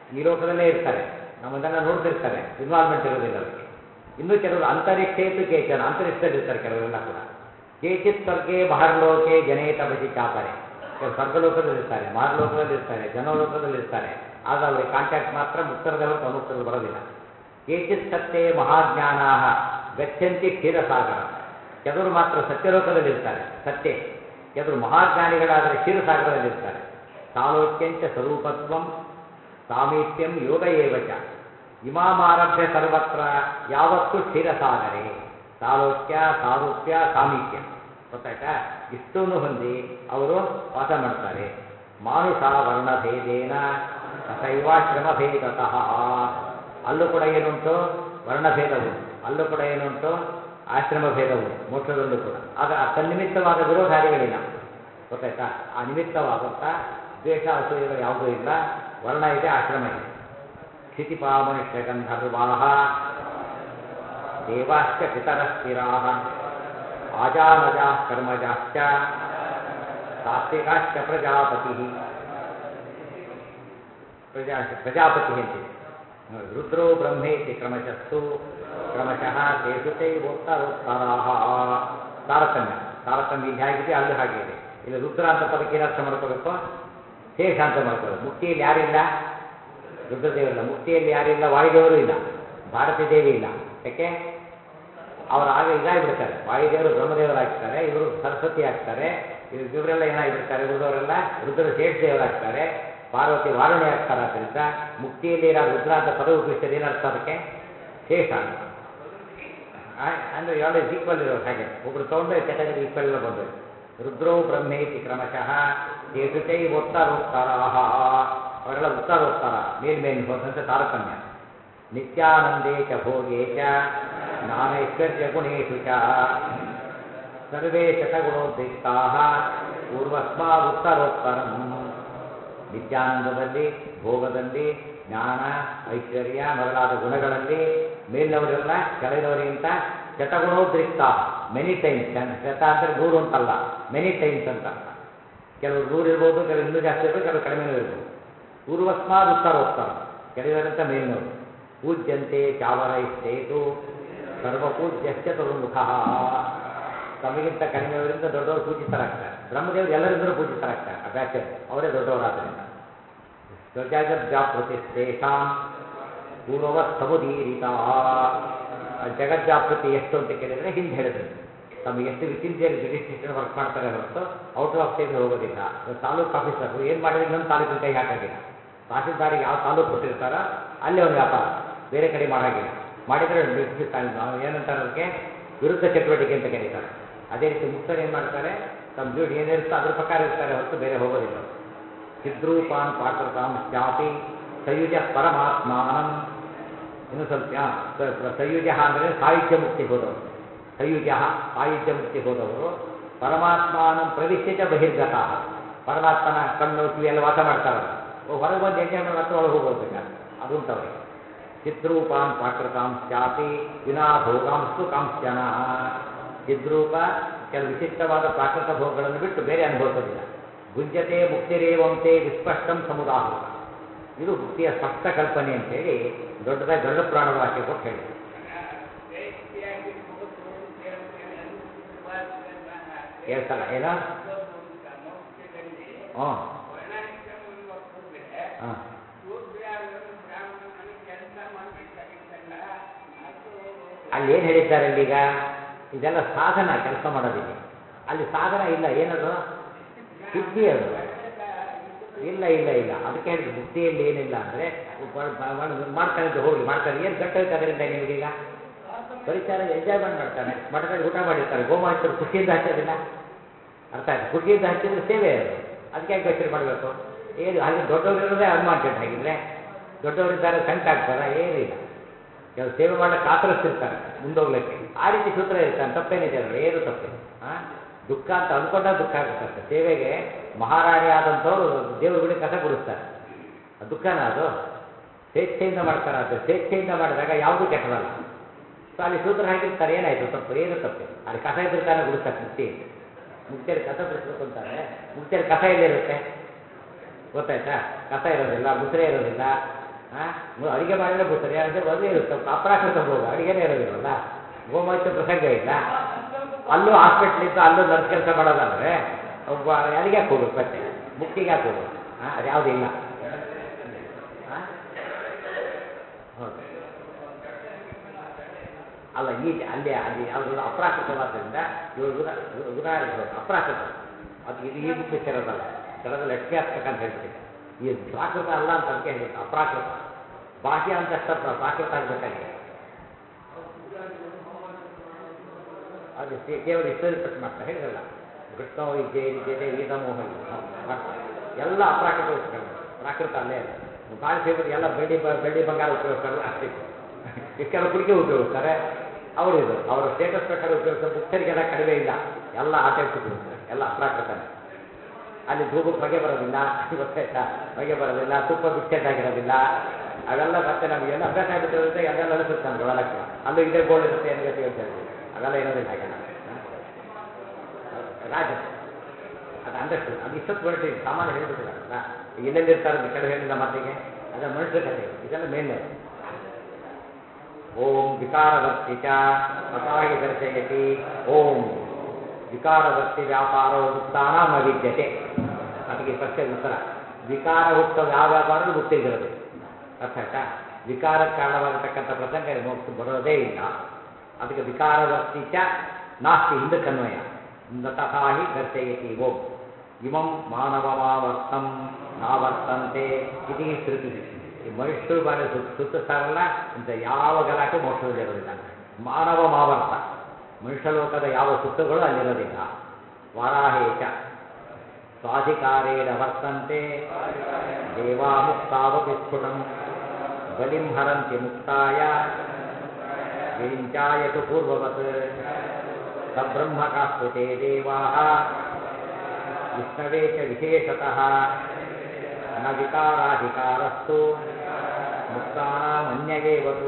ಈ ಲೋಕದಲ್ಲೇ ಇರ್ತಾರೆ ನಮ್ಮನ್ನೆಲ್ಲ ನೋಡ್ತಿರ್ತಾರೆ ಇನ್ವಾಲ್ವ್ಮೆಂಟ್ ಇರೋದಿಲ್ಲ ಅವರಿಗೆ ಇನ್ನೂ ಕೆಲವರು ಅಂತರಿಕ್ಷೇತು ಕೇಚನ ಅಂತರಿಕ್ಷದಲ್ಲಿ ಇರ್ತಾರೆ ಕೆಲವರೆಲ್ಲ ಕೂಡ ಕೇಚಿತ್ ಸ್ವರ್ಗೆ ಮಹರ್ಲೋಕೆ ಜನೇ ತಪಸಿ ಚಾಪರೆ ಕೆಲವು ಸ್ವರ್ಗಲೋಕದಲ್ಲಿ ಇರ್ತಾರೆ ಮಹರ್ಲೋಕದಲ್ಲಿ ಇರ್ತಾರೆ ಜನೋಲೋಕದಲ್ಲಿ ಇರ್ತಾರೆ ಆಗ ಅವರಿಗೆ ಕಾಂಟ್ಯಾಕ್ಟ್ ಮಾತ್ರ ಮುಕ್ತರದೇ ಹೊರತು ಅಮುಕ್ತರದ್ದು ಬರೋದಿಲ್ಲ ಕೇಚಿತ್ ಸತ್ಯೇ ಮಹಾಜ್ಞಾನಾ ಗಚ್ಚಂತಿ ಕ್ಷೀರಸಾಗರ ಕೆಲವರು ಮಾತ್ರ ಸತ್ಯಲೋಕದಲ್ಲಿ ಇರ್ತಾರೆ ಸತ್ಯ ಕೆಲವರು ಮಹಾಜ್ಞಾನಿಗಳಾದರೆ ಕ್ಷೀರಸಾಗರದಲ್ಲಿ ಇರ್ತಾರೆ ಸಾಲೋಕ್ಯಂಚ ಸ್ವರೂಪತ್ವಂ ಸಾಮೀಪ್ಯಂ ಯೋಗ ಏವಚ ಇಮಾಮಾರಭ್ಯ ಸರ್ವತ್ರ ಯಾವತ್ತು ಕ್ಷೀರಸಾಗರೆ ಸಾಲೋಕ್ಯ ಸಾರೂಪ್ಯ ಸಾಮೀಪ್ಯ ಗೊತ್ತಾಯ್ತಾ ಇಷ್ಟೂನು ಹೊಂದಿ ಅವರು ವಾಸ ಮಾಡ್ತಾರೆ ಮಾನುಷ ವರ್ಣಭೇದೇನ ತಥೈವಾಶ್ರಮ ಭೇದತಃ ಅಲ್ಲೂ ಕೂಡ ಏನುಂಟು ವರ್ಣಭೇದವು ಅಲ್ಲೂ ಕೂಡ ಏನುಂಟು ಆಶ್ರಮ ಭೇದವು ಮೋಕ್ಷದಲ್ಲೂ ಕೂಡ ಆಗ ಆ ತನ್ನಿಮಿತ್ತವಾದ ವಿರೋಧಾದಿಗಳಿಲ್ಲ ಗೊತ್ತಾಯ್ತಾ ಆ ನಿಮಿತ್ತವಾದಂಥ ದ್ವೇಷ ಅಸೂಯೆಗಳು ಯಾವುದೂ ಇಲ್ಲ ವರ್ಣ ಇದೆ ಆಶ್ರಮ ಇದೆ ಕ್ಷಿತಿಪಾ ಮನುಷ್ಯ ಗಂಧರ್ವಾಹ ದೇವಾಶ್ಚ ಪಿತರ ಸ್ಥಿರಾ ಆಜಾನಜಾ ಕರ್ಮಜಾಶ್ಚ ಸಾತ್ವಿಕಾಶ್ಚ ಪ್ರಜಾಪತಿ ಪ್ರಜಾ ಪ್ರಜಾಪತಿ ಅಂತಿದೆ ನೋಡಿ, ರುದ್ರೋ ಬ್ರಹ್ಮೇತಿ ಕ್ರಮಶಸ್ತು ಕ್ರಮಶಃ ತೇಷು ಚೈವೋತ್ತರೋತ್ತರಾಹ ತಾರತಮ್ಯ ತಾರತಮ್ಯ ಇಲ್ಲಿ ಹೇಗಿದೆ ಅಲ್ಲಿ ಹಾಗೆ ಇದೆ ಇಲ್ಲಿ ರುದ್ರ ಅಂತ ಪದಕ್ಕೆ ಏನರ್ಥ ಮಾಡ್ಕೋಬೇಕು ಶೇಷ ಅಂತ ಮಾಡ್ಕೋಬೇಕು ಮುಕ್ತಿಯಲ್ಲಿ ಯಾರಿಲ್ಲ ರುದ್ರದೇವರಿಲ್ಲ ಮುಕ್ತಿಯಲ್ಲಿ ಯಾರಿಲ್ಲ ವಾಯುದೇವರು ಇಲ್ಲ ಭಾರತೀ ದೇವಿ ಇಲ್ಲ ಯಾಕೆ ಅವರು ಆಗ ಇದಾಗಿಬಿಡ್ತಾರೆ ವಾಯುದೇವರು ಬ್ರಹ್ಮದೇವರಾಗ್ತಾರೆ ಇವರು ಸರಸ್ವತಿ ಆಗ್ತಾರೆ ಇವ್- ಇವರೆಲ್ಲ ಏನಾಗಿಬಿಡ್ತಾರೆ ಉಳಿದವರೆಲ್ಲ ರುದ್ರ ಶೇಷ ದೇವರಾಗ್ತಾರೆ ಪಾರ್ವತಿ ವಾರುಣಿ ಆಗ್ತಾರೆ ಆದ್ದರಿಂದ ಮುಕ್ತಿಯಲ್ಲಿ ಇರೋ ರುದ್ರ ಅಂತ ಪದ ಉಪಯೋಗಿಸಿದ್ರೆ ಏನರ್ಥ ಅದಕ್ಕೆ ಶೇಷ ಅಂತ ಆ- ಅಂದ್ರೆ ಎಲ್ಲ ಈಕ್ವಲ್ ಇರೋರು ಹಾಗೆ ಒಬ್ರು ತಗೊಂಡು ಕೆಟಗರಿ ಈಕ್ವಲ್ ಎಲ್ಲ ಬಂದು ರುದ್ರೋ ಬ್ರಹ್ಮೇತಿ ಕ್ರಮಶಃ ತೇಷು ಚೈ ಉತ್ತರೋತ್ತರಾಹ ಅವರೆಲ್ಲ ಉತ್ತರೋತ್ತರ ಮೇಲ್ಮೇಲ್ ಹೋದಂತೆ ತಾರತಮ್ಯ ನಿತ್ಯಾನಂದೇ ಚ ಭೋಗೇ ಚ ಜ್ಞಾನೈಶ್ವರ್ಯ ಗುಣೇಶು ಚ ಸರ್ವೇ ಶತಗುಣೋದ್ರಿಕ್ತಾ ಪೂರ್ವಸ್ಮಾದುತ್ತರೋತ್ತರಂ ನಿತ್ಯಾನಂದದಲ್ಲಿ ಭೋಗದಲ್ಲಿ ಜ್ಞಾನ ಐಶ್ವರ್ಯ ಮೊದಲಾದ ಗುಣಗಳಲ್ಲಿ ಮೇಲಿನವರೆಲ್ಲ ಕೆಳಗಿನವರಿಗಿಂತ ಶತಗುಣೋದ್ರಿಕ್ತ ಮೆನಿ ಟೈಮ್ಸ್ ಶತ ಅಂದರೆ ನೂರು ಅಂತಲ್ಲ ಮೆನಿ ಟೈಮ್ಸ್ ಅಂತ ಅರ್ಥ ಕೆಲವರು ನೂರು ಇರ್ಬೋದು ಕೆಲವರು ಇನ್ನೂ ಜಾಸ್ತಿ ಇರ್ಬೋದು ಕೆಲವರು ಕಡಿಮೆನೂ ಇರ್ಬೋದು ಪೂರ್ವಸ್ಮಾದ್ ಉತ್ತರೋತ್ತರ ಕೆಳಗಿನವರಂತ ಮೇಲಿನವರು ಪೂಜ್ಯಂತೆ ಚಾವರೈಸ್ತೇತು ಸರ್ವಪೂಜ್ಯಶ್ಚ ತರುಮುಖ ತಮಗಿಂತ ಕಡಿಮೆಯವರಿಂದ ದೊಡ್ಡವರು ಪೂಜಿತರಾಗ್ತಾರೆ ಬ್ರಹ್ಮದೇವರು ಎಲ್ಲರಿಂದಲೂ ಪೂಜಿತರಾಗ್ತಾರೆ ಆ ಬ್ಯಾಚರ್ ಅವರೇ ದೊಡ್ಡವರಾದ್ದರಿಂದ ಸ್ವಜಗದ್ವ್ಯಾಪೃತಿಸ್ತೇಷಾಂ ಪೂರ್ವವತ್ಸಮುದೀರಿತ ಜಗದ್ವ್ಯಾಪೃತಿ ಎಷ್ಟು ಅಂತ ಕೇಳಿದರೆ ಹಿಂದೆ ಹೇಳಿದ್ರು ತಮಗೆ ಎಷ್ಟು ವಿಚಿಂತೆಯಲ್ಲಿ ಜುಡಿಸ್ಟಿಷನ್ ವರ್ಕ್ ಮಾಡ್ತಾರೆ ಹೊರತು ಔಟ್ ಆಫ್ ಸ್ಟೇಟ್ ಹೋಗೋದಿಲ್ಲ ಇವತ್ತು ತಾಲೂಕು ಆಫೀಸರು ಏನು ಮಾಡಿದ್ರೆ ಇನ್ನೊಂದು ತಾಲೂಕಿನ ಕೈ ಹಾಕಾಗಿಲ್ಲ ತಹಸೀಲ್ದಾರಿಗೆ ಯಾವ ತಾಲೂಕು ಕೊಟ್ಟಿರ್ತಾರೋ ಅಲ್ಲಿ ಅವನ ವ್ಯಾಪಾರ ಬೇರೆ ಕಡೆ ಮಾಡಾಗಿಲ್ಲ ಮಾಡಿದರೆ ಬ್ರಿಟಿಷ್ ತಾಲೂಕು ಏನಂತಾರೆ ಅದಕ್ಕೆ ವಿರುದ್ಧ ಚಟುವಟಿಕೆ ಅಂತ ಕರೀತಾರೆ ಅದೇ ರೀತಿ ಮುಕ್ತರು ಏನು ಮಾಡ್ತಾರೆ ತಮ್ಮ ಡ್ಯೂಟಿ ಏನಿರುತ್ತೋ ಅದ್ರ ಪ್ರಕಾರ ಇರ್ತಾರೆ ಹೊರತು ಬೇರೆ ಹೋಗೋದಿಲ್ಲ ಅವರು. ಚಿದ್ರೂಪಾನ್ ಪಾತ್ರತಾಂ ಚಾಪಿ ಸಯುಜ ಪರಮಾತ್ಮಾನಂ ಇನ್ನು ಸ್ವಲ್ಪ ಆ, ಸ- ಸ- ಸಯುಜ ಅಂದರೆ ಸಾಯುಜ್ಯ ಮುಕ್ತಿ ಹೋದವರು ಸಯುಜ ಸಾಯುಜ್ಯ ಮುಕ್ತಿ ಹೋದವರು ಪರಮಾತ್ಮಾನಂ ಪ್ರವಿಶ್ಯಜ ಬಹಿರ್ಗತ ಪರಮಾತ್ಮನ ಕಣ್ಣು ಕಿವಿ ಎಲ್ಲ ವಾಸ ಮಾಡ್ತಾರಲ್ಲ ಓ, ಹೊರಗೆ ಬಂದು ಎಂಜಾಯ್ ಮಾಡಿ ಮತ್ತೆ ಒಳಗೆ ಹೋಗ್ಬೇಕಾದ್ರೆ ಅದು ಉಂಟವರಿಗೆ ಚಿದ್ರೂಪಾನ್ ಪಾಕೃತಾಂ ಚಾಪಿ ವಿನಾ ಭೋಗಾಂಸ್ತು ಕಾಂಶ್ಚನ ಚಿದ್ರೂಪ ಕೆಲವು ವಿಶಿಷ್ಟವಾದ ಪ್ರಾಕೃತ ಭೋಗಗಳನ್ನು ಬಿಟ್ಟು ಬೇರೆ ಅನುಭವಿಸೋದಿಲ್ಲ ಗುಂಜತೆ ಮುಕ್ತಿರೇವಂತೆ ವಿಸ್ಪಷ್ಟಂ ಸಮುದಾಹೃತ ಇದು ಮುಕ್ತಿಯ ಸ್ಪಷ್ಟ ಕಲ್ಪನೆ ಅಂತೇಳಿ ದೊಡ್ಡದಾಗಿ ಗರುಡ ಪುರಾಣದ ವಾಕ್ಯ ಕೊಟ್ಟು ಹೇಳಿದೆ ಕೇಳ್ಸಲ್ಲ ಏನೋ ಹ್ಞೂ ಹಾಂ ಅಲ್ಲಿ ಏನು ಹೇಳಿದ್ದಾರೆ ಅಲ್ಲೀಗ ಇದೆಲ್ಲ ಸಾಧನ ಕೆಲಸ ಮಾಡೋದಿಲ್ಲ ಅಲ್ಲಿ ಸಾಧನ ಇಲ್ಲ ಏನದು ಸಿದ್ಧಿ ಅದು ಇಲ್ಲ ಇಲ್ಲ ಇಲ್ಲ ಅದಕ್ಕೆ ಹೇಳಿದ್ರು ಮುಕ್ತಿಯಲ್ಲಿ ಏನಿಲ್ಲ ಅಂದರೆ ಮಾಡ್ತಾನೆ ಅಂತ ಹೋಗ್ಲಿ ಮಾಡ್ತಾರೆ ಏನು ಗಂಟೆ ಹೋಯ್ತು ಅದರಿಂದ ನಿಮಗೀಗ ಪರಿಚಾರ ಎಂಜಾಯ್ಮೆಂಟ್ ಮಾಡ್ತಾನೆ ಮಠದಲ್ಲಿ ಊಟ ಮಾಡಿರ್ತಾರೆ ಗೋಮಾಂಸರು ಖುಷಿಯಿಂದ ಹಚ್ಚೋದಿಲ್ಲ ಅರ್ಥ ಆಯ್ತು ಖುಷಿಯಿಂದ ಹಚ್ಚಿದ್ರೆ ಸೇವೆ ಅದು ಅದಕ್ಕೆ ಯಾಕೆ ಯೋಚನೆ ಮಾಡಬೇಕು ಏನು ಹಾಗೆ ದೊಡ್ಡವರಿರೋದೇ ಅನ್ವಾಂಟೆಡ್ ಹಾಗಿದ್ರೆ ದೊಡ್ಡವರಿದ್ದಾರೆ ಸಂಕಟ ಆಗ್ತದ ಏನೂ ಇಲ್ಲ ಕೆಲವು ಸೇವೆ ಮಾಡ್ಲಿಕ್ಕೆ ಆತರಿಸ್ತಿರ್ತಾರೆ ಮುಂದೋಗ್ಲಿಕ್ಕೆ ಆ ರೀತಿ ಸೂತ್ರ ಇರ್ತಾನೆ ತಪ್ಪೇನಿದೆ ಅದರಲ್ಲಿ ಏನು ತಪ್ಪಿಲ್ಲ ಹಾಂ ದುಃಖ ಅಂತ ಅಂದ್ಕೊಂಡಾಗ ದುಃಖ ಆಗುತ್ತೆ ಅಷ್ಟೇ ಸೇವೆಗೆ ಮಹಾರಾಣಿ ಆದಂಥವ್ರು ದೇವ್ರ ಗುಡಿ ಕಸ ಗುಡಿಸ್ತಾರೆ ಅದು ದುಃಖನ ಅದು ಸ್ವೇಚ್ಛೆಯಿಂದ ಮಾಡ್ತಾರೆ ಅದು ಸ್ವೇಚ್ಛೆಯಿಂದ ಮಾಡಿದಾಗ ಯಾವುದೂ ಕೆಟ್ಟದಲ್ಲ ಸೊ ಅಲ್ಲಿ ಸೂತ್ರ ಹಾಕಿರ್ತಾರೆ ಏನಾಯ್ತು ತಪ್ಪು ಏನು ತಪ್ಪು ಅಲ್ಲಿ ಕಸ ಇದ್ರೆ ತಾನೇ ಗುಡಿಸ್ತಾರೆ ಮುಕ್ತಿ ಮುಕ್ತಿಯಲ್ಲಿ ಕಸ ಬಿಡಿಸ್ಬೇಕು ಅಂತಾರೆ ಮುಕ್ತಿಯಲ್ಲಿ ಕಸ ಎಲ್ಲಿರುತ್ತೆ ಗೊತ್ತಾಯ್ತಾ ಕಸ ಇರೋದಿಲ್ಲ ಮುಸ್ರೆ ಇರೋದಿಲ್ಲ ಹಾಂ ಅಡುಗೆ ಮಾಡಿದ್ರೆ ಬಿಡ್ತಾರೆ ಯಾರಂದ್ರೆ ಅದೇ ಇರುತ್ತೆ ಅಪ್ರಾಕೃತ ಭೋಗ ಅಡುಗೆನೇ ಇರೋದಿಲ್ವಲ್ಲ ಗೋಮಾಂಸ ಪ್ರಸಂಗ ಇಲ್ಲ ಅಲ್ಲೂ ಹಾಸ್ಪಿಟ್ಲಿದ್ದು ಅಲ್ಲೂ ನರ್ಸ್ ಕೆಲಸ ಮಾಡೋದಂದ್ರೆ ಒಬ್ಬ ಅಲ್ಲಿಗೆ ಯಾಕೆ ಹೋಗ್ಬೇಕು ಮತ್ತೆ ಮುಕ್ತಿಗೆ ಯಾಕೆ ಹೋಗ್ಬೇಕು ಹಾಂ ಅದು ಯಾವುದೂ ಇಲ್ಲ ಹಾಂ ಹೌದು ಅಲ್ಲ ಈ ಅಲ್ಲಿ ಅಲ್ಲಿ ಯಾವುದು ಅಪ್ರಾಕೃತವಾದ್ದರಿಂದ ಇವರು ಉದಾ ಉದಾಹರಣೆ ಹೇಳೋದು ಅಪ್ರಾಕೃತ ಅದು ಇದು ಈ ಬುಕ್ ಇರೋದಲ್ಲ ಕೆಳಗೆ ಲಕ್ಷ್ಮ್ಯಾತ್ಮಕ ಅಂತ ಹೇಳ್ಬಿಟ್ಟಿದೆ ಈ ಪ್ರಾಕೃತ ಅಲ್ಲ ಅಂತ ಅದಕ್ಕೆ ಹೇಳ್ಬಿಟ್ಟು ಅಪ್ರಾಕೃತ ಬಾಹ್ಯ ಅಂತಷ್ಟ ಪ್ರ- ಪ್ರಾಕೃತ ಆಗಬೇಕಾಗಿದೆ ಅದು ಸೇ- ಕೇವಲ ಇಷ್ಟೊಂದು ಪಟ್ಟು ಮಾಡ್ತಾರೆ ಹೇಳಿದ್ರಲ್ಲ ಕೃಷ್ಣ ವಿದ್ಯೆ ವಿದ್ಯತೆ ವೀತ ಮೋಹ ಮಾಡ್ತಾರೆ ಎಲ್ಲ ಅಪ್ರಾಕೃತ ವಸ್ತುಗಳು ಪ್ರಾಕೃತ ಅಲ್ಲೇ ಅಲ್ಲ ಭಾಳ ಸೇಬಿಟ್ಟು ಎಲ್ಲ ಬೆಳ್ಳಿ ಬ- ಬೆಳ್ಳಿ ಬಂಗಾರ ಉಪಯೋಗಿಸ್ತಾರಲ್ಲ ಅಷ್ಟೇ ಕೆಲವು ಕುಡಿಕೆ ಉಪಯೋಗಿಸ್ತಾರೆ ಅವರು ಇದು ಅವರ ಸ್ಟೇಟಸ್ ಪ್ರಕಾರ ಉಪಯೋಗಿಸೋ ಮುಕ್ತರಿಗೆಲ್ಲ ಕಡಿಮೆ ಇಲ್ಲ ಎಲ್ಲ ಆ ಟೈಪ್ ಉಪಯೋಗಿಸ್ತಾರೆ ಎಲ್ಲ ಅಪ್ರಾಕೃತನೇ ಅಲ್ಲಿ ಧೂಪಕ್ಕೆ ಹೊಗೆ ಬರೋದಿಲ್ಲ ಗೊತ್ತಾಯ್ತಾ ಹೊಗೆ ಬರೋದಿಲ್ಲ ತುಪ್ಪ ಬಿಸ್ಕೆಟ್ ಆಗಿರೋದಿಲ್ಲ ಅವೆಲ್ಲ ಮತ್ತೆ ನಮಗೆಲ್ಲ ಅಭ್ಯಾಸ ಆಗಿಬಿಟ್ಟಿರುತ್ತೆ ಅದೆಲ್ಲ ಅನಿಸುತ್ತೆ ನಮ್ಗೆ ಅವೆಲ್ಲ ಕೂಡ ಅಲ್ಲೂ ಇದೇ ಗೋಲ್ಡ್ ಇರುತ್ತೆ ಏನು ಗತಿ ಅಂತ ಹೇಳ್ತೀವಿ ಅವೆಲ್ಲ ಇರೋದಿಲ್ಲ ಹಾಗೆಲ್ಲ ರಾಜ ಅದು ಅಂಡರ್ಸ್ಟುಡ್ ಅದು ಇಷ್ಟೊತ್ತು ಹೊರಟಿದೆ ಸಾಮಾನ್ಯ ಹೇಳ್ಬಿಟ್ಟಿದಾರಲ್ಲ ಎಲ್ಲೆಲ್ಲಿರ್ತಾರೆ ಅಂತ ಕೆಳಗೆ ಹೇಳಿದ ಮಾತಿಗೆ ಅದರ ಮನುಷ್ಯರ ಕಥೆ ಇದೆಲ್ಲ ಮೇಲ್ನವರು ಓಂ ವಿಕಾರವರ್ತಿ ಚ ತಥಾಹಿ ದರ್ಶಯತಿ ಓಂ ವಿಕಾರವರ್ತಿ ವ್ಯಾಪಾರೋ ಮುಕ್ತಾನಾಂ ನ ವಿದ್ಯತೆ ಅದಕ್ಕೆ ಈ ಪ್ರಶ್ನೆಗೆ ಉತ್ತರ ವಿಕಾರ ಹುಟ್ಟೋ ಯಾವ ವ್ಯಾಪಾರನೂ ಮುಕ್ತಿಗಿರೋದು ಅರ್ಥ ಆಯ್ತಾ ವಿಕಾರಕ್ಕೆ ಕಾರಣವಾಗಿರ್ತಕ್ಕಂಥ ಪ್ರಸಂಗ ಇಲ್ಲಿ ಮೋಕ್ಷ ಬರೋದೇ ಇಲ್ಲ ಅದಕ್ಕೆ ವಿಕಾರವರ್ತಿ ಚ ನಾಸ್ತಿ ಹಿಂದಕ್ಕನ್ವಯ ನ ತಥಾಹಿ ದರ್ಶಯತಿ ಓಂ ಇಮಂ ಮಾನವಮಾವರ್ತಂ ನಾವರ್ತಂತೆ ಇತಿ ಶ್ರುತಿ ಈ ಮನುಷ್ಯರು ಬಾರಿ ಸುತ್ತ ಸುತ್ತಿಸ್ತಾರಲ್ಲ ಇಂಥ ಯಾವ ಗಲಾಟೆ ಮೋಕ್ಷದಲ್ಲಿ ಇರೋದಿಲ್ಲ ಮಾನವ ಮಾವರ್ತ ಮನುಷ್ಯ ಲೋಕದ ಯಾವ ಸುತ್ತುಗಳು ಅಲ್ಲಿರೋದಿಲ್ಲ ವಾರಾಹೇಶ ಸ್ವಾಧಿಕಾರೇಣ ವರ್ತಂತೆ ದೇವಾ ಮುಕ್ತಾವಪಿ ಸ್ಫುಟಂ ಬಲಿಂ ಹರಂತಿ ಮುಕ್ತಾಯ ವಿರಿಂಚಾಯತು ಪೂರ್ವವತ್ ಸಬ್ರಹ್ಮಕಾಸ್ತು ತೇ ದೇವಾಃ ವಿಷ್ಣವೇ ಚ ವಿಶೇಷತಃ ನ ವಿಕಾರಾಧಿಕಾರಸ್ತು ಮುಕ್ತಾನಾಮನ್ಯವೇವತು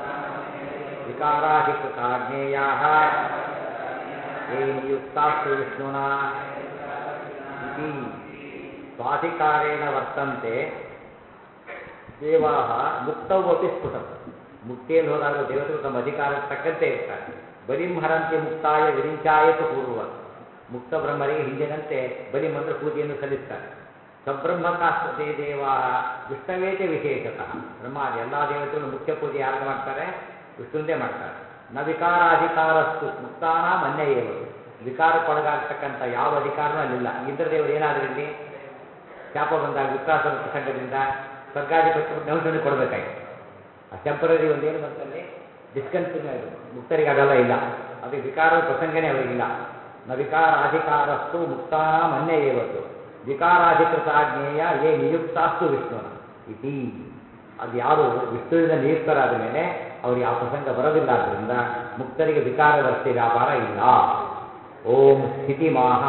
ವಿಕಾರಾಧಿಕೃತಾಜ್ಞೇಯಾः ये नियुक्तास्तु विष्णुना इति स्वाधिकारेण वर्तन्ते ದೇವಾಹ ಮುಕ್ತವಪಿ ಸ್ಫುಟಂ ಮುಕ್ತಿಯಲ್ಲಿ ಹೋದಾಗ ದೇವತೆಗಳು ತಮ್ಮ ಅಧಿಕಾರಕ್ಕೆ ತಕ್ಕಂತೆ ಇರ್ತಾರೆ ಬಲಿಂ ಹರಂತಿ ಮುಕ್ತಾಯ ವಿರಿಂಚಾಯತು ಪೂರ್ವ ಮುಕ್ತ ಬ್ರಹ್ಮರಿಗೆ ಹಿಂದಿನಂತೆ ಬಲಿಂ ಅಂದ್ರೆ ಪೂಜೆಯನ್ನು ಸಲ್ಲಿಸ್ತಾರೆ ಸಬ್ರಹ್ಮಕಾಸ್ತೇ ದೇವಾ ವಿಷ್ಣವೇತೆ ವಿಶೇಷತಃ ಬ್ರಹ್ಮಾದಿ ಎಲ್ಲ ದೇವತೆಗಳು ಮುಖ್ಯ ಪೂಜೆ ಯಾರು ಮಾಡ್ತಾರೆ ವಿಷ್ಣುಂದೇ ಮಾಡ್ತಾರೆ ನ ವಿಕಾರಾಧಿಕಾರಸ್ತು ಮುಕ್ತಾನಾಂ ಅನ್ಯ ಏವರು ವಿಕಾರಕ್ಕೊಳಗಾಗ್ತಕ್ಕಂಥ ಯಾವ ಅಧಿಕಾರನೂ ಅಲ್ಲಿಲ್ಲ ಇಂದ್ರದೇವರು ಏನಾದರೂ ಇಲ್ಲಿ ಶಾಪ ಬಂದಾಗ ವಿಕಾಸದ ಪ್ರಸಂಗದಿಂದ ಸ್ವರ್ಗಾಧಿಪತ್ಯ ನೌಷಧಿ ಕೊಡಬೇಕಾಯ್ತು ಆ ಟೆಂಪರರಿ ಒಂದೇನು ಬಂತಲ್ಲಿ ಡಿಸ್ಕನ್ಸಿಂಗ್ ಆಗಿದೆ ಮುಕ್ತರಿಗೆ ಅದೆಲ್ಲ ಇಲ್ಲ ಅದು ವಿಕಾರದ ಪ್ರಸಂಗನೇ ಅವರಿಗಿಲ್ಲ ನ ವಿಕಾರಾಧಿಕಾರಸ್ತು ಮುಕ್ತಾನಾಂ ಅನ್ಯ ಏವತ್ತು ವಿಕಾರಾಧಿಕೃತ ಜ್ಞೇಯ ಏ ನಿಯುಕ್ತಾಸ್ತು ವಿಷ್ಣುನ ಇತಿ ಅದು ಯಾರು ವಿಷ್ಣುವಿನ ನಿಯುಕ್ತರಾದ ಮೇಲೆ ಅವರಿಗೆ ಆ ಪ್ರಸಂಗ ಬರೋದಿಲ್ಲ ಆದ್ದರಿಂದ ಮುಕ್ತರಿಗೆ ವಿಕಾರವರ್ತಿ ವ್ಯಾಪಾರ ಇಲ್ಲ ಓಂ ಸ್ಥಿತಿಮಾಹ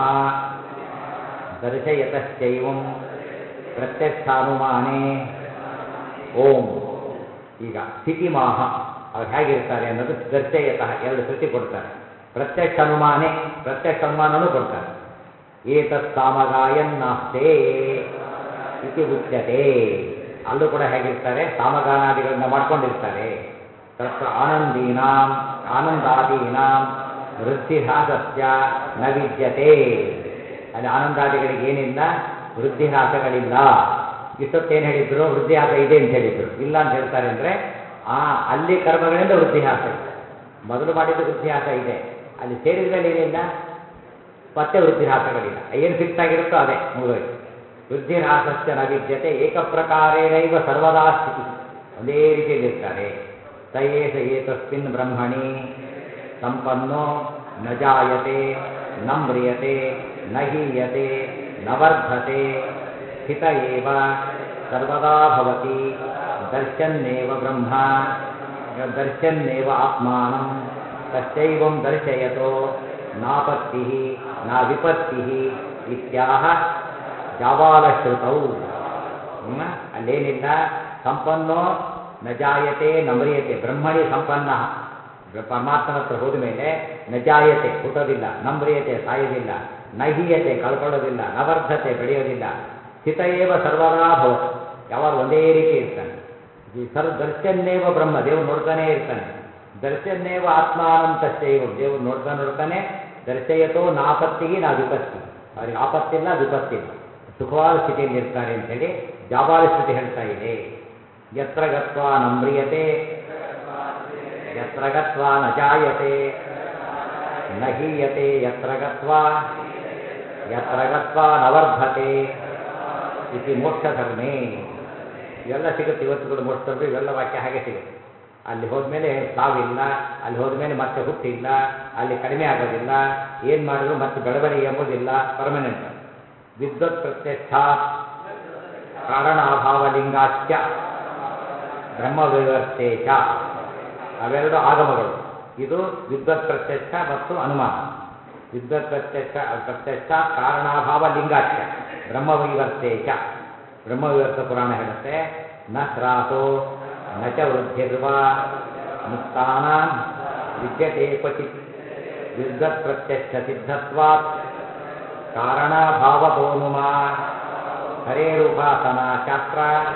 ದರ್ಶಯತಶ್ಚೈವಂ ಪ್ರತ್ಯಕ್ಷಾನುಮಾನೇ ಓಂ ಈಗ ಸ್ಥಿತಿಮಾಹ ಅವ್ರು ಹೇಗಿರ್ತಾರೆ ಅನ್ನೋದು ದರ್ಶಯತಃ ಎರಡು ಶ್ರುತಿ ಕೊಡ್ತಾರೆ ಪ್ರತ್ಯಕ್ಷ ಅನುಮಾನೇ ಪ್ರತ್ಯಕ್ಷ ಅನುಮಾನನೂ ಕೊಡ್ತಾರೆ ಏತತ್ ಸಾಮಗಾಯನ್ನಾಸ್ತೆ ಇತಿ ಉಚ್ಯತೆ ಅಲ್ಲೂ ಕೂಡ ಹೇಗಿರ್ತಾರೆ ಸಾಮಗಾನಾದಿಗಳನ್ನ ಮಾಡ್ಕೊಂಡಿರ್ತಾರೆ ತತ್ರ ಆನಂದೀನಾಂ ಆನಂದಾದೀನಾಂ ವೃದ್ಧಿಹ್ರಾಸಸ್ಯ ನ ವಿದ್ಯತೆ ಅಲ್ಲಿ ಆನಂದಾದಿಗಳಿಗೆ ಏನಿಲ್ಲ ವೃದ್ಧಿಹ್ರಾಸಗಳಿಲ್ಲ ಇಷ್ಟೊತ್ತೇನು ಹೇಳಿದ್ರು ವೃದ್ಧಿಹಾಸ ಇದೆ ಅಂತ ಹೇಳಿದ್ರು ಇಲ್ಲ ಅಂತ ಹೇಳ್ತಾರೆ ಅಂದರೆ ಆ ಅಲ್ಲಿ ಕರ್ಮಗಳಿಂದ ವೃದ್ಧಿಹಾಸ ಇದೆ ಮೊದಲು ಮಾಡಿದ್ದು ವೃದ್ಧಿಹಾಸ ಇದೆ ಅಲ್ಲಿ ಸೇರಿದ ಮೇಲೆ ಏನಿಲ್ಲ ಮತ್ತೆ ವೃದ್ಧಿಹಾಸಗಳಿಲ್ಲ ಏನು ಫಿಕ್ಸ್ ಆಗಿರುತ್ತೋ ಅದೇ ಮುಗಿದೋಯ್ತು ವೃದ್ಧಿಹಾಸಸ್ಯ ನ ವಿದ್ಯತೆ ಏಕಪ್ರಕಾರೇಣೈವ ಸರ್ವದಾ ಸ್ಥಿತಿ ಒಂದೇ ರೀತಿಯಲ್ಲಿರ್ತಾರೆ ತಯೇಷ ಏತಸ್ಮಿನ್ ಬ್ರಹ್ಮಣಿ ಸಂಪನ್ನೋ ನ ಜಾಯತೆ ನ ಮ್ರಿಯತೆ ನ ಹೀಯತೆ ನ ವರ್ಧತೆ ಸ್ಥಿತ ಏವ ಸರ್ವದಾ ಭವತಿ ದರ್ಶನ್ನೇವ ಬ್ರಹ್ಮ ದರ್ಶನ್ನೇವ ಆತ್ಮಾನಂ ತಸ್ಯೈವಂ ದರ್ಶಯತೋ ನಾಪತ್ತಿ ನ ವಿಪತ್ತಿ ಇತ್ಯಾಹ ಜಾಬಾಲಶ್ರುತೌ ಹ್ಮ್? ಅಲ್ಲೇನಿಲ್ಲ ಸಂಪನ್ನೋ ನ ಜಾಯತೆ ನ ಮ್ರಿಯತೆ ಬ್ರಹ್ಮಣಿ ಸಂಪನ್ನ ಬ್ರ- ಪರಮಾತ್ಮನ ಹತ್ರ ಹೋದ ಮೇಲೆ ನ ಜಾಯತೆ ಹುಟ್ಟೋದಿಲ್ಲ ನಮ್ರಿಯತೆ ಸಾಯೋದಿಲ್ಲ ನ ಹೀಯತೆ ಕಳ್ಕೊಳ್ಳೋದಿಲ್ಲ ನ ವರ್ಧತೆ ಬೆಳೆಯೋದಿಲ್ಲ ಸ್ಥಿತ ಏವ ಸರ್ವದಾ ಭವತಿ ಯಾವಾಗ ಒಂದೇ ರೀತಿ ಇರ್ತಾನೆ ಈ ಸರ್ ದರ್ಶನ್ನೇವ ಬ್ರಹ್ಮ ದೇವ್ರು ನೋಡ್ತಾನೇ ಇರ್ತಾನೆ ದರ್ಶನ್ನೇವ ಆತ್ಮಾನಂ ತಸ್ಯೈವ ದೇವ್ರು ನೋಡ್ತಾ ನೋಡ್ತಾನೆ ದರ್ಶಯತೋ ನಾಪತ್ತಿಗೆ ನಾ ವಿಪತ್ತಿ ಅವ್ರಿಗೆ ಆಪತ್ತಿಲ್ಲ ವಿಪತ್ತಿಲ್ಲ ಸುಖವಾದ ಸ್ಥಿತಿಯಲ್ಲಿ ಇರ್ತಾರೆ ಅಂತೇಳಿ ಜಾಬಾಲಿ ಸ್ಥಿತಿ ಹೇಳ್ತಾ ಇದೆ ಯತ್ರ ಗತ್ವಾ ನಮ್ರಿಯತೆ ಯತ್ರ ಗತ್ವಾ ನ ಜಾಯತೆ ನ ಹೀಯತೆ ಯತ್ರ ಗತ್ವಾ ಯತ್ರ ಗತ್ವಾ ನ ವರ್ಧತೆ ಇತಿ ಮೋಕ್ಷಧರ್ಮೇ ಇವೆಲ್ಲ ಸಿಗುತ್ತೆ ಇವತ್ತು ಕೂಡ ಮೋಕ್ಷಧರ್ಮ ಇವೆಲ್ಲ ವಾಕ್ಯ ಹಾಗೆ ಸಿಗುತ್ತೆ ಅಲ್ಲಿ ಹೋದ್ಮೇಲೆ ಸಾವಿಲ್ಲ ಅಲ್ಲಿ ಹೋದ್ಮೇಲೆ ಮತ್ತೆ ಹುಟ್ಟಿಲ್ಲ ಅಲ್ಲಿ ಕಡಿಮೆ ಆಗೋದಿಲ್ಲ ಏನು ಮಾಡಿದ್ರು ಮತ್ತೆ ಬೆಳವಣಿಗೆ ಎಂಬುದಿಲ್ಲ ಪರ್ಮನೆಂಟ್ ವಿದ್ವತ್ ಪ್ರತ್ಯಕ್ಷಾತ್ ಕಾರಣಾಭಾವಲಿಂಗಾಚ್ಯ ಬ್ರಹ್ಮವಿವರ್ತೆ ಚ ಅವೆರಡು ಆಗಮಗಳು ಇದು ವಿದ್ವತ್ ಪ್ರತ್ಯಕ್ಷ ಮತ್ತು ಅನುಮಾನ ವಿದ್ವತ್ ಪ್ರತ್ಯಕ್ಷ ಪ್ರತ್ಯಕ್ಷ ಕಾರಣಾಭಾವ ಲಿಂಗಾಚ್ಯ ಬ್ರಹ್ಮವೈವರ್ತೆ ಚ ಬ್ರಹ್ಮವಿವರ್ತ ಪುರಾಣ ಹೇಳುತ್ತೆ ನ ಹ್ರಾಸೋ ನ ಚ ವೃದ್ಧಿರ್ವ ಮುಕ್ತಾನ ವಿದ್ಯತೆ ಕ್ವಚಿತ್ ವಿದ್ವತ್ ಪ್ರತ್ಯಕ್ಷ ಸಿದ್ಧತ್ವಾತ್ ಕಾರಣಾಭಾವತೋನುಮಾ ಹರೇರುಪಾಸನಾ ಶಾಸ್ತ್ರ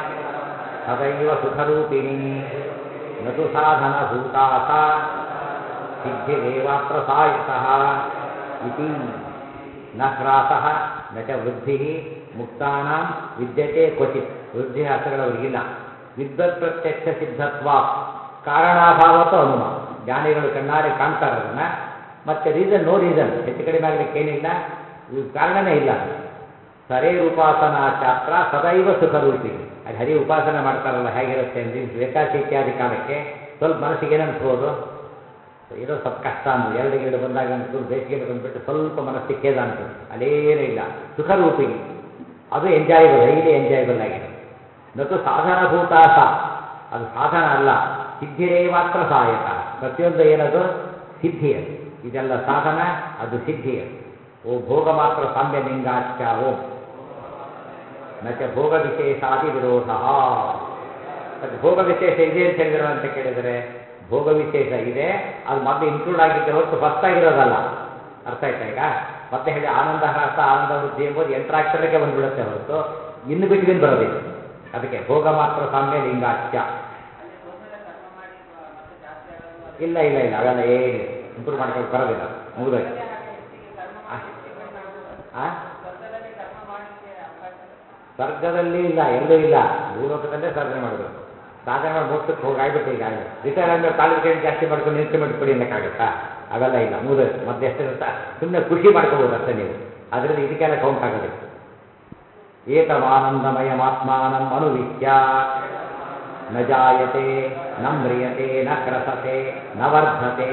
ಸದೈವ ಸುಖರೂಪಿಣಿ ನತು ಸಾಧನಭೂತಾ ಸಾ ಸಿದ್ಧಿರೇವಾತ್ರ ಸಾಯುತಃ ಇತಿ ನ ಹ್ರಾಸಃ ನ ಚ ವೃದ್ಧಿ ಮುಕ್ತಾನಾಂ ವಿದ್ಯತೆ ಕ್ವಚಿತ್ ವೃದ್ಧಿ ಹ್ರಾಸಗಳವರಿಗಿಲ್ಲ ವಿದ್ವತ್ ಪ್ರತ್ಯಕ್ಷ ಸಿದ್ಧತ್ವ ಕಾರಣಾಭಾವತ್ತು ಅನುಮ ಜ್ಞಾನಿಗಳು ಕಣ್ಣಾರೆ ಕಾಣ್ತಾರೆ ಅದನ್ನ ಮತ್ತೆ ರೀಸನ್ ನೋ ರೀಸನ್ ಹೆಚ್ಚು ಕಡಿಮೆ ಆಗಲಿಕ್ಕೆ ಏನಿಲ್ಲ ಇದು ಕಾರಣನೇ ಇಲ್ಲ ಸರೇ ಉಪಾಸನಾ ಶಾಸ್ತ್ರ ಸದೈವ ಸುಖರೂಪಿ ಅಲ್ಲಿ ಹರಿ ಉಪಾಸನೆ ಮಾಡ್ತಾರಲ್ಲ ಹೇಗಿರುತ್ತೆ ಅಂದ್ರೆ ವೇಕಾಸಿ ಇತ್ಯಾದಿ ಕಾಲಕ್ಕೆ ಸ್ವಲ್ಪ ಮನಸ್ಸಿಗೆ ಏನನ್ಸ್ಬೋದು ಏನೋ ಸ್ವಲ್ಪ ಕಷ್ಟ ಅಂದ್ರು ಎರಡು ಗಿಡ ಬಂದಾಗ ಅನ್ಸ್ಬೋದು ಬೇಸಿಗೆಯಲ್ಲಿ ಬಂದ್ಬಿಟ್ಟು ಸ್ವಲ್ಪ ಮನಸ್ಸಿಗೆ ಖೇದ ಅನ್ಸುತ್ತೆ ಅಲ್ಲೇನೂ ಇಲ್ಲ ಸುಖರೂಪಿಣಿ ಅದು ಎಂಜಾಯಬಲ್ ಹೈಲಿ ಎಂಜಾಯಬಲ್ ಆಗಿದೆ ನತು ಸಾಧನಭೂತಾಸ ಅದು ಸಾಧನ ಅಲ್ಲ ಸಿದ್ಧಿರೇ ಮಾತ್ರ ಸಹಾಯಕ ಪ್ರತಿಯೊಂದು ಏನದು ಸಿದ್ಧಿ ಅದು ಇದೆಲ್ಲ ಸಾಧನ ಅದು ಸಿದ್ಧಿ ಅದು ಓ ಭೋಗ ಮಾತ್ರ ಸಾಮ್ಯ ಲಿಂಗಾಚ್ಯ ಓಂ ನಚ ಭೋಗ ವಿಶೇಷಾದಿ ವಿರೋಧ ಅದು ಭೋಗ ವಿಶೇಷ ಇದೆ ಅಂತ ಹೇಳಿದ್ರು ಅಂತ ಕೇಳಿದರೆ ಭೋಗ ವಿಶೇಷ ಇದೆ ಅದು ಮೊದಲು ಇನ್ಕ್ಲೂಡ್ ಆಗಿದ್ದೆ ಹೊರತು ಫಸ್ಟ್ ಆಗಿರೋದಲ್ಲ ಅರ್ಥ ಆಯ್ತಾ ಈಗ ಮತ್ತೆ ಹೇಳಿ ಆನಂದ ಹ್ರಾಸ ಆನಂದ ವೃದ್ಧಿ ಎಂಬುದು ಎಂಟ್ರಾಕ್ಷರಕ್ಕೆ ಬಂದ್ಬಿಡುತ್ತೆ ಹೊರತು ಇನ್ನು ಬಿಟ್ವೀನ್ ಬರೋದಿಲ್ಲ ಅದಕ್ಕೆ ಭೋಗ ಮಾತ್ರ ಸಾಮ್ಯ ಲಿಂಗಾಚ್ಯ ಅಲ್ಲಿ ಹೋದ್ಮೇಲೆ ಕರ್ಮ ಮಾಡಿ ಮತ್ತೆ ಜಾಸ್ತಿ ಆಗೋದು ಇಲ್ಲ ಇಲ್ಲ ಇಲ್ಲ ಅವೆಲ್ಲ ಏನಿಲ್ಲ ಇಂಪ್ರೂವ್ ಮಾಡ್ಕೊಂಡು ಬರೋದಿಲ್ಲ ಮುಗಿದೋಯ್ತು ಹಾಗೆ ಹೆಚ್ಚಿಗೆ ಕರ್ಮ ಮಾಡಿ ಹೆಚ್ಚಿಗೆ ಬೇಕಾಗ್ಬೋದು. ಆ ಸ್ವರ್ಗದಲ್ಲಿ ಕರ್ಮ ಮಾಡಲಿಕ್ಕೆ ಅವಕಾಶ ಇದೆ. ಸ್ವರ್ಗದಲ್ಲಿ ಇಲ್ಲ ಎಲ್ಲೂ ಇಲ್ಲ ಭೂಲೋಕದಲ್ಲೇ ಸಾಧನೆ ಮಾಡಬೇಕು ಸಾಧನೆ ಮಾಡಿ ಮೋಕ್ಷಕ್ಕೆ ಹೋಗಿ ಆಗ್ಬಿಟ್ಟು ಈಗ ಆಗಲಿ ರಿಟೈರ್ ಆದ್ಮೇಲೆ ಕ್ವಾಲಿಫಿಕೇಶನ್ ಜಾಸ್ತಿ ಮಾಡ್ಕೊಂಡು ಇನ್ಕ್ರಿಮೆಂಟ್ ಕೊಡಿ ಅನ್ನಕ್ಕಾಗತ್ತಾ ಅವೆಲ್ಲ ಇಲ್ಲ ಮುಗಿದೋಯ್ತು ಮತ್ತೆ ಎಷ್ಟಿರುತ್ತಾ ಸುಮ್ಮನೆ ಖುಷಿ ಮಾಡ್ಕೋಬೋದು ಅಷ್ಟೇ ನೀವು ಅದರಿಂದ ಇದಕ್ಕೆಲ್ಲ ಕೌಂಟ್ ಆಗೋದಿಲ್ಲ ಏತಮಾನಂದಮಯಮಾತ್ಮಾನಂ ಅನುವಿಶ್ಯ ನ ಜಾಯತೆ ನ ಮ್ರಿಯತೆ ನ ಕ್ರಸತೆ ನ ವರ್ಧತೆ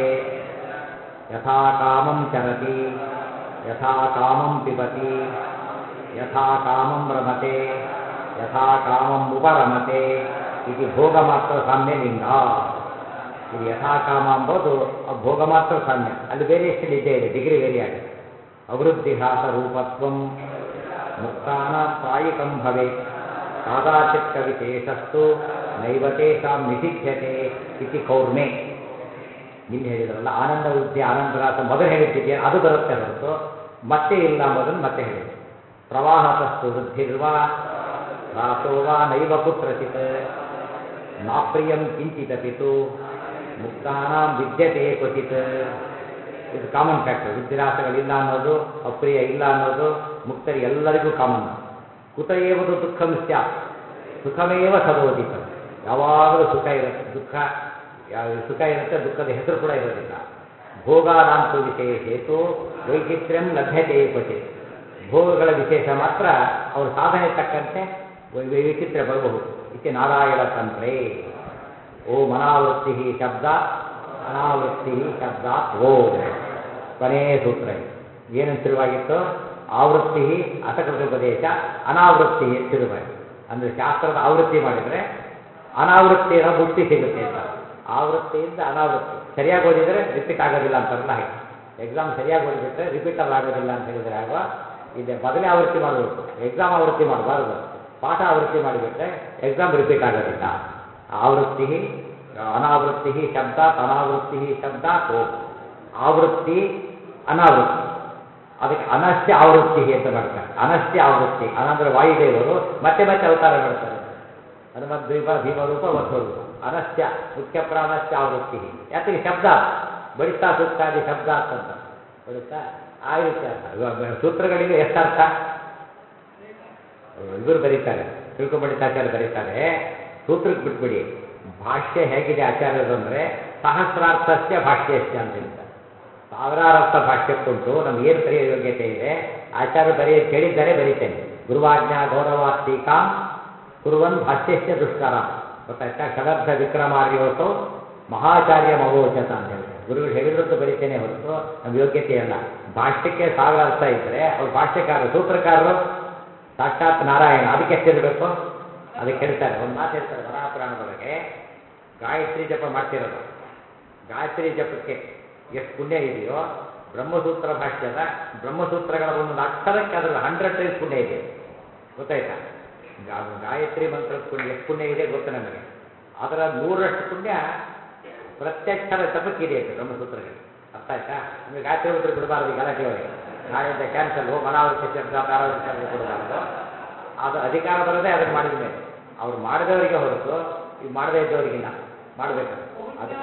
ಯಥಾ ಕಾಮಂ ಚರತಿ ಯಥಾ ಕಾಮಂ ಪಿಬತಿ ಯಥಾ ಕಾಮಂ ರಮತೆ ಯಥಾ ಕಾಮಂ ಉಪರಮತೆ ಇದು ಭೋಗ ಮಾತ್ರ ಸಾಮ್ಯ ಲಿಂಗ ಇದು ಯಥಾ ಕಾಮ ಅಂಬೋದು ಆ ಭೋಗ ಮಾತ್ರ ಸಾಮ್ಯ ಅಲ್ಲಿ ವೇರಿಯೇಷನ್ ಇದ್ದೇ ಇದೆ ಡಿಗ್ರಿ ವೇರಿ ಆಗುತ್ತೆ ಅವೃದ್ಧಿಹಾಸ ರೂಪತ್ವಂ ಮುಕ್ತಾನ ಪ್ರಾಯಿಕಂ ಭವೇತ್ ಕಾದಾಚಿತ್ ವಿಶೇಷಸ್ತು ನೈವ ತೇಷಾಂ ನಿಷಿಧ್ಯತೆ ಇತಿ ಕೌರ್ಮೆ ಇಲ್ಲಿ ಹೇಳಿದ್ರಲ್ಲ ಆನಂದ ವೃದ್ಧಿ ಆನಂದರಾಸ ಮೊದಲು ಹೇಳಿದ್ದಿದೆಯಾ ಅದು ಬರುತ್ತೆ ಹೊರತು ಮತ್ತೆ ಇಲ್ಲ ಮೊದಲು ಮತ್ತೆ ಹೇಳಿದ್ರು ಪ್ರವಾಹತಸ್ತು ವೃದ್ಧಿರ್ವ ರಾಸೋ ವಾ ನೈವ ಕುತ್ರಚಿತ್ ನಾಪ್ರಿಯಂ ಕಿಂಚಿತಪಿತು ಮುಕ್ತಾನಾಂ ವಿದ್ಯತೆ ಕ್ವಚಿತ್ ಇದು ಕಾಮನ್ ಫ್ಯಾಕ್ಟರ್ ವೃದ್ಧಿರಾಸಗಳಿಲ್ಲ ಅನ್ನೋದು ಅಪ್ರಿಯ ಇಲ್ಲ ಅನ್ನೋದು ಮುಕ್ತರಿ ಎಲ್ಲರಿಗೂ ಕಾಮನ್ ಕುತ ಏವದು ದುಃಖಂ ಸ್ಯಾತ್ ಸುಖಮೇವ ಸದೋದಿತ ಯಾವಾಗಲೂ ಸುಖ ಇರುತ್ತೆ ದುಃಖ ಯಾವ- ಸುಖ ಇರುತ್ತೆ ದುಃಖದ ಹೆಸರು ಕೂಡ ಇರೋದಿಲ್ಲ ಭೋಗಾನಾಂತು ವಿಶೇಷೇತು ವೈಚಿತ್ರ್ಯಂ ಲಭ್ಯತೆ ಕ್ವಚಿತ್ ಭೋಗಗಳ ವಿಶೇಷ ಮಾತ್ರ ಅವರ ಸಾಧನೆ ತಕ್ಕಂತೆ ವೈ- ವೈಚಿತ್ರ್ಯ ಬರಬಹುದು ಇತಿ ನಾರಾಯಣ ತಂತ್ರೇ ಓಂ ಅನಾವೃತ್ತಿ ಶಬ್ದ ಅನಾವೃತ್ತಿ ಶಬ್ದಾತ್ ಓಂ ಕೊನೆಯ ಸೂತ್ರ ಇದು ಏನಂತ ಶುರುವಾಗಿತ್ತು ಆವೃತ್ತಿ ಅಸಕೃತೋಪದೇಶ ಅನಾವೃತ್ತಿ ಅಂತ ಶುರುವಾಯಿತು ಅಂದರೆ ಶಾಸ್ತ್ರದ ಆವೃತ್ತಿ ಮಾಡಿದರೆ ಅನಾವೃತ್ತಿಯ ಮುಕ್ತಿ ಸಿಗುತ್ತೆ ಅಂತ ಆವೃತ್ತಿಯಿಂದ ಅನಾವೃತ್ತಿ ಸರಿಯಾಗಿ ಓದಿದರೆ ರಿಪೀಟ್ ಆಗೋದಿಲ್ಲ ಅಂತಾರಲ್ಲ ಹಾಗೆ ಎಕ್ಸಾಮ್ ಸರಿಯಾಗಿ ಓದಿಬಿಟ್ರೆ ರಿಪೀಟರ್ ಆಗೋದಿಲ್ಲ ಅಂತ ಹೇಳಿದರೆ ಆಗ ಇದೆ ಮೊದಲೇ ಆವೃತ್ತಿ ಮಾಡಬೇಕು ಎಕ್ಸಾಮ್ ಆವೃತ್ತಿ ಮಾಡಬಾರ್ದು ಪಾಠ ಆವೃತ್ತಿ ಮಾಡಿಬಿಟ್ರೆ ಎಕ್ಸಾಮ್ ರಿಪೀಟ್ ಆಗೋದಿಲ್ಲ ಆವೃತ್ತಿ ಅನಾವೃತ್ತಿ ಶಬ್ದ ಅನಾವೃತ್ತಿ ಶಬ್ದ ಓಂ ಆವೃತ್ತಿ ಅನಾವೃತ್ತಿ ಅದಕ್ಕೆ ಅನಸ್ಯ ಆವೃತ್ತಿ ಅಂತ ಮಾಡ್ತಾರೆ ಅನಸ್ಯ ಆವೃತ್ತಿ ಅನಂದ್ರೆ ವಾಯುದೇವರು ಮತ್ತೆ ಮತ್ತೆ ಅವತಾರ ಮಾಡ್ತಾರೆ ಹನುಮದ್ವೀಪ ಭೀಮರೂಪ ವಧ್ವರೂಪ ಅನಸ್ಯ ಮುಖ್ಯ ಪ್ರಾಣಸ್ಯ ಆವೃತ್ತಿ ಯಾತಕ್ಕೆ ಶಬ್ದ ಬಡಿಸ್ತಾ ಸೂಕ್ತಾದಿ ಶಬ್ದ ಅಂತಂತ ಬಡಿಸ್ತಾ ಆ ರೀತಿ ಅರ್ಥ ಇವಾಗ ಸೂತ್ರಗಳಿಗೆ ಎಷ್ಟರ್ಥ ಇವರು ಬರೀತಾರೆ ತಿಳ್ಕೊಂಬಡಿತಾಚಾರ್ಯ ಬರೀತಾರೆ ಸೂತ್ರಕ್ಕೆ ಬಿಟ್ಬಿಡಿ ಭಾಷ್ಯ ಹೇಗಿದೆ ಆಚಾರ್ಯರು ಅಂದರೆ ಸಹಸ್ರಾರ್ಥಸ್ಯ ಭಾಷ್ಯಸ್ಯ ಅಂತ ಹೇಳ್ತಾರೆ ಸಾವಿರಾರು ಅರ್ಥ ಭಾಷ್ಯಕ್ಕೊಂಟು ನಮ್ಗೆ ಏನು ಬರೆಯೋ ಯೋಗ್ಯತೆ ಇದೆ ಆಚಾರ್ಯ ಬರೆಯ ಕೇಳಿದ್ದಾರೆ ಬರೀತೇನೆ ಗುರುವಾಜ್ಞಾ ಗೌರವಾರ್ತಿಕಾಂ ಕುರುವನ್ ಭಾಷ್ಯಸ್ಯ ದುಷ್ಕರ ಗೊತ್ತಾಯ್ತಾ ಷಡರ್ಥ ವಿಕ್ರಮಾರ್ಯೋಸೋ ಮಹಾಚಾರ್ಯ ಮವೋಚತ ಅಂತ ಹೇಳ್ತಾರೆ ಗುರುಗಳು ಹೇಳಿದ್ರಂತೂ ಬರೀತೇನೆ ಹೊರತು ನಮ್ಮ ಯೋಗ್ಯತೆ ಅಲ್ಲ ಭಾಷ್ಯಕ್ಕೆ ಸಾವಿರ ಅರ್ಥ ಇದ್ದರೆ ಅವ್ರು ಭಾಷ್ಯಕಾರರು ಸೂತ್ರಕಾರರು ಸಾಕ್ಷಾತ್ ನಾರಾಯಣ ಅದಕ್ಕೆ ಎಷ್ಟಿರಬೇಕು ಅದಕ್ಕೆ ಹೇಳ್ತಾರೆ ಒಂದು ಮಾತು ಹೇಳ್ತಾರೆ ವರಾಪುರಾಣದೊಳಗೆ ಗಾಯತ್ರಿ ಜಪ ಮಾಡ್ತಿರೋದು ಗಾಯತ್ರಿ ಜಪಕ್ಕೆ ಎಷ್ಟು ಪುಣ್ಯ ಇದೆಯೋ ಬ್ರಹ್ಮಸೂತ್ರ ಭಾಷ್ಯದ ಬ್ರಹ್ಮಸೂತ್ರಗಳ ಒಂದೊಂದು ಅಕ್ಷರಕ್ಕೆ ಅದರಲ್ಲಿ ಹಂಡ್ರೆಡ್ ಟೈಮ್ಸ್ ಪುಣ್ಯ ಇದೆ ಗೊತ್ತಾಯ್ತಾ ಗಾ- ಗಾಯತ್ರಿ ಮಂತ್ರದ ಪುಣ್ಯ ಎಷ್ಟು ಪುಣ್ಯ ಇದೆ ಗೊತ್ತು ನಮಗೆ ಅದರ ನೂರರಷ್ಟು ಪುಣ್ಯ ಪ್ರತ್ಯಕ್ಷರ ಜಪಕ್ಕಿದೆ ಅಂತ ಬ್ರಹ್ಮಸೂತ್ರಗಳಿಗೆ ಅರ್ಥ ಆಯ್ತಾ ನಿಮಗೆ ಗಾಯತ್ರಿ ಮಂತ್ರ ಬಿಡಬಾರದು ಈ ಗಲಾಟೆ ಒಳಗೆ ನಾಳೆಯಿಂದ ಕ್ಯಾನ್ಸಲ್ ಹೋಗಿ ಅನಾವೃತ್ತಿ ಶಬ್ದ ಪ್ರಾರವೃತ್ತಿ ಶಬ್ದ ಕೊಡಬಾರದು ಅದು ಅಧಿಕಾರ ಬರೋದೇ ಅದನ್ನು ಮಾಡಿದ ಮೇಲೆ ಅವ್ರು ಮಾಡಿದವರಿಗೆ ಹೊರತು ಈಗ ಮಾಡದೇ ಇದ್ದವರಿಗಿಲ್ಲ ಮಾಡಬೇಕದು ಅದು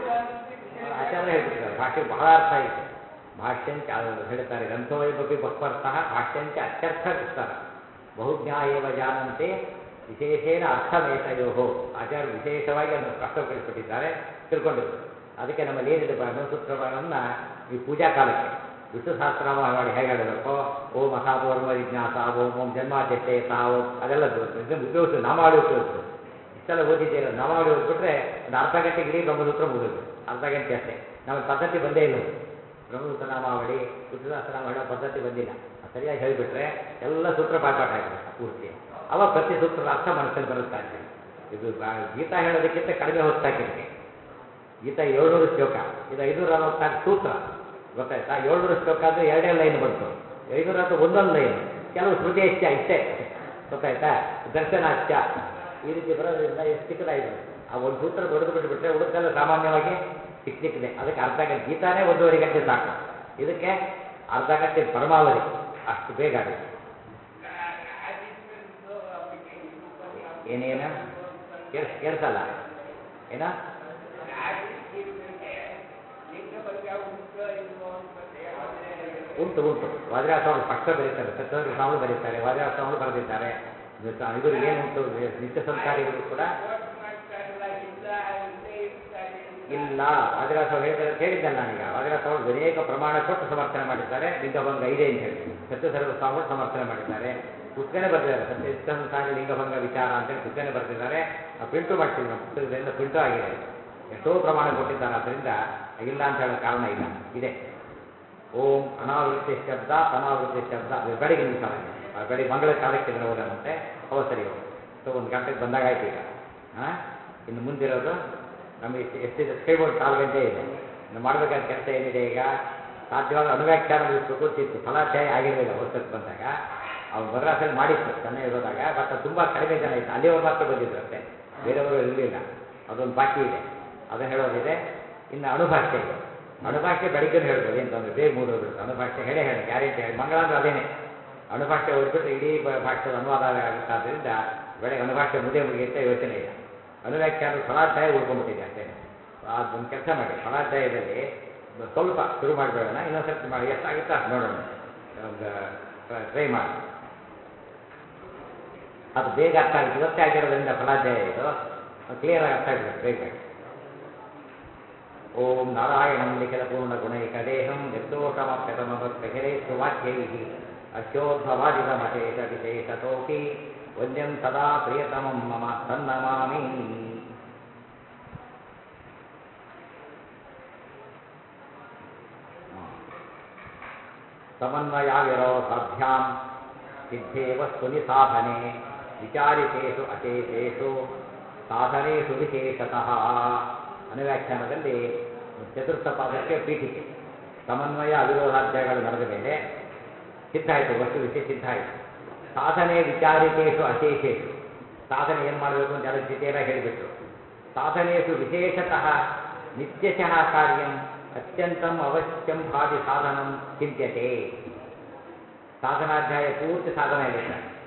ಆಚಾರ್ಯ ಹೇಳ್ಬಿಡ್ತಾರೆ ಭಾಷೆಗೆ ಬಹಳ ಅರ್ಥ ಇದೆ ಭಾಷ್ಯಂಚ ಅದು ಹೇಳ್ತಾರೆ ಗ್ರಂಥೋಯಮಪಿ ಬಹ್ವರ್ಥಃ ಭಾಷ್ಯಂಚ ಅತ್ಯರ್ಥ ವಿಸ್ತಾರ ಬಹುಜ್ಞಾಯೇವ ಜಾನಂತೆ ವಿಶೇಷೇಣ ಅರ್ಥಮೇತಯೋ ಆಚಾರ್ಯ ವಿಶೇಷವಾಗಿ ಅದನ್ನು ಸ್ಪಷ್ಟಪಡಿಸಿಬಿಟ್ಟಿದ್ದಾರೆ ತಿಳ್ಕೊಂಡಿದ್ರು ಅದಕ್ಕೆ ನಮ್ಮಲ್ಲಿ ಏನಿದೆ ಬ್ರಹ್ಮಸೂತ್ರಗಳನ್ನು ಈ ಪೂಜಾ ಕಾಲಕ್ಕೆ ವಿಷ್ಣು ಸಹಸ್ರನಾಮ ಮಾಡಿ ಹೇಗೆ ಹೇಳಬೇಕು ಓಂ ಅಸಾಧೋರ್ಮ ಜಿಜ್ಞಾಸ ಓಂ ಓಂ ಜನ್ಮಾಧ್ಯಕ್ಷೆ ತಾ ಓಂ ಅದೆಲ್ಲ ಉಪಯೋಗಿಸಿ ನಾಮಾವಳಿ ಉಪಯೋಗಿಸು ಇಷ್ಟೆಲ್ಲ ಓದಿದ್ದೀರ ನಾಮಾವಳಿ ಓದ್ಬಿಟ್ರೆ ಒಂದು ಅರ್ಧ ಗಂಟೆಗೆ ಇಡೀ ಬ್ರಹ್ಮಸೂತ್ರ ಮುಗಿದು ಅರ್ಧ ಗಂಟೆ ಅಷ್ಟೇ ನಮಗೆ ಪದ್ಧತಿ ಬಂದೇ ಇಲ್ಲ ಅದು. ಬ್ರಹ್ಮಸೂತ್ರ ನಾಮಾವಳಿ ವಿಷ್ಣು ಸಹಸ್ರನಾಮ ಹೇಳೋ ಪದ್ಧತಿ ಬಂದಿಲ್ಲ ಅದು ಸರಿಯಾಗಿ ಹೇಳಿಬಿಟ್ರೆ ಎಲ್ಲ ಸೂತ್ರ ಬಾಯ್ಪಾಠ ಆಗಿಬಿಡುತ್ತೆ ಪೂರ್ತಿ ಅವಾಗ ಪ್ರತಿ ಸೂತ್ರದ ಅರ್ಥ ಮನಸ್ಸಲ್ಲಿ ಬರುತ್ತೆ ಅಂತ ಹೇಳಿ. ಇದು ಬಾ- ಗೀತಾ ಹೇಳೋದಕ್ಕಿಂತ ಕಡಿಮೆ ಹೊತ್ತಾಕಿದೆ ಗೀತಾ ಏಳ್ನೂರು ಶ್ಲೋಕ ಇದು ಐನೂರ ಅರವತ್ನಾಲ್ಕು ಸೂತ್ರ ಗೊತ್ತಾಯ್ತಾ ಏಳ್ನೂರು ಶ್ಲೋಕ ಅಂದರೆ ಎರಡೇ ಲೈನ್ ಬಂತು ಐನೂರ ಹತ್ತು ಒಂದೊಂದು ಲೈನ್ ಕೆಲವು ಶ್ರುತಿ ಹೆಚ್ಚ ಇಷ್ಟೇ ಗೊತ್ತಾಯ್ತಾ ದರ್ಶನಾಚ್ಯ ಈ ರೀತಿ ಬರೋದ್ರಿಂದ ಎಷ್ಟು ಚಿಕ್ಕದಾಗಿರುತ್ತೆ ಆ ಒಂದು ಸೂತ್ರ ದೊಡ್ಡದು ಬಿಟ್ಟುಬಿಟ್ರೆ ಉಳಿದೆಲ್ಲ ಸಾಮಾನ್ಯವಾಗಿ ಚಿಕ್ಕ ಚಿಕ್ಕದೆ ಅದಕ್ಕೆ ಅರ್ಧ ಗಂಟೆ ಗೀತಾನೇ ಒಂದೂವರೆ ಗಂಟೆ ಸಾಕು ಇದಕ್ಕೆ ಅರ್ಧ ಗಂಟೆ ಪರಮಾವಧಿ ಅಷ್ಟು ಬೇಗ ಆಗುತ್ತೆ ಏನೇನು ಕೇಳಿಸ್ ಕೇಳಿಸಲ್ಲ ಏನ ಉಂಟು ಉಂಟು ವಜ್ರಾಸ್ವಾಮಿ ಸ್ಪಷ್ಟ ಬರೀತಾರೆ ಸತ್ಯವರಿ ಸ್ವಾಮಿ ಬರೀತಾರೆ ವಜ್ರಾಸ್ವಾಮಿ ಬರೆದಿದ್ದಾರೆ ಇವರು ಏನುಂಟು ನಿತ್ಯ ಸಂಸಾರಿಗಳು ಕೂಡ ಇಲ್ಲ ವಜ್ರಾಸ್ವಾಮಿ ಹೇಳಿದ್ದಾರೆ ಅಂತ ಹೇಳಿದ್ದಲ್ಲ ನಾನೀಗ ವಜ್ರಾಸ್ವಾಮಿ ಅನೇಕ ಪ್ರಮಾಣ ಕೊಟ್ಟು ಸಮರ್ಥನೆ ಮಾಡಿದ್ದಾರೆ ಲಿಂಗಭಂಗ ಇದೆ ಅಂತ ಹೇಳಿ ಸತ್ಯಸರ್ವ ಸ್ವಾಮಿಗಳು ಸಮರ್ಥನೆ ಮಾಡಿದ್ದಾರೆ ಪುಸ್ತಕನೇ ಬರೆದಿದ್ದಾರೆ ಸತ್ಯ ನಿತ್ಯ ಸಂಸಾರಿ ಲಿಂಗಭಂಗ ವಿಚಾರ ಅಂತೇಳಿ ಪುಸ್ತಕನೇ ಬರೆದಿದ್ದಾರೆ ನಾವು ಪ್ರಿಂಟು ಮಾಡ್ತೀವಿ ನಮ್ಮ ಪುಸ್ತಕದಿಂದ ಪ್ರಿಂಟು ಆಗಿದೆ ಎಷ್ಟೋ ಪ್ರಮಾಣ ಕೊಟ್ಟಿದ್ದಾರೆ ಆದ್ದರಿಂದ ಇಲ್ಲ ಅಂತ ಹೇಳೋ ಕಾರಣ ಇಲ್ಲ ಇದೆ ಓಂ ಅನಾವೃತ್ತಿ ಶಬ್ದ ಅನಾವೃತ್ತಿ ಶಬ್ದ ಅದು ಬೆಳಗಿನ ಕಾಲ ಆ ಬೆಳಿಗ್ಗೆ ಮಂಗಳ ಕಾಲಕ್ಕೆ ಇದನ್ನು ಓದೋಣಂತೆ ಅವಸರಿ ಹೋಗಿ ಸೊ ಒಂದು ಗಂಟೆಗೆ ಬಂದಾಗ ಆಯ್ತು ಈಗ ಹಾಂ ಇನ್ನು ಮುಂದಿರೋದು ನಮಗೆ ಎಷ್ಟು ಎಷ್ಟಿದೆ ಕೇಳ್ಬೋದು ಕಾಲು ಗಂಟೆ ಇದೆ ಇನ್ನು ಮಾಡಬೇಕಾದ ಕೆಲಸ ಏನಿದೆ ಈಗ ಸಾಧ್ಯವಾದ ಅನುವ್ಯಾಖ್ಯಾನ ಮುಗಿಸ್ಬೇಕು ಅಂತಿತ್ತು ಫಲಾಧ್ಯಾಯ ಆಗಿರಲಿಲ್ಲ ಹೊಸಕ್ಕೆ ಬಂದಾಗ ಅವ್ನು ಮದ್ರಾಸಲ್ಲಿ ಮಾಡಿತ್ತು ಚೆನ್ನೈ ಇರೋದಾಗ ಬಟ್ ಅದು ತುಂಬ ಕಡಿಮೆ ಜನ ಇತ್ತು ಅಲ್ಲಿಯವ್ರು ಮಾತ್ರ ಬಂದಿದ್ರು ಅಷ್ಟೇ ಬೇರೆಯವರು ಇರಲಿಲ್ಲ ಅದೊಂದು ಬಾಕಿ ಇದೆ ಅದನ್ನು ಹೇಳೋದಿದೆ ಇನ್ನು ಅಣುಭಾಷೆ ಇದೆ ಅಣುಭಾಷೆ ಬೆಳಿಗ್ಗೆ ಹೇಳ್ಬೋದು ಏನು ತೊಂದರೆ ಬೇಗ ಮುಗಿದೋಗ್ಬಿಡುತ್ತೆ ಅಣುಭಾಷೆ ಹೇಳೇ ಹೇಳಿ ಗ್ಯಾರಂಟಿ ಹೇಳಿ ಮಂಗಳ ಅಂದ್ರೆ ಅದೇನೆ ಅಣುಭಾಷೆ ಓದ್ಬಿಟ್ರೆ ಇಡೀ ಬ- ಭಾಷೆದ ಅನುವಾದ ಆಗುತ್ತೆ ಆದ್ದರಿಂದ ಬೆಳಗ್ಗೆ ಅಣುಭಾಷೆ ಮುದೇ ಮುಗಿಯುತ್ತೆ ಯೋಚನೆ ಇಲ್ಲ ಅನುವ್ಯಾಖ್ಯಾನ ಫಲಾಧ್ಯಾಯ ಉಳ್ಕೊಂಡ್ಬಿಟ್ಟಿದೆ ಅಷ್ಟೇ ಅದೊಂದು ಕೆಲಸ ಮಾಡಿ ಫಲಾಧ್ಯಾಯದಲ್ಲಿ ಒಂದು ಸ್ವಲ್ಪ ಶುರು ಮಾಡಿಬಿಡೋಣ ಇನ್ನೊಂದು ಸರ್ತಿ ಮಾಡಿ ಎಷ್ಟಾಗುತ್ತೋ ಅಷ್ಟು ನೋಡೋಣ ಒಂದು ಟ್ರೈ ಮಾಡಿ ಅದು ಬೇಗ ಅರ್ಥ ಆಗುತ್ತೆ ಇವತ್ತೇ ಆಗಿರೋದ್ರಿಂದ ಫಲಾಧ್ಯಾಯ ಇದು ಕ್ಲಿಯರ್ ಆಗಿ ಅರ್ಥ ಆಗ್ಬಿಡುತ್ತೆ ಬೇಗ ಬೇಗ ಓಂ ನಾರಾಯಣಂ ನಿಖಿಲ ಪೂರ್ಣ ಗುಣೈಕ ದೇಹಂ ನಿರ್ದೋಷಮಪ್ಯತಮವತ್ಕಹಿರೇ ಸುವಾಕ್ಯೈ ಅಶ್ಯೋದ್ಭವಾದಿದ ಮಶೇಷ ವಿಶೇಷತೋಪಿ ವನ್ಯಂ ಸದಾ ಪ್ರಿಯತಮಂ ಮಮ ತನ್ನಮಾಮಿ ಸಮನ್ವಯಾವಿರೋಧಾಭ್ಯಾಂ ಸಿದ್ಧೇ ವಸ್ತುನಿ ಸಾಧನೆ ವಿಚಾರಿತೇಷು ಅಶೇಷೇಷು ಸಾಧನೇಷು ವಿಶೇಷತಃ ಅನುವ್ಯಾಖ್ಯಾನದಲ್ಲಿ ಚತುರ್ಥ ಪಾದಕ್ಕೆ ಪೀಠಿಕೆ ಸಮನ್ವಯ ಅವಿರೋಧಾಧ್ಯಾಯಗಳು ನಡೆದ ಮೇಲೆ ಸಿದ್ಧ ಆಯಿತು ವಸ್ತು ವಿಷಯ ಸಿದ್ಧ ಆಯಿತು ಸಾಧನೆ ವಿಚಾರಿತೇಷು ಅಶೇಷೇಷು ಸಾಧನೆ ಏನು ಮಾಡಬೇಕು ಅಂತ ಎಲ್ಲ ಸ್ಥಿತಿಯೆಲ್ಲ ಹೇಳಿಬಿಟ್ರು ಸಾಧನೆಯು ವಿಶೇಷತಃ ನಿತ್ಯಶಃ ಕಾರ್ಯಂ ಅತ್ಯಂತಂ ಅವಶ್ಯಂ ಭಾವಿ ಸಾಧನಂ ಚಿಂತ್ಯತೆ ಸಾಧನಾಧ್ಯಾಯ ಪೂರ್ತಿ ಸಾಧನ ಹೇಳಿದ್ದಾರೆ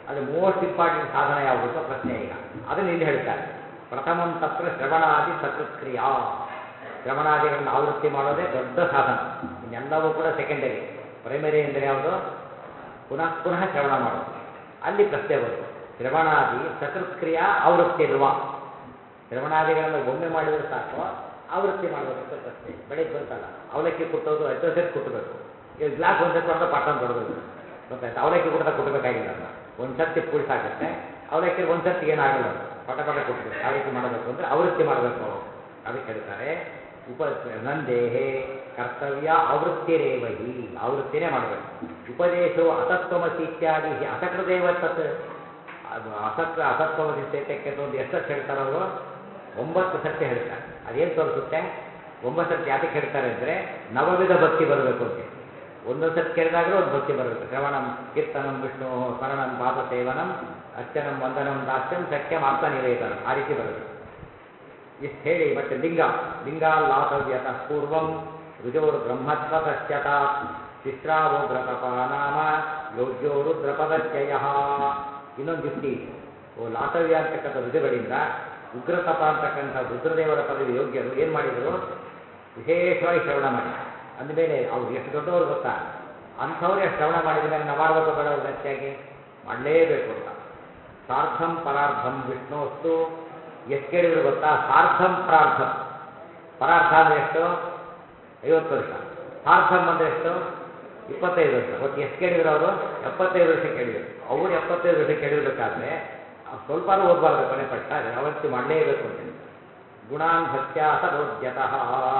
ಅದು ಮೋಸ್ಟ್ ಇಂಪಾರ್ಟೆಂಟ್ ಸಾಧನ ಯಾವುದು ಅಂತ ಪ್ರಶ್ನೆ ಈಗ ಅದನ್ನು ಇಲ್ಲಿ ಹೇಳ್ತಾರೆ ಪ್ರಥಮಂ ತತ್ರ ಶ್ರವಣಾದಿ ಸಕೃತ್ಕ್ರಿಯಾ ಶ್ರವಣಾದಿಗಳನ್ನು ಆವೃತ್ತಿ ಮಾಡೋದೇ ದೊಡ್ಡ ಸಾಧನ ಇನ್ನೆಲ್ಲವೂ ಕೂಡ ಸೆಕೆಂಡರಿ ಪ್ರೈಮರಿ ಅಂದರೆ ಯಾವುದು ಪುನಃ ಪುನಃ ಶ್ರವಣ ಮಾಡೋದು ಅಲ್ಲಿ ಪ್ರಶ್ನೆ ಬಂತು ಶ್ರವಣಾದಿ ಸಕೃತ್ಕ್ರಿಯಾ ಆವೃತ್ತಿ ಇರುವ ಶ್ರವಣಾದಿಗಳನ್ನು ಒಮ್ಮೆ ಮಾಡಿದರೆ ಸಾಕು ಆವೃತ್ತಿ ಮಾಡಬೇಕಂತ ಪ್ರಶ್ನೆ ಬೆಳಿಗ್ಗೆ ಬಂತಲ್ಲ ಅವಲಕ್ಕಿ ಕುಟ್ಟೋದು ಹತ್ತು ಸೆಟ್ ಕುಟ್ಟಬೇಕು ಈಗ ಗ್ಲಾಸ್ ಒಂದು ಸೆಟ್ ಹೊಡೆದ ಪಟ್ಟಣ ತೊಡೋದು ಗೊತ್ತಾಯ್ತು ಅವಲಕ್ಕಿ ಕುಟ್ಟದ ಕುಟ್ಟಬೇಕಾಗಿಲ್ಲ ಅದನ್ನ ಒಂದು ಸರ್ತಿ ಪುಳಿಸಾಗುತ್ತೆ ಅವಲಕ್ಕಿ ಒಂದು ಸರ್ತಿ ಏನಾಗಲ್ಲ ಅದು ಪಟ ಪಟ ಕುಟ್ಟಬೇಕು ಆ ರೀತಿ ಮಾಡಬೇಕು ಅಂದರೆ ಆವೃತ್ತಿ ಮಾಡಬೇಕು ಅದಕ್ಕೆ ಹೇಳ್ತಾರೆ ಉಪ ನಂದೇಹೇ ಕರ್ತವ್ಯ ಆವೃತ್ತಿರೇವಹಿ ಆವೃತ್ತಿನೇ ಮಾಡಬೇಕು ಉಪದೇಶವು ಅಸತ್ವಮಸಿ ಇತ್ಯಾದಿ ಅಸಕೃದೇವ ತತ್ ಅದು ಅಸತ್ವ ಅಸತ್ವಮಸಿ ಸೇತಕ್ಕೆ ಅಂತ ಒಂದು ಎಷ್ಟು ಹೇಳ್ತಾರೆ ಅವರು ಒಂಬತ್ತು ಸತ್ಯ ಹೇಳ್ತಾರೆ ಅದೇನು ತೋರಿಸುತ್ತೆ ಒಂಬತ್ತು ಸತ್ಯ ಯಾತಕ್ಕೆ ಹೇಳ್ತಾರೆ ಅಂದರೆ ನವವಿಧ ಭಕ್ತಿ ಬರಬೇಕು ಅಂತ ಒಂದೊಂದು ಸತಿ ಕೇಳಿದಾಗಲೂ ಒಂದು ಭಕ್ತಿ ಬರಬೇಕು ಶ್ರವಣಂ ಕೀರ್ತನಂ ವಿಷ್ಣು ಸ್ಮರಣಂ ಪಾಪ ಸೇವನಂ ಅರ್ಚನಂ ವಂದನಂ ದಾಸ್ಯಂ ಸತ್ಯಂ ಆಪ್ತ ನಿವೇದನಂ ಆ ರೀತಿ ಬರಬೇಕು ಇಷ್ಟು ಹೇಳಿ ಮತ್ತೆ ಲಿಂಗ ಲಿಂಗಾಲ್ಲಾತವ್ಯತಃ ಪೂರ್ವಂ ರುಜೋರ್ ಬ್ರಹ್ಮತ್ವತಶ್ಚತ ಶಿಶ್ರಾವೋಗ್ರತಪ ನಾಮ ಯೋಗ್ಯೋ ರುದ್ರಪದತ್ಯಯ ಇನ್ನೊಂದು ಯುಕ್ತಿ ಇದೆ ಓ ಲಾತವ್ಯ ಅಂತಕ್ಕಂಥ ರುಜುಗಳಿಂದ ಉಗ್ರತಪ ಅಂತಕ್ಕಂಥ ರುದ್ರದೇವರ ಪದವಿ ಯೋಗ್ಯರು ಏನು ಮಾಡಿದರು ವಿಶೇಷವಾಗಿ ಶ್ರವಣ ಮಾಡಿ ಅಂದಮೇಲೆ ಅವ್ರು ಎಷ್ಟು ದೊಡ್ಡವರು ಗೊತ್ತಾ ಅಂಥವ್ರೇ ಶ್ರವಣ ಮಾಡಿದ ಮೇಲೆ ನಾವು ಮಾಡಬೇಕು ಬೇಡ ಗಟ್ಟಿಯಾಗಿ ಮಾಡಲೇಬೇಕು ಅಂತ ಸಾರ್ಧಂ ಪರಾರ್ಧಂ ವಿಷ್ಣೋಸ್ತು ಎಷ್ಟು ಕೇಳಿದ್ರು ಗೊತ್ತಾ ಸಾರ್ಧಂ ಪರಾರ್ಧಂ ಪರಾರ್ಧ ಅಂದರೆ ಎಷ್ಟು ಐವತ್ತು ವರ್ಷ ಸಾರ್ಧಂ ಅಂದರೆ ಎಷ್ಟು ಇಪ್ಪತ್ತೈದು ವರ್ಷ ಒಟ್ಟು ಎಷ್ಟು ಕೇಳಿದ್ರು ಅವರು ಎಪ್ಪತ್ತೈದು ವರ್ಷ ಕೇಳಿದರು ಅವರು ಎಪ್ಪತ್ತೈದು ವರ್ಷ ಕೇಳಿರ್ಬೇಕಾದ್ರೆ ಸ್ವಲ್ಪ ಓದಬಾರ್ದು ಕೊನೆ ಪಟ್ಟ ಯಾವತ್ತಿ ಮಾಡಲೇಬೇಕು ಅಂತ ಗುಣಾನ್ ಭಕ್ತ್ಯಾ ಸದೋದ್ಯತಃ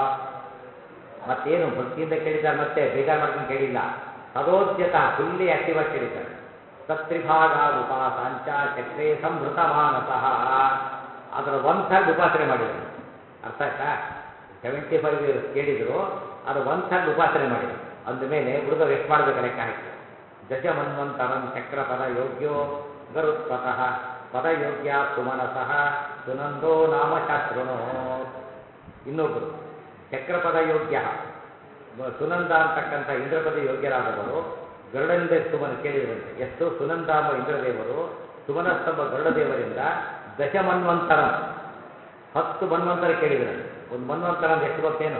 ಮತ್ತೇನು ಭಕ್ತಿಯಿಂದ ಕೇಳಿದ್ದಾರೆ ಮತ್ತೆ ಬೇಜಾರು ಮಾಡ್ಕೊಂಡು ಕೇಳಿಲ್ಲ ಸದೋದ್ಯತಃ ಫುಲ್ಲಿ ಆಕ್ಟಿವ್ ಆಗಿ ಕೇಳಿದ್ದಾರೆ ತತ್ರಿಭಾಗ ಉಪಾಸಾಂಚ ಚಕ್ರೇ ಸಂಭೃತ ಮಾನಸಃ ಅದರ ಒನ್ ಥರ್ಡ್ ಉಪಾಸನೆ ಮಾಡಿದರು ಅರ್ಥ ಆಯ್ತಾ ಸೆವೆಂಟಿ ಫೈವ್ ಇಯರ್ಸ್ ಕೇಳಿದ್ರು ಅದು ಒನ್ ಥರ್ಡ್ ಉಪಾಸನೆ ಮಾಡಿದರು ಅಂದಮೇಲೆ ಉಳಿದವ್ರು ಎಷ್ಟು ಮಾಡಬೇಕು ಲೆಕ್ಕ ಹಾಕಿ ದಶ ಮನ್ವಂತರಂ ಚಕ್ರಪದ ಯೋಗ್ಯೋ ಗರುತ್ಪತಃ ಪದಯೋಗ್ಯ ಸುಮನಸಃ ಸುನಂದೋ ನಾಮ ಶಾಸ್ತ್ರುನೋ ಇನ್ನೊಬ್ಬರು ಚಕ್ರಪದ ಯೋಗ್ಯ ಸುನಂದ ಅಂತಕ್ಕಂಥ ಇಂದ್ರಪದಿ ಯೋಗ್ಯರಾದವರು ಗರುಡನಿಂದ ಸುಮನ ಕೇಳಿದ್ರಂತೆ ಎಷ್ಟು ಸುನಂದ ಎಂಬ ಇಂದ್ರದೇವರು ಸುಮನಸ್ತಂಬ ಗರುಡದೇವರಿಂದ ದಶ ಮನ್ವಂತರಂ ಹತ್ತು ಮನ್ವಂತರ ಕೇಳಿದ್ರಂತೆ ಒಂದು ಮನ್ವಂತರ ಅಂದ್ರೆ ಎಷ್ಟು ಗೊತ್ತೇನು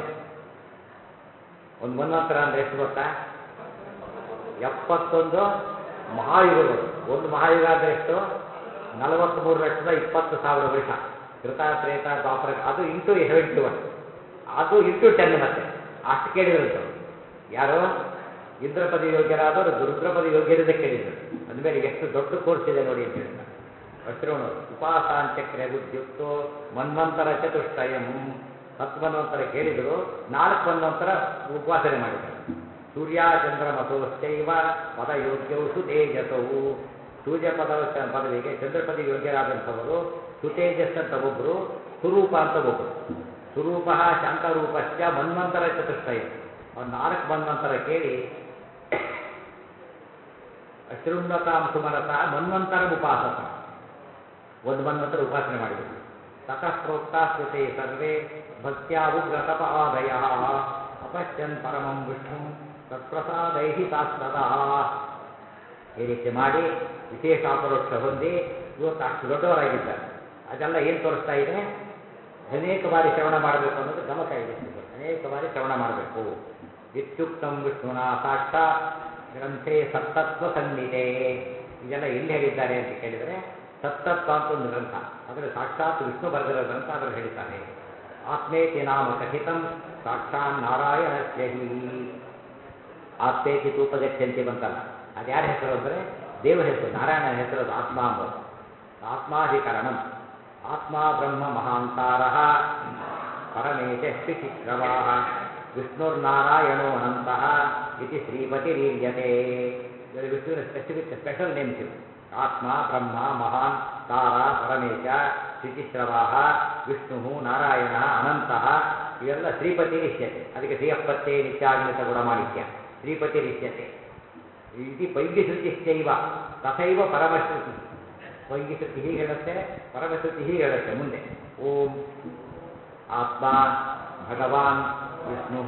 ಒಂದು ಮನ್ವಂತರ ಅಂದ್ರೆ ಎಷ್ಟು ಗೊತ್ತಾ ಎಪ್ಪತ್ತೊಂದು ಮಹಾಯುಗಗಳು ಒಂದು ಮಹಾಯುಗ ಅಂದ್ರೆ ಎಷ್ಟು ನಲವತ್ತ್ಮೂರು ಲಕ್ಷದ ಇಪ್ಪತ್ತು ಸಾವಿರ ವರ್ಷ ಕೃತ ತ್ರೇತ ದ್ವಾಪರ ಅದು ಇಂಟು ಸೆವೆಂಟಿ ಒನ್ ಅದು ಇಂಟು ಟೆನ್ ಮತ್ತೆ ಅಷ್ಟು ಕೇಳಿದ್ರಂತ ಯಾರು ಇಂದ್ರಪದಿ ಯೋಗ್ಯರಾದವರು ರುದ್ರಪದಿ ಯೋಗ್ಯರಿಂದ ಕೇಳಿದ್ರು ಅಂದಮೇಲೆ ಎಷ್ಟು ದೊಡ್ಡ ಕೋರ್ಸ್ ಇದೆ ನೋಡಿ ಅಂತ ಹೇಳ್ತಾರೆ ಅಶ್ರವಣ ಉಪಾಸಾಂಚಕ್ರೆ ಉದ್ಯುಕ್ತೋ ಮನ್ವಂತರ ಚತುಷ್ಟಯಂ ಹತ್ತು ಮನ್ವಂತರ ಕೇಳಿದರು ನಾಲ್ಕು ಮನ್ವಂತರ ಉಪಾಸನೆ ಮಾಡಿದರು ಸೂರ್ಯ ಚಂದ್ರ ಮತೋಶ್ಚೈವ ಪದಯೋಗ್ಯೌ ಸುತೇಜಸವು ಸೂರ್ಯ ಪದ ಪದವಿಗೆ ಚಂದ್ರಪದಿ ಯೋಗ್ಯರಾದಂಥವರು ಸುತೇಜಸ್ ಅಂತ ಒಬ್ಬರು ಸುರೂಪ ಅಂತ ಒಬ್ಬರು ಸುರೂಪ ಶಾಂತರೂಪಶ್ಚ ಮನ್ವಂತರ ಚತುಷ್ಟಯ ಅವ್ರು ನಾಲ್ಕು ಮನ್ವಂತರ ಕೇಳಿ ಶೃಂಗತಾಂ ಸುಮನಸ ಮನ್ವಂತರ ಉಪಾಸಕ ಒಂದು ಮನ್ವಂತರ ಉಪಾಸನೆ ಮಾಡಿದರು ತತಃ ಪ್ರೋಕ್ತ ಶ್ರುತೆ ಸರ್ವೇ ಭಕ್ತ್ಯಾ ಉಗ್ರತಪ ಆದಯ ಅಪಶ್ಯನ್ ಪರಮಂ ವಿಷ್ಣು ತತ್ಪ್ರಸಾದೈ ತಾಸ್ತದಾ ಈ ರೀತಿ ಮಾಡಿ ವಿಶೇಷ ಅಪರೋಕ್ಷ ಹೊಂದಿ ಇವತ್ತು ಅಷ್ಟು ದೊಡ್ಡವರಾಗಿದ್ದಾರೆ ಅದೆಲ್ಲ ಏನು ತೋರಿಸ್ತಾ ಇದೆ ಅನೇಕ ಬಾರಿ ಶ್ರವಣ ಮಾಡಬೇಕು ಅನ್ನೋದು ಗಮಕ ಇದೆ ಅನೇಕ ಬಾರಿ ಶ್ರವಣ ಮಾಡಬೇಕು ಇತ್ಯುಕ್ತಂ ವಿಷ್ಣುನ ಸಾಕ್ಷಾತ್ ಗ್ರಂಥೆ ಸತ್ತತ್ವ ಸಂಹಿತೆ ಇದೆಲ್ಲ ಎಲ್ಲಿ ಹೇಳಿದ್ದಾರೆ ಅಂತ ಕೇಳಿದರೆ ಸತ್ತತ್ವ ಅಂತ ಒಂದು ಗ್ರಂಥ ಅದರ ಸಾಕ್ಷಾತ್ ವಿಷ್ಣು ಬರೆದಿರೋ ಗ್ರಂಥ ಅದರಲ್ಲಿ ಹೇಳಿದ್ದಾರೆ ಆತ್ಮೇತಿ ನಾಮ ಕಥಿತಂ ಸಾಕ್ಷಾತ್ ನಾರಾಯಣಸ್ಯ ಹಿ ಆತ್ಮೇತಿ ತೂಪಗಚ್ಚಂತಿ ಬಂತಲ್ಲ ಅದು ಯಾರ ಹೆಸರು ಅಂದರೆ ದೇವರ ಹೆಸರು ನಾರಾಯಣನ ಹೆಸರು ಅದು ಆತ್ಮ ಅಂಬೋದು ಆತ್ಮಾಧಿಕರಣಂ ಆತ್ಮ ಬ್ರಹ್ಮ ಮಹಾಂತಾರ ಪರಮೇಶಸ್ತಿ ಚಿತ್ರವಾ ವಿಷ್ಣುರ್ನಾರಾಯಣೋ ಅನಂತಃ ಇತಿ ಶ್ರೀಪತಿರೀರ್ಯತೆ ಇದರಲ್ಲಿ ವಿಷ್ಣುವಿನ ಸ್ಪೆಸಿಫಿಕ್ ಸ್ಪೆಷಲ್ ನೇಮ್ಸ್ ಇವು ಆತ್ಮ ಬ್ರಹ್ಮ ಮಹಾನ್ ತಾರ ಪರಮೇಶ ಶ್ರೀಚಿಶ್ರವಾಹ ವಿಷ್ಣು ನಾರಾಯಣ ಅನಂತಃ ಇವೆಲ್ಲ ಶ್ರೀಪತಿ ರಿಷ್ಯತೆ ಅದಕ್ಕೆ ಶ್ರೀಯಪ್ಪತ್ತೆ ನಿತ್ಯಾಗಣಿತ ಗುಣಮಾಣಿಕ್ಯ ಶ್ರೀಪತಿ ರಿಷ್ಯತೆ ಇದು ಪೈಂಗಿಶ್ರುತಿಶ್ಚೈವ ತಥೈವ ಪರಮಶ್ರುತಿ ಪೈಂಗಿಶ್ರುತಿ ಹೀಗೆ ಹೇಳುತ್ತೆ ಪರಮಶ್ರುತಿ ಹೀಗೆ ಹೇಳುತ್ತೆ ಮುಂದೆ ಓಂ ಆತ್ಮ ಭಗವಾನ್ ವಿಷ್ಣು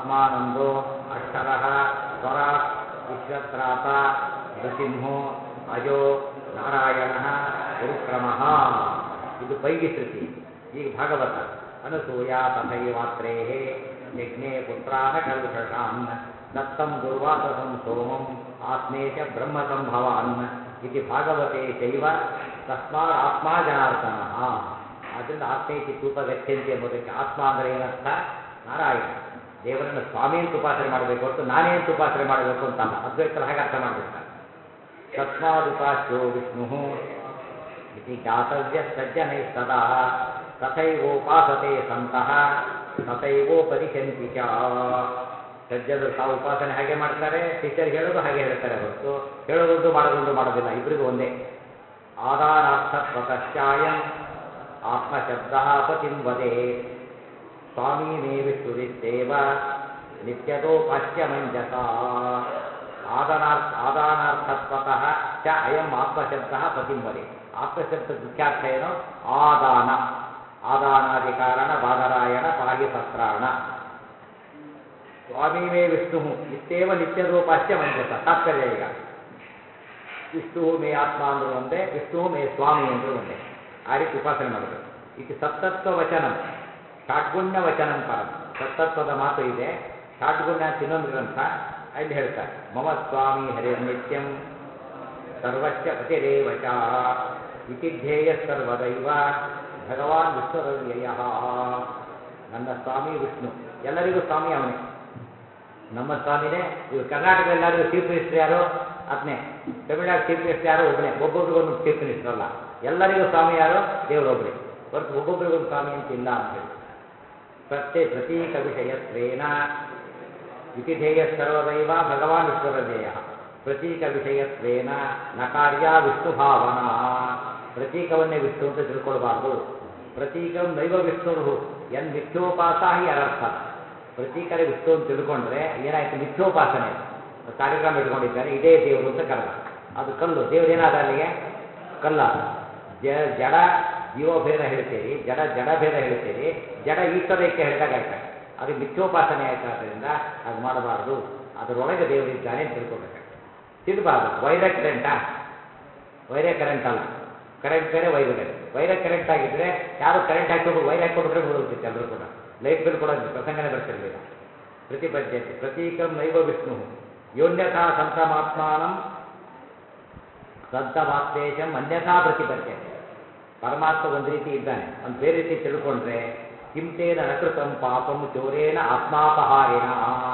ಆತ್ಮಾನಂದೋ ಅಕ್ಷರ ಸ್ವರಾಟ್ ವಿಶ್ವತ್ರಾತ ನೃಸಿಂಹೋ ಅಜೋ ನಾರಾಯಣ ಗುರುಕ್ರಮ ಇದು ಪೈಗಿ ಶ್ರುತಿ ಈಗ ಭಾಗವತ ಅನಸೂಯ ತಥೈವಾತ್ರೇ ಯಜ್ಞೆ ಪುತ್ರಾನ ಕಲ್ಪಷಾನ್ ದತ್ತಂ ದುರ್ವಾಸಸಂ ಸೋಮಂ ಆತ್ಮೇಶ ಬ್ರಹ್ಮ ಸಂಭವಾನ್ ಇತಿ ಭಾಗವತೆ ಚೈವ ತಸ್ಮಾತ್ ಆತ್ಮ ಜನಾರ್ದನ ಆದ್ದರಿಂದ ಆತ್ಮೇತಿ ತೂಪ ಗಚ್ಚಂತಿ ಎಂಬುದಕ್ಕೆ ಆತ್ಮ ಅಂದರೆ ಏನರ್ಥ ನಾರಾಯಣ ದೇವರನ್ನು ಸ್ವಾಮಿ ಅಂತ ಉಪಾಸನೆ ಮಾಡಬೇಕು ಹೊರತು ನಾನೇ ಅಂತ ಉಪಾಸನೆ ಮಾಡಬೇಕು ಅಂತಲ್ಲ ಅದ್ವೈತರು ಹಾಗೆ ಅರ್ಥ ಮಾಡಿಬಿಡ್ತಾರೆ ತಸ್ಮಾದುಪಾಸ್ಯೋ ವಿಷ್ಣು ಇತಿ ಜ್ಞಾತವ್ಯ ಸಜ್ಜನೈ ಸದಾ ತಥೈವೋಪಾಸತೆ ಸಂತಹ ತಥೈವೋಪದಿಶಂತಿ ಚ ಸಜ್ಜನರು ತಾವು ಉಪಾಸನೆ ಹಾಗೆ ಮಾಡ್ತಾರೆ ಶಿಷ್ಯರು ಹೇಳೋದು ಹಾಗೆ ಹೇಳ್ತಾರೆ ಹೊರತು ಹೇಳೋದೊಂದು ಮಾಡೋದೊಂದು ಮಾಡೋದಿಲ್ಲ ಇಬ್ಬರಿಗೂ ಒಂದೇ ಆದಾನಾರ್ಥತ್ವತಶ್ಚಾಯಂ ಆತ್ಮಶಬ್ದ ಪತಿಂ ವದೇ ಸ್ವಾಮಿ ಮೇ ವಿಷ್ಣುರಿದ್ದೇವ ನಿತ್ಯದೋಪಾಸ್ಯ ಮಂಜಸ ಆದನಾರ್ಥ ಆದಾನಾರ್ಥತ್ವತಃ ಚ ಅಯಂ ಆತ್ಮಶಬ್ದ ಪತಿಂ ವದೆ ಆತ್ಮಶಬ್ದ ಮುಖ್ಯಾರ್ಥ ಏನು ಆದಾನ ಆದಾನಾದಿ ಕಾರಣ ಬಾದರಾಯಣ ಪಾಹಿ ಸತ್ರಾಣ ಸ್ವಾಮಿ ಮೇ ವಿಷ್ಣು ಇತ್ತೇವ ನಿತ್ಯದೋಪಾಸ್ಯ ಮಂಜಸ ತಾತ್ಪರ್ಯ ಈಗ ವಿಷ್ಣು ಮೇ ಆತ್ಮ ಅಂದ್ರು ಒಂದೇ ವಿಷ್ಣು ಮೇ ಸ್ವಾಮಿ ಅಂದ್ರು ಒಂದೇ ಆ ರೀತಿ ಉಪಾಸನೆ ಮಾಡಬೇಕು ಇದು ಸತ್ತತ್ವ ವಚನಂ ಷಾಡ್ಗುಣ್ಯ ವಚನಂ ಪರಂ ಸತ್ತತ್ವದ ಮಾತು ಇದೆ ಷಾಡ್ಗುಣ್ಯ ಅಂತ ಇನ್ನೊಂದು ಗ್ರಂಥ ಅಲ್ಲಿ ಹೇಳ್ತಾರೆ ಮಮ ಸ್ವಾಮಿ ಹರಿರ್ನಿತ್ಯಂ ಸರ್ವಸ್ಯ ಪತಿರೇವ ಚ ಇತಿ ಧ್ಯೇಯ ಸರ್ವದೈವ ಭಗವಾನ್ ವಿಷ್ಣುರವ್ಯಯ ನನ್ನ ಸ್ವಾಮಿ ವಿಷ್ಣು ಎಲ್ಲರಿಗೂ ಸ್ವಾಮಿ ಅವನೇ ನಮ್ಮ ಸ್ವಾಮಿನೇ ಇವು ಕರ್ನಾಟಕ ಎಲ್ಲರಿಗೂ ಚೀಫ್ ಮಿನಿಸ್ಟರ್ ಯಾರು ಅದನ್ನೇ ತಮಿಳ್ನಾಡು ಚೀಫ್ ಮಿನಿಸ್ಟರ್ ಯಾರು ಒಬ್ಬನೇ ಒಬ್ಬೊಬ್ರಿಗೊಂದು ಚೀಫ್ ಮಿನಿಸ್ಟರ್ ಅಲ್ಲ ಎಲ್ಲರಿಗೂ ಸ್ವಾಮಿ ಯಾರು ದೇವರೊಬ್ಬರೇ ಹೊರತು ಒಬ್ಬೊಬ್ರಿಗೊಂದು ಸ್ವಾಮಿ ಅಂತ ಇಲ್ಲ ಅಂತ ಹೇಳಿ ಪ್ರತ್ಯೇ ಪ್ರತೀಕ ವಿಷಯತ್ವೇನ ವಿಧಿಧೇಯ ಸರ್ವದೈವ ಭಗವಾನ್ ವಿಷ್ಣುರದೇಯ ಪ್ರತೀಕ ವಿಷಯತ್ವೇನ ನ ಕಾರ್ಯ ವಿಷ್ಣು ಭಾವನಾ ಪ್ರತೀಕವನ್ನೇ ವಿಷ್ಣು ಅಂತ ತಿಳ್ಕೊಳ್ಬಾರ್ದು ಪ್ರತೀಕಂ ನೈವ ವಿಷ್ಣುರು ಎನ್ ಮಿಥ್ಯೋಪಾಸ ಹಿ ಅನರ್ಥ ಪ್ರತೀಕರೇ ವಿಷ್ಣು ಅಂತ ತಿಳ್ಕೊಂಡ್ರೆ ಏನಾಯ್ತು ಮಿಥ್ಯೋಪಾಸನೆ ಅದು ಕಾರ್ಯಕ್ರಮ ಇಟ್ಕೊಂಡಿದ್ದಾನೆ ಇದೇ ದೇವರು ಅಂತ ಕರೆದ ಅದು ಕಲ್ಲು ದೇವರೇನಾದ ಅಲ್ಲಿಗೆ ಕಲ್ಲ ಜ ಜಡ ಜೀವಭೇದ ಹೇಳ್ತೀರಿ ಜಡ ಜಡಭೇದ ಹೇಳ್ತೀರಿ ಜಡ ಈಶ್ವರಕ್ಕೆ ಹೇಳಿದಾಗ ಆಯ್ತಾರೆ ಅದು ಮಿಥ್ಯೋಪಾಸನೆ ಆಯ್ತು ಆದ್ದರಿಂದ ಅದು ಮಾಡಬಾರ್ದು ಅದರೊಳಗೆ ದೇವರಿದ್ದಾನೆ ಅಂತ ತಿಳ್ಕೊಬೇಕಾಗ್ತದೆ ತಿನ್ನಬಾರ್ದು ವೈರ ಕರೆಂಟಾ ವೈರ ಕರೆಂಟ್ ಅಲ್ಲ ಕರೆಂಟ್ ಬೇರೆ ವೈರ್ ಬೇರೆ ವೈರ ಕರೆಂಟ್ ಆಗಿದ್ರೆ ಯಾರು ಕರೆಂಟ್ ಹಾಕಿಬಿಟ್ಟು ವೈರ್ ಹಾಕಿಬಿಟ್ರೆ ಮುಗಿದೋಗ್ತಿತ್ತು ಎಲ್ಲರೂ ಕೂಡ ಲೈಟ್ ಬಿಲ್ ಕೂಡ ಪ್ರಸಂಗನೇ ಬರ್ತಿರಲಿಲ್ಲ ಪ್ರತಿಪದ್ಯತೆ ಪ್ರತೀಕಂ ನೈವ ವಿಷ್ಣು ಯೋನ್ಯಥಾ ಸಂತಮಾತ್ಮಾನಂ ಸಂತಮಾತ್ಮೇಶಂ ಅನ್ಯಥಾ ಪ್ರತಿಪದ್ಯತೆ ಪರಮಾತ್ಮ ಒಂದು ರೀತಿ ಇದ್ದಾನೆ ಒಂದು ಬೇರೆ ರೀತಿ ತಿಳ್ಕೊಂಡ್ರೆ ಕಿಂತೇನ ನಕೃತಂ ಪಾಪಂ ಚೋರೇನ ಆತ್ಮಾಪಹಾರಿಣ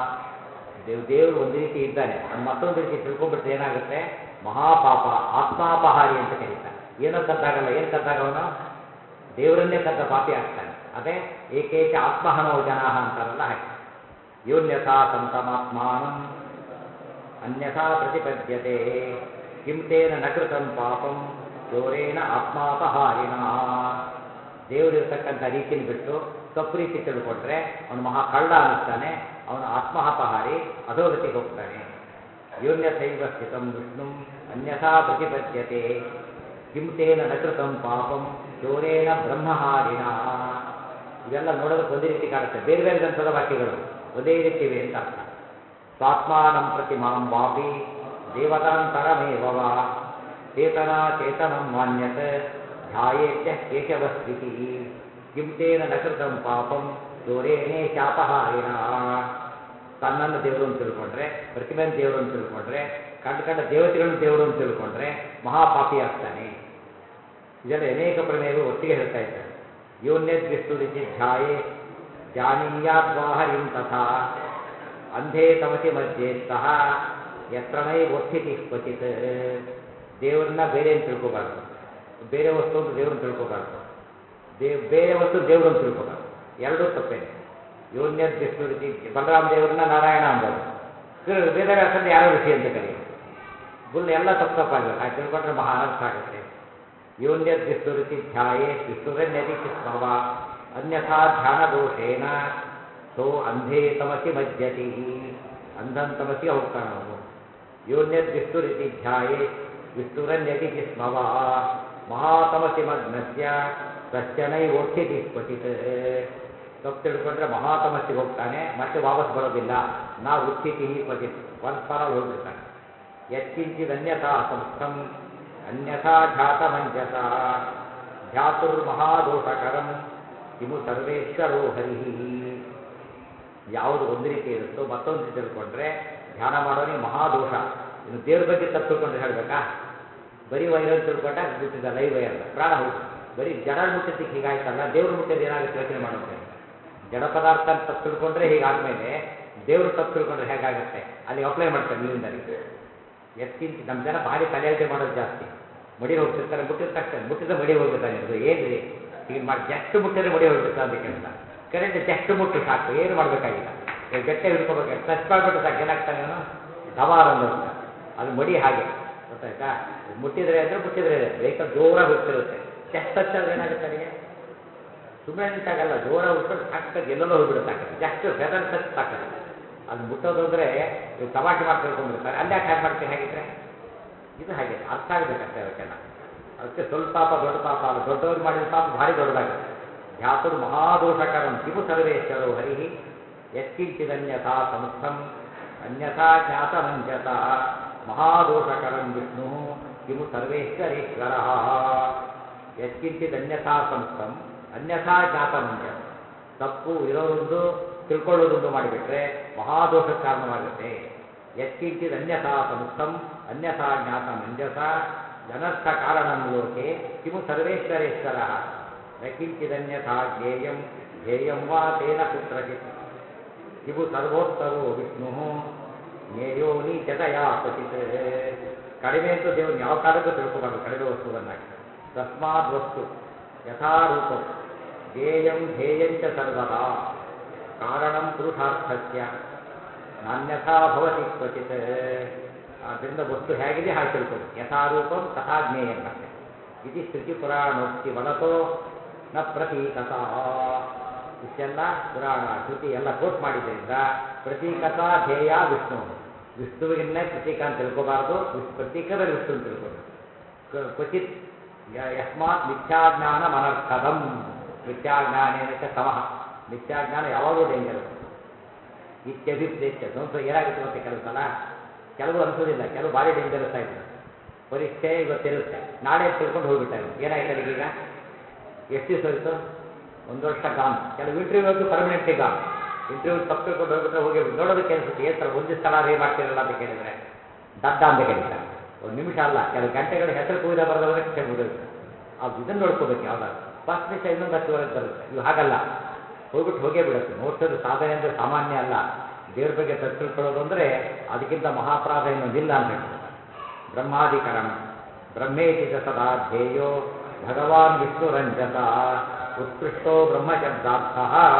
ದೇವ್ ದೇವರು ಒಂದು ರೀತಿ ಇದ್ದಾನೆ ಅವ್ನು ಮತ್ತೊಂದು ರೀತಿ ತಿಳ್ಕೊಂಡ್ಬಿಟ್ರೆ ಏನಾಗುತ್ತೆ ಮಹಾಪಾಪ ಆತ್ಮಾಪಹಾರಿ ಅಂತ ಕರೀತಾನೆ ಏನೋ ಕದ್ದಾಗಲ್ಲ ಏನು ಕದ್ದಾಗ ಅವನು ದೇವರನ್ನೇ ಕದ್ದ ಪಾಪಿ ಆಗ್ತಾನೆ ಅದೇ ಏಕೇಚ ಆತ್ಮಹನೋ ಜನ ಅಂತಾರಲ್ಲ ಹಾಗೆ ಯೋನ್ಯಥಾ ಸಂತಮಾತ್ಮಾನಂ ಅನ್ಯಥಾ ಪ್ರತಿಪದ್ಯತೆ ಕಿಂ ತೇನ ನಕೃತಂ ಪಾಪಂ ಚೋರೇನ ಆತ್ಮಾಪಹಾರಿಣ ದೇವರಿರ್ತಕ್ಕಂಥ ರೀತಿನ ಬಿಟ್ಟು ತಪ್ಪು ರೀತಿ ತಿಳ್ಕೊಂಡ್ರೆ ಅವನು ಮಹಾ ಕಳ್ಳ ಅನ್ನಿಸ್ತಾನೆ ಅವನು ಆತ್ಮಾಪಹಾರಿ ಅಧೋಗತಿಗೆ ಹೋಗ್ತಾನೆ ಯೋನ್ಯಥೈವ ಸ್ಥಿತಂ ವಿಷ್ಣು ಅನ್ಯಥಾ ಪ್ರತಿಪದ್ಯತೆ ಕಿಂ ತೇನ ನಕೃತಂ ಪಾಪಂ ಚೋರೇನ ಬ್ರಹ್ಮಹಾರಿಣ ಇವೆಲ್ಲ ನೋಡೋದಕ್ಕೆ ಒಂದೇ ರೀತಿ ಕಾಣುತ್ತೆ ಬೇರೆ ಬೇರೆ ಗ್ರಂಥದ ವಾಕ್ಯಗಳು ಒಂದೇ ರೀತಿ ಇವೆ ಅಂತ ಅರ್ಥ ಸ್ವಾತ್ಮಾನಂ ಪ್ರತಿ ಮಾಂ ವಾಪಿ ದೇವತಾಂತರಮೇವ ವಾ ಚೇತನಾ ಚೇತನಂ ಮಾನ್ಯತ್ ಧ್ಯಾಯೇತ್ಯ ಕೇಶವಸ್ಥಿತಿ ಕಿಂ ತೇನ ನಕೃತಂ ಪಾಪಂ ಚೋರೇನೇ ಶಾಪಹಾರಿಣ ತನ್ನನ್ನು ದೇವರು ಅಂತ ತಿಳ್ಕೊಂಡ್ರೆ ಪ್ರತಿಮೆಯನ್ನು ದೇವರು ಅಂತ ತಿಳ್ಕೊಂಡ್ರೆ ಕಂಡ ಕಂಡ ದೇವತೆಗಳನ್ನು ದೇವರು ಅಂತ ತಿಳ್ಕೊಂಡ್ರೆ ಮಹಾಪಾಪಿ ಆಗ್ತಾನೆ ಇದೆಲ್ಲ ಅನೇಕ ಪ್ರಮೇಯಗಳು ಒಟ್ಟಿಗೆ ಹೇಳ್ತಾ ಇದ್ದಾರೆ ಯೋನ್ಯದ್ವಿಸ್ತುರಿತಿ ಧ್ಯಾಯೇ ಜಾನೀಯಾದ್ವಾಹರಿಂ ತಥಾ ಅಂಧೇ ತಮಸಿ ಮಧ್ಯೆ ಸಹ ಯತ್ರಣೈ ಒತ್ತಿತಿ ಕ್ವಚಿತ್ ದೇವರನ್ನ ಬೇರೆ ಅಂತ ತಿಳ್ಕೊಬಾರ್ದು ಬೇರೆ ವಸ್ತು ಅಂತ ದೇವ್ರನ್ನ ತಿಳ್ಕೊಬಾರ್ದು ದೇವ್ ಬೇರೆ ವಸ್ತು ದೇವ್ರು ಅಂತ ತಿಳ್ಕೊಬಾರ್ದು ಎರಡೂ ತಪ್ಪೇನೆ ಯೋನ್ಯದ್ ವಿಷ್ಣು ರೀತಿ ಬಲರಾಮ ದೇವರನ್ನ ನಾರಾಯಣ ಅಂಬೋದು ಕ- ವೇದವ್ಯಾಸನ ಯಾರೋ ಋಷಿ ಅಂತ ಕರೆಯೋದು ಬುಲ್ ಎಲ್ಲ ತಪ್ಪು ತಪ್ಪಾಗಬೇಕು ಹಾಗೆ ತಿಳ್ಕೊಂಡ್ರೆ ಮಹಾ ಅನರ್ಥ ಆಗುತ್ತೆ ಯೋನ್ಯದ್ ವಿಷ್ಣು ರೀತಿ ಧ್ಯಾಯೇ ವಿಷ್ಣುರನ್ಯದಿ ಚಿತ್ಮವ ಅನ್ಯಥಾ ಧ್ಯಾನ ದೋಷೇಣ ಸೋ ಅಂಧೇ ತಮಸಿ ಮಜ್ಜತಿ ಅಂಧನ್ ತಮಸಿಗೆ ಹೋಗ್ತಾನೆ ಅವನು ಯೋನ್ಯದ್ ವಿಷ್ಣು ರೀತಿ ಧ್ಯಾಯೇ ವಿಷ್ಣುರನ್ಯದಿ ಚಿಸ್ಮವ ಮಹಾತಮಸಿ ಮಗ್ನಸ್ಯ ತಶ್ಚನೈ ಓರ್ಥಿತಿ ಕ್ವಚಿತ್ ತಪ್ಪು ತಿಳ್ಕೊಂಡ್ರೆ ಮಹಾತಮಸ್ಸಿಗೆ ಹೋಗ್ತಾನೆ ಮತ್ತೆ ವಾಪಸ್ ಬರೋದಿಲ್ಲ ನಾ ಉತ್ಥಿತಿ ಕ್ವಚಿತ್ ಒನ್ಸ್ ಫಾರ್ ಆಲ್ ಹೋಗ್ಬಿಡ್ತಾನೆ ಯತ್ಕಿಂಚಿದನ್ಯಥಾ ಸಂಸ್ಥಂ ಅನ್ಯಥಾ ಧ್ಯಾತಮಂಜಸ ಧ್ಯಾತುರ್ಮಹಾದೋಷಕರಂ ಕಿಮು ಸರ್ವೇಶ್ವರೋ ಹರಿಹಿ ಯಾವುದು ಒಂದು ರೀತಿ ಇರುತ್ತೋ ಮತ್ತೊಂದು ರೀತಿ ತಿಳ್ಕೊಂಡ್ರೆ ಧ್ಯಾನ ಮಾಡೋನಿಗೆ ಮಹಾದೋಷ ಇನ್ನು ದೇವ್ರ ಬಗ್ಗೆ ತಪ್ಪು ತಿಳ್ಕೊಂಡ್ರೆ ಹೇಳಬೇಕಾ ಬರೀ ವೈರಲ್ ತಿಳ್ಕೊಂಡಾಗ ಮುಟ್ಟಿದ ಲೈವ್ ವೈರ್ ಪ್ರಾಣ ಹೋಗುತ್ತೆ ಬರೀ ಜಡ ಮುಟ್ಟಿದ್ದಕ್ಕೆ ಹೀಗಾಯ್ತಲ್ಲ ದೇವ್ರು ಮುಟ್ಟಿದ್ದು ಏನಾಗುತ್ತೆ ಯೋಚನೆ ಮಾಡುತ್ತೆ ಜಡ ಪದಾರ್ಥ ಅಂತ ತಪ್ಪು ತಿಳ್ಕೊಂಡ್ರೆ ಹೀಗಾದ್ಮೇಲೆ ದೇವ್ರು ತಪ್ಪು ತಿಳ್ಕೊಂಡ್ರೆ ಹೇಗಾಗುತ್ತೆ ಅಲ್ಲಿ ಅಪ್ಲೈ ಮಾಡ್ತಾರೆ ಇಲ್ಲಿಂದಲೇ ಎತ್ತಿಂತ ನಮ್ಮ ಜನ ಭಾರಿ ತಲೆಯಲ್ದೆ ಮಾಡೋದು ಜಾಸ್ತಿ ಮಡಿ ಹೋಗ್ತಿರ್ತಾರೆ ಮುಟ್ಟಿದ ತಕ್ಷಣ ಮುಟ್ಟಿದ ಮಡಿ ಹೋಗ್ಬಿಡ್ತಾನೆ ಅದು ಏನ್ರಿ ಈಗ ಮಾಡಿ ಜಸ್ಟ್ ಮುಟ್ಟಿದ್ರೆ ಮಡಿ ಹೋಗ್ಬಿಡ್ತಾ ಅಂತ ಕೆಲಸ ಕರೆಂಟ್ ಜಸ್ಟ್ ಮುಟ್ಟು ಸಾಕು ಏನು ಮಾಡಬೇಕಾಗಿಲ್ಲ ಈಗ ಗಟ್ಟೆ ಹಿಡ್ಕೋಬೇಕು ಟಚ್ ಮಾಡಿಬಿಟ್ಟು ಸಾಕು ಏನಾಗ್ತಾನೆ ಅವನು ಧವಾರ್ ಅನ್ನೋದು ಅದು ಮಡಿ ಹಾಗೆ ಗೊತ್ತಾಯ್ತಾ ಮುಟ್ಟಿದ್ರೆ ಅಂದ್ರೆ ಮುಟ್ಟಿದ್ರೆ ವೆಹಿಕಲ್ ಜೋರಾಗಿ ಹೋಗ್ತಿರುತ್ತೆ ಜಸ್ಟ್ ಟಚ್ ಆದ್ರೆ ಏನಾಗುತ್ತೆ ಅಲ್ಲಿಗೆ ಸುಮ್ಮನೆ ನಿಂತಾಗಲ್ಲ ಜೋರಾಗಿ ಹೋಗ್ಬಿಟ್ಟು ಸಾಕಾಗಿ ಎಲ್ಲೆಲ್ಲೋ ಹೋಗ್ಬಿಡುತ್ತೆ ಆ ಕಡೆ ಜಸ್ಟ್ ಫೆದರ್ ಟಚ್ ಸಾಕಲ್ಲ ಅದು ಮುಟ್ಟೋದು ಅಂದರೆ ಇವು ತಮಾಷೆ ಮಾಡಿ ತಿಳ್ಕೊಂಡ್ಬಿಡ್ತಾರೆ ಅಲ್ಲಿ ಯಾಕೆ ಹಾಗೆ ಮಾಡ್ತೀರಿ ಹಾಗಿದ್ರೆ ಇದು ಹಾಗೆ ಅರ್ಥ ಆಗಬೇಕಷ್ಟೇ ಅದಕ್ಕೆಲ್ಲ ಅದಕ್ಕೆ ಸ್ವಲ್ಪ ಪಾಪ ದೊಡ್ಡ ಪಾಪ ಅಲ್ಲ ದೊಡ್ಡವ್ರು ಮಾಡಿದ ಪಾಪ ಭಾರಿ ದೊಡ್ಡದಾಗುತ್ತೆ ಧ್ಯಾತುರ್ ಮಹಾದೋಷಕರಂ ಕಿಮು ಸರ್ವೇಶ್ವರೋ ಹರಿ ಯತ್ಕಿಂಚಿದನ್ಯಥಾ ಸಮರ್ಥಂ ಅನ್ಯಥಾ ಜ್ಞಾತಮಂಜಸ ಮಹಾದೋಷಕರಂ ವಿಷ್ಣು ಕಿಮು ಸರ್ವೇಶ್ವರೇಶ್ವರ ಯತ್ಕಿಂಚಿದನ್ಯಥಾ ಸಂಸ್ಥಂ ಅನ್ಯಥಾ ಜ್ಞಾತಮಂಜಸ ತಪ್ಪು ಇರೋದೊಂದು ತಿಳ್ಕೊಳ್ಳೋದೊಂದು ಮಾಡಿಬಿಟ್ರೆ ಮಹಾದೋಷಕ್ಕೆ ಕಾರಣವಾಗುತ್ತೆ ಯತ್ಕಿಂಚಿದ್ ಅನ್ಯಥಾ ಸಂಸ್ಥಂ ಅನ್ಯಥಾ ಜ್ಞಾತ ಮಂಜಸ ಅನರ್ಥ ಕಾರಣಂ ಲೋಕೆ ಕಿಮು ಸರ್ವೇಶ್ವರೇಶ್ವರ ನ ಕಿಂಚಿದನ್ಯಥಾ ಜ್ಞೇಯಂ ಧ್ಯೇಯಂ ವಾ ತೇನ ಕುತ್ರಚಿತ್ ಕಿಮು ಸರ್ವೋತ್ತರೋ ವಿಷ್ಣು ಜ್ಞೇಯೋ ನೀಚತಯಾ ಕ್ವಚಿತ್ ಕಡಿಮೆ ಅಂತೂ ದೇವ್ರನ್ನ ಯಾವ ಕಾಲಕ್ಕೂ ತಿಳ್ಕೊಬಾರ್ದು ಕಡಿಮೆ ವಸ್ತುವನ್ನಾಗಿ ತಸ್ಮಾದ್ ವಸ್ತು ಯಥಾರೂಪಂ ಧ್ಯೇಯಂ ಧ್ಯೇಯಂಚ ಸರ್ವದಾ ಕಾರಣಂ ಪುರುಷಾರ್ಥಸ್ಯ ನಾನ್ಯಥಾ ಭವತಿ ಕ್ವಚಿತ್ ಆದ್ದರಿಂದ ವಸ್ತು ಹೇಗಿದೆ ಹಾಗೆ ತಿಳ್ಕೊಂಡು ಯಥಾರೂಪಂ ತಥಾ ಜ್ಞೇಯಂ ಮತ್ತೆ ಇತಿ ಶ್ರುತಿ ಪುರಾಣೋಕ್ತಿ ವದತೋ ನ ಪ್ರತೀಕತಾ ಇಷ್ಟೆಲ್ಲ ಪುರಾಣ ಶ್ರುತಿ ಎಲ್ಲ ಕೋಟ್ ಮಾಡಿದ್ದರಿಂದ ಪ್ರತೀಕತಾ ಧ್ಯೇಯ ವಿಷ್ಣು ವಿಷ್ಣುವಿಗನ್ನೇ ಪ್ರತೀಕ ಅಂತ ತಿಳ್ಕೋಬಾರ್ದು ವಿಶ್ ಪ್ರತೀಕದಲ್ಲಿ ವಿಷ್ಣು ಅಂತ ತಿಳ್ಕೋಬೇಕು ಕ- ಕ್ವಚಿತ್ ಯ- ಯಸ್ಮಾತ್ ಮಿಥ್ಯಾಜ್ಞಾನ ಅನರ್ಥದಂ ಮಿಥ್ಯಾಜ್ಞಾನೇನಕ್ಕೆ ಸಮಃ ಮಿಥ್ಯಾಜ್ಞಾನ ಯಾವಾಗಲೂ ಡೇಂಜರ್ ಇತ್ಯಭಿಪ್ರೇತ್ಯ ಸಂಸ್ಥೆ ಏನಾಗುತ್ತೆ ಮತ್ತೆ ಕೆಲವು ಸಲ ಕೆಲವು ಅನಿಸೋದಿಲ್ಲ ಕೆಲವು ಭಾರಿ ಡೇಂಜರಸ್ ಆಗಿಬಿಡುತ್ತೆ ಪರೀಕ್ಷೆ ಇವತ್ತಿರುತ್ತೆ ನಾಳೆ ತಿಳ್ಕೊಂಡು ಹೋಗ್ಬಿಟ್ಟ ಇವನು ಏನಾಯ್ತು ಅಲ್ಲಿಗೀಗ ಎಷ್ಟು ದಿವಸ ಹೋಯ್ತು ಒಂದು ವರ್ಷ ಗಾನ್ ಕೆಲವು ಇಂಟರ್ವ್ಯೂ ಅಂತೂ ಪರ್ಮನೆಂಟ್ಲಿ ಗಾನ್ ಇಂಟರ್ವ್ಯೂ ತಪ್ಪು ತಿಳ್ಕೊಂಡು ಹೋಗ್ಬಿಟ್ರೆ ಹೋಗಿ ನೋಡೋದಕ್ಕೆ ಅನಿಸುತ್ತೆ ಏನು ಸರ್ ಒಂದೇ ಸ್ಥಳ ರೇ ಮಾಡ್ತಿರಲ್ಲ ಅಂತ ಕೇಳಿದ್ರೆ ದಡ್ಡ ಅಂತ ಕರೀತಾರೆ ಒಂದು ನಿಮಿಷ ಅಲ್ಲ ಕೆಲವು ಗಂಟೆಗಳ ಹೆಸರು ಕೂದ ಬರೆದವರೆ ಶಿಕ್ಷೆ ಮುಗಿದೋಯ್ತು ಅದು ಇದನ್ನು ನೋಡ್ಕೋಬೇಕು ಯಾವ್ದಾದ್ರು ಫಸ್ಟ್ ವಿಷಯ ಇನ್ನೊಂದು ಹತ್ತುವರೆಗೆ ಬರುತ್ತೆ ಇವು ಹಾಗಲ್ಲ ಹೋಗ್ಬಿಟ್ಟು ಹೋಗೇ ಬಿಡುತ್ತೆ ನೋಡ್ಸೋದು ಸಾಧನೆ ಅಂದರೆ ಸಾಮಾನ್ಯ ಅಲ್ಲ ದೇವ್ರ ಬಗ್ಗೆ ತಪ್ಪು ತಿಳ್ಕೊಳ್ಳೋದು ಅಂದರೆ ಅದಕ್ಕಿಂತ ಮಹಾಪರಾಧ ಇನ್ನೊಂದಿಲ್ಲ ಅಂತ ಹೇಳ್ತಾರೆ ಬ್ರಹ್ಮಾಧಿಕರಣ ಬ್ರಹ್ಮೇತಿ ಚ ಸದಾ ಧ್ಯೇಯೋ ಭಗವಾನ್ ವಿಷ್ಣುರಂಜಸ ಉತ್ಕೃಷ್ಟೋ ಬ್ರಹ್ಮಶಬ್ದಾರ್ಥ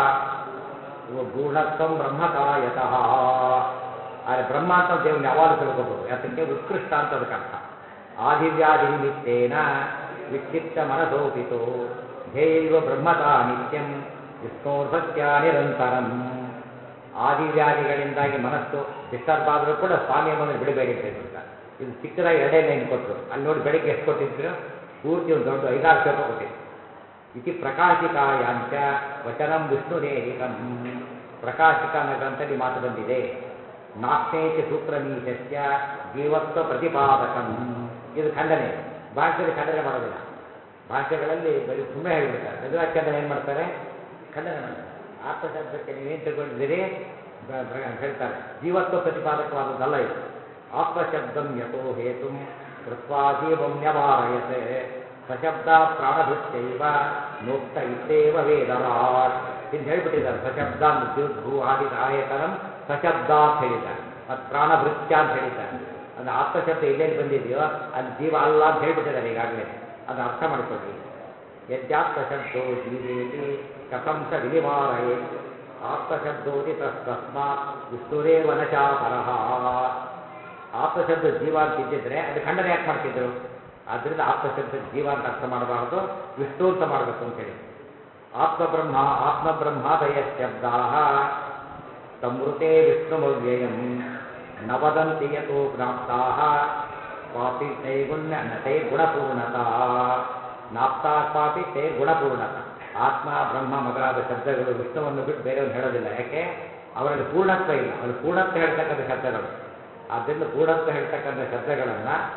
ಗೂಢತ್ವಂ ಬ್ರಹ್ಮಕಾಯತಃ ಆದರೆ ಬ್ರಹ್ಮ ಅಂತ ದೇವ್ರನ್ನ ಯಾವಾಗ ತಿಳ್ಕೋಬಹುದು ಯಾತಕ್ಕೆ ಉತ್ಕೃಷ್ಟ ಅಂತ ಅದಕ್ಕೆ ಅರ್ಥ ಆದಿವ್ಯಾಧಿ ನಿಮಿತ್ತೇನ ವಿಕ್ಷಿಪ್ತ ಮನಸೋಪಿತೋ ಧ್ಯೇಯೈವ ಬ್ರಹ್ಮತಾ ನಿತ್ಯಂ ವಿಷ್ಣೋರ್ಭಕ್ತ್ಯ ನಿರಂತರಂ ಆದಿವ್ಯಾಧಿಗಳಿಂದಾಗಿ ಮನಸ್ಸು ಡಿಸ್ಟರ್ಬ್ ಆದರೂ ಕೂಡ ಸ್ವಾಮಿ ಎಂಬುದನ್ನು ಬಿಡಬೇಡಿ ಅಂತ ಹೇಳ್ಬಿಡ್ತಾರೆ ಇದು ಚಿಕ್ಕದಾಗಿ ಎರಡೇ ಲೈನ್ ಕೊಟ್ಟರು ಅಲ್ಲಿ ನೋಡಿ ಬೆಳಿಗ್ಗೆ ಎಷ್ಟು ಕೊಟ್ಟಿದ್ರು ಪೂರ್ತಿ ಒಂದು ದೊಡ್ಡ ಐದಾರು ಶ್ಲೋಕ ಕೊಟ್ಟಿದ್ರು ಇತಿ ಪ್ರಕಾಶಿಕಾಯಾಂಚ ವಚನಂ ವಿಷ್ಣುರೇರಿಕಂ ಪ್ರಕಾಶಿಕ ಅನ್ನೋ ಗ್ರಂಥದಲ್ಲಿ ಮಾತು ಬಂದಿದೆ ನಾಸ್ನೇತಿ ಸೂತ್ರಮೀಶಸ್ಯ ಜೀವತ್ವ ಪ್ರತಿಪಾದಕಂ ಇದು ಖಂಡನೆ ಭಾಷೆಯಲ್ಲಿ ಖಂಡನೆ ಮಾಡೋದಿಲ್ಲ ಭಾಷೆಗಳಲ್ಲಿ ಬರೀ ಸುಮ್ಮನೆ ಹೇಳಿಬಿಡ್ತಾರೆ ಮದುವಾಕ್ಯದಲ್ಲಿ ಏನು ಮಾಡ್ತಾರೆ ಖಂಡನೆ ಮಾಡ್ತಾರೆ ಆತ್ಮಶಬ್ದಕ್ಕೆ ನೀವೇನು ತಿಳ್ಕೊಂಡಿದ್ದೀರಿ ಬ- ಬ- ಅಂತ ಹೇಳ್ತಾರೆ ಜೀವತ್ವ ಪ್ರತಿಪಾದಕವಾದದ್ದಲ್ಲ ಇದು ಆತ್ಮಶಬ್ದಂ ಯಥೋ ಹೇತುಂ ಕೃತ್ವಾ ಜೀವಂ ನ್ಯವಾರಯತೆ ಸಶಬ್ದ ಪ್ರಾಣಭೃತ್ಯೈವ ನೋಕ್ತ ಇತ್ತೇವ ವೇದರಾಟ್ ಹಿಂದೆ ಹೇಳ್ಬಿಟ್ಟಿದ್ದಾರೆ ಸಶಬ್ದ ಭೂ ಆದಿತ ಆಯತನಂ ಸಶಬ್ದ ಅಂತ ಹೇಳಿದ್ದಾರೆ ಮತ್ತು ಪ್ರಾಣಭೃತ್ಯ ಅಂತ ಹೇಳಿದ್ದಾರೆ ಅದು ಆತ್ಮಶಬ್ದ ಎಲ್ಲೆಲ್ಲಿ ಬಂದಿದೆಯೋ ಅಲ್ಲಿ ಜೀವ ಅಲ್ಲ ಅಂತ ಹೇಳ್ಬಿಟ್ಟಿದ್ದಾರೆ ಈಗಾಗಲೇ ಅದು ಅರ್ಥ ಮಾಡಿಕೊಳ್ಳಿ ಯದ್ಯಾತ್ಮಶಬ್ದೋ ಜೀವೇತಿ ಕಥಂ ಸ ವಿನಿವಾರಯೇ ಆತ್ಮಶಬ್ದೋತಿ ತಸ್ತಸ್ಮಾತ್ ವಿಷ್ಣುರೇವ ನ ಚಾಪರಃ ಆತ್ಮಶಬ್ದ ಜೀವ ಅಂತ ಇದ್ದಿದ್ರೆ ಅದು ಖಂಡನೆ ಯಾಕೆ ಮಾಡ್ತಿದ್ರು ಆದ್ದರಿಂದ ಆತ್ಮಶಬ್ದ ಜೀವ ಅಂತ ಅರ್ಥ ಮಾಡಬಾರ್ದು ವಿಷ್ಣು ಅಂತ ಮಾಡಬೇಕು ಅಂತ ಹೇಳಿ ಆತ್ಮಬ್ರಹ್ಮ ಆತ್ಮಬ್ರಹ್ಮಾದಯ ಶಬ್ದಾ ಸಂವೃತೆ ವಿಷ್ಣುಮವ್ಯಯಂ ನ ವದಂತಿ ಯತೋ ಜ್ಞಾಪ್ತಾ ಕ್ವಾಪಿ ತೈಗುಣ್ಯ ತೈ ಗುಣಪೂರ್ಣತಾ ನಾಪ್ತಾ ಕ್ವಾಪಿ ತೈ ಗುಣಪೂರ್ಣತ ಆತ್ಮ ಬ್ರಹ್ಮ ಮೊದಲಾದ ಶಬ್ದಗಳು ವಿಷ್ಣುವನ್ನು ಬಿಟ್ಟು ಬೇರೆಯವ್ರು ಹೇಳೋದಿಲ್ಲ ಯಾಕೆ ಅವರಲ್ಲಿ ಪೂರ್ಣತ್ವ ಇಲ್ಲ ಅಲ್ಲಿ ಪೂರ್ಣತ್ವ ಹೇಳ್ತಕ್ಕಂಥ ಶಬ್ದಗಳು ಆದ್ದರಿಂದ ಪೂರ್ಣತ್ವ ಹೇಳ್ತಕ್ಕಂಥ ಶಬ್ದಗಳನ್ನು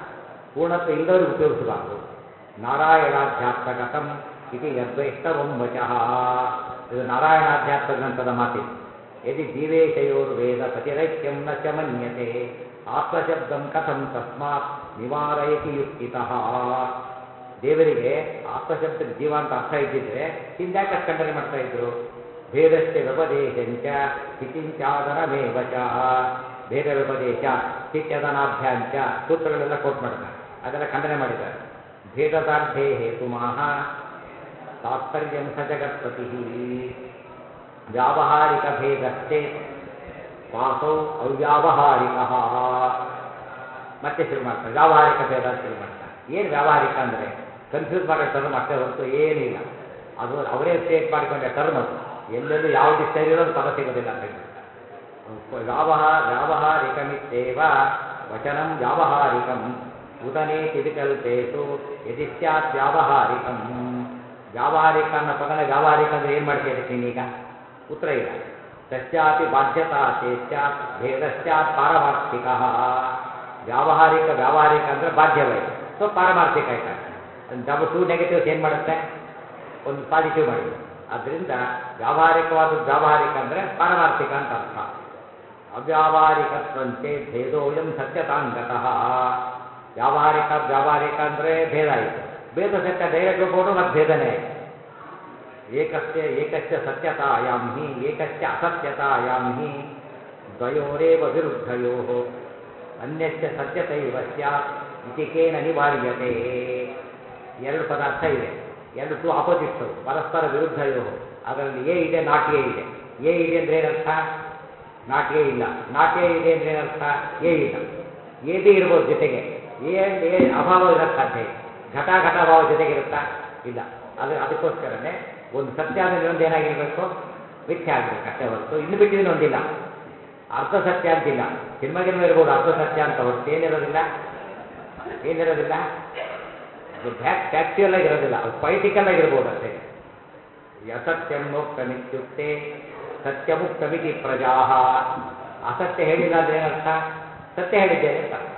ಪೂರ್ಣತ್ವ ಇಲ್ಲದವ್ರಿಗೆ ಉಪಯೋಗಿಸಬಾರ್ದು ನಾರಾಯಣಾಧ್ಯಾತ್ಮಕಥಂ ಇತಿ ಯದ್ವೈಷ್ಣವಂ ವಚಃ ಇದು ನಾರಾಯಣಾಧ್ಯಾತ್ಮ ಗ್ರಂಥದ ಮಾತಿದೆ ಯದಿ ಜೀವೇಶಯೋರ್ವೇದ ಪತಿರೈಕ್ಯಂ ನ ಚ ಮನ್ಯತೆ ಆತ್ಮಶಬ್ದಂ ಕಥಂ ತಸ್ಮಾತ್ ನಿವಾರಯತಿ ಯುಕ್ತಿತಃ ದೇವರಿಗೆ ಆತ್ಮಶಬ್ದಕ್ಕೆ ಜೀವ ಅಂತ ಅರ್ಥ ಇದ್ದಿದ್ರೆ ಹಿಂದ್ಯಾಕೆ ಅಷ್ಟು ಖಂಡನೆ ಮಾಡ್ತಾ ಇದ್ರು ಭೇದಶ್ಚ ವ್ಯಪದೇಶಂಚ ಸ್ಥಿತಿಂಚಾದನಮೇವ ಚ ಭೇದ ವ್ಯಪದೇಶ ಸ್ಥಿತ್ಯದನಾಭ್ಯಾಂಚ ಸೂತ್ರಗಳೆಲ್ಲ ಕೋಟ್ ಮಾಡ್ತಾರೆ ಅದೆಲ್ಲ ಖಂಡನೆ ಮಾಡಿದ್ದಾರೆ ಭೇದದಾರ್ಢೇ ಹೇತುಮಾಹ ತಾತ್ಪರ್ಯಂ ಸ ಜಗತ್ಪತಿ ವ್ಯಾವಹಾರಿಕ ಭೇದಶ್ಚೇತ್ ವಾಸೌ ಅವ್ಯಾವಹಾರಿಕ ಮತ್ತೆ ಶುರು ಮಾಡ್ತಾರೆ ವ್ಯಾವಹಾರಿಕ ಭೇದ ಅಂತ ಶುರು ಮಾಡ್ತಾರೆ ಏನು ವ್ಯಾವಹಾರಿಕ ಅಂದರೆ ಕನ್ಫ್ಯೂಸ್ ಮಾಡೋ ಟರ್ಮ್ ಅಷ್ಟೇ ಹೊರತು ಏನಿಲ್ಲ ಅದು ಅವರೇ ಸ್ಟೇಟ್ ಮಾಡಿಕೊಂಡ ಟರ್ಮ್ ಅದು ಎಲ್ಲೆಲ್ಲೂ ಯಾವ ಡಿಕ್ಷನರಿಯಲ್ಲೂ ಅದು ಪದ ಸಿಗೋದಿಲ್ಲ ಅಂತ ಹೇಳ್ಬಿಡ್ತಾರೆ ವ್ಯಾವಹಾರ ವ್ಯಾವಹಾರಿಕಮಿತ್ತೇವ ವಚನಂ ವ್ಯಾವಹಾರಿಕಂ ಉದನೇತಿ ವಿಕಲ್ಪೇಶು ಯದಿ ಸ್ಯಾತ್ ವ್ಯಾವಹಾರಿಕಂ ವ್ಯಾವಹಾರಿಕ ಅನ್ನೋ ಪದನ ವ್ಯಾವಹಾರಿಕ ಅಂದ್ರೆ ಏನು ಮಾಡ್ತೀಯ ಅದಕ್ಕೆ ನೀನೀಗ ಉತ್ತರ ಇಲ್ಲ ತಸ್ಯಾಪಿ ಬಾಧ್ಯತಾ ಚೇತ್ಯಾತ್ ಭೇದಶ್ಚಾತ್ ಪಾರಮಾರ್ಥಿಕ ವ್ಯಾವಹಾರಿಕ ವ್ಯಾವಹಾರಿಕ ಅಂದರೆ ಬಾಧ್ಯವಾಯಿತು ಸೊ ಪಾರಮಾರ್ಥಿಕ ಆಯ್ತಾಗ ಡಬಲ್ ಟೂ ನೆಗೆಟಿವ್ಸ್ ಏನು ಮಾಡುತ್ತೆ ಒಂದು ಪಾಸಿಟಿವ್ ಮಾಡಿದೆ ಆದ್ದರಿಂದ ವ್ಯಾವಹಾರಿಕವಾದದ್ದು ವ್ಯಾವಹಾರಿಕ ಅಂದರೆ ಪಾರಮಾರ್ಥಿಕ ಅಂತ ಅರ್ಥ ಅವ್ಯಾವಹಾರಿಕತ್ವಂತೆ ಭೇದೋಯಂ ಸತ್ಯತಾಂಗತಃ ವ್ಯಾವಹಾರಿಕ ವ್ಯಾವಹಾರಿಕ ಅಂದರೆ ಭೇದ ಆಯಿತು ಭೇದ ಸತ್ಯ ಡೈರೆಕ್ಟ್ ಒಪ್ಪಿಕೊಂಡು ಮತ್ತೆ ಭೇದನೇ ಆಯಿತು ಏಕಸ್ಯ ಏಕಸ್ಯ ಸತ್ಯತಾಯಾಂ ಹಿ ಏಕಸ್ಯ ಅಸತ್ಯತಾಯಾಂ ಹಿ ದ್ವಯೋರೇವ ವಿರುದ್ಧಯೋ ಅನ್ಯಸ್ಯ ಸತ್ಯತೈವ ಸ್ಯಾತ್ ಇತಿಕೇನ ನಿವಾರ್ಯತೆ ಎರಡು ಪದಾರ್ಥ ಇದೆ ಎರಡು ಟು ಆಪೋಸಿಟ್ಸ್ ಅವು ಪರಸ್ಪರ ವಿರುದ್ಧಯೋ ಅದರಲ್ಲಿ ಎ ಇದೆ ನಾಟ್ ಎ ಇದೆ ಎ ಇದೆ ಅಂದ್ರೆ ಏನರ್ಥ ನಾಟ್ ಎ ಇಲ್ಲ ನಾಟ್ ಎ ಇದೆ ಅಂದ್ರೆ ಏನರ್ಥ ಎ ಇಲ್ಲ ಎ ಬಿ ಇರ್ಬೋದು ಜೊತೆಗೆ ಎ ಅಂಡ್ ಎ ಅಭಾವ ಇರೋಕ್ಕೆ ಸಾಧ್ಯ ಇದೆ ಘಟ ಘಟಾಭಾವ ಜೊತೆಗಿರುತ್ತಾ ಇಲ್ಲ ಅದು ಅದಕ್ಕೋಸ್ಕರನೇ ಒಂದು ಸತ್ಯ ಅಂದರೆ ಇನ್ನೊಂದು ಏನಾಗಿರಬೇಕು ಮಿಥ್ಯೆ ಆಗಬೇಕು ಅಷ್ಟೇ ಹೊರತು ಇನ್ನು ಬಿಟ್ಟಿದ್ದು ಒಂದಿಲ್ಲ ಅರ್ಧ ಸತ್ಯ ಅಂತಿಲ್ಲ ಸಿನಿಮಾಗಿನ ಇರ್ಬೋದು ಅರ್ಧ ಸತ್ಯ ಅಂತ ಹೊರತು ಏನಿರೋದಿಲ್ಲ ಏನಿರೋದಿಲ್ಲ ಫ್ಯಾಕ್ಟ್ ಫ್ಯಾಕ್ಚುಯಲ್ ಆಗಿರೋದಿಲ್ಲ ಅದು ಪೊಯಿಟಿಕಲ್ ಆಗಿರ್ಬೋದು ಅಷ್ಟೇ ಅಸತ್ಯಂ ನೋಕ್ತಮಿತ್ಯುಕ್ತೆ ಸತ್ಯಮುಕ್ತಮಿತಿ ಪ್ರಜಾ ಅಸತ್ಯ ಹೇಳಿಲ್ಲ ಅಂದ್ರೆ ಏನರ್ಥ ಸತ್ಯ ಹೇಳಿದ್ದೇನೆ ಅಂತ ಅರ್ಥ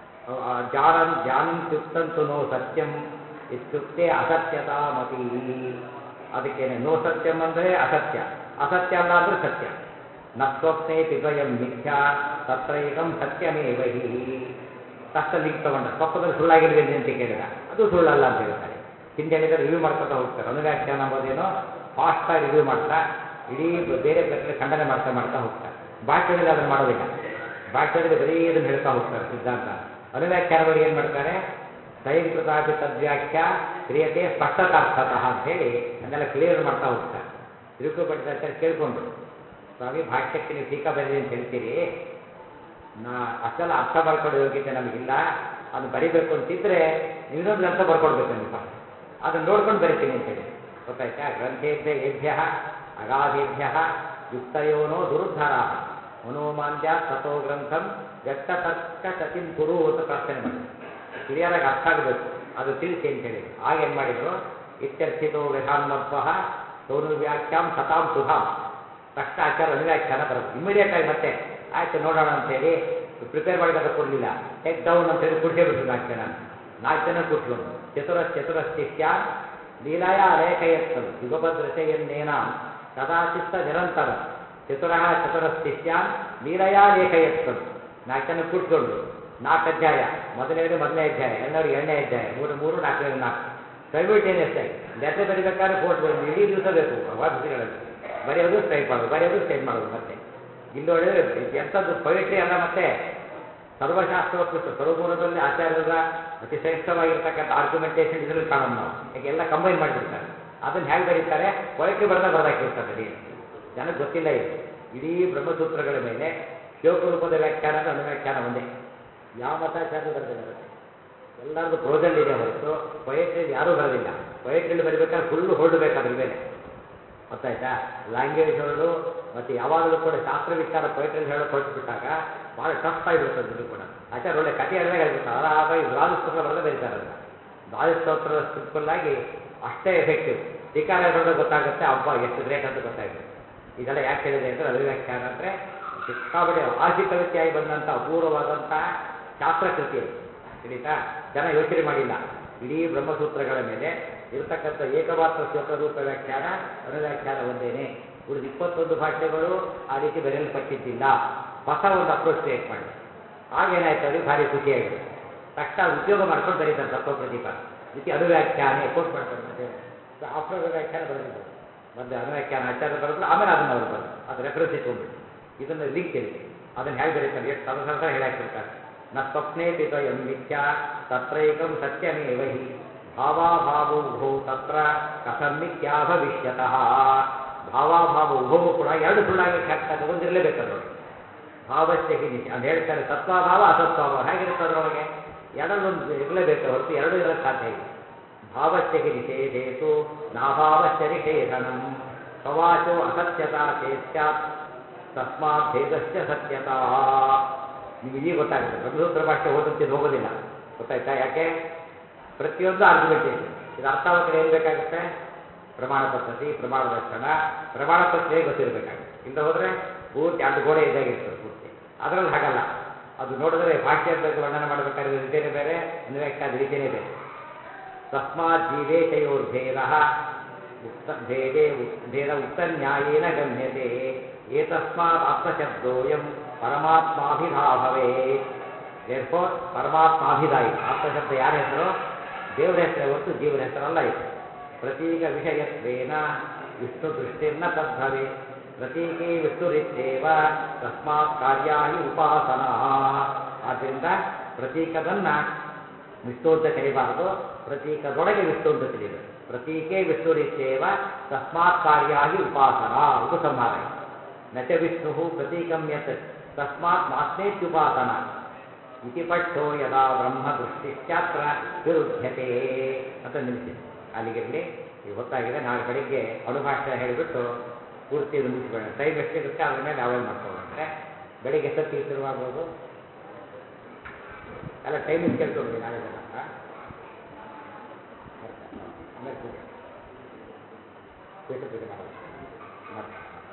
ಜಾನನ್ ಜಾನಂತ್ಯುಕ್ತಂತು ನೋ ಸತ್ಯಂ ಇತ್ಯುಕ್ತೆ ಅಸತ್ಯತಾಮತಿ ಅದಕ್ಕೇನೆ ನೋ ಸತ್ಯಂ ಅಂದರೆ ಅಸತ್ಯ ಅಸತ್ಯ ಅಲ್ಲ ಅಂದ್ರೆ ಸತ್ಯ ನ ಸ್ವಪ್ನೆ ಪಿದ್ವಯಂ ಮಿಥ್ಯಾ ತತ್ರೈಕಂ ಸತ್ಯಮೇವ ಹಿ ತಕ್ಷಣ ಲಿಂಕ್ ತಗೊಂಡ ಸ್ವಪ್ನದಲ್ಲಿ ಸುಳ್ಳಾಗಿಲ್ವೇನೆ ಅಂತ ಕೇಳಿದ ಅದು ಸುಳ್ಳಲ್ಲ ಅಂತ ಹೇಳ್ತಾರೆ ಹಿಂದೆ ಹೇಳಿದ್ರೆ ರಿವ್ಯೂ ಮಾಡ್ಕೊತಾ ಹೋಗ್ತಾರೆ ಅನುವ್ಯಾಖ್ಯಾನ ಅಂಬೋದೇನೋ ಫಾಸ್ಟಾಗಿ ರಿವ್ಯೂ ಮಾಡ್ತಾ ಇಡೀ ಬೇರೆ ಪ್ರಶ್ನೆ ಖಂಡನೆ ಮಾಡ್ತಾ ಮಾಡ್ತಾ ಹೋಗ್ತಾರೆ ಭಾಷ್ಯದಲ್ಲಿ ಅದನ್ನು ಮಾಡೋದಿಲ್ಲ ಭಾಷ್ಯದಲ್ಲಿ ಬರೀ ಇದನ್ನು ಹೇಳ್ತಾ ಹೋಗ್ತಾರೆ ಸಿದ್ಧಾಂತ ಅನುವ್ಯಾಖ್ಯಾನಗಳು ಏನು ಮಾಡ್ತಾರೆ ಸ್ವಯಂ ಕೃತಾಪಿ ತದ್ವ್ಯಾಖ್ಯ ಕ್ರಿಯತೆ ಸ್ಪಷ್ಟತಾರ್ಥತಃ ಅಂತೇಳಿ ಅದನ್ನೆಲ್ಲ ಕ್ಲಿಯರ್ ಮಾಡ್ತಾ ಹೋಗ್ತಾರೆ ತಿರುಕು ಪಡಿತ ಕೇಳ್ಕೊಂಡ್ರು ಸ್ವಾಮಿ ಭಾಷ್ಯಕ್ಕೆ ನೀವು ಟೀಕಾ ಬರೀರಿ ಅಂತ ಹೇಳ್ತೀರಿ ನಾ ಅಷ್ಟೆಲ್ಲ ಅರ್ಥ ಮಾಡ್ಕೊಳ್ಳೋ ಯೋಗ್ಯತೆ ನಮಗಿಲ್ಲ ಅದು ಬರಿಬೇಕು ಅಂತಿದ್ರೆ ಇನ್ನೊಂದು ಗ್ರಂಥ ಬರ್ಕೊಡ್ಬೇಕು ನೀವು ಫಸ್ಟ್ ಅದನ್ನು ನೋಡ್ಕೊಂಡು ಬರಿತೀನಿ ಅಂತೇಳಿ ಗೊತ್ತಾಯ್ತಾ ಗ್ರಂಥೇಭ್ಯ ಏಭ್ಯ ಅಗಾಧೇಭ್ಯ ಯುಕ್ತಯೋನೋ ದುರುದ್ಧರಾ ಮನೋಮಾಂದ್ಯ ತಥೋ ಗ್ರಂಥಂ ವ್ಯಕ್ತತರ್ಕ ಸತಿಂ ಕುರು ಅಂತ ಪ್ರಾರ್ಥನೆ ಮಾಡಿ ಕ್ಲಿಯರಾಗಿ ಅರ್ಥ ಆಗಬೇಕು ಅದು ತಿಳಿಸಿ ಅಂತ ಹೇಳಿದ್ರು ಆಗೇನು ಮಾಡಿದ್ರು ಇತ್ಯರ್ಥಿತೋ ವಿಧಾನ್ಮತ್ವ ಸೌನು ವ್ಯಾಖ್ಯಾಂ ಸತಾಂ ಸುಧಾಂ ತಕ್ಷಣ ಆಚಾರ ಅನುವ್ಯಾಖ್ಯಾನ ಬರುತ್ತೆ ಇಮಿಡಿಯೇಟ್ ಆಗಿ ಮತ್ತೆ ಆಯ್ತು ನೋಡೋಣ ಅಂತೇಳಿ ಪ್ರಿಪೇರ್ ಮಾಡಿದಾಗ ಕೊಡಲಿಲ್ಲ ಟೇಕ್ ಡೌನ್ ಅಂತ ಹೇಳಿ ಕುಡಿಸೇ ಬಿಟ್ರು ನಾಲ್ಕು ಜನ ನಾಲ್ಕು ಜನ ಕೂತ್ಕೊಂಡು ಚತುರಸ್ ಚತುರಸ್ತಿಷ್ಯ ಲೀಲಾಯ ಅಲೇಖಯತ್ತಲು ಯುಗಭದ್ರತೆಯನ್ನೇನ ಕದಾಚಿತ್ತ ನಿರಂತರ ಚತುರ ಚತುರಸ್ತಿಷ್ಯಾನ್ ಲೀಲಯ ಲೇಖಯತ್ತಲು ನಾಲ್ಕು ಜನ ಕೂತ್ಕೊಂಡು ನಾಲ್ಕು ಅಧ್ಯಾಯ ಮೊದಲನೇದು ಮೊದಲನೇ ಅಧ್ಯಾಯ ಎರಡನೇದು ಎರಡನೇ ಅಧ್ಯಾಯ ಮೂರು ಮೂರು ನಾಲ್ಕನೇ ನಾಲ್ಕು ಸೈಮಿಲ್ಟೇನಿಯಸ್ ಆಗಿ ಲೆಟರ್ ಬರಿಬೇಕಾದ್ರೆ ಫೋಟೋ ಇಡೀ ದಿವಸ ಬೇಕು ಆಫೀಸ್ಗಳಲ್ಲಿ ಬರೆಯೋದು ಸ್ಟ್ರೈಟ್ ಮಾಡೋದು ಬರೆಯೋದು ಸ್ಟ್ರೈಟ್ ಮಾಡೋದು ಮತ್ತೆ ಇಲ್ಲಿ ನೋಡಿದ್ರೆ ಎಂಥದ್ದು ಪೊಯಿಟ್ರಿ ಅಲ್ಲ ಮತ್ತೆ ಸರ್ವಶಾಸ್ತ್ರೋತ್ಕೃಷ್ಟ ಸರ್ವಮೂಲದಲ್ಲಿ ಆಚಾರ್ಯರ ಅತಿ ಶ್ರೇಷ್ಠವಾಗಿರ್ತಕ್ಕಂಥ ಆರ್ಗ್ಯುಮೆಂಟೇಷನ್ ಇದರಲ್ಲಿ ಕಾಣೋದು ನಾವು ಯಾಕೆ ಎಲ್ಲ ಕಂಬೈನ್ ಮಾಡಿಬಿಡ್ತಾರೆ ಅದನ್ನು ಹೇಗೆ ಬರೀತಾರೆ ಪೊಯಿಟ್ರಿ ಬರೆದ ಬರೆದಾಕಿರ್ತಾರೆ ಅದೇ ಜನಕ್ಕೆ ಗೊತ್ತಿಲ್ಲ ಇದು ಇಡೀ ಬ್ರಹ್ಮಸೂತ್ರಗಳ ಮೇಲೆ ಶಿವಕರೂಪದ ವ್ಯಾಖ್ಯಾನ ಅಂದ್ರೆ ಅನುವ್ಯಾಖ್ಯಾನ ಒಂದೇ ಯಾವ ಮತಾಚಾರ್ಯರು ಬರೆದಿಲ್ಲ ಅದಕ್ಕೆ ಎಲ್ಲರದು ಪ್ರೋಸಲ್ಲಿದೆ ಹೊರತು ಪೊಯೆಟ್ರಿಯಲ್ಲಿ ಯಾರೂ ಬರೋದಿಲ್ಲ ಪೊಯೆಟ್ರಿಯಲ್ಲಿ ಬರೀಬೇಕಾದ್ರೆ ಫುಲ್ಲು ಹೊರಡಬೇಕು ಅದ್ರ ಮೇಲೆ ಗೊತ್ತಾಯ್ತಾ ಲ್ಯಾಂಗ್ವೇಜ್ ಹೊರಡು ಮತ್ತು ಯಾವಾಗಲೂ ಕೂಡ ಶಾಸ್ತ್ರ ವಿಚಾರ ಪೊಯೆಟ್ರಿಯಲ್ಲಿ ಹೇಳೋಕೆ ಹೊರಟುಬಿಟ್ಟಾಗ ಭಾಳ ಟಫ್ ಆಗಿಬಿಡುತ್ತದೆ ಇದು ಕೂಡ ಆಚಾರ ಒಳ್ಳೆ ಕಥೆ ಹೇಳಿದಾಗ ಹೇಳ್ಬಿಡ್ತಾರೆ ಆರಾಮಾಗಿ ದ್ವಾದಸ್ತೋತ್ರ ಬರೆದೇ ಬರೀತಾರೆ ಅದನ್ನ ದ್ವಾದಸ್ತೋತ್ರ ಸಿಂಪಲ್ ಆಗಿ ಅಷ್ಟೇ ಎಫೆಕ್ಟಿವ್ ಟೀಕಾರ ಬರೆದ ಗೊತ್ತಾಗುತ್ತೆ ಹಬ್ಬ ಎಷ್ಟು ಗ್ರೇಟ್ ಅಂತ ಗೊತ್ತಾಗ್ಬಿಡುತ್ತೆ ಇದೆಲ್ಲ ಯಾಕೆ ಹೇಳಿದೆ ಅಂದರೆ ಅಭಿವ್ಯಾಖ್ಯಾನ ಅಂದರೆ ಸಿಕ್ಕಾಪಟ್ಟೆ ಆರ್ಥಿಕ ವ್ಯಕ್ತಿಯಾಗಿ ಬಂದಂಥ ಅಪೂರ್ವವಾದಂಥ ಶಾಸ್ತ್ರಕೃತಿ ಅದು ತಿಳಿತಾ ಜನ ಯೋಚನೆ ಮಾಡಿಲ್ಲ ಇಡೀ ಬ್ರಹ್ಮಸೂತ್ರಗಳ ಮೇಲೆ ಇರತಕ್ಕಂಥ ಏಕಮಾತ್ರ ಶ್ಲೋಕ ರೂಪ ವ್ಯಾಖ್ಯಾನ ಅನುವ್ಯಾಖ್ಯಾನ ಒಂದೇನೆ ಉಳಿದ ಇಪ್ಪತ್ತೊಂದು ಭಾಷೆಗಳು ಆ ರೀತಿ ಬರೆಯಲ್ಪಟ್ಟಿದ್ದಿಲ್ಲ ಹೊಸ ಒಂದು ಅಪ್ರೋಚ್ ಕ್ರಿಯೇಟ್ ಮಾಡಿ ಆಗೇನಾಯ್ತು ಅವ್ರಿಗೆ ಭಾರಿ ಖುಷಿಯಾಗಿದೆ ತಕ್ಷಣ ಅದು ಉಪಯೋಗ ಮಾಡ್ಕೊಂಡು ಬರೀತಾರೆ ತತ್ವ ಪ್ರದೀಪ ಇದಕ್ಕೆ ಅನುವ್ಯಾಖ್ಯಾನೆ ಕೋಟ್ ಮಾಡ್ತಾರೆ ಮತ್ತೆ ಆಫ್ಟರ್ ವ್ಯಾಖ್ಯಾನ ಬರೆದಿದ್ದಾರೆ ಮತ್ತೆ ಅನುವ್ಯಾಖ್ಯಾನ ಆಚಾರ್ಯ ಬರೆದ್ರು ಆಮೇಲೆ ಅದನ್ನು ಅವರು ಬರೆದು ಅದು ರೆಫರೆನ್ಸ್ ಇಟ್ಕೊಂಡ್ಬಿಟ್ಟು ಇದನ್ನು ಲಿಂಕ್ ಇದೆ ಅದನ್ನು ಹೇಗೆ ಬರೀತಾರೆ ಎಷ್ಟು ಸರಳ ಸರಳ ಹೇಳಾಕ್ಬಿಡ್ತಾರೆ ನ ಸ್ವಪ್ನೇ ಪಿತಯಂ ಮಿಥ್ಯಾ ತತ್ರೈಕಂ ಸತ್ಯಮೇವ ಹಿ ಭಾವಾಭಾವೋ ಉಭೌ ತತ್ರ ಕಥಂ ಮಿಥ್ಯಾ ಭವಿಷ್ಯತಃ ಭಾವಾಭಾವ ಉಭವೂ ಕೂಡ ಎರಡು ಸುಳ್ಳಾಗಿ ಹಾಕ್ತಾರೆ ಒಂದಿರಲೇಬೇಕು ಅದರೊಳಗೆ ಭಾವಸ್ಯ ಹಿ ನಿತ್ಯ ಅಂತ ಹೇಳ್ತಾರೆ ಸತ್ವಾಭಾವ ಅಸತ್ವಾಭಾವ ಹೇಗಿರುತ್ತೆ ಅದರೊಳಗೆ ಎರಡಲ್ಲೊಂದು ಇರಲೇಬೇಕು ಹೊರತು ಎರಡು ಇರಕ್ಕೆ ಸಾಧ್ಯ ಇಲ್ಲ ಭಾವಸ್ಯ ಹಿ ನಿಷೇಧೇತು ನಾಭಾವಸ್ಯ ನಿಷೇಧನಂ ಸ್ವವಾಚೋ ಅಸತ್ಯತಾ ಚೇತ್ಯಾತ್ ತಸ್ಮಾತ್ ಭೇದಸ್ಯ ಸತ್ಯತಾ ನಿಮಗೆ ಈಗ ಗೊತ್ತಾಗುತ್ತೆ ಬ್ರಹ್ಮಸೂತ್ರ ಭಾಷೆ ಓದಂತಿದ್ದು ಹೋಗೋದಿಲ್ಲ ಗೊತ್ತಾಯ್ತಾ ಯಾಕೆ ಪ್ರತಿಯೊಂದು ಆರ್ಗ್ಯುಮೆಂಟೇಷನ್ ಇದು ಅರ್ಥ ಆಗೋ ಕಡೆ ಏನು ಬೇಕಾಗುತ್ತೆ ಪ್ರಮಾಣ ಪದ್ಧತಿ ಪ್ರಮಾಣ ಲಕ್ಷಣ ಪ್ರಮಾಣ ಪತ್ರಿಕೆ ಗೊತ್ತಿರಬೇಕಾಗುತ್ತೆ ಇಲ್ಲ ಹೋದರೆ ಪೂರ್ತಿ ಅಡ್ಡ ಗೋಡೆ ಇದ್ದಾಗಿರ್ತದೆ ಪೂರ್ತಿ ಅದರಲ್ಲಿ ಹಾಗಲ್ಲ ಅದು ನೋಡಿದ್ರೆ ಭಾಷೆಯ ಬಗ್ಗೆ ವರ್ಣನೆ ಮಾಡಬೇಕಾದ್ರೆ ರೀತಿಯೇ ಬೇರೆ ಅನ್ವ್ಯಾಖ್ಯಾದ ರೀತಿಯೇ ಬೇರೆ ತಸ್ಮಾತ್ ಜೀವೇಶಯೋರ್ಭೇದ ಉಕ್ತ ಭೇದೆ ಉಕ್- ಭೇದ ಉಕ್ತ ನ್ಯಾಯೇನ ಗಮ್ಯತೆ ಏತಸ್ಮಾತ್ ಆತ್ಮಶಬ್ದೋಯಂ ಪರಮಾತ್ಮಾಭಿಧಾ ಭವೇತ್ ದೇರ್ಫೋರ್ ಪರಮಾತ್ಮಾಭಿಧ ಇದು ಆತ್ಮಶಬ್ದ ಯಾರ ಹೆಸರು ದೇವರ ಹೆಸರೇ ಹೊರತು ಜೀವನ ಹೆಸರಲ್ಲ ಇದು ಪ್ರತೀಕ ವಿಷಯತ್ವೇನ ವಿಷ್ಣು ದೃಷ್ಟಿರ್ನ ತದ್ಭವೆ ಪ್ರತೀಕೆ ವಿಷ್ಣುರಿತ್ಯೇವ ತಸ್ಮಾತ್ ಕಾರ್ಯ ಹಿ ಉಪಾಸನಾ ಆದ್ದರಿಂದ ಪ್ರತೀಕದನ್ನ ವಿಷ್ಣು ಅಂತ ಕರಿಬಾರದು ಪ್ರತೀಕದೊಳಗೆ ವಿಷ್ಣು ಅಂತ ತಿಳಿಬೇಕು ಪ್ರತೀಕೆ ವಿಷ್ಣುರಿತ್ಯೇವ ತಸ್ಮಾತ್ ಕಾರ್ಯಾಹಿ ಉಪಾಸನಾ ಉಪಸಂಹಾರ ಇದು. ನ ಚ ವಿಷ್ಣು ಪ್ರತೀಕಂ ಯತ್ ತಸ್ಮಾತ್ ಮಾತ್ಮೇತ್ಯುಪಾಸನ ಇತಿ ಪಕ್ಷೋ ಯದಾ ಬ್ರಹ್ಮ ದೃಷ್ಟಿಶ್ಚಾತ್ರ ವಿರುದ್ಧತೆ ಅಂತ ನಿಲ್ಲಿಸಿದೆ ಅಲ್ಲಿಗಿರಲಿ ಈಗ ಗೊತ್ತಾಗಿದೆ ನಾಳೆ ಬೆಳಿಗ್ಗೆ ಅಣುಭಾಷೆ ಹೇಳಿಬಿಟ್ಟು ಪೂರ್ತಿ ಇದು ಮುಗಿಸ್ಬೇಡ ಟೈಮ್ ಎಷ್ಟಿರುತ್ತೆ ಅದ್ರ ಮೇಲೆ ಅವಾಯ್ಡ್ ಮಾಡ್ಕೊಳ್ಳೋಣ ಬೆಳಿಗ್ಗೆ ಎಷ್ಟೊತ್ತಿಗೆ ಶುರುವಾಗ್ಬೋದು ಎಲ್ಲ ಟೈಮಿಂಗ್ ಕೇಳ್ಕೊಂಡ್ಬಿಡಿ ನಾಳೆ ಜನ ಹಾಂ ಆಮೇಲೆ ಪೂಜೆ ಪೀಠ ಪೂಜೆ ಮಾಡೋದು ಮತ್ತೆ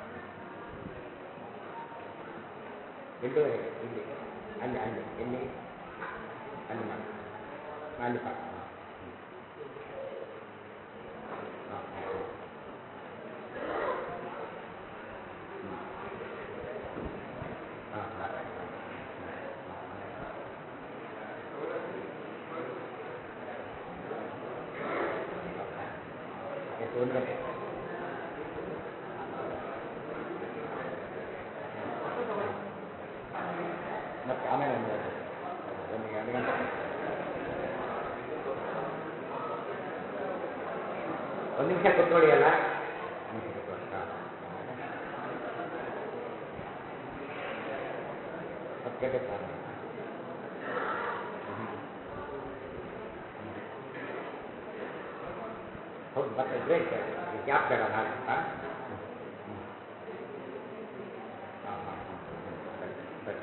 ಎಂಟೂವರೆಗೆ ಇಲ್ಲಿ ಅಲ್ಲಿ ಅಲ್ಲಿ ಎಲ್ಲಿ ಅಲ್ಲಿ ಮಾಡಿ ಅಲ್ಲಿ ಪಾಠ ಹಾಂ ಹಾಂ ಹಾಂ ಎಷ್ಟು ಒಂದು ಗಂಟೆ ಮತ್ತೆ ಆಮೇಲೆ ಒಂದು ಗಂಟೆ ಒಂದು ಎರಡು ಗಂಟೆ ಒಂದು ನಿಮಿಷ ಕೂತ್ಕೊಳ್ಳಿ ಅಲ್ಲ ಒಂದು ನಿಮಿಷ ಕೂತ್ಕೊಳ್ಳಿ ಹಾಂ ಹತ್ತು ಗಂಟೆ ಪ್ರಾರಂಭ ಹೌದು ಮತ್ತೆ ಬ್ರೇಕ್ ಗ್ಯಾಪ್ ಬೇಡ ನಾಳೆ ಹಾಂ ಹಾಂ ಹಾಂ ಸರಿ ಸರಿ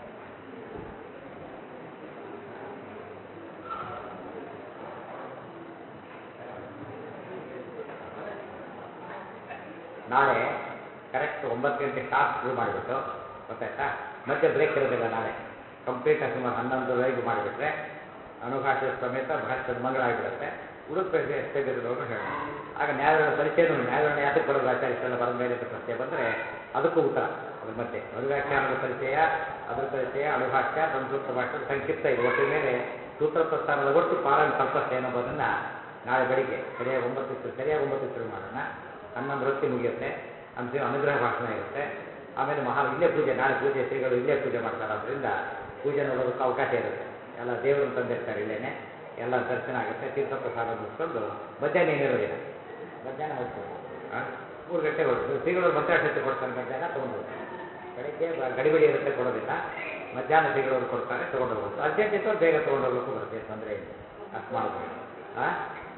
ನಾಳೆ ಕರೆಕ್ಟ್ ಒಂಬತ್ತು ಗಂಟೆ ಶಾರ್ಪ್ ಶುರು ಮಾಡಿಬಿಟ್ಟು ಗೊತ್ತಾಯ್ತಾ ಮತ್ತೆ ಬ್ರೇಕ್ ಇರೋದಿಲ್ಲ ನಾಳೆ ಕಂಪ್ಲೀಟಾಗಿ ಸುಮಾರು ಹನ್ನೊಂದುವರೆಗೂ ಮಾಡಿಬಿಟ್ರೆ ಅನುಭಾಷೆ ಸಮೇತ ಭಾಷೆ ಮಂಗಳ ಆಗಿಬಿಡುತ್ತೆ ಉಡುಪಿ ಪ್ರಶ್ನೆ ಎಷ್ಟೇ ಬೇಕಾದ್ರು ಹೇಳೋಣ ಆಗ ನ್ಯಾಯವಿರಣ ಪರಿಚಯನೂ ನ್ಯಾಯವಿರಣ ಯಾತಕ್ಕೆ ಬರೋದು ಆಚಾರ್ಯ ಇಷ್ಟೆಲ್ಲ ಬರೆದ ಮೇಲೆ ಅಂತ ಪ್ರಶ್ನೆ ಬಂದರೆ ಅದಕ್ಕೂ ಉತ್ತರ ಅದ್ರ ಮಧ್ಯೆ ಅನುವ್ಯಾಖ್ಯಾನದ ಪರಿಚಯ ಅದ್ರ ಪರಿಚಯ ಅನುಭಾಷ್ಯ ಸಂಸ್ಕೃತ ಭಾಷೆ ಸಂಕ್ಷಿಪ್ತ ಇದು ಒಟ್ಟಿನ ಮೇಲೆ ಸೂತ್ರ ಪ್ರಸ್ಥಾನದ ಒಟ್ಟು ಪಾರಾಯಣ ಕಲ್ಪಷ್ಟೆ ಏನಂಬುದನ್ನು ನಾಳೆ ಬೆಳಿಗ್ಗೆ ಸರಿಯಾಗಿ ಒಂಬತ್ತು ಶುರು ಸರಿಯಾಗಿ ಒಂಬತ್ತು ಶುರು ಮಾಡೋಣ ಹನ್ನೊಂದು ಹೊತ್ತಿ ಮುಗಿಯುತ್ತೆ ಅಂತ ಅನುಗ್ರಹ ಭಾಷಣ ಇರುತ್ತೆ ಆಮೇಲೆ ಮಹಾ ಇಲ್ಲೇ ಪೂಜೆ ನಾಳೆ ಪೂಜೆ ಶ್ರೀಗಳು ಇಲ್ಲೇ ಪೂಜೆ ಮಾಡ್ತಾರೆ ಆದ್ದರಿಂದ ಪೂಜೆ ನೋಡೋದಕ್ಕೆ ಅವಕಾಶ ಇರುತ್ತೆ ಎಲ್ಲ ದೇವರನ್ನು ತಂದಿರ್ತಾರೆ ಇಲ್ಲೇನೆ ಎಲ್ಲ ದರ್ಶನ ಆಗುತ್ತೆ ತೀರ್ಥ ಪ್ರಸಾದ ಮುಗಿಸ್ಕೊಂಡು ಮಧ್ಯಾಹ್ನ ಏನಿರೋದಿಲ್ಲ ಮಧ್ಯಾಹ್ನ ಹೊರಡ್ಬೋದು ಹಾಂ ಮೂರು ಗಂಟೆ ಹೊರಡ್ಬೋದು ಶ್ರೀಗಳು ಮಂತ್ರಾಕ್ಷತೆ ಕೊಡ್ತಾರೆ ಮಧ್ಯಾಹ್ನ ತೊಗೊಂಡು ಹೋಗ್ತಾರೆ ಬೆಳಗ್ಗೆ ಬ- ಗಡಿಬಿಡಿ ಇರುತ್ತೆ ಕೊಡೋದಿಲ್ಲ ಮಧ್ಯಾಹ್ನ ಶ್ರೀಗಳವರು ಕೊಡ್ತಾರೆ ತೊಗೊಂಡು ಹೋಗ್ಬೋದು ಅರ್ಜೆಂಟ್ ಇತ್ತು ಬೇಗ ತೊಗೊಂಡು ಹೋಗ್ಲಿಕ್ಕೂ ಬರುತ್ತೆ ಏನು ತೊಂದರೆ ಇಲ್ಲ ಅಷ್ಟು ಮಾಡ್ಬೋದು ಹಾಂ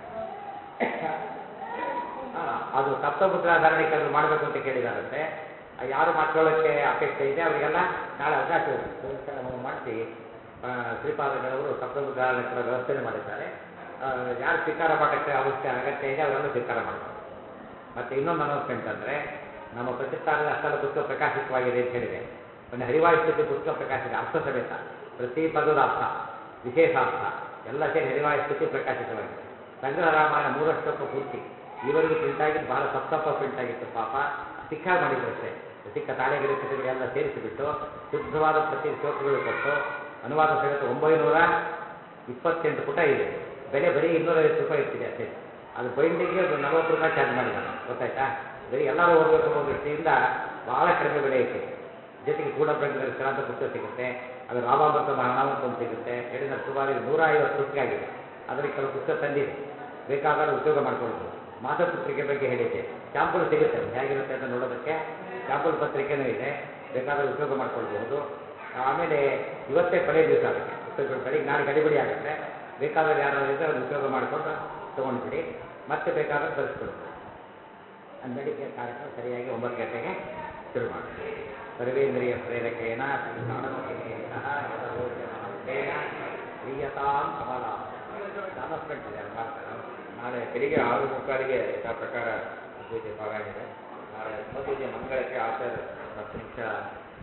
ಅದು ಸಪ್ತಮುದ್ರಾಧಾರಣೆಕ್ಕಾದ್ರೂ ಮಾಡಬೇಕು ಅಂತ ಕೇಳಿದಾರಂತೆ ಆ ಯಾರು ಮಾಡ್ಕೊಳ್ಳೋಕ್ಕೆ ಅಪೇಕ್ಷೆ ಇದೆ ಅವರಿಗೆಲ್ಲ ನಾಳೆ ಅವಕಾಶ ಇದೆ ಸುರೇಶ್ವರ ಹೋಮ ಮಾಡಿಸಿ ಆ, ಶ್ರೀಪಾದಗಳವರು ಸಪ್ತಮುದ್ರಾಧಾರಣೆಗಳ ವ್ಯವಸ್ಥೆ ಮಾಡಿದ್ದಾರೆ ಆ, ಯಾರು ಸ್ವೀಕಾರ ಮಾಡೋಕ್ಕೆ ಅವಶ್ಯ ಅಗತ್ಯ ಇದೆ ಅವರೆಲ್ಲ ಸ್ವೀಕಾರ ಮಾಡ್ತಾರೆ ಮತ್ತೆ ಇನ್ನೊಂದು ಅನೌನ್ಸ್ಮೆಂಟ್ ಅಂದರೆ ನಮ್ಮ ಪ್ರತಿಷ್ಠಾನದ ಅಷ್ಟೆಲ್ಲ ಪುಸ್ತಕ ಪ್ರಕಾಶಿತವಾಗಿದೆ ಅಂತ ಹೇಳಿದೆ ಒಂದು ಹರಿವಾಯುಸ್ಥಿತಿ ಪುಸ್ತಕ ಪ್ರಕಾಶಿತ ಅರ್ಥ ಸಮೇತ ಪ್ರತಿ ಪದದ ಅರ್ಥ ವಿಶೇಷಾರ್ಥ ಎಲ್ಲ ಸೇರಿ ಹರಿವಾಯ ಸ್ತುತಿ ಪ್ರಕಾಶಿತವಾಗಿದೆ ಸಂಗ್ರಹ ರಾಮಾಯಣ ಮೂರಷ್ಟಪ್ಪ ಪೂರ್ತಿ ಈವರೆಗೂ ಪ್ರಿಂಟ್ ಆಗಿದ್ದು ಬಹಳ ತಪ್ಪಪ್ಪ ಪ್ರಿಂಟ್ ಆಗಿತ್ತು ಪಾಪ ಸಿಕ್ಕಾಗಿ ಮಾಡಿದ್ರು ಅಷ್ಟೇ ಸಿಕ್ಕ ತಾಳೆಗರಿ ಕಥೆಗಳೆಲ್ಲ ಸೇರಿಸಿಬಿಟ್ಟು ಶುದ್ಧವಾದ ಪ್ರತಿ ಶ್ಲೋಕಗಳು ಕೊಟ್ಟು ಅನುವಾದ ಸಹಿತ ಒಂಬೈನೂರ ಇಪ್ಪತ್ತೆಂಟು ಪುಟ ಇದೆ ಬೆಲೆ ಬರೀ ಇನ್ನೂರೈವತ್ತು ರೂಪಾಯಿ ಇರ್ತಿದೆ ಅಷ್ಟೇ ಅದು ಬೈಂಡಿಗೆ ನಲವತ್ತು ರೂಪಾಯಿ ಚಾರ್ಜ್ ಮಾಡಿದ್ದಾನೆ ಗೊತ್ತಾಯ್ತಾ ಬರೀ ಎಲ್ಲರೂ ಓದಬೇಕು ಅನ್ನೋ ದೃಷ್ಟಿಯಿಂದ ಭಾಳ ಕಡಿಮೆ ಬೆಲೆ ಐತೆ ಜೊತೆಗೆ ಗೂಢಪ್ರಜ್ಞ ದರ್ಶನ ಅಂತ ಪುಸ್ತಕ ಸಿಗುತ್ತೆ ಅದು ರಾಮಾಮೃತ ಮರಣ ಅಂತ ಒಂದು ಸಿಗುತ್ತೆ ಹೇಳಿದ ಸುಮಾರು ನೂರ ಐವತ್ತು ಪುಸ್ತಕ ಆಗಿದೆ ಅದರಲ್ಲಿ ಕೆಲವು ಪುಸ್ತಕ ತಂದಿದೆ ಬೇಕಾದರೆ ಉಪಯೋಗ ಮಾಡ್ಕೊಳ್ಬೋದು ಮಾತಪತ್ರಿಕೆ ಬಗ್ಗೆ ಹೇಳಿದ್ದೆ ಶಾಂಪಲ್ ಸಿಗುತ್ತೆ ಅದು ಹೇಗಿರುತ್ತೆ ಅಂತ ನೋಡೋದಕ್ಕೆ ಶಾಂಪಲ್ ಪತ್ರಿಕೆನೂ ಇದೆ ಬೇಕಾದರೆ ಉಪಯೋಗ ಮಾಡ್ಕೊಳ್ಬಹುದು ಆಮೇಲೆ ಇವತ್ತೇ ಕೊನೆ ದಿವಸ ಅದಕ್ಕೆ ಪುಸ್ತಕಗಳು ಬೆಳಿಗ್ಗೆ ನಾಳೆ ಗಡಿಬಿಡಿ ಆಗುತ್ತೆ ಬೇಕಾದ್ರೆ ಯಾರು ಇದ್ದರೆ ಅದನ್ನು ಉಪಯೋಗ ಮಾಡಿಕೊಂಡು ತೊಗೊಂಡ್ಬಿಡಿ ಮತ್ತೆ ಬೇಕಾದ್ರೆ ತರಿಸ್ಕೊಳ್ಬೋದು ಅದು ಬೆಳಿಗ್ಗೆ ಕಾರ್ಯಕ್ರಮ ಸರಿಯಾಗಿ ಒಂಬತ್ತು ಗಂಟೆಗೆ ಶುರು ಮಾಡಿ ಸರ್ವೇಂದ್ರಿಯ ಪ್ರೇರಕೇನ ಶ್ರೀ ಪ್ರಾಣಪತಿನೇನ ಯದಗೋಚರೇಣ ಪ್ರಿಯತಾಂ ಕಮಲ ಅನೌನ್ಸ್ಮೆಂಟ್ ಇದೆ ಅದು ಮಾಡ್ತಾರೆ ನಾಳೆ ಬೆಳಿಗ್ಗೆ ಆರು ಮುಕ್ಕಾಲಿಗೆ ಯಥಾ ಪ್ರಕಾರ ಪೂಜೆ ಪಾರಾಯಣ ಇದೆ ನಾಳೆ ಪೂಜೆ ಮಂಗಳಕ್ಕೆ ಆಚಾರ್ಯ ಹತ್ತು ನಿಮಿಷ